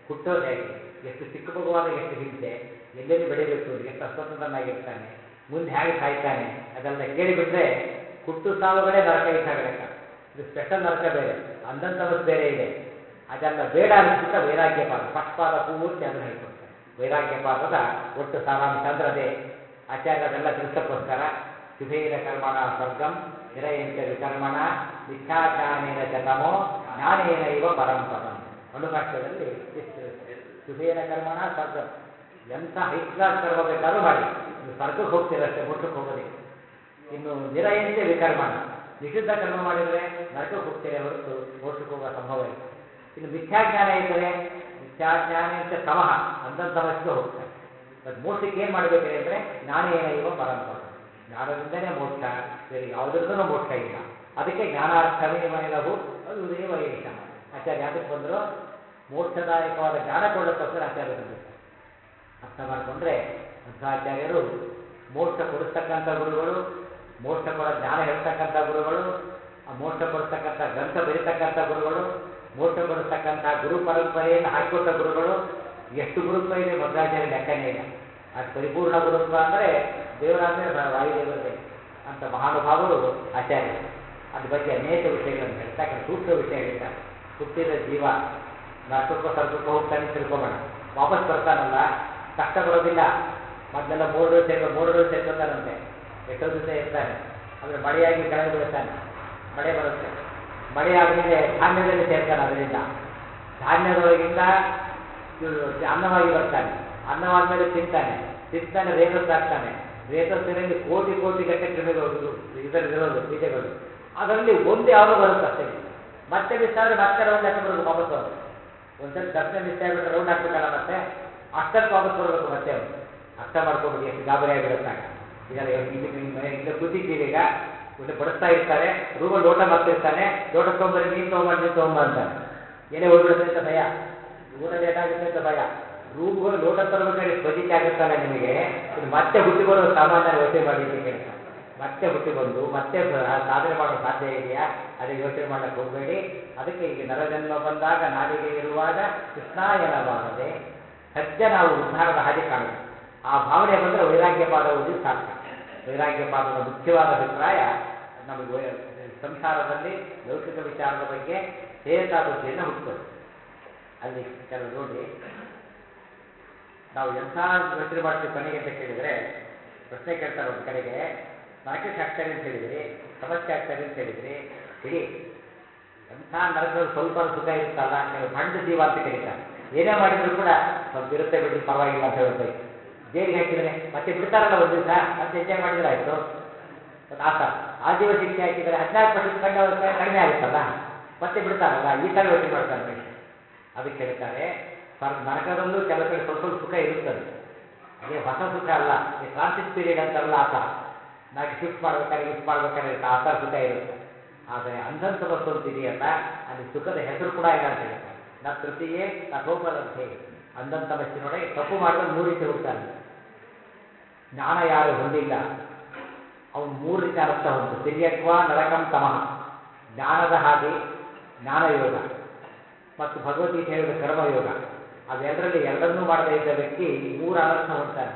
ಹುಟ್ಟೋದು ಹೇಗೆ ಎಷ್ಟು ಚಿಕ್ಕ ಮಗುವಾದಾಗ ಎಷ್ಟು ಹಿಂಸೆ ಎಲ್ಲೆಲ್ಲಿ ಬೆಳಿಬೇಕು ಎಷ್ಟು ಅಸ್ವತಂತ್ರನಾಗಿರ್ತಾನೆ ಮುಂದೆ ಹೇಗೆ ಸಾಯ್ತಾನೆ ಅದೆಲ್ಲ ಕೇಳಿಬಿಟ್ರೆ ಹುಟ್ಟು ಸಾವುಗಳೇ ನರಕ ಇದ್ದಾಗ ಲೆಕ್ಕ ಇದು ಸ್ಪೆಷಲ್ ನರಕ ಬೇರೆ ಅಂದಂತವಸ್ ಬೇರೆ ಇದೆ ಅದೆಲ್ಲ ಬೇಡ ಅನಿಸ್ಬಿಟ್ಟ ವೈರಾಗ್ಯಪಾದ ಪಕ್ಷಪಾದ ಪೂರ್ತಿ ಅದನ್ನು ಹೇಳ್ಕೊಡ್ತಾರೆ ವೈರಾಗ್ಯಪಾದದ ಒಟ್ಟು ಸಾರಾಂಶ ಅಂದ್ರೆ ಅದೇ ಆಚಾರ್ಯ ಅದೆಲ್ಲ ತಿಳಿಸಕ್ಕೋಸ್ಕರ ಶುಭೇನ ಕರ್ಮಣ ಸ್ವರ್ಗಂ ನಿರಯಂತ ವಿಕರ್ಮಣ ಮಿಥ್ಯಾಜ್ಞಾನೇನ ಚ ತಮೋ ಜ್ಞಾನೇನ ಇವ ಪರಂಪದಂ ಅಣುಭಾಷ್ಯದಲ್ಲಿ ಇಷ್ಟು ಶುಭೇನ ಕರ್ಮಣ ಸ್ವರ್ಗಂ ಎಂಥ ಹೈ ಕ್ಲಾಸ್ ಕರ್ಮ ಬೇಕಾದ್ರೂ ಮಾಡಿ ನೀವು ಸ್ವರ್ಗಕ್ಕೆ ಹೋಗ್ತೀರಷ್ಟೇ ಮೋಕ್ಷಕ್ಕೆ ಹೋಗೋದಿಲ್ಲ ಇನ್ನು ನಿರಯಂತೆ ವಿಕರ್ಮಣ ನಿಷಿದ್ಧ ಕರ್ಮ ಮಾಡಿದರೆ ನರಕಕ್ಕೆ ಹೋಗ್ತೀರಿ ಹೊರತು ಮೋಕ್ಷಕ್ಕೆ ಹೋಗೋ ಸಂಭವ ಇಲ್ಲ ಇನ್ನು ಮಿಥ್ಯಾಜ್ಞಾನ ಇದ್ದರೆ ಮಿಥ್ಯಾಜ್ಞಾನ ಅಂತ ಸಮಹ ಅಂದಂತಮಸ್ಗೆ ಹೋಗ್ತಾರೆ ಮತ್ತು ಮೋಕ್ಷಕ್ಕೆ ಏನು ಮಾಡಬೇಕ್ರಿ ಅಂದರೆ ಜ್ಞಾನೇನ ಇವ ಪರಂಪರ ಜ್ಞಾನದಿಂದನೇ ಮೋಕ್ಷ ಬೇರೆ ಯಾವುದರದೂ ಮೋಕ್ಷ ಇಲ್ಲ ಅದಕ್ಕೆ ಜ್ಞಾನಾರ್ಥವೇ ಮೈಲವು ಅದು ಉದಯ ವೈರಿಷ ಆಚಾರ್ಯ ಯಾತಕ್ಕೆ ಬಂದರು ಮೋಕ್ಷದಾಯಕವಾದ ಜ್ಞಾನ ಕೊಳ್ಳೋಕ್ಕೋಸ್ಕರ ಆಚಾರ್ಯ ಬಂದಿದ್ದಾರೆ ಅರ್ಥ ಮಾಡಿಕೊಂಡ್ರೆ ಮಧ್ವಾಚಾರ್ಯರು ಮೋಕ್ಷ ಕೊಡಿಸ್ತಕ್ಕಂಥ ಗುರುಗಳು ಮೋಕ್ಷ ಕೊಡೋ ಜ್ಞಾನ ಹೇಳ್ತಕ್ಕಂಥ ಗುರುಗಳು ಆ ಮೋಕ್ಷ ಕೊಡಿಸ್ತಕ್ಕಂಥ ಗ್ರಂಥ ಬರೀತಕ್ಕಂಥ ಗುರುಗಳು ಮೋಕ್ಷ ಕೊಡಿಸ್ತಕ್ಕಂಥ ಗುರು ಪರಂಪರೆಯನ್ನು ಹಾಕಿಕೊಟ್ಟ ಗುರುಗಳು ಎಷ್ಟು ಗುರುತ್ವ ಇದೆ ಮಧ್ವಾಚಾರ್ಯ ಲೆಕ್ಕನೇ ಇಲ್ಲ ಅದು ಪರಿಪೂರ್ಣ ಗುರುತ್ವ ಅಂದರೆ ದೇವರಾದರೆ ವಾಯುದೇವರದೇ ಅಂತ ಮಹಾನುಭಾವರು ಆಚಾರ್ಯರು ಅದ್ರ ಬಗ್ಗೆ ಅನೇಕ ವಿಷಯಗಳನ್ನು ಹೇಳ್ತಕ್ಕಂಥ ಸೂಕ್ಷ್ಮ ವಿಷಯ ಹೇಳ್ತಾರೆ ಹುಟ್ಟಿದ ಜೀವ ನರಕಕ್ಕೋ ಸ್ವರ್ಗಕ್ಕೋ ಹೋಗ್ತಾನೆ ಅಂತ ತಿಳ್ಕೊಬೇಡ ವಾಪಸ್ ಬರ್ತಾನಲ್ಲ ಕಷ್ಟ ಬರೋದಿಲ್ಲ ಮೊದಲೆಲ್ಲ ಮೂರು ದಿವಸ ಸೇರ್ಕೊ ಮೂರು ದಿವಸ ಸೇರ್ಕೊತಾನಂತೆ ಎಷ್ಟೋ ದಿವಸ ಇರ್ತಾನೆ ಆಮೇಲೆ ಮಳೆಯಾಗಿ ಕೆಳಗೆ ಬೀಳ್ತಾನೆ ಮಳೆ ಬರುತ್ತೆ ಮಳೆ ಆದಮೇಲೆ ಧಾನ್ಯದಲ್ಲಿ ಸೇರ್ತಾನೆ ಅದರಿಂದ ಧಾನ್ಯದೊಳಗಿಂದ ಇವ್ರು ಅನ್ನವಾಗಿ ಬರ್ತಾನೆ ಅನ್ನವಾದ್ಮೇಲೆ ತಿಂತಾನೆ ತಿಂತಾನೆ ರೇತಸ್ಸಾಗ್ತಾನೆ ರೇತಸ್ಸಿನಲ್ಲಿ ಕೋಟಿ ಕೋಟಿ ಗಟ್ಟೆ ಕ್ರಿಮಿಗಳು ಇದರಲ್ಲಿರೋದು ಬೀಜಗಳು ಅದರಲ್ಲಿ ಒಂದು ಯಾವುದೋ ಬರುತ್ತೆ ಅಷ್ಟೇ ಮತ್ತೆ ಮಿಸ್ ಆದರೆ ಮತ್ತೆ ರೌಂಡ್ ಹಾಕಿ ಬರಬೇಕು ವಾಪಸ್ ಅವರು ಒಂದ್ಸರಿ ದರ್ಶನ ಮಿಸ್ ಆಗಿಬಿಟ್ರೆ ರೌಂಡ್ ಹಾಕ್ಬೇಕಲ್ಲ ಮತ್ತೆ ಅಷ್ಟಕ್ಕೆ ವಾಪಸ್ ಬರಬೇಕು ಮತ್ತೆ ಅವರು ಅರ್ಥ ಮಾಡ್ಕೊಬಿಡಿ ಎಷ್ಟು ಗಾಬರಿ ಆಗಿಬಿಡುತ್ತಾಗ ಇದೆಲ್ಲ ಇಲ್ಲಿ ಇಲ್ಲಿ ಇಲ್ಲಿ ಕೂತಿದ್ದೀವಿ ಈಗ ಇಲ್ಲಿ ಬಡಿಸ್ತಾ ಇರ್ತಾರೆ ರೂಮಲ್ಲಿ ಲೋಟ ಮಾಡ್ತಿರ್ತಾನೆ ಲೋಟ ತೊಗೊಂಬರಿ ನೀನು ತೊಗೊಂಬಂದು ನೀನು ತೊಗೊಂಬ ಅಂತಾನೆ ಏನೇ ಹೋಗ್ಬಿಡುತ್ತೆ ಅಂತ ಭಯ ಊಟ ಲೇಟ್ ಆಗುತ್ತೆ ಅಂತ ಭಯ ರೂಮ್ಗೆ ಹೋಗಿ ಲೋಟ ತರಬೇಕಾದ್ರೆ ಸ್ವಜಿಕೆ ಆಗುತ್ತಲ್ಲ ನಿಮಗೆ ಇದು ಮತ್ತೆ ಹುಟ್ಟಿ ಬರೋ ಸಾಮಾನ್ಯ ಯೋಚನೆ ಮಾಡಿ ಅಂತ ಕೇಳ್ತಾರೆ ಮತ್ತೆ ಹುಟ್ಟಿ ಬಂದು ಮತ್ತೆ ಸ- ಸಾಧನೆ ಮಾಡೋ ಸಾಧ್ಯ ಇದೆಯಾ ಅದೇ ಯೋಚನೆ ಮಾಡಕ್ಕೆ ಹೋಗಬೇಡಿ ಅದಕ್ಕೆ ಈಗ ನರಜನ್ಮ ಬಂದಾಗ ನಾಲಿಗೆ ಇರುವಾಗ ಕೃಷ್ಣಾಯನ ಮಾಡದೆ ಸದ್ಯ ನಾವು ಉದ್ಧಾರದ ಹಾಗೆ ಕಾಣಬೇಕು ಆ ಭಾವನೆ ಬಂದರೆ ವೈರಾಗ್ಯಪಾದ ಓದಿ ಸಾರ್ಥ ವೈರಾಗ್ಯಪಾದದ ಮುಖ್ಯವಾದ ಅಭಿಪ್ರಾಯ ನಮಗೆ ವೈ- ಸಂಸಾರದಲ್ಲಿ ಲೌಕಿಕ ವಿಚಾರದ ಬಗ್ಗೆ ಹೇತಾ ಬುದ್ಧಿಯನ್ನು ಹುಟ್ಟುತ್ತದೆ ಅಲ್ಲಿ ಕೆಲವು ನೋಡಿ ನಾವು ಎಂಥ ಯೋಚನೆ ಮಾಡ್ತೀವಿ ಕೊನೆಗೆ ಅಂತ ಕೇಳಿದರೆ ಪ್ರಶ್ನೆ ಕೇಳ್ತಾರೆ ಒಂದು ಕಡೆಗೆ ನರಕಕ್ಕೆ ಹಾಕ್ತಾರೆ ಅಂತ ಹೇಳಿದ್ರಿ ಸಮಸ್ಯೆ ಆಗ್ತಾರೆ ಅಂತ ಹೇಳಿದ್ರಿ ಇಡೀ ಎಂಥ ನರಕದಲ್ಲಿ ಸ್ವಲ್ಪ ಸುಖ ಇರುತ್ತಲ್ಲ ಕೆಲವು ಭಂಡ ಜೀವ ಅಂತ ಕರೀತಾರೆ ಏನೇ ಮಾಡಿದ್ರು ಕೂಡ ಸ್ವಲ್ಪ ಇರುತ್ತೆ ಬಿಡಿ ಪರವಾಗಿಲ್ಲ ಅಂತ ಹೇಳ್ಬೇಕು ಜೈಲಿಗೆ ಹಾಕಿದರೆ ಮತ್ತೆ ಬಿಡ್ತಾರಲ್ಲ ಒಂದು ದಿವಸ ಮತ್ತೆ ಎಂಜಾಯ್ ಮಾಡಿದ್ರೆ ಆಯಿತು ಮತ್ತು ಆ ಥರ ಆಜೀವ ಶಿಕ್ಷೆ ಹಾಕಿದರೆ ಹದಿನಾಲ್ಕು ಪರ್ಸೆಂಟ್ ಕಂಡ ಕಡಿಮೆ ಆಗುತ್ತಲ್ಲ ಮತ್ತೆ ಬಿಡ್ತಾರಲ್ಲ ಈ ಥರ ಯೋಚನೆ ಮಾಡ್ತಾರೆ ಮನುಷ್ಯ ಅದಕ್ಕೆ ಹೇಳ್ತಾರೆ ಸ್ವರ್ಗ ನರಕದಲ್ಲೂ ಕೆಲವು ಕಡೆ ಸ್ವಲ್ಪ ಸ್ವಲ್ಪ ಸುಖ ಇರುತ್ತದೆ ಅದೇ ಹೊಸ ಸುಖ ಅಲ್ಲ ಈ ಟ್ರಾನ್ಸಿಟ್ ಪೀರಿಯಡ್ ಅಂತಾರಲ್ಲ ಆ ಥರ ನಾಲ್ಕು ಶಿಫ್ಟ್ ಮಾಡ್ಬೇಕಾದ್ರೆ ಗಿಫ್ಟ್ ಮಾಡ್ಬೇಕಾದ್ರೆ ಇರುತ್ತೆ ಆ ಥರ ಸುಖ ಇರುತ್ತೆ ಆದರೆ ಅಂಧನ್ ಸಮಸ್ಯೆ ಅಂತ ಇದೆಯಲ್ಲ ಅಲ್ಲಿ ಸುಖದ ಹೆಸರು ಕೂಡ ಇಲ್ಲ ಅಂತ ಹೇಳ್ತಾರೆ ನ ತೃತೀಯೇ ತಥೋಪಲಬ್ಧೆ ಅಂಧನ್ ಸಮಸ್ಯೆನೊಳಗೆ ತಪ್ಪು ಮಾಡಿದ್ರೆ ಮೂರು ರೀತಿ ಹುಡ್ತಾನೆ ಜ್ಞಾನ ಯಾರು ಹೊಂದಿಲ್ಲ ಅವನು ಮೂರು ರೀತಿ ಅರ್ಥ ಹೊಂದು ತಿರ್ಯಕ್ವ ನರಕಂ ತಮಃ ಜ್ಞಾನದ ಹಾದಿ ಜ್ಞಾನಯೋಗ ಮತ್ತು ಭಗವದ್ಗೀತೆ ಹೇಳಿದ ಕರ್ಮಯೋಗ ಅವೆರಡರಲ್ಲಿ ಎರಡನ್ನೂ ಮಾಡದೇ ಇದ್ದ ವ್ಯಕ್ತಿ ಮೂರು ಅನರ್ಥ ಹೊಂದ್ತಾನೆ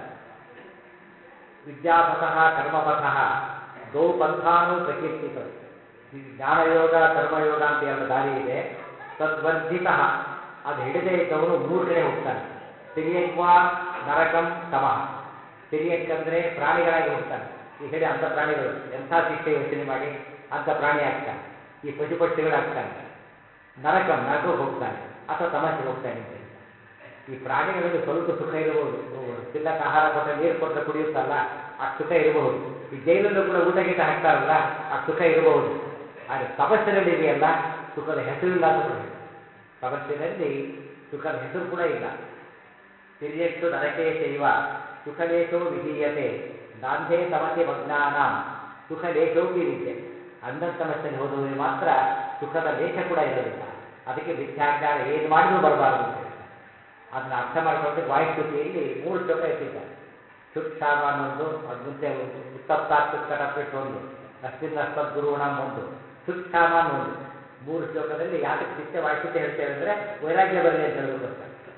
ವಿದ್ಯಾಪಥಃ ಕರ್ಮಪಥಃ ಗೌ ಪಂಥಾನು ಪ್ರಕೀರ್ತಿತವು ಈ ಜ್ಞಾನಯೋಗ ಕರ್ಮಯೋಗ ಅಂತ ಎರಡು ದಾರಿ ಇದೆ ತದ್ವರ್ಧಿತ ಅದು ಹಿಡದೇ ಇದ್ದವನು ಮೂರು ಕಡೆ ಹೋಗ್ತಾನೆ ತಿರಿಯಕ್ವ ನರಕಂ ತಮಃ ತಿರಿಯಕ್ಕಂದ್ರೆ ಪ್ರಾಣಿಗಳಾಗಿ ಹೋಗ್ತಾನೆ ಈ ಹೇಳಿ ಅಂಥ ಪ್ರಾಣಿಗಳು ಎಂಥ ಶಿಕ್ಷೆ ಯೋಚನೆ ಮಾಡಿ ಅಂಥ ಪ್ರಾಣಿ ಆಗ್ತಾನೆ ಈ ಪಶು ಪಕ್ಷಿಗಳಾಗ್ತಾನೆ ನರಕಂ ನರಕಕ್ಕೆ ಹೋಗ್ತಾನೆ ಅಥವಾ ತಮಾಷೆಗೆ ಹೋಗ್ತಾನೆ ಅಂತ ಹೇಳ್ತಾನೆ. ಈ ಪ್ರಾಣಿಗಳಲ್ಲಿ ಸ್ವಲ್ಪ ಸುಖ ಇರಬಹುದು ತಿನ್ನಕ್ಕೆ ಆಹಾರ ಕೊಟ್ಟರೆ ನೀರು ಕೊಟ್ಟರೆ ಕುಡಿಯುತ್ತಲ್ಲ ಅಷ್ಟು ಸುಖ ಇರಬಹುದು ಈ ಜೈಲಲ್ಲೂ ಕೂಡ ಊಟ ಗೀಟ ಹಾಕ್ತಾರಲ್ಲ ಅಷ್ಟು ಸುಖ ಇರಬಹುದು ಆದರೆ ತಪಸ್ಸಿನಲ್ಲಿ ಇದೆಯಲ್ಲ ಸುಖದ ಹೆಸರಿಲ್ಲ ಅಂತ ಕೂಡ ಹೇಳ್ತಾರೆ. ತಪಸ್ಸಿನಲ್ಲಿ ಸುಖದ ಹೆಸರು ಕೂಡ ಇಲ್ಲ ತಿರ್ಯಟ್ಟು ನರಕೇ ಶೈವ ಸುಖಲೇಶೋ ವಿಧೀಯತೆ ದಾಂಧೇ ತಮತೆ ಮಗ್ನಾನ ಸುಖಲೇಶೋಪಿ ವಿದ್ಯೆ ಅಂಧನ್ ಸಮಸ್ಯೆಯಲ್ಲಿ ಹೋದವರಿಗೆ ಮಾತ್ರ ಸುಖದ ಲೇಖ ಕೂಡ ಇರೋದಿಲ್ಲ ಅದಕ್ಕೆ ಮಿಥ್ಯಾಜ್ಞಾನ ಏನು ಮಾಡಿದ್ರೂ ಬರಬಾರದು ಅಂತ ಹೇಳ್ತಾರೆ ಅದನ್ನ ಅರ್ಥ ಮಾಡ್ಕೊಂಡು ವಾಯುಸ್ತುತಿಯಲ್ಲಿ ಮೂರು ಶ್ಲೋಕ ಎತ್ತಿದ್ದಾರೆ ಶುಕ್ಷಾಮ ಅನ್ನೊಂದು ಅದು ಮುಂಚೆ ಉತ್ತಪ್ತಾತ್ಕಟಪಿಟ್ಟು ಒಂದು ನಸ್ಮಿನ್ನಸ್ಮದ್ ಗುರುಣಂ ಒಂದು ಶುಕ್ಷಾಮ ಒಂದು ಮೂರು ಶ್ಲೋಕದಲ್ಲಿ ಯಾತಕ್ಕೆ ನಿತ್ಯ ವಾಯುಸ್ತುತಿ ಹೇಳ್ತೇವೆ ಅಂದರೆ ವೈರಾಗ್ಯ ಬರಲಿ ಅಂತ ಹೇಳೋದಕ್ಕೋಸ್ಕರ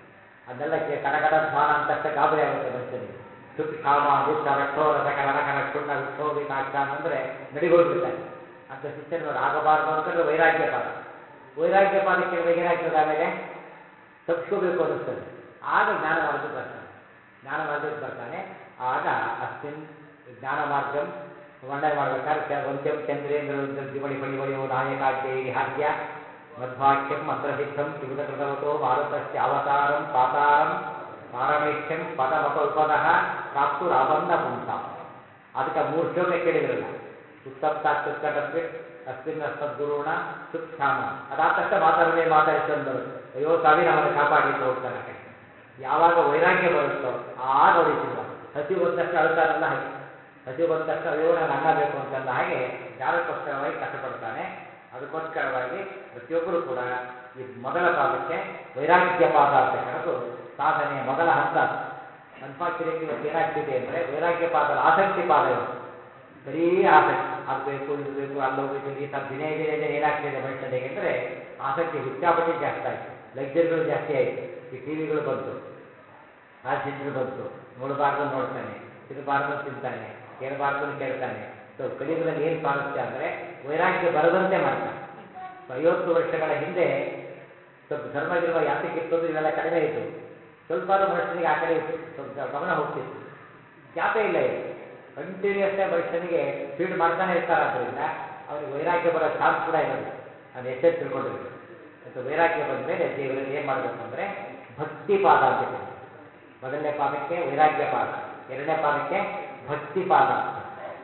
ಅದನ್ನೆಲ್ಲ ಕೇ ಕಡಕಡ ಧ್ವಾನ ಅಂತಷ್ಟೇ ಗಾಬರಿ ಆಗುತ್ತೆ ಮನುಷ್ಯನಿಗೆ ಸುಟ್ಟು ಕ್ಷಾಮ ದುಷ್ಟ ರಕ್ಷೋರ ಸಕಲ ರಕರ ಕ್ಷುಣ್ಣ ವಿಕ್ಷೋಭಿತಾಕ್ಷ ಅಂತಂದ್ರೆ ನಡಿಗೋಗ್ಬಿಡ್ತಾರೆ ಅಂತ ಶಿಷ್ಯರು ನೋಡಿ ಆಗಬಾರದು ಅಂತಂದ್ರೆ ವೈರಾಗ್ಯ ಪಾದ ವೈರಾಗ್ಯ ಪಾದ ಕೇಳಿದಾಗ ಏನಾಗ್ತದೆ ಆಮೇಲೆ ತಪ್ಪಿಸ್ಕೋಬೇಕು ಅನ್ನಿಸ್ತದೆ ಆಗ ಜ್ಞಾನ ಮಾರ್ಗಕ್ಕೆ ಬರ್ತಾನೆ ಜ್ಞಾನ ಮಾರ್ಗಕ್ಕೆ ಬರ್ತಾನೆ ಆಗ ಅಸ್ಮಿನ್ ಜ್ಞಾನ ಮಾರ್ಗಂ ವರ್ಣನೆ ಮಾಡ್ಬೇಕಾದ್ರೆ ವಂದ್ಯಂ ಚಂದ್ರೇಂದ್ರ ದಿವಳಿ ಪಡಿ ಬಳಿಯೋ ನಾಯಕಾದ್ಯೈ ಹಾಸ್ಯ ಮಧ್ವಾಕ್ಯಂ ಮಂತ್ರಸಿದ್ಧಂ ಕಿಬುಧಕೃತವತೋ ಮಾರುತಸ್ಯ ಅವತಾರಂ ಪಾತಾರಂ ಪಾರಮೇಷ್ಠ್ಯಂ ಪದಮಪ ಉಪದಃ ಪ್ರಾಪ್ತುರಾಬಂಧ ಪುಂಸ ಅದಕ್ಕೆ ಮೂರು ಶ್ಲೋಕ ಕೇಳಿದ್ರಲ್ಲ ಉತ್ತಪ್ತಾತ್ಕಟಸ್ವಿಟ್ ಅಸ್ಮಿನ್ ಅಸ್ಮದ್ಗುರುಣ ಸುಕ್ಷಾಮ ಅದಾದ ತಕ್ಷಣ ಮಾತಾಡದೆ ಮಾತಾಡಿಸ್ಕೊಂಡು ಬರುತ್ತೆ ಅಯ್ಯೋ ಸ್ವಾಮಿ ನಮ್ಮನ್ನು ಕಾಪಾಡಿ ಅಂತ ಹೋಗ್ತಾನೆ ಆ ಕಡೆ ಯಾವಾಗ ವೈರಾಗ್ಯ ಬರುತ್ತೋ ಆಗ ನೋಡಿ ಸಿನಿಮಾ ಹಸಿವು ಬಂದ ತಕ್ಷಣ ಅಳ್ತಾನಲ್ಲ ಹಾಗೆ ಹಸಿವು ಬಂದ ತಕ್ಷಣ ಅಯ್ಯೋ ನಾನು ಅನ್ನ ಬೇಕು ಅಂತಂದ ಹಾಗೆ ಜ್ಞಾನಕ್ಕೋಸ್ಕರವಾಗಿ ಕಷ್ಟಪಡ್ತಾನೆ ಅದಕ್ಕೋಸ್ಕರವಾಗಿ ಪ್ರತಿಯೊಬ್ಬರು ಕೂಡ ಈ ಮೊದಲ ಪಾದಕ್ಕೆ ವೈರಾಗ್ಯ ಪಾದ ಅಂತ ಕರೆದು ಸಾಧನೆಯ ಮೊದಲ ಹಂತ ಅನ್ಫಾರ್ಚುನೇಟ್ಲಿ ಇವತ್ತು ಏನಾಗ್ತಿದೆ ಅಂದರೆ ವೈರಾಗ್ಯ ಪಾದದ ಆಸಕ್ತಿ ಪಾದ ಇವತ್ತು ಬರೀ ಆಸಕ್ತಿ ಅದು ಬೇಕು ಇದು ಬೇಕು ಅಲ್ಲಿ ಹೋಗ್ಬೇಕು ಈ ಥರ ದಿನೇ ದಿನೇ ದಿನೇ ಏನಾಗ್ತಿದೆ ಮನುಷ್ಯನಿಗೆ ಅಂದರೆ ಆಸಕ್ತಿ ಹುಚ್ಚಾಪಟ್ಟಿ ಜಾಸ್ತಿ ಆಯಿತು ಲಗ್ಜರಿಗಳು ಜಾಸ್ತಿ ಆಯಿತು ಈ ಟಿ ವಿಗಳು ಬಂತು ಆರ್ಸಿಟ್ರು ಬಂತು ನೋಡಬಾರ್ದು ನೋಡ್ತಾನೆ ತಿನ್ನಬಾರ್ದು ತಿಂತಾನೆ ಕೇಳಬಾರ್ದು ಕೇಳ್ತಾನೆ ಸೊ ಕಲಿಯುಗದಲ್ಲಿ ಏನು ಸ್ವಾರಸ್ಯ ಅಂದರೆ ವೈರಾಗ್ಯ ಬರದಂತೆ ಮಾಡ್ತಾನೆ ಸೊ ಐವತ್ತು ವರ್ಷಗಳ ಹಿಂದೆ ಸ್ವಲ್ಪ ಧರ್ಮ ಗಿರ್ಮ ಯಾತಕ್ಕಿತ್ತು ಅಂದ್ರೆ ಇವೆಲ್ಲ ಕಡಿಮೆ ಇತ್ತು ಸ್ವಲ್ಪ ಮನುಷ್ಯನಿಗೆ ಆ ಕಡೆ ಇತ್ತು ಸ್ವಲ್ಪ ಗಮನ ಹೋಗ್ತಿತ್ತು ಜ್ಞಾಪ ಇಲ್ಲ ಇದು ಕಂಟಿನ್ಯೂಸ್ ಆಗಿ ಮನುಷ್ಯನಿಗೆ ಫೀಡ್ ಮಾಡ್ತಾನೆ ಇರ್ತಾರಾದ್ರಿಂದ ಅವನಿಗೆ ವೈರಾಗ್ಯ ಬರೋ ಚಾನ್ಸ್ ಕೂಡ ಇರೋದಿಲ್ಲ ಅದು ಎಷ್ಟೇ ತಿಳ್ಕೊಂಡಿರ್ಬೇಕು ಮತ್ತು ವೈರಾಗ್ಯ ಬಂದ ಮೇಲೆ ದೇವರಲ್ಲಿ ಏನು ಮಾಡಬೇಕು ಅಂದರೆ ಭಕ್ತಿ ಪಾದ ಅಂತ ಕರೀತಾರೆ ಮೊದಲನೇ ಪಾದಕ್ಕೆ ವೈರಾಗ್ಯ ಪಾದ ಎರಡನೇ ಪಾದಕ್ಕೆ ಭಕ್ತಿ ಪಾದ ಅಂತ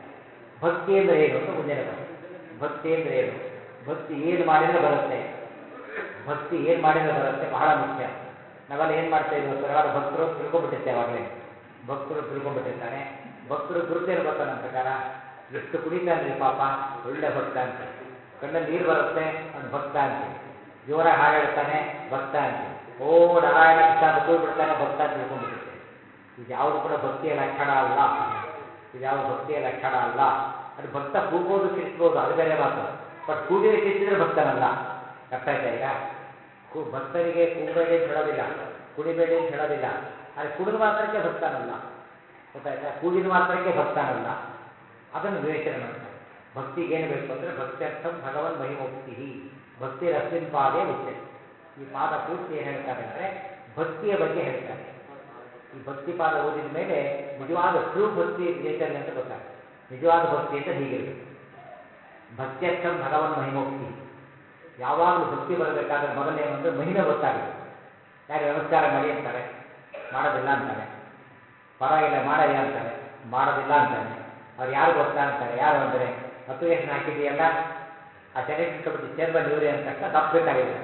ಭಕ್ತಿ ಅಂದ್ರೆ ಏನು ಅಂತ ಮುಂದಿನ ಪಾದ ಭಕ್ತಿ ಅಂದ್ರೆ ಏನು ಭಕ್ತಿ ಏನು ಮಾಡಿದ್ರೆ ಬರುತ್ತೆ ಭಕ್ತಿ ಏನು ಮಾಡಿದ್ರೆ ಬರುತ್ತೆ ಬಹಳ ಮುಖ್ಯ ನಾವೆಲ್ಲ ಏನು ಮಾಡ್ತಾ ಇದ್ದೀವಿ ಪ್ರಕಾರ ಭಕ್ತರು ತಿಳ್ಕೊಂಡ್ಬಿಟ್ಟಿರ್ತೇವೆ ಅವಾಗಲೇ ಭಕ್ತರು ತಿಳ್ಕೊಂಡ್ಬಿಟ್ಟಿರ್ತಾರೆ ಭಕ್ತರು ಗುರುತೇನು ಗೊತ್ತಾ ನನ್ನ ಪ್ರಕಾರ ಎಷ್ಟು ಕುಡಿತಾನ್ರಿ ಪಾಪ ಒಳ್ಳೆ ಭಕ್ತ ಅಂತ ಕಣ್ಣಲ್ಲಿ ನೀರು ಬರುತ್ತೆ ಅವ್ನು ಭಕ್ತ ಅಂತೀವಿ ಜೋರಾಗಿ ಹಾಡು ಹೇಳ್ತಾನೆ ಭಕ್ತ ಅಂತೀವಿ ಓ ನಾರಾಯಣ ಕೃಷ್ಣ ಅಂತ ಕೂಗ್ಬಿಡ್ತಾನೆ ಭಕ್ತ ಅಂತ ತಿಳ್ಕೊಂಡ್ಬಿಟ್ಟಿರ್ತೇವೆ ಇದು ಯಾವುದು ಕೂಡ ಭಕ್ತಿಯ ಲಕ್ಷಣ ಅಲ್ಲ ಇದು ಯಾವುದು ಭಕ್ತಿಯ ಲಕ್ಷಣ ಅಲ್ಲ ಅದು ಭಕ್ತ ಕೂಗೋದು ಕಿರಿಸ್ಬೋದು ಅದು ಬೇರೆ ಮಾತು ಬಟ್ ಕೂಗಿದ ಕಿರಿಸಿದ್ರೆ ಭಕ್ತನಲ್ಲ ಅರ್ಥ ಆಯ್ತಾ ಈಗ ಕು ಭಕ್ತರಿಗೆ ಕೂಗಬೇಡಿ ಅಂತ ಹೇಳೋದಿಲ್ಲ ಕುಡಿಬೇಡಿ ಅಂತ ಹೇಳೋದಿಲ್ಲ ಆದರೆ ಕುಡಿದ ಮಾತ್ರಕ್ಕೆ ಭಕ್ತನಲ್ಲ ಗೊತ್ತಾಯ್ತಾ ಕೂಗಿದ ಮಾತ್ರಕ್ಕೆ ಭಕ್ತನಲ್ಲ ಅದನ್ನು ವಿವೇಚನೆ ಮಾಡ್ತಾರೆ ಭಕ್ತಿಗೆ ಏನು ಬೇಕು ಅಂದರೆ ಭಕ್ತ್ಯರ್ಥಂ ಭಗವನ್ ಮಹಿಮೋಕ್ತಿ ಭಕ್ತಿ ರಸ್ಮಿನ್ ಪಾದೇ ಉಚ್ಚೆ ಈ ಪಾದ ಪೂರ್ತಿ ಏನು ಹೇಳ್ತಾರೆ ಅಂದರೆ ಭಕ್ತಿಯ ಬಗ್ಗೆ ಹೇಳ್ತಾರೆ ಈ ಭಕ್ತಿ ಪಾದ ಓದಿದ ಮೇಲೆ ನಿಜವಾದ ಟ್ರೂ ಭಕ್ತಿ ನೇಚರ್ ಅಂತ ಗೊತ್ತಾಗುತ್ತೆ ನಿಜವಾದ ಭಕ್ತಿ ಅಂತ ಹೀಗಿರಬೇಕು ಭಕ್ತ್ಯರ್ಥಂ ಭಗವನ್ ಮಹಿಮೋಕ್ತಿ ಯಾವಾಗಲೂ ಭಕ್ತಿ ಬರಬೇಕಾದ್ರೆ ಮೊದಲೇನು ಅಂದರೆ ಮಹಿಮೆ ಗೊತ್ತಾಗಬೇಕು ಯಾರು ನಮಸ್ಕಾರ ಮಾಡಿ ಅಂತಾರೆ ಮಾಡೋದಿಲ್ಲ ಅಂತಾನೆ ಪರವಾಗಿಲ್ಲ ಮಾಡಯ್ಯ ಅಂತಾರೆ ಮಾಡೋದಿಲ್ಲ ಅಂತಾನೆ ಅವ್ರು ಯಾರು ಗೊತ್ತಾ ಅಂತಾರೆ ಯಾರು ಅಂದರೆ ಅಪ್ಲಿಕೇಶನ್ ಹಾಕಿದೆಯಲ್ಲ ಆ ಸೆಲೆಕ್ಷನ್ ಕಮಿಟಿ ಚೇರ್ಮನ್ ಇವರೇ ಅಂತ ತಕ್ಷಣ ತಪ್ಪಬೇಕಾಗಿದೆ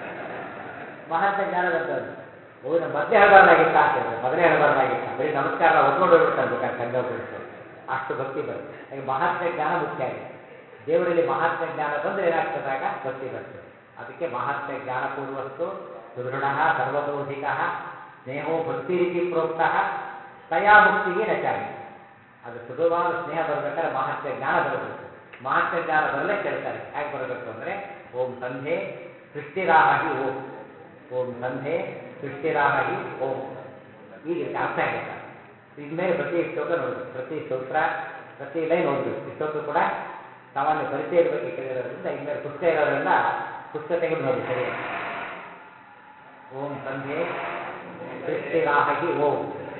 ಮಹಾತ್ಮ ಜ್ಞಾನ ಬರ್ತದೆ ಓ ನಮ್ಮ ಮೊದಲೇ ಹೇಳಬಾರ್ದಾಗಿತ್ತ ಅಂತ ಹೇಳಿದ್ರೆ ಮೊದಲೇ ಹೇಳಬಾರ್ದಾಗಿತ್ತ ಬರೀ ನಮಸ್ಕಾರ ಒದ್ಕೊಂಡು ಹೋಗ್ಬಿಡ್ತಾನೆ ಬೇಕಾದ್ರೆ ಸಂಘ ಬಿಡಿಸ್ತಾರೆ ಅಷ್ಟು ಭಕ್ತಿ ಬರುತ್ತೆ ಹಾಗೆ ಮಹಾತ್ಮ ಜ್ಞಾನ ಮುಖ್ಯ ಆಗಿದೆ ದೇವರಲ್ಲಿ ಮಹಾತ್ಮ ಜ್ಞಾನ ಬಂದರೆ ಏನಾಗ್ತದಾಗ ಭಕ್ತಿ ಬರ್ತದೆ ಅದಕ್ಕೆ ಮಹಾತ್ಮ ಜ್ಞಾನ ಪೂರ್ವಸ್ತು ಸುದೃಢ ಸರ್ವತೋಧಿಕ ಸ್ನೇಹೋ ಭಕ್ತಿ ರೀತಿ ಪ್ರೋಕ್ತ ತಯಾ ಮುಕ್ತಿಗೆ ನಚಾಮಿ ಅದು ಸುಲಭವಾದ ಸ್ನೇಹ ಬರಬೇಕಾದ್ರೆ ಮಹಾತ್ಮ ಜ್ಞಾನ ಬರಬೇಕು ಮಹಾತ್ಮ ಜ್ಞಾನ ಬರಲೇ ಕೇಳ್ತಾರೆ ಹೇಗೆ ಬರಬೇಕು ಅಂದರೆ ಓಂ ಸಂಧೆ ಸೃಷ್ಟಿರಾಹಿ ಓಂ ಓಂ ಸಂಧೆ ಸೃಷ್ಟಿರಾಹಿ ಓಂ ಈಗ ಇದಕ್ಕೆ ಅರ್ಥ ಹೇಳ್ತಾರೆ ಇದ್ಮೇಲೆ ಪ್ರತಿ ಶ್ಲೋಕ ನೋಡಬೇಕು ಪ್ರತಿ ಸ್ತೋತ್ರ ಪ್ರತಿ ಲೈನ್ ಓದಬೇಕು ಇಷ್ಟೊತ್ತು ಕೂಡ ಸಾಮಾನ್ಯ ಪರಿಚಯದ ಬಗ್ಗೆ ಕೇಳಿರೋದ್ರಿಂದ ಇನ್ಮೇಲೆ ಪುಸ್ತಕ ಇರೋದ್ರಿಂದ ಪುಸ್ತಕ ತೆಗೆದು ನೋಡಿ ಸರಿಯಾಗಿ ಓಂ ಸಂಧೆ ಸೃಷ್ಟಿರಾಹಿ ಓಂ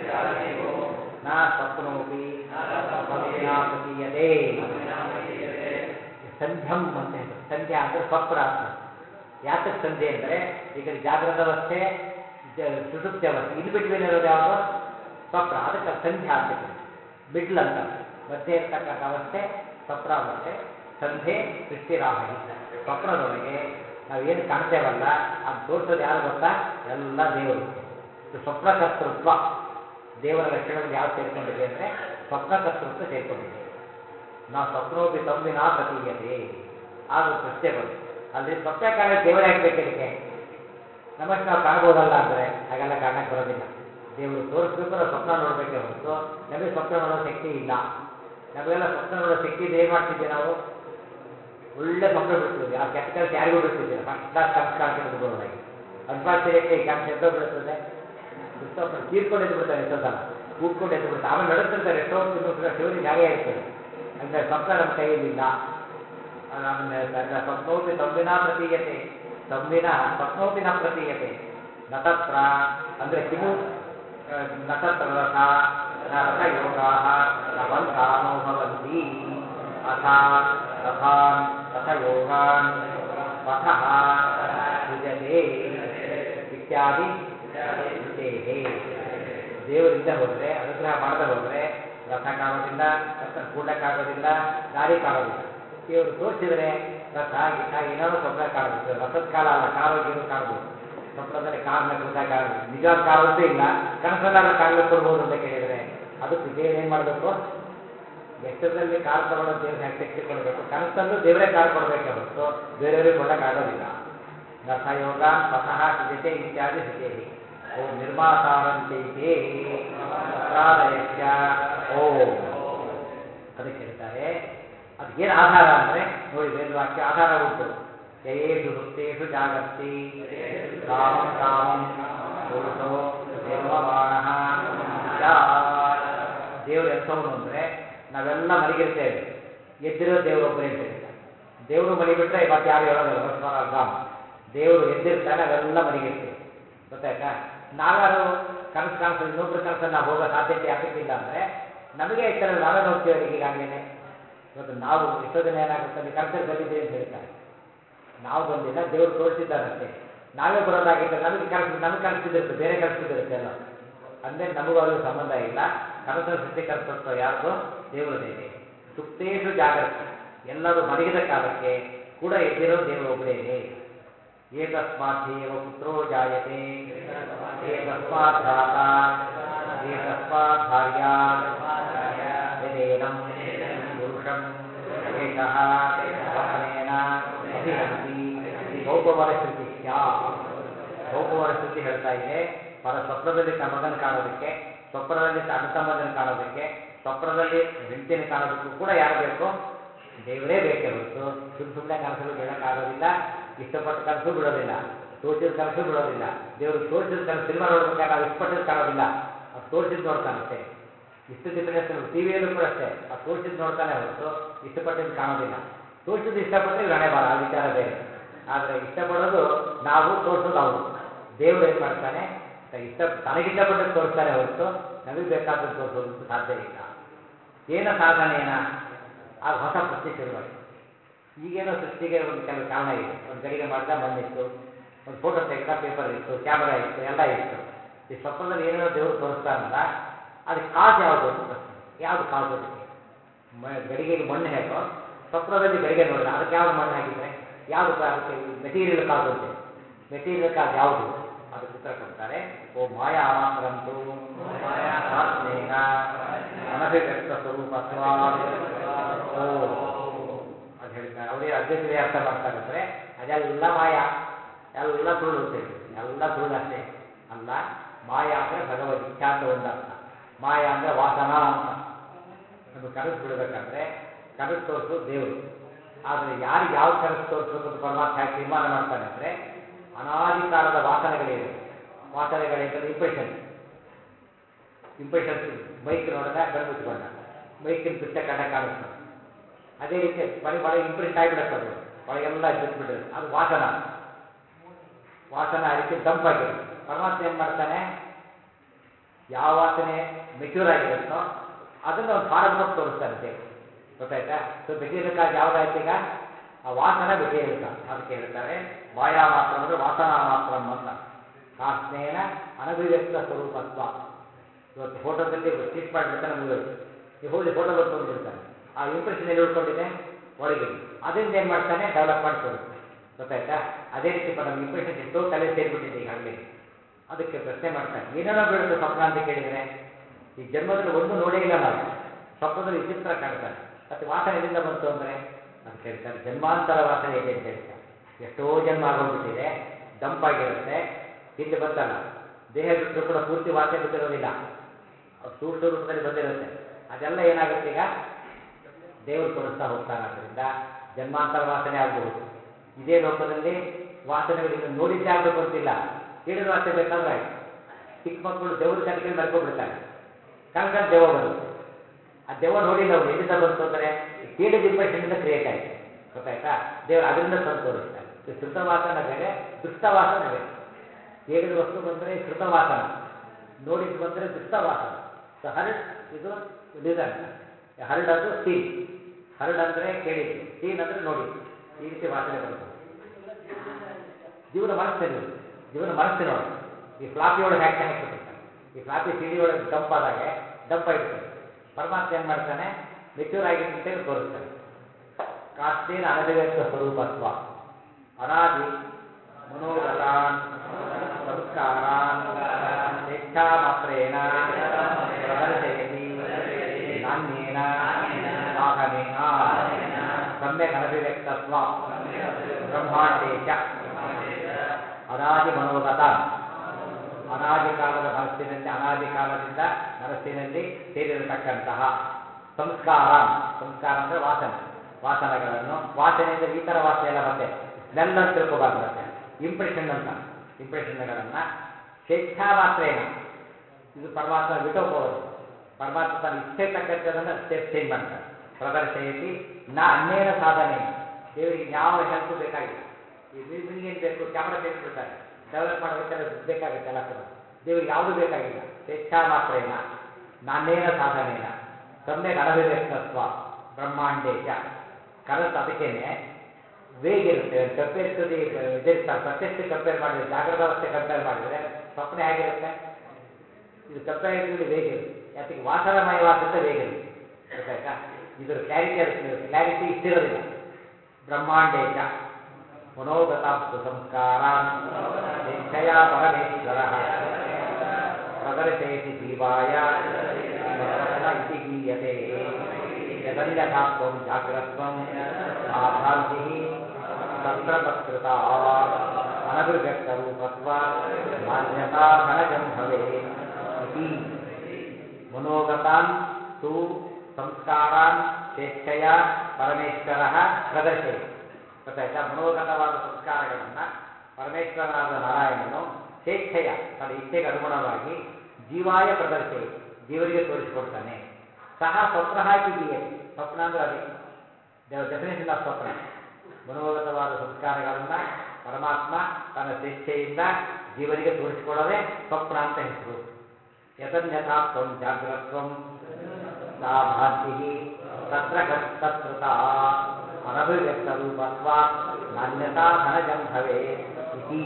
ನಾ ಸ್ವಪ್ನೋಪಿ ಮಗುವಿನ ಪ್ರತೀಯತೆ ಸಂಧ್ಯಂ ಅಂತ ಹೆಸರು ಸಂಧ್ಯಾ ಅಂದ್ರೆ ಸ್ವಪ್ನ ಅಂತ ಯಾತಕ್ಕೆ ಸಂಧೆ ಅಂದರೆ ಈಗ ಜಾಗೃತ ಅವಸ್ಥೆ ಜ- ಸುಷುಪ್ತಿ ಅವಸ್ಥೆ ಇಲ್ಲಿ ಬಿಟ್ವೀನ್ ಇರೋದು ಯಾವುದು ಸ್ವಪ್ನ ಅದಕ್ಕೆ ಸಂಧ್ಯಾ ಅಂತ ಕರೀತಾರೆ ಮಿಡ್ಲ್ ಅಂತ ಮಧ್ಯೆ ಇರತಕ್ಕಂಥ ಅವಸ್ಥೆ ಸ್ವಪ್ನಾವಸ್ಥೆ ಸಂಧೆ ಸೃಷ್ಟಿರಾಹಿ ಸ್ವಪ್ನದೊಳಗೆ ನಾವು ಏನು ಕಾಣ್ತೇವಲ್ಲ ಅದು ತೋರಿಸೋದು ಯಾರು ಗೊತ್ತಾ ಎಲ್ಲ ದೇವರು ಇದು ಸ್ವಪ್ನಕರ್ತೃತ್ವ ದೇವರ ಲಕ್ಷಣಗಳು ಯಾವ್ದು ಸೇರ್ಕೊಂಡಿದೆ ಅಂದರೆ ಸ್ವಪ್ನಕರ್ತೃತ್ವ ಸೇರ್ಕೊಂಡಿದೆ ನಾವು ಸ್ವಪ್ನೋಪಿ ತಂಬಿನ ಪ್ರತೀಯತೆ ಆಗ ಒಂದು ಪ್ರಶ್ನೆ ಬಂತು ಅಲ್ಲಿ ಸ್ವಪ್ನ ಕಾಣಕ್ಕೆ ದೇವರೇ ಹಾಕ್ಬೇಕು ಇದಕ್ಕೆ ನಮ್ಮಷ್ಟು ನಾವು ಕಾಣ್ಬೋದಲ್ಲ ಅಂದರೆ ಹಾಗೆಲ್ಲ ಕಾಣಕ್ಕೆ ಬರೋದಿಲ್ಲ ದೇವರು ತೋರಿಸ್ಬೇಕು ನಾವು ಸ್ವಪ್ನ ನೋಡಬೇಕೇ ಹೊರತು ನಮಗೆ ಸ್ವಪ್ನ ನೋಡೋ ಶಕ್ತಿ ಇಲ್ಲ ನಮಗೆಲ್ಲ ಸ್ವಪ್ನ ನೋಡೋ ಶಕ್ತಿ ಇದೆ ಏನು ಮಾಡ್ತಿದ್ವಿ ನಾವು ಒಳ್ಳೆ ಸ್ವಪ್ನ ಬಿಡ್ತಿದ್ವಿ ಆ ಕೆಟ್ಟ ಕೆಲಸ ಯಾರಿಗೂ ಬಿಡ್ತಿದ್ದಿಲ್ಲ ಫಸ್ಟ್ ಕ್ಲಾಸ್ ಕನಸು ಕಾಣ್ತಿರೋದು ಬರೋದಾಗಿ ಅನ್ಫಾರ್ಚುನೇಟ್ಲಿ ಕನಸು ಎಂತ ಬೀಳ್ತದೆ ಕ್ರಿಸ್ತೋಫರ್ ತೀರ್ಕೊಂಡು ಎದ್ದು ಬಿಡ್ತಾರೆ ಎಷ್ಟೋ ಸಲ ಕೂತ್ಕೊಂಡು ಎದ್ದು ಬಿಡ್ತಾರೆ ಆಮೇಲೆ ನಡೆಸ್ತಿರ್ತಾರೆ ಎಷ್ಟೋ ತಿಂಗಳು ಶಿವನಿಗೆ ಹಾಗೆ ಇರ್ತದೆ ಅಂದರೆ ಸ್ವಪ್ನ ನಮ್ಮ ಕೈಯಲ್ಲಿಲ್ಲ ಅದು ಅದನ್ನ ಹೇಳ್ತಾರೆ ನ ಸ್ವಪ್ನೋಪಿ ಸಂವಿನ ಪ್ರತೀಯತೆ ಸಂವಿನ ಸ್ವಪ್ನೋಪಿ ನ ಪ್ರತೀಯತೆ ನತತ್ರ ಅಂದರೆ ಕಿಮು ಆ, ನತತ್ರ ರಥ ನ ರಥಯೋಗಾ ನ ಪಂಥಾನೋ ಭವಂತಿ ಅಥ ರಥಾನ್ ರಥಯೋಗಾನ್ ಪಥಃ ಸೃಜತೆ ಇತ್ಯಾದಿ ಶ್ರುತೇಹೇ ದೇವರಿಂದ ಹೋದರೆ ಅನುಗ್ರಹ ಮಾಡದೆ ಹೋದರೆ ರಥ ಕಾಣೋದಿಲ್ಲ ರಥ ಕೂಡಕ್ಕಾಗೋದಿಲ್ಲ ದಾರಿ ಕಾಣೋದಿಲ್ಲ ದೇವರು ತೋರಿಸಿದರೆ ರಥ ಗೀತ ಏನೋ ಸ್ವಪ್ನ ಕಾಣಬೇಕು ರಥದ ಕಾಲ ಅಲ್ಲ ಕಾರು ಗೀರು ಕಾಣಬಹುದು ಸ್ವಪ್ನದಲ್ಲಿ ಕಾರ್ನ ಕೂಟ ಕಾಣಬೇಕು ನಿಜವಾದ ಕಾಣೋದೇ ಇಲ್ಲ ಕನಸಲ್ಲಾದ್ರೂ ಕಾಣ್ಲಿಕ್ಕೆ ಕೊಡ್ಬೋದು ಅಂತ ಕೇಳಿದರೆ ಅದಕ್ಕೆ ದೇವ್ರು ಏನು ಮಾಡಬೇಕು ಎಷ್ಟರಲ್ಲಿ ಕಾರ್ ತಗೊಳ್ಳೋ ದೇವ್ರಿಗೆ ಶಕ್ತಿ ಕೊಡಬೇಕು ಕನಸಲ್ಲೂ ದೇವರೇ ಕಾರ್ ಕೊಡಬೇಕೆ ಹೊರತು ಬೇರೆಯವರಿಗೆ ಕೊಡೋಕ್ಕಾಗೋದಿಲ್ಲ ರಥಯೋಗಾನ್ ಪಥಃ ಸೃಜತೆ ಇತ್ಯಾದಿ ಸೃಜೇಹಿ ಓಂ ನಿರ್ಮಾತಾರಂತೈತೆ ಪ್ರಾದಯಶ್ಚ ಓಂ ಅದಕ್ಕೆ ಹೇಳ್ತಾರೆ ಅದಕ್ಕೇನು ಆಧಾರ ಅಂದರೆ ನೋಡಿ ವೇದವಾಕ್ಯ ಆಧಾರ ಉಂಟು ಯಯೇಷು ಸುಪ್ತೇಷು ಜಾಗರ್ತಿ ಕಾಮಂ ಕಾಮಂ ಪುರುಷೋ ನಿರ್ಮಮಾಣ ದೇವರು ಎಂಥವನು ಅಂದರೆ ನಾವೆಲ್ಲ ಮಲಗಿರ್ತೇವೆ ಎದ್ದಿರೋ ದೇವರೊಬ್ಬರೇ ಅಂತ ಹೇಳ್ತಾರೆ ದೇವರು ಮಲಗಿಬಿಟ್ರೆ ಮತ್ತೆ ಯಾರು ಹೇಳೋದಿಲ್ಲ ಹೊಸ್ವರ ಗಾಮ್ ದೇವರು ಎದ್ದಿರ್ತಾನೆ ನಾವೆಲ್ಲ ಮಲಗಿರ್ತೇವೆ ಗೊತ್ತಾಯ್ತಾ ನಾವ್ಯಾರು ಕನಸು ಕಾಣಿಸೋದು ಇನ್ನೊಬ್ರ ಕನಸನ್ನು ನಾವು ಹೋಗೋ ಸಾಧ್ಯತೆ ಯಾತಕ್ಕಿಲ್ಲ ಅಂದರೆ ನಮಗೆ ಎಚ್ಚರ ನಾವೇ ನೋಡ್ತೀವಿ ಅದಕ್ಕೆ ಈಗಾಗಲೇ ಇವತ್ತು ನಾವು ಎಷ್ಟೋ ಜನ ಏನಾಗುತ್ತೆ ಅಲ್ಲಿ ಕನಸಲ್ಲಿ ಬಂದಿದ್ದೀವಿ ಅಂತ ಹೇಳ್ತಾರೆ ನಾವು ಬಂದಿಲ್ಲ ದೇವರು ತೋರಿಸಿದ್ದಾನಷ್ಟೇ ನಾವೇ ಬರೋದಾಗಿದ್ದರೆ ನಮಗೆ ಕನಸು ನಮಗೆ ಕನಸಿದಿರುತ್ತೆ ಬೇರೆ ಕನಸಿದಿರುತ್ತೆ ಎಲ್ಲ ಅಂದರೆ ನಮಗೂ ಅವ್ರಿಗೂ ಸಂಬಂಧ ಇಲ್ಲ ಕನಸನ್ನು ಸೃಷ್ಟಿಕರ್ತತ್ವ ಯಾರ್ದು ದೇವರದೇನೆ ಸುಪ್ತೇಶು ಜಾಗೃತಿ ಎಲ್ಲರೂ ಮಲಗಿದ ಕಾಲಕ್ಕೆ ಕೂಡ ಎದ್ದಿರೋ ದೇವರು ಒಬ್ಬರೇನೆ ಏತಸ್ಮಾದ್ದೇವ ಪುತ್ರೋ ಜಾಯತೆ ಏತಸ್ಮಾತ್ ಭ್ರಾತ ಏತಸ್ಮಾತ್ ಭಾರ್ಯಾ ಯದೇನಂ ಪುರುಷಂ ಏಷಃ ಸ್ವಪ್ನೇನ ಅಭಿನಂತಿ ಈ ಗೌಪವರ ಶ್ರುತಿ ಗೌಪವರ ಶ್ರುತಿ ಹೇಳ್ತಾ ಇದೆ ಪರ ಸ್ವಪ್ನದಲ್ಲಿ ತನ್ನ ಮಗನ ಕಾಣೋದಕ್ಕೆ ಸ್ವಪ್ನದಲ್ಲಿ ತನ್ನ ತಮ್ಮದನ್ನು ಕಾಣೋದಕ್ಕೆ ಸ್ವಪ್ನದಲ್ಲಿ ಹೆಂಡತಿನ ಕಾಣೋದಕ್ಕೂ ಕೂಡ ಯಾರು ಬೇಕು ದೇವರೇ ಬೇಕೇ ಹೊರತು ಸುಮ್ಮ ಸುಮ್ಮನೆ ಕನಸಲು ಬೀಳಕ್ಕಾಗೋದಿಲ್ಲ ಇಷ್ಟಪಟ್ಟು ಕನಸು ಬಿಡೋದಿಲ್ಲ ತೋಚಿದ ಕನಸು ಬಿಡೋದಿಲ್ಲ ದೇವರು ತೋರಿಸಿದ ಕನಸು ಸಿನಿಮಾ ನೋಡ್ಬೇಕಾದ್ರೆ ನಾವು ಇಷ್ಟಪಟ್ಟಿದ್ದು ಕಾಣೋದಿಲ್ಲ ಅದು ತೋರಿಸಿದ್ದು ನೋಡ್ತಾನಷ್ಟೇ ಇಷ್ಟು ಡಿಫರೆನ್ಸ್ ಟಿ ವಿಯಲ್ಲೂ ಕೂಡ ಅಷ್ಟೇ ಅದು ತೋರಿಸಿದ್ದು ನೋಡ್ತಾನೆ ಹೊರತು ಇಷ್ಟಪಟ್ಟಿದ್ದು ಕಾಣೋದಿಲ್ಲ ತೋರಿಸಿದ್ದು ಇಷ್ಟಪಟ್ಟರೆ ಹಣೆ ಬಾರ ಆ ವಿಚಾರ ಬೇರೆ ಆದರೆ ಇಷ್ಟಪಡೋದು ನಾವು ತೋರಿಸೋದು ಅವರು ದೇವರು ಏನು ಮಾಡ್ತಾನೆ ತ- ಇಷ್ಟ ತನಗಿಷ್ಟಪಟ್ಟದ್ದು ತೋರಿಸ್ತಾನೆ ಹೊರತು ನಮಗೆ ಬೇಕಾದದ್ದು ತೋರಿಸೋದಕ್ಕೆ ಸಾಧ್ಯ ಇಲ್ಲ ಏನ ಸಾಧನೇನ ಆಗ ಹೊಸ ಪ್ರಶ್ನೆ ಶುರುವಾಯಿತು ಈಗೇನೋ ಸೃಷ್ಟಿಗೆ ಒಂದು ಕೆಲವು ಕಾರಣ ಇದೆ ಒಂದು ಗಡಿಗೆ ಮಾಡಿದ ಮಣ್ಣಿತ್ತು ಒಂದು ಫೋಟೋ ತೆಗೆದ ಪೇಪರ್ ಇತ್ತು ಕ್ಯಾಮರಾ ಇತ್ತು ಎಲ್ಲ ಇತ್ತು ಈ ಸ್ವಪ್ನದಲ್ಲಿ ಏನೇನೋ ದೇವರು ತೋರಿಸ್ತಾನಲ್ಲ ಅದಕ್ಕೆ ಕಾಜು ಯಾವುದು ಅಂತ ಪ್ರಶ್ನೆ ಯಾವುದು ಕಾಜು ಅದಕ್ಕೆ ಮ ಗಡಿಗೆಗೆ ಮಣ್ಣು ಹೇಗೋ ಸ್ವಪ್ನದಲ್ಲಿ ಗಡಿಗೆ ನೋಡಿದ ಅದಕ್ಕೆ ಯಾವ್ದು ಮಣ್ಣು ಹಾಕಿದ್ರೆ ಯಾವುದು ಕಾ- ಅದಕ್ಕೆ ಮೆಟೀರಿಯಲ್ ಕಾಜು ಅಂತೆ ಮೆಟೀರಿಯಲ್ ಕಾಜು ಯಾವುದು ಅದಕ್ಕೆ ಉತ್ತರ ಕೊಡ್ತಾರೆ ಓ ಮಾಯಾ ಮಾತ್ರಂತು ಮಾಯಾಸ್ನೇನ ಅನಭಿವ್ಯಕ್ತ ಸ್ವರೂಪತ್ವ ಓ ಅದು ಹೇಳ್ತಾರೆ ಅವರೇ ಅಧ್ಯಕ್ಷರೇ ಅರ್ಥ ಮಾಡ್ತಾರೆ ಅಂದರೆ ಅದೆಲ್ಲ ಮಾಯ ಎಲ್ಲ ಸುಳ್ಳು ಅಂತ ಹೇಳಿ ಎಲ್ಲ ಸುಳ್ಳು ಅಷ್ಟೇ ಅಲ್ಲ ಮಾಯ ಅಂದರೆ ಭಗವದ್ ಇಚ್ಛಾ ಅಂತ ಒಂದು ಅರ್ಥ ಮಾಯ ಅಂದರೆ ವಾಸನಾ ಅಂತ ನಮಗೆ ಕನಸು ಬಿಡಬೇಕಾದ್ರೆ ಕನಸು ತೋರಿಸು ದೇವರು ಆದರೆ ಯಾರಿಗೆ ಯಾವ ಕನಸು ತೋರಿಸ್ಬೇಕು ಅಂತ ಪರಮಾತ್ಮ ಹೇಗೆ ತೀರ್ಮಾನ ಮಾಡ್ತಾನೆ ಅಂದರೆ ಅನಾದಿ ಕಾಲದ ವಾಸನೆಗಳಿವೆ ವಾಸನೆಗಳಿಂದ ಇಂಪ್ರೆಷನ್ ಇಂಪ್ರೆಷನ್ಸ್ ಮೈಕ್ ನೋಡಿದ ಕಣ್ಣು ಮುಚ್ಕೊಂಡ ಮೈಕಿನ ದೃಶ್ಯ ಕಣ್ಣ ಕಾಣಿಸ್ತಾನೆ ಅದೇ ರೀತಿ ಮನೆ ಒಳಗೆ ಇಂಪ್ರೆಂಟ್ ಆಗಿಬಿಡುತ್ತೆ ಅದು ಒಳಗೆಲ್ಲ ಬಿದ್ದುಬಿಟ್ಟಿರುತ್ತೆ ಅದು ವಾಸನ ವಾಸನ ಆ ರೀತಿ ದಂಪಾಗಿರುತ್ತೆ ಪರಮಾತ್ಮ ಏನು ಮಾಡ್ತಾನೆ ಯಾವ ವಾಸನೆ ಮೆಚ್ಯೂರ್ ಆಗಿರುತ್ತೋ ಅದನ್ನು ಒಂದು ಫಾರಮ್ ಕೊಟ್ಟು ತೋರಿಸ್ತಾನೆ ದೇವರು ಗೊತ್ತಾಯ್ತಾ ಸೊ ಮೆಟೀರಿಯಲ್ ಕಾಜ್ ಯಾವುದಾಯ್ತು ಈಗ ಆ ವಾಸನ ಮೆಟೀರಿಯಲ್ ಕಾಜ್ ಅದಕ್ಕೆ ಹೇಳ್ತಾರೆ ಮಾಯಾ ಮಾತ್ರ ಅಂದರೆ ವಾಸನಾ ಮಾತ್ರ ಅಂತ ಕಾಸ್ನೇನ ಅನಭಿವ್ಯಕ್ತ ಸ್ವರೂಪತ್ವ ಇವತ್ತು ಫೋಟೋದಲ್ಲಿ ಟ್ರೀಟ್ ಮಾಡಿಬಿಡ್ತಾನೆ ಮುಗಿದೋಯ್ತು ನೀವು ಹೋಗಿ ಫೋಟೋ ಬಂದು ಬಂದ್ಬಿಡ್ತಾನೆ ಆ ಇಂಪ್ರೆಷನ್ ಎಲ್ಲಿ ಉಳ್ಕೊಂಡಿದೆ ಒಳಗೆ ಅದರಿಂದ ಏನು ಮಾಡ್ತಾನೆ ಡೆವಲಪ್ ಮಾಡಿ ತೋರಿಸ್ತಾನೆ ಗೊತ್ತಾಯ್ತಾ ಅದೇ ರೀತಿ ಪ- ನಮ್ಮ ಇಂಪ್ರೆಷನ್ ಎಷ್ಟೋ ತಲೆ ಸೇರಿಬಿಟ್ಟಿದೆ ಈಗಾಗಲೇ ಅದಕ್ಕೆ ಪ್ರಶ್ನೆ ಮಾಡ್ತಾನೆ ಏನೇನೋ ಬೀಳುತ್ತೆ ಸ್ವಪ್ನ ಅಂತ ಕೇಳಿದರೆ ಈ ಜನ್ಮದಲ್ಲಿ ಒಂದು ನೋಡೇ ಇಲ್ಲ ನಾವು ಸ್ವಪ್ನದಲ್ಲಿ ವಿಚಿತ್ರ ಕಾಣ್ತಾನೆ ಮತ್ತು ವಾಸನೆ ಎಲ್ಲಿಂದ ಬಂತು ಅಂದರೆ ಅದಕ್ಕೆ ಹೇಳ್ತಾರೆ ಜನ್ಮಾಂತರ ವಾಸನೆ ಇದೆ ಅಂತ ಹೇಳ್ತಾರೆ ಎಷ್ಟೋ ಜನ್ಮ ಆಗೋಗ್ಬಿಟ್ಟಿದೆ ದಂಪಾಗಿರುತ್ತೆ ಇಲ್ಲಿ ಬಂತಲ್ಲ ದೇಹ ಬಿಟ್ಟರು ಕೂಡ ಪೂರ್ತಿ ವಾಸನೆ ಬಿಟ್ಟಿರೋದಿಲ್ಲ ಅದು ಸೂಕ್ಷ್ಮ ರೂಪದಲ್ಲಿ ಬಂದಿರುತ್ತೆ ಅದೆಲ್ಲ ಏನಾಗುತ್ತೆ ಈಗ ದೇವರು ತೋರಿಸ್ತಾ ಹೋಗ್ತಾನೆ ಆದ್ದರಿಂದ ಜನ್ಮಾಂತರ ವಾಸನೆ ಆಗಬಹುದು ಇದೇ ಲೋಕದಲ್ಲಿ ವಾಸನೆಗಳು ಇನ್ನು ನೋಡಿದ್ದೇ ಆಗಬೇಕು ಅಂತಿಲ್ಲ ಕೇಳಿದ ವಾಸನೆ ಬೇಕಾದ್ರೆ ಆಯ್ತು ಚಿಕ್ಕ ಮಕ್ಕಳು ದೇವ್ರ ಕಟ್ಕೊಂಡು ಮಲ್ಕೊಂಡ್ಬಿಡ್ತಾರೆ ಕನಸಲ್ಲಿ ದೆವ್ವ ಬರುತ್ತೆ ಆ ದೆವ್ವ ನೋಡಿಲ್ಲ ಅವ್ರು ಎಲ್ಲಿಂದ ಬಂತು ಅಂದರೆ ಕೇಳಿದ ಇಂಪ್ರೆಷನ್ನಿಂದ ಕ್ರಿಯೇಟ್ ಆಯಿತು ಗೊತ್ತಾಯ್ತಾ ದೇವರು ಅದರಿಂದ ತಂದು ತೋರಿಸ್ತಾರೆ ಇದು ಶ್ರುತವಾಸನ ಬೇರೆ ದುಷ್ಟವಾಸನ ಬೇರೆ ಕೇಳಿದ ವಸ್ತು ಬಂದರೆ ಶ್ರುತವಾಸನ ನೋಡಿದ್ದು ಬಂದರೆ ದುಷ್ಟವಾಸನ ಸೊ ಹರ್ಡ್ ಇದು ಲಿಸನ್ ಹರ್ಡ್ ಅದು ಸೀನ್ ಹರ್ಡ್ ಅಂದರೆ ಕೇಳಿದ್ದು ಸೀನ್ ಅಂದರೆ ನೋಡಿದ್ದು ಈ ರೀತಿ ವಾಸನೆ ಬರುತ್ತೆ ಜೀವನ ಮನಸ್ಸಿನ ಜೀವನ ಮನಸ್ಸಿನೊಳಗೆ ಈ ಫ್ಲಾಪಿ ಒಳಗೆ ಹಾಕಿ ಹಾಕಿಬಿಟ್ಟಿರ್ತಾನೆ ಈ ಫ್ಲಾಪಿ ಸಿಡಿ ಒಳಗೆ ಡಂಪ್ ಆದಾಗೆ ಡಂಪ್ ಆಗಿರ್ತದೆ ಪರಮಾತ್ಮ ಏನು ಮಾಡ್ತಾನೆ ಮೆಚ್ಯೂರ್ ಆಗಿದೆ ಅಂತೇಳಿ ತೋರಿಸ್ತಾನೆ ಕಾಷ್ಟೇನ ಅನಭಿವ್ಯಕ್ತ ಸ್ವರೂಪತ್ವ ಅನಾದಿ ಮನೋಗತಾನ್ ಸಂಸ್ಕಾರಾನ್ ಸ್ವೇಚ್ಛಾ ಮಾತ್ರೇಣ ಪ್ರದರ್ಶಯತಿ ನಾಣ್ಯೇನ ಸಾಧನೇನ ಸಮ್ಯಕ್ ಅನಭಿವ್ಯಕ್ತತ್ವ ಬ್ರಹ್ಮಾಂಡೇಶ ಅನಾದಿ ಮನೋಗತಾನ್ ಅನಾದಿ ಕಾಲದ ಮನಸ್ಸಿನಲ್ಲಿ ಅನಾದಿ ಕಾಲದಿಂದ ಮನಸ್ಸಿನಲ್ಲಿ ಸೇರಿರತಕ್ಕಂತಹ ಸಂಸ್ಕಾರ ಸಂಸ್ಕಾರ ಅಂದರೆ ವಾಸನೆ ವಾಸನೆಗಳನ್ನು ವಾಸನೆಯಿಂದ ಈ ಥರ ವಾಸನೆ ಎಲ್ಲ ಮತ್ತೆ ಸ್ಮೆಲ್ ಅಂತ ತಿಳ್ಕೊಬಾರ್ದು ಮತ್ತೆ ಇಂಪ್ರೆಷನ್ ಅಂತ ಇಂಪ್ರೆಷನ್ಗಳನ್ನು ಸ್ವೇಚ್ಛಾ ಮಾತ್ರೇನ ಇದು ಪರಮಾತ್ಮ ವಿಟೋಪವರು ಪರಮಾತ್ಮ ತನ್ನ ಇಚ್ಛೆ ತಕ್ಕಂತೆ ಅದನ್ನು ಸ್ಟೆಪ್ ಚೇಂಜ್ ಮಾಡ್ತಾರೆ ಪ್ರದರ್ಶಯತಿ ನಾ ಅನ್ಯೇನ ಸಾಧನೆ ದೇವರಿಗೆ ಯಾವ ಹೆಲ್ಪ್ ಬೇಕಾಗಿಲ್ಲ ಈ ನಿಮಗೇನು ಬೇಕು ಕ್ಯಾಮ್ರಾ ತೆಗೆದುಬಿಡ್ತಾರೆ ಡೆವಲಪ್ ಮಾಡೋದಕ್ಕೆಲ್ಲ ದುಡ್ಡು ಬೇಕಾಗುತ್ತೆ ಎಲ್ಲ ಕೂಡ ದೇವರಿಗೆ ಯಾವುದು ಬೇಕಾಗಿಲ್ಲ ಸ್ವೇಚ್ಛಾ ಮಾತ್ರೇನ ನಾನೇನ ಸಾಧನೇನ ಸಮ್ಯಕ್ ಅನಭಿವ್ಯಕ್ತತ್ವ ಬ್ರಹ್ಮಾಂಡೇಶ ಕನಸು ಅದಕ್ಕೇನೆ ವೇಗ್ ಇರುತ್ತೆ ಕಂಪೇರ್ ಟು ದಿ ಇದಿರ್ತಾರೆ ಪ್ರತ್ಯಕ್ಷ ಕಂಪೇರ್ ಮಾಡಿದ್ರೆ ಜಾಗೃತ ಅವಸ್ಥೆ ಕಂಪೇರ್ ಮಾಡಿದರೆ ಸ್ವಪ್ನ ಹೇಗಿರುತ್ತೆ ಇದು ಕಂಪ್ಯಾರಿಟಿವ್ಲಿ ವೇಗ್ ಇರುತ್ತೆ ಯಾತಕ್ಕೆ ವಾಸನಮಯವಾದಂಥ ವೇಗ್ ಇರುತ್ತೆ ಗೊತ್ತಾಯ್ತಾ ಇದ್ರ ಕ್ಲಾರಿಟಿ ಅದಕ್ಕೆ ಕ್ಲಾರಿಟಿ ಇಷ್ಟಿರೋದಿಲ್ಲ ಬ್ರಹ್ಮಾಂಡೇಶ ಮನೋಗತಾಂಸ್ತು ಸಂಸ್ಕಾರಾನ್ ಸ್ವೇಚ್ಛಯ ಪರಮೇಶ್ವರ ಪ್ರದರ್ಶಯತಿ ಜೀವಾಯ ಸ್ವಪ್ನ ಇತಿ ಗೀಯತೆ ಯದನ್ಯಥಾತ್ವಂ ಜಾಗ್ರತ್ವಂ ಸಾಭ್ರಾಂತಿ ತತ್ರ ತತ್ಕೃತ ಅನಭಿವ್ಯಕ್ತರೂಪತ್ವ ಮಾನ್ಯತಾ ಧನಜಂ ಭವೇತ್ ಇತಿ ಮನೋಗತಾನ್ ತು ಸಂಸ್ಕಾರಾನ್ ಸ್ವೇಚ್ಛೆಯ ಪರಮೇಶ್ವರ ಪ್ರದರ್ಶಯತಿ ಗೊತ್ತಾಯ್ತಾ ಮನೋಗತವಾದ ಸಂಸ್ಕಾರಗಳನ್ನು ಪರಮೇಶ್ವರನಾದ ನಾರಾಯಣನು ಸ್ವೇಚ್ಛೆಯ ತನ್ನ ಇಚ್ಛೆಗೆ ಅನುಗುಣವಾಗಿ ಜೀವಾಯ ಪ್ರದರ್ಶಿ ಜೀವರಿಗೆ ತೋರಿಸಿಕೊಡ್ತಾನೆ ಸಹ ಸ್ವಪ್ನ ಹಾಕಿ ಗೀಯತೆ ಸ್ವಪ್ನ ಅಂದ್ರೆ ಅದೇ ಡೆಫಿನೇಷನ್ ಆಫ್ ಸ್ವಪ್ನ ಮನೋಗತವಾದ ಸಂಸ್ಕಾರಗಳನ್ನು ಪರಮಾತ್ಮ ತನ್ನ ಸ್ವೇಚ್ಛೆಯಿಂದ ಜೀವರಿಗೆ ತೋರಿಸಿಕೊಳ್ಳೋದೇ ಸ್ವಪ್ನ ಅಂತ ಹೆಸರು ಯತನ್ಯಥಾತ್ವಂ ಜಾಗ್ರತ್ವಂ ಸಾ ಭಾಂತಿ ತತ್ರ ತತ್ಕೃತ ಅನಭಿವ್ಯಕ್ತರೂಪತ್ವ ನಾನ್ಯತಾ ಧನಜಂ ಭವೇ ಇತಿ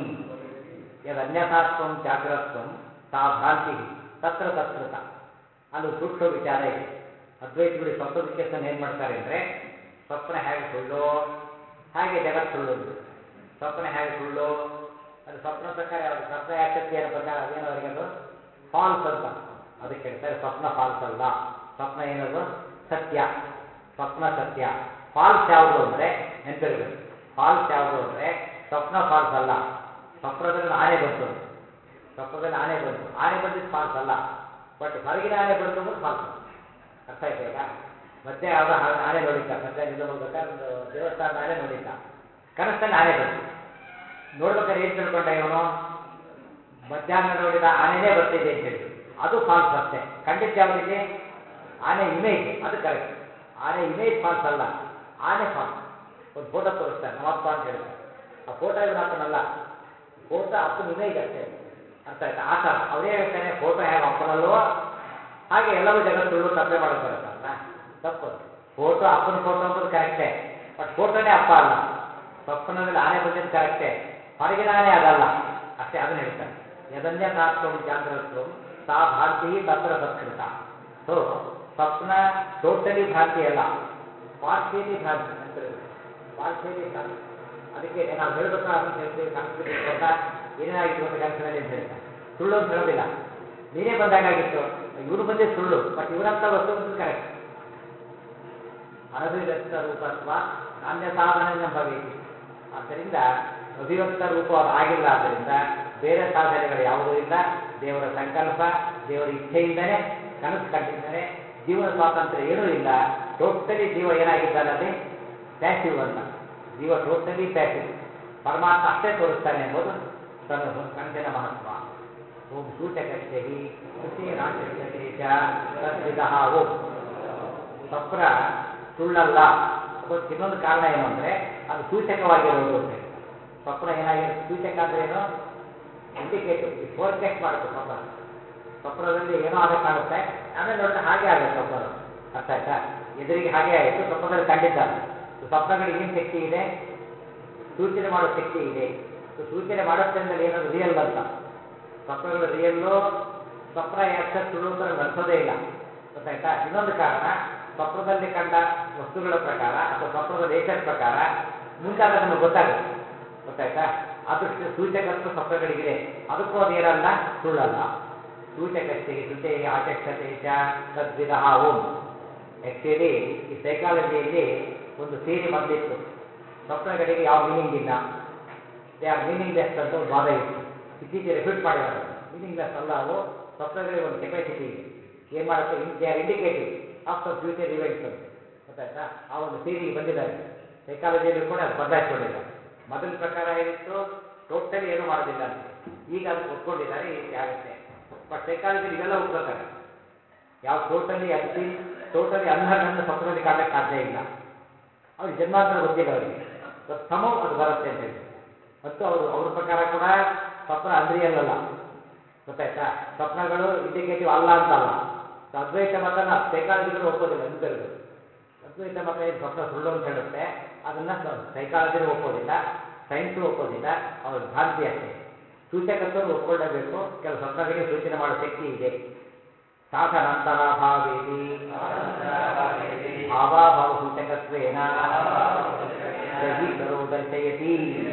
ಯದನ್ಯಥಾತ್ವಂ ಜಾಗ್ರತ್ವಂ ಸಾ ಭ್ರಾಂತಿ ತತ್ರ ತತ್ಕೃತ ಅಲ್ಲಿ ಸೂಕ್ಷ್ಮ ವಿಚಾರ ಇದೆ ಅದ್ವೈತಗಳು ಸ್ವಪ್ನ ವಿಕೇಶನ ಏನು ಮಾಡ್ತಾರೆ ಅಂದರೆ ಸ್ವಪ್ನ ಹೇಗೆ ಸುಳ್ಳು ಹಾಗೆ ಜಗತ್ ಸುಳ್ಳು ಅಂದ್ಬಿಡ್ತಾರೆ ಸ್ವಪ್ನ ಹೇಗೆ ಸುಳ್ಳು ಅದು ಸ್ವಪ್ನ ಪ್ರಕಾರ ಯಾವುದು ಸ್ವಪ್ನ ಯಾಕತ್ತಿ ಅನ್ನೋ ಪ್ರಕಾರ ಅದೇನು ಅವರಿಗೆ ಅದು ಫಾಲ್ಸ್ ಅಂತ ಅದಕ್ಕೆ ಹೇಳ್ತಾರೆ ಸ್ವಪ್ನ ಫಾಲ್ಸ್ ಅಲ್ಲ ಸ್ವಪ್ನ ಏನದು ಸತ್ಯ ಸ್ವಪ್ನ ಸತ್ಯ ಫಾಲ್ಸ್ ಯಾವುದು ಅಂದರೆ ನೆನಪಿರಬೇಕು ಫಾಲ್ಸ್ ಯಾವುದು ಅಂದರೆ ಸ್ವಪ್ನ ಫಾಲ್ಸ್ ಅಲ್ಲ ಸ್ವಪ್ನದಲ್ಲಿ ಆನೆ ಬಂತು ಅಂತ ಸ್ವಪ್ನದಲ್ಲಿ ಆನೆ ಬಂತು ಆನೆ ಬಂದಿದ್ದು ಫಾಲ್ಸ್ ಅಲ್ಲ ಬಟ್ ಹೊರಗಿನ ಆನೆ ಬಂತು ಅಂದ್ರೆ ಫಾಲ್ಸ್ ಅರ್ಥ ಆಯ್ತಾ ಈಗ ಮಧ್ಯ ಯಾವುದೋ ಆ- ಆನೆ ನೋಡಿದ್ದ ಮಧ್ಯಾಹ್ನ ಇದು ಹೋಗ್ಬೇಕಾದ್ರೆ ಒಂದು ದೇವಸ್ಥಾನದ ಆನೆ ನೋಡಿದ್ದ ಕನಸಲ್ಲಿ ಆನೆ ಬಂತು ನೋಡ್ಬೇಕಾದ್ರೆ ಏನು ತಿಳ್ಕೊಂಡ ಇವನು ಮಧ್ಯಾಹ್ನ ನೋಡಿದ ಆನೆನೇ ಬರ್ತಿದೆ ಅಂತ ಹೇಳಿದ್ರು ಅದು ಫಾಲ್ಸ್ ಅಷ್ಟೇ ಕಂಡಿದ್ದು ಯಾವುದಿಲ್ಲಿ ಆನೆ ಇಮೇಜ್ ಅದು ಕರೆಕ್ಟ್ ಆನೆ ಇಮೇಜ್ ಫಾಲ್ಸ್ ಅಲ್ಲ ಆನೆ ಫಾಲ್ಸ್ ಒಂದು ಫೋಟೋ ತೋರಿಸ್ತಾರೆ ನಮ್ಮಪ್ಪ ಅಂತ ಹೇಳ್ತಾರೆ ಆ ಫೋಟೋ ಇವನ ಅಪ್ಪನಲ್ಲ ಫೋಟೋ ಅಪ್ಪನ ಇಮೇಜ್ ಅಷ್ಟೇ ಅರ್ಥ ಆಯ್ತಾ ಆ ಥರ ಅವರೇ ಹೇಳ್ತಾನೆ ಫೋಟೋ ಹೇಗೆ ಅಪ್ಪನಲ್ಲೋ ಹಾಗೆ ಎಲ್ಲವೂ ಜಗತ್ತು ಸುಳ್ಳು ತಪ್ಪೆ ಮಾಡಕ್ಕೆ ಬರುತ್ತಲ್ಲ ತಪ್ಪು ಫೋಟೋ ಅಪ್ಪನ ಫೋಟೋ ಅಂಬೋದು ಕರೆಕ್ಟೇ ಬಟ್ ಫೋಟೋನೇ ಅಪ್ಪ ಅಲ್ಲ ಸ್ವಪ್ನದಲ್ಲಿ ಆನೆ ಬಂದಿದ್ದು ಕರೆಕ್ಟೇ ಹೊರಗಿನ ಆನೆ ಅದಲ್ಲ ಅಷ್ಟೇ ಅದನ್ನ ಹೇಳ್ತಾರೆ ಯದನ್ಯಥಾತ್ವಂ ಜಾಗ್ರತ್ವಂ ಸಾ ಭ್ರಾಂತಿ ತತ್ರ ತತ್ಕೃತ ಸೊ ಸ್ವಪ್ನ ಟೋಟಲಿ ಭ್ರಾಂತಿ ಅಲ್ಲ ಪಾರ್ಶಿಯಲಿ ಭ್ರಾಂತಿ ನೆನಪಿರಬೇಕು ಪಾರ್ಶಿಯಲಿ ಭ್ರಾಂತಿ ಅದಕ್ಕೆ ನಾವು ಹೇಳ್ಬೇಕಾ ಅಂತ ಹೇಳ್ತೀವಿ ಕನಸಲ್ಲಿ ಗೊತ್ತಾ ಏನೇನಾಗಿತ್ತು ಗೊತ್ತಾ ಕನಸಿನಲ್ಲಿ ಅಂತ ಹೇಳ್ತಾರೆ ಸುಳ್ಳು ಅಂತ ಹೇಳೋದಿಲ್ಲ ನೀನೇ ಬಂದಾಗಿತ್ತು ಇವನು ಬಂದಿದ್ದು ಸುಳ್ಳು ಬಟ್ ಇವರಂತ ವಸ್ತು ಬಂದಿದ್ದು ಕರೆಕ್ಟ್ ಅನಭಿವ್ಯಕ್ತ ರೂಪತ್ವ ನಾಣ್ಯ ಸಾಧನೆ ಭವೇತಿ ಆದ್ದರಿಂದ ಅಭಿವ್ಯಕ್ತ ರೂಪ ಅದು ಆಗಿಲ್ಲ ಆದ್ದರಿಂದ ಬೇರೆ ಸಾಧನೆಗಳು ಯಾವುದೂ ಇಲ್ಲ ದೇವರ ಸಂಕಲ್ಪ ದೇವರ ಇಚ್ಛೆಯಿಂದನೇ ಕನಸು ಕಂಡಿದ್ದಾನೆ ಜೀವನ ಸ್ವಾತಂತ್ರ್ಯ ಏನೂ ಇಲ್ಲ ಟೋಟಲಿ ಜೀವ ಏನಾಗಿದ್ದಾನೆ ಅಲ್ಲಿ ಪ್ಯಾಸಿವ್ ಅಂತ ಜೀವ ಟೋಟಲಿ ಪ್ಯಾಸಿವ್ ಪರಮಾತ್ಮ ಅಷ್ಟೇ ತೋರಿಸ್ತಾನೆ ಎಂಬುದು ತನ್ನ ಕನಸಿನ ಮಹತ್ವ ಓಂ ಸೂಚಕಸ್ಯ ಹಿ ಶ್ರುತಿರಾಚಕ್ಷತೆ ಚ ತದ್ವಿದಃ ಓಂ ಸ್ವಪ್ನ ಸುಳ್ಳಲ್ಲ ಅದಕ್ಕೆ ಇನ್ನೊಂದು ಕಾರಣ ಏನು ಅಂದರೆ ಅದು ಸೂಚಕವಾಗಿರೋದು ಅಂತ ಹೇಳಿ ಸ್ವಪ್ನ ಏನಾಗಿರುತ್ತೆ ಸೂಚಕ ಅಂದ್ರೆ ಏನು ಇಂಡಿಕೇಟಿವ್ ಈ ಫೋರ್ಕಾಸ್ಟ್ ಮಾಡುತ್ತೆ ಸ್ವಪ್ನ ಸ್ವಪ್ನದಲ್ಲಿ ಏನೋ ಆದ ಕಾಣುತ್ತೆ ಆಮೇಲೆ ನೋಡಿದ್ರೆ ಹಾಗೆ ಆಗುತ್ತೆ ಸ್ವಪ್ನ ಅರ್ಥ ಆಯ್ತಾ ಎದುರಿಗೆ ಹಾಗೆ ಆಯಿತು ಸ್ವಪ್ನದಲ್ಲಿ ಕಂಡಿದ್ದಲ್ಲ ಸ್ವಪ್ನಗಳಿಗೆ ಏನು ಶಕ್ತಿ ಇದೆ ಸೂಚನೆ ಮಾಡೋ ಶಕ್ತಿ ಇದೆ ಸೊ ಸೂಚನೆ ಮಾಡುತ್ತೆ ಅಂದ್ರೆ ಏನದು ರಿಯಲ್ ಅಂತ ಸ್ವಪ್ನಗಳು ರಿಯಲ್ಲು ಸ್ವಪ್ನ ಯಾಕ್ಷ ಸುಳ್ಳು ಥರ ನಡೆಸೋದೇ ಇಲ್ಲ ಗೊತ್ತಾಯ್ತಾ ಇನ್ನೊಂದು ಕಾರಣ ಸ್ವಪ್ನದಲ್ಲಿ ಕಂಡ ವಸ್ತುಗಳ ಪ್ರಕಾರ ಅಥವಾ ಸ್ವಪ್ನದ ನೇಚರ್ ಪ್ರಕಾರ ಮುಂದಾಗ ನಮಗೆ ಗೊತ್ತಾಗುತ್ತೆ ಗೊತ್ತಾಯ್ತಾ ಅದೃಷ್ಟ ಸೂಚಕತ್ವ ಸ್ವಪ್ನಗಳಿಗಿದೆ ಅದಕ್ಕೂ ಅದೇನಲ್ಲ ಸುಳ್ಳಲ್ಲ ಸೂಚಕಕ್ಕೆ ಶ್ರುತೆ ಆಚಕ್ಷತೆ ಚ ತದ್ವಿಧ ಓಂ ಆ್ಯಕ್ಚುಲಿ ಈ ಸೈಕಾಲಜಿಯಲ್ಲಿ ಒಂದು ಥಿಯರಿ ಬಂದಿತ್ತು ಸ್ವಪ್ನಗಳಿಗೆ ಯಾವ ಮೀನಿಂಗ್ ಇಲ್ಲ ದೇ ಆರ್ ಮೀನಿಂಗ್ಲೆಸ್ ಅಂತ ಒಂದು ವಾದ ಇತ್ತು ಇತ್ತೀಚೆಗೆ ರೆಫ್ಯೂಟ್ ಮಾಡಿದ್ದಾರೆ ಮೀನಿಂಗ್ಲೆಸ್ ಅಲ್ಲ ಅವು ಸ್ವಪ್ನಗಳಿಗೆ ಒಂದು ಕೆಪಾಸಿಟಿ ಇದೆ ಏನು ಮಾಡುತ್ತೆ they are indicative of the future events ಅಂತ ಗೊತ್ತಾಯ್ತಾ ಆ ಒಂದು ಥಿಯರಿಗೆ ಬಂದಿದ್ದಾರೆ ಸೈಕಾಲಜಿಯಲ್ಲಿ ಕೂಡ ಅದು ಬದಲಾಯಿಸ್ಕೊಂಡಿದ್ದಾರೆ ಮೊದಲ ಪ್ರಕಾರ ಏನಿತ್ತು ಟೋಟಲಿ ಏನೂ ಮಾಡೋದಿಲ್ಲ ಅಂತ ಈಗ ಅದಕ್ಕೆ ಒಪ್ಕೊಂಡಿದ್ದಾರೆ ಈ ರೀತಿ ಆಗುತ್ತೆ ಬಟ್ ಸೈಕಾಲಜಿಯಲ್ಲಿ ಇವೆಲ್ಲ ಒಪ್ಕೋತಾರೆ ಯಾವ ಟೋಟಲಿ ಅನ್ಸಿನ್ ಟೋಟಲಿ ಅನ್ಹರ್ಡನ್ನು ಸ್ವಪ್ನದಲ್ಲಿ ಕಾಣಕ್ಕೆ ಸಾಧ್ಯ ಇಲ್ಲ ಅವ್ರಿಗೆ ಜನ್ಮಾಂತರ ಗೊತ್ತಿಲ್ಲ ಅವರಿಗೆ ಬಟ್ ಸಮವ್ ಅದು ಬರುತ್ತೆ ಅಂತ ಹೇಳಿ ಮತ್ತು ಅವರು ಅವ್ರ ಪ್ರಕಾರ ಕೂಡ ಸ್ವಪ್ನ ಅನ್ರಿಯಲ್ ಅಲ್ಲ ಗೊತ್ತಾಯ್ತಾ ಸ್ವಪ್ನಗಳು ಇಂಡಿಕೇಟಿವ್ ಅಲ್ಲ ಅಂತಲ್ಲ ಸೊ ಅದ್ವೈತ ಮತನ ಸೈಕಾಲಜಿಗಳು ಒಪ್ಪೋದಿಲ್ಲ ಎಂಬೆರಡು ಅದ್ವೈತ ಮತ ಏನು ಸ್ವಪ್ನ ಸುಳ್ಳು ಅಂತ ಹೇಳುತ್ತೆ ಅದನ್ನ ಸೈಕಾಲಜಿನೂ ಒಪ್ಪೋದಿಲ್ಲ ಸೈನ್ಸು ಒಪ್ಪೋದಿಲ್ಲ ಅವ್ರ ಭ್ರಾಂತಿ ಅಷ್ಟೇ ಸೂಚಕತ್ವನು ಒಪ್ಕೊಳ್ಳೇಬೇಕು ಕೆಲವು ಸ್ವಪ್ನಗಳಿಗೆ ಸೂಚನೆ ಮಾಡೋ ಶಕ್ತಿ ಇದೆ ಸಾಧನಾಂತರಾಭಾವೇತಿ ಭಾವಾಭಾವ ಸೂಚಕತ್ವೇನ ದೈಹಿಕರು ದರ್ಶಯತಿ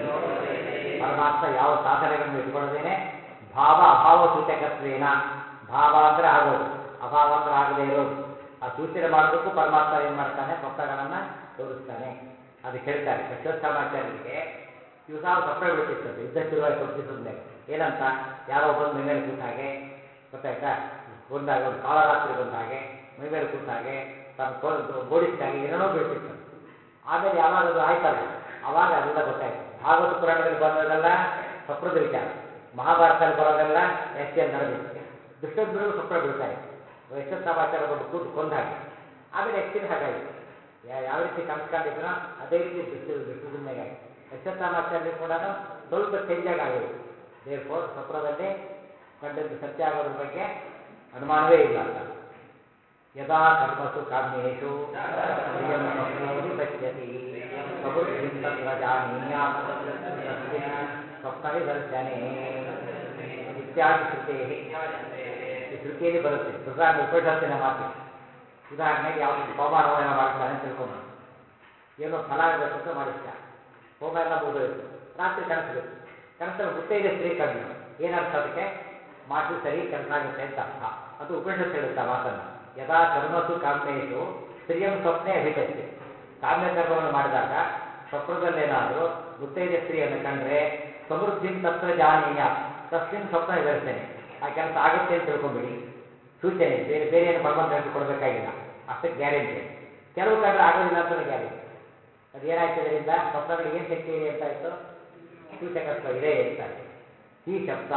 ಪರಮಾತ್ಮ ಯಾವ ಸಾಧನೆಗಳನ್ನು ಇಟ್ಕೊಳ್ಳದೇನೆ ಭಾವ ಅಭಾವ ಸೂಚಕತ್ವೇನ ಭಾವ ಅಂದ್ರೆ ಆಗೋದು ಅಭಾವ ಅಂದ್ರೆ ಆಗದೇ ಇರೋದು ಆ ಸೂಚನೆ ಮಾಡೋದಕ್ಕೂ ಪರಮಾತ್ಮ ಏನು ಮಾಡ್ತಾನೆ ಸ್ವಪ್ನಗಳನ್ನು ತೋರಿಸ್ತಾನೆ ಅದಕ್ಕೆ ಹೇಳ್ತಾರೆ ಅಶ್ವತ್ಥಾಮಾಚಾರ್ಯರಿಗೆ ದಿವಸ ಸ್ವಪ್ನ ಬಿಡುತ್ತಿತ್ತಂತೆ ಯುದ್ಧ ಶುರುವಾಯಿತು ಸ್ವಲ್ಪ ದಿವಸದ ಮೇಲೆ ಏನಂತ ಯಾರೋ ಬಂದು ಮೈ ಮೇಲೆ ಕೂತ ಹಾಗೆ ಗೊತ್ತಾಯ್ತಾ ಬಂದಾಗ ಒಂದು ಕಾಳರಾತ್ರಿ ಬಂದ ಹಾಗೆ ಮೈ ಮೇಲೆ ಕೂತ ಹಾಗೆ ತನ್ನ ಬೋಡಿಸಿದ ಹಾಗೆ ಏನೇನೋ ಬೀಳ್ತಿತ್ತು ಆಮೇಲೆ ಯಾವಾಗ ಅದು ಆಯ್ತಲ್ಲ ಅವಾಗ ಅದೆಲ್ಲ ಗೊತ್ತಾಯ್ತು ಭಾಗವತ ಪುರಾಣದಲ್ಲಿ ಬಂದದೆಲ್ಲ ಸ್ವಪ್ನದ ವಿಚಾರ ಮಹಾಭಾರತದಲ್ಲಿ ಬರೋದೆಲ್ಲ ಆ್ಯಕ್ಚುಯಲ್ ನಡೆದಿತ್ತು ದುಷ್ಟದ್ರಿಗೂ ಸ್ವಪ್ನ ಬೀಳ್ತಾರೆ ಎಷ್ಟು ಸಮಾಚಾರ ಬಂದು ಕೂತು ಕೊಂದ ಹಾಗೆ ಆಮೇಲೆ ಆ್ಯಕ್ಚುಲಿ ಹಾಗಾಯಿತು ಯಾ- ಯಾವ ರೀತಿ ಕನ್ಸ್ಕೊಂಡಿದ್ರೋ ಅದೇ ರೀತಿ ದುಷ್ಟ ದುಷ್ಟದಿಂದಾಗಿ ಆಯಿತು ಯಶೋತ್ತಮಾಚಾರ್ಯ ಕೂಡ ಸ್ವಲ್ಪ ಚೇಂಜ್ ಆಗಿ ಆಗೋಯ್ತು ದೇರ್ ಫೋರ್ ಸ್ವಪ್ನದಲ್ಲಿ ಕಂಡದ್ದು ಸತ್ಯ ಆಗೋದ್ರ ಬಗ್ಗೆ ಅನುಮಾನವೇ ಇಲ್ಲ ಅಂತ ಯದಾ ಕರ್ಮಸು ಕಾಮ್ಯೇಶು ಪ್ರಿಯಂ ಸ್ವಪ್ನೋಹಿ ಪಶ್ಯತಿ ಸಮೃದ್ಧಿಂ ತತ್ರ ಜಾನೀಯಾತ್ ತಸ್ಮಿನ್ ಸ್ವಪ್ನವೇ ದರ್ಶನೆ ಇತ್ಯಾದಿ ಶ್ರುತೇ ಈ ಶ್ರುತಿಯಲ್ಲಿ ಬರುತ್ತೆ ಉದಾಹರಣೆ ಉಪನಿಷತ್ತಿನ ಮಾತು ಉದಾಹರಣೆಗೆ ಯಾವುದೋ ಹೋಮಾನವ ಏನೋ ಮಾಡಿಸ್ತಾನೆ ಅಂತ ತಿಳ್ಕೊಂಬ ಏನೋ ಫಲ ಆಗಬೇಕು ಅಂತ ಮಾಡಿಸ್ತ ಹೋಮ ಎಲ್ಲ ಮುಗಿದೋಯ್ತು ರಾತ್ರಿ ಕನಸಬೇಕು ಕನಸಲ್ಲಿ ಮುತ್ತೈದೆ ಸ್ತ್ರೀ ಕಂಡು ಏನರ್ಥ ಅದಕ್ಕೆ ಮಾಡಿದ್ರೆ ಸರಿ ಕೆಲಸ ಆಗುತ್ತೆ ಅಂತ ಅರ್ಥ ಅದು ಉಪನಿಷತ್ ಹೇಳುತ್ತೆ ಆ ಮಾತನ್ನ ಯದಾ ಕರ್ಮಸು ಕಾಮ್ಯೇಶು ಸ್ತ್ರೀಯಂ ಸ್ವಪ್ನೆ ಅಭಿಪತ್ಯ ಕಾಮ್ಯ ಕರ್ಮವನ್ನು ಮಾಡಿದಾಗ ಸ್ವಪ್ನದಲ್ಲೇನಾದರೂ ಮುತ್ತೈದೆ ಸ್ತ್ರೀಯನ್ನು ಕಂಡ್ರೆ ಸಮೃದ್ಧಿ ತತ್ರ ಜಾನೀಯ ತಸ್ಮಿನ್ ಸ್ವಪ್ನ ವಿವರಿಸ್ತೇನೆ ಆ ಕೆಲಸ ಆಗುತ್ತೆ ಅಂತ ತಿಳ್ಕೊಂಬಿಡಿ ಸೂಚನೆ ಬೇರೆ ಬೇರೆ ಏನು ಭಗವಂತ ಹೇಳ್ತು ಕೊಡಬೇಕಾಗಿಲ್ಲ ಅಷ್ಟಕ್ಕೆ ಗ್ಯಾರಂಟಿ ಕೆಲವು ಕಂಡ್ರೆ ಆಗೋದಿಲ್ಲ ಅಂತ ಗ್ಯಾರಂಟಿ ಅದು ಏನಾಯ್ತು ಇದರಿಂದ ಸ್ವಪ್ನಗಳಿಗೆ ಏನು ಶಕ್ತಿ ಇದೆ ಅಂತ ಆಯ್ತು ಸೂಚಕತ್ವ ಇದೆ ಅಂತ ಈ ಶಬ್ದ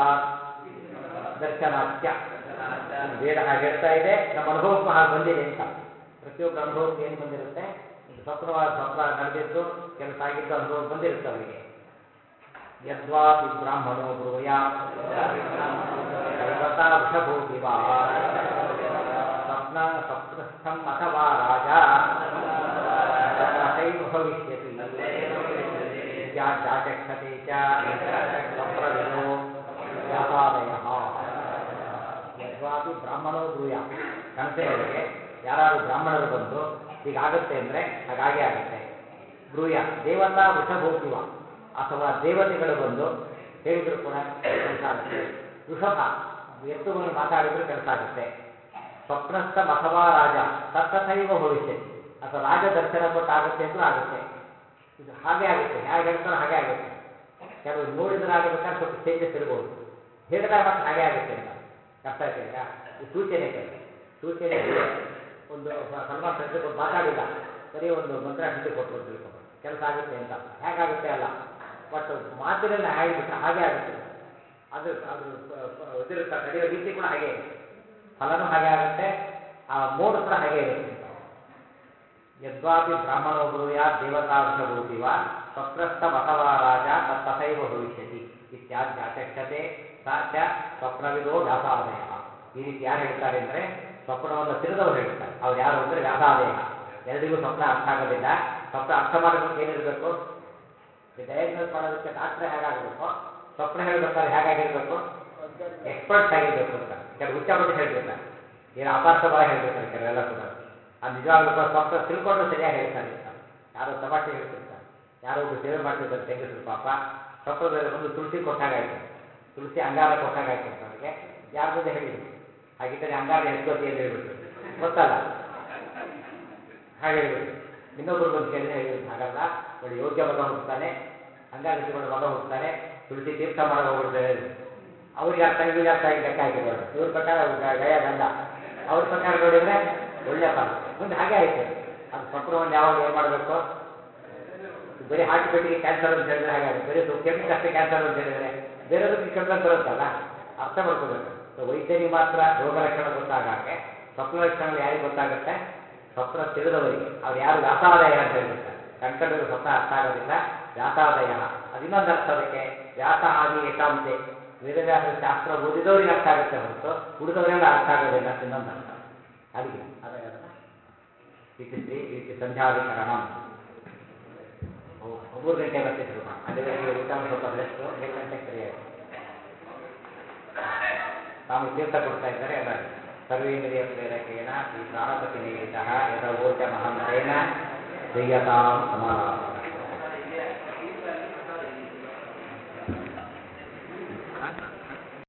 ದರ್ಶನಾಚ್ಯ ವೇದ ಹಾಗೆ ಹೇಳ್ತಾ ಇದೆ ನಮ್ಮ ಅನುಭವಕ್ಕೂ ಹಾಗೆ ಬಂದಿದೆ ಅಂತ ಪ್ರತಿಯೊಬ್ಬರ ಅನುಭವಕ್ಕೂ ಏನು ಬಂದಿರುತ್ತೆ ಇದು ಸ್ವಪ್ನವಾದ ಸ್ವಪ್ನ ನಡೆದಿದ್ದು ಕೆಲಸ ಆಗಿದ್ದು ಅನುಭವ ಬಂದಿರುತ್ತೆ ಅವರಿಗೆ ಯದ್ವಾಪಿ ಬ್ರಾಹ್ಮಣೋ ಬ್ರೂಯ ದೈವತಾ ವೃಷಭೋಗಿ ವಾ ಸ್ವಪ್ನ ಸ್ವಪ್ನಸ್ಥಂ ಅಥವಾ ರಾಜ ತಥೈವ ಭವಿಷ್ಯತಿ ಇತ್ಯಾಚಾಚಕ್ಷತೆ ಚ ಸ್ವಪ್ನವಿದೋ ಯಾತಾದಯ ಯದ್ವಾಪಿ ಬ್ರಾಹ್ಮಣೋ ಬ್ರೂಯ ಕನಸಿನೊಳಗೆ ಯಾರಾದ್ರು ಬ್ರಾಹ್ಮಣರು ಬಂದು ಹೀಗಾಗುತ್ತೆ ಅಂದರೆ ಹಾಗಾಗೇ ಆಗುತ್ತೆ ಬ್ರೂಯ ದೇವತಾ ವೃಷಭೋಗಿವ ಅಥವಾ ದೇವತೆಗಳು ಬಂದು ಹೇಳಿದ್ರು ಕೂಡ ಕೆಲಸ ಆಗುತ್ತೆ ವೃಷಭ ಎತ್ತುಗಳನ್ನು ಮಾತಾಡಿದ್ರು ಕೆಲಸ ಆಗುತ್ತೆ ಸ್ವಪ್ನಸ್ಥ ಅಥವಾ ರಾಜ ತತ್ತಥೈವ ಭವಿಷ್ಯತಿ ಅಥವಾ ರಾಜ ದರ್ಶನ ಕೊಟ್ಟಾಗುತ್ತೆ ಅಂದ್ರೂ ಆಗುತ್ತೆ ಇದು ಹಾಗೆ ಆಗುತ್ತೆ ಹೇಗೆ ಹೇಳ್ತಾರೋ ಹಾಗೆ ಆಗುತ್ತೆ ಕೆಲವು ನೋಡಿದ್ರೆ ಆಗಬೇಕಾದ್ರೆ ಸ್ವಲ್ಪ ಚೇಂಜಸ್ ಇರ್ಬೋದು ಹೇಳಿದಾಗ ಮತ್ತೆ ಹಾಗೆ ಆಗುತ್ತೆ ಅಂತ ಅರ್ಥ ಆಯ್ತಾ ಈಗ ಈ ಸೂಚನೆ ಕೆಲವು ಸೂಚನೆ ಇದೆ. ಒಂದು ಸ- ಸಲ್ಮಾನ್ ಫ್ರೆಂಡ್ ಕೊಟ್ಟು ಮಾತಾಡಿಲ್ಲ ಬರೀ ಒಂದು ಮಂತ್ರ ಶುದ್ಧಿ ಕೊಟ್ಟರು ತಿಳ್ಕೊಂಡು ಕೆಲಸ ಆಗುತ್ತೆ ಅಂತ ಹೇಗಾಗುತ್ತೆ ಅಲ್ಲ ಬಟ್ ಮಾತಿನಲ್ಲಿ ಹೇಳಿಬಿಟ್ರೆ ಹಾಗೆ ಆಗುತ್ತೆ ಅದು ಅದು ಪ- ಪ- ಇದಿರುತ್ತೆ ನಡೆಯೋ ರೀತಿ ಕೂಡ ಹಾಗೆ ಇರುತ್ತೆ ಫಲನೂ ಹಾಗೆ ಆಗುತ್ತೆ ಆ ಮೋಡ್ ಕೂಡ ಹಾಗೆ ಇರುತ್ತೆ ಅಂತ ಯದ್ವಾಪಿ ಬ್ರಾಹ್ಮಣೋ ಬ್ರೂಯಾತ್ ದೇವತಾಂಶಭೂತಿವ ಸ್ವಪ್ರಸ್ಥ ಬಸವ ರಾಜ ತತ್ತಥೈವ ಭವಿಷ್ಯತಿ ಇತ್ಯಾದಿ ಅಚಕ್ಷತೆ ಸ ಚ ಸ್ವಪ್ನವಿದೋ ವ್ಯಾಸಾದಯ ಈ ರೀತಿ ಯಾರು ಹೇಳ್ತಾರೆ ಅಂದರೆ ಸ್ವಪ್ನವನ್ನು ತಿಳಿದವರು ಹೇಳ್ತಾರೆ ಅವ್ರು ಯಾರು ಅಂದರೆ ವ್ಯಾಸಾದಯ ಎಲ್ಲರಿಗೂ ಸ್ವಪ್ನ ಅರ್ಥ ಆಗೋದಿಲ್ಲ ಸ್ವಪ್ನ ಅರ್ಥ ಮಾಡೋದಕ್ಕೆ ಏನಿರಬೇಕು ಡಯಾಗ್ನೋಸ್ ಮಾಡೋದಕ್ಕೆ ಡಾಕ್ಟ್ರೆ ಹೇಗಾಗಬೇಕು ಸ್ವಪ್ನ ಹೇಳ್ಬೇಕಾದ್ರೆ ಹೇಗಾಗಿರ್ಬೇಕು ಎಕ್ಸ್ಪರ್ಟ್ಸ್ ಆಗಿರ್ಬೇಕು ಅಂತ ಕೆಲವು ಹುಚ್ಚಾಪಟ್ಟು ಹೇಳ್ಬಿಡ್ತಾರೆ ಏನು ಅಪಾರ್ಥ ಬರ ಹೇಳ್ಬಿಡ್ತಾರೆ ಕೆಲವೆಲ್ಲ ಕೂಡ ಅದು ನಿಜವಾಗ್ಲೂ ಕೂಡ ಸ್ವಪ್ನ ತಿಳ್ಕೊಂಡು ಸರಿಯಾಗಿ ಹೇಳ್ತಾರೆ ಅಂತ ಯಾರೋ ತಮಾಷೆ ಹೇಳ್ತಿರ್ತಾರೆ ಯಾರೋ ಒಬ್ರು ಸೇವೆ ಮಾಡ್ತಿರ್ತಾರೆ ತೆಗೆದ್ರು ಪಾಪ ಸ್ವಪ್ನದಲ್ಲಿ ಬಂದು ತುಳಸಿ ಕೊಟ್ಟಾಗಾಯ್ತು ತುಳಸಿ ಅಂಗಾರ ಕೊಟ್ಟಾಗಾಯ್ತು ಅಂತ ಅವರಿಗೆ ಯಾರ ಮುಂದೆ ಹೇಳಿದ್ರು ಹಾಗಿದ್ದರೆ ಅಂಗಾರ ಎತ್ಕೋತಿ ಅಂತ ಹೇಳ್ಬಿಟ್ರು ಗೊತ್ತಲ್ಲ ಹಾಗೆ ಹೇಳ್ಬಿಟ್ರು ಇನ್ನೊಬ್ರು ಬಂದು ಕೇಳಿದ್ರೆ ಹೇಳಿದ್ರು ಹಾಗಲ್ಲ ಒಳ್ಳೆ ಯೋಗ್ಯ ಮಗ ಹುಡ್ತಾನೆ ಅಂಗಾರ ಎತ್ಕೊಂಡು ಮಗ ಹುಡ್ತಾನೆ ತುಳಸಿ ತೀರ್ಥ ಮಾಡೋ ಹೋಗ್ಬಿಡ್ತಾರೆ ಅವ್ರಿಗೆ ಅರ್ಥ ಇವ್ರಿಗೆ ಅರ್ಥ ಆಗಿ ಲೆಕ್ಕ ಹಾಕಿದ್ರು ಇವ್ರ ಪ್ರಕಾರ ಅವ್ರು ಗ- ಗಯ ಗಂಧ ಅವ್ರ ಪ್ರಕಾರ ನೋಡಿದ್ರೆ ಒಳ್ಳೆ ಫಲ ಮುಂದೆ ಹಾಗೆ ಆಯ್ತು ಅದು ಸ್ವಪ್ನವನ್ನು ಯಾವಾಗ ಏನು ಮಾಡಬೇಕು ಬರೀ ಹಾರ್ಟ್ ಪೆಟ್ಟಿಗೆ ಕ್ಯಾನ್ಸರ್ ಅಂತ ಹೇಳಿದ್ರೆ ಹಾಗಾಗುತ್ತೆ ಬರೀ ಸ್ವಲ್ಪ ಕೆಮ್ಮಿಗೆ ಅಷ್ಟೇ ಕ್ಯಾನ್ಸರ್ ಅಂತ ಹೇಳಿದ್ರೆ ಬೇರೆಯವ್ರಿಗೆ ಕೆಮ್ಮಕ್ಕೆ ಬರುತ್ತಲ್ಲ ಅರ್ಥ ಮಾಡ್ಕೋಬೇಕು ಸೊ ವೈದ್ಯನಿಗೆ ಮಾತ್ರ ರೋಗ ಲಕ್ಷಣ ಗೊತ್ತಾಗಕ್ಕೆ ಸ್ವಪ್ನ ಲಕ್ಷಣಗಳು ಯಾರಿಗೆ ಗೊತ್ತಾಗುತ್ತೆ ಸ್ವಪ್ನ ತಿಳಿದವರಿಗೆ ಅವ್ರು ಯಾರು ವ್ಯಾಸಾದಯ ಅಂತ ಹೇಳ್ಬಿಡ್ತಾರೆ ಕಣ್ಕಂಡವರು ಸ್ವಪ್ನ ಅರ್ಥ ಆಗೋದಿಲ್ಲ ವ್ಯಾಸಾದಯ ಅದು ಇನ್ನೊಂದು ಅರ್ಥ ಅದಕ್ಕೆ ವ್ಯಾಸ ಆದಿ ಯಶಾಂತೆ ವೇದವ್ಯಾಸರ ಶಾಸ್ತ್ರ ಓದಿದವರಿಗೆ ಅರ್ಥ ಆಗುತ್ತೆ ಹೊರತು ಉಳಿದವರೆಲ್ಲ ಅರ್ಥ ಆಗೋದಿಲ್ಲ ಅಂತ ಇನ್ನೊಂದು ಅರ್ಥ ಅಲ್ಲಿಗೆ ಅದಾಗ ಅದನ್ನ ಇತಿ ಶ್ರೀ ಇತಿ ಸಂಧ್ಯಾಧಿಕರಣಂ ಓ ಮೂರು ಗಂಟೆ ಮತ್ತೆ ಶುರು ಮಾಡಿ ಅಲ್ಲಿವರೆಗೆ ಊಟ ಒಂದು ಸ್ವಲ್ಪ ರೆಸ್ಟು ಮೂರು ಗಂಟೆ ಸರಿಯಾಗಿ ಸ್ವಾಮಿ ತೀರ್ಥ ಕೊಡ್ತಾ ಇದ್ದಾರೆ ಎಲ್ಲ ಸರ್ವೇಂದ್ರಿಯ ಪ್ರೇರಕೇಣ ಶ್ರೀ ಪ್ರಾಣಪತಿ ನೀಡಿತ ಯಥವೋಚ ಮಹಂತೇನ ಶ್ರೀಯತಾಂ ಸಮಾನ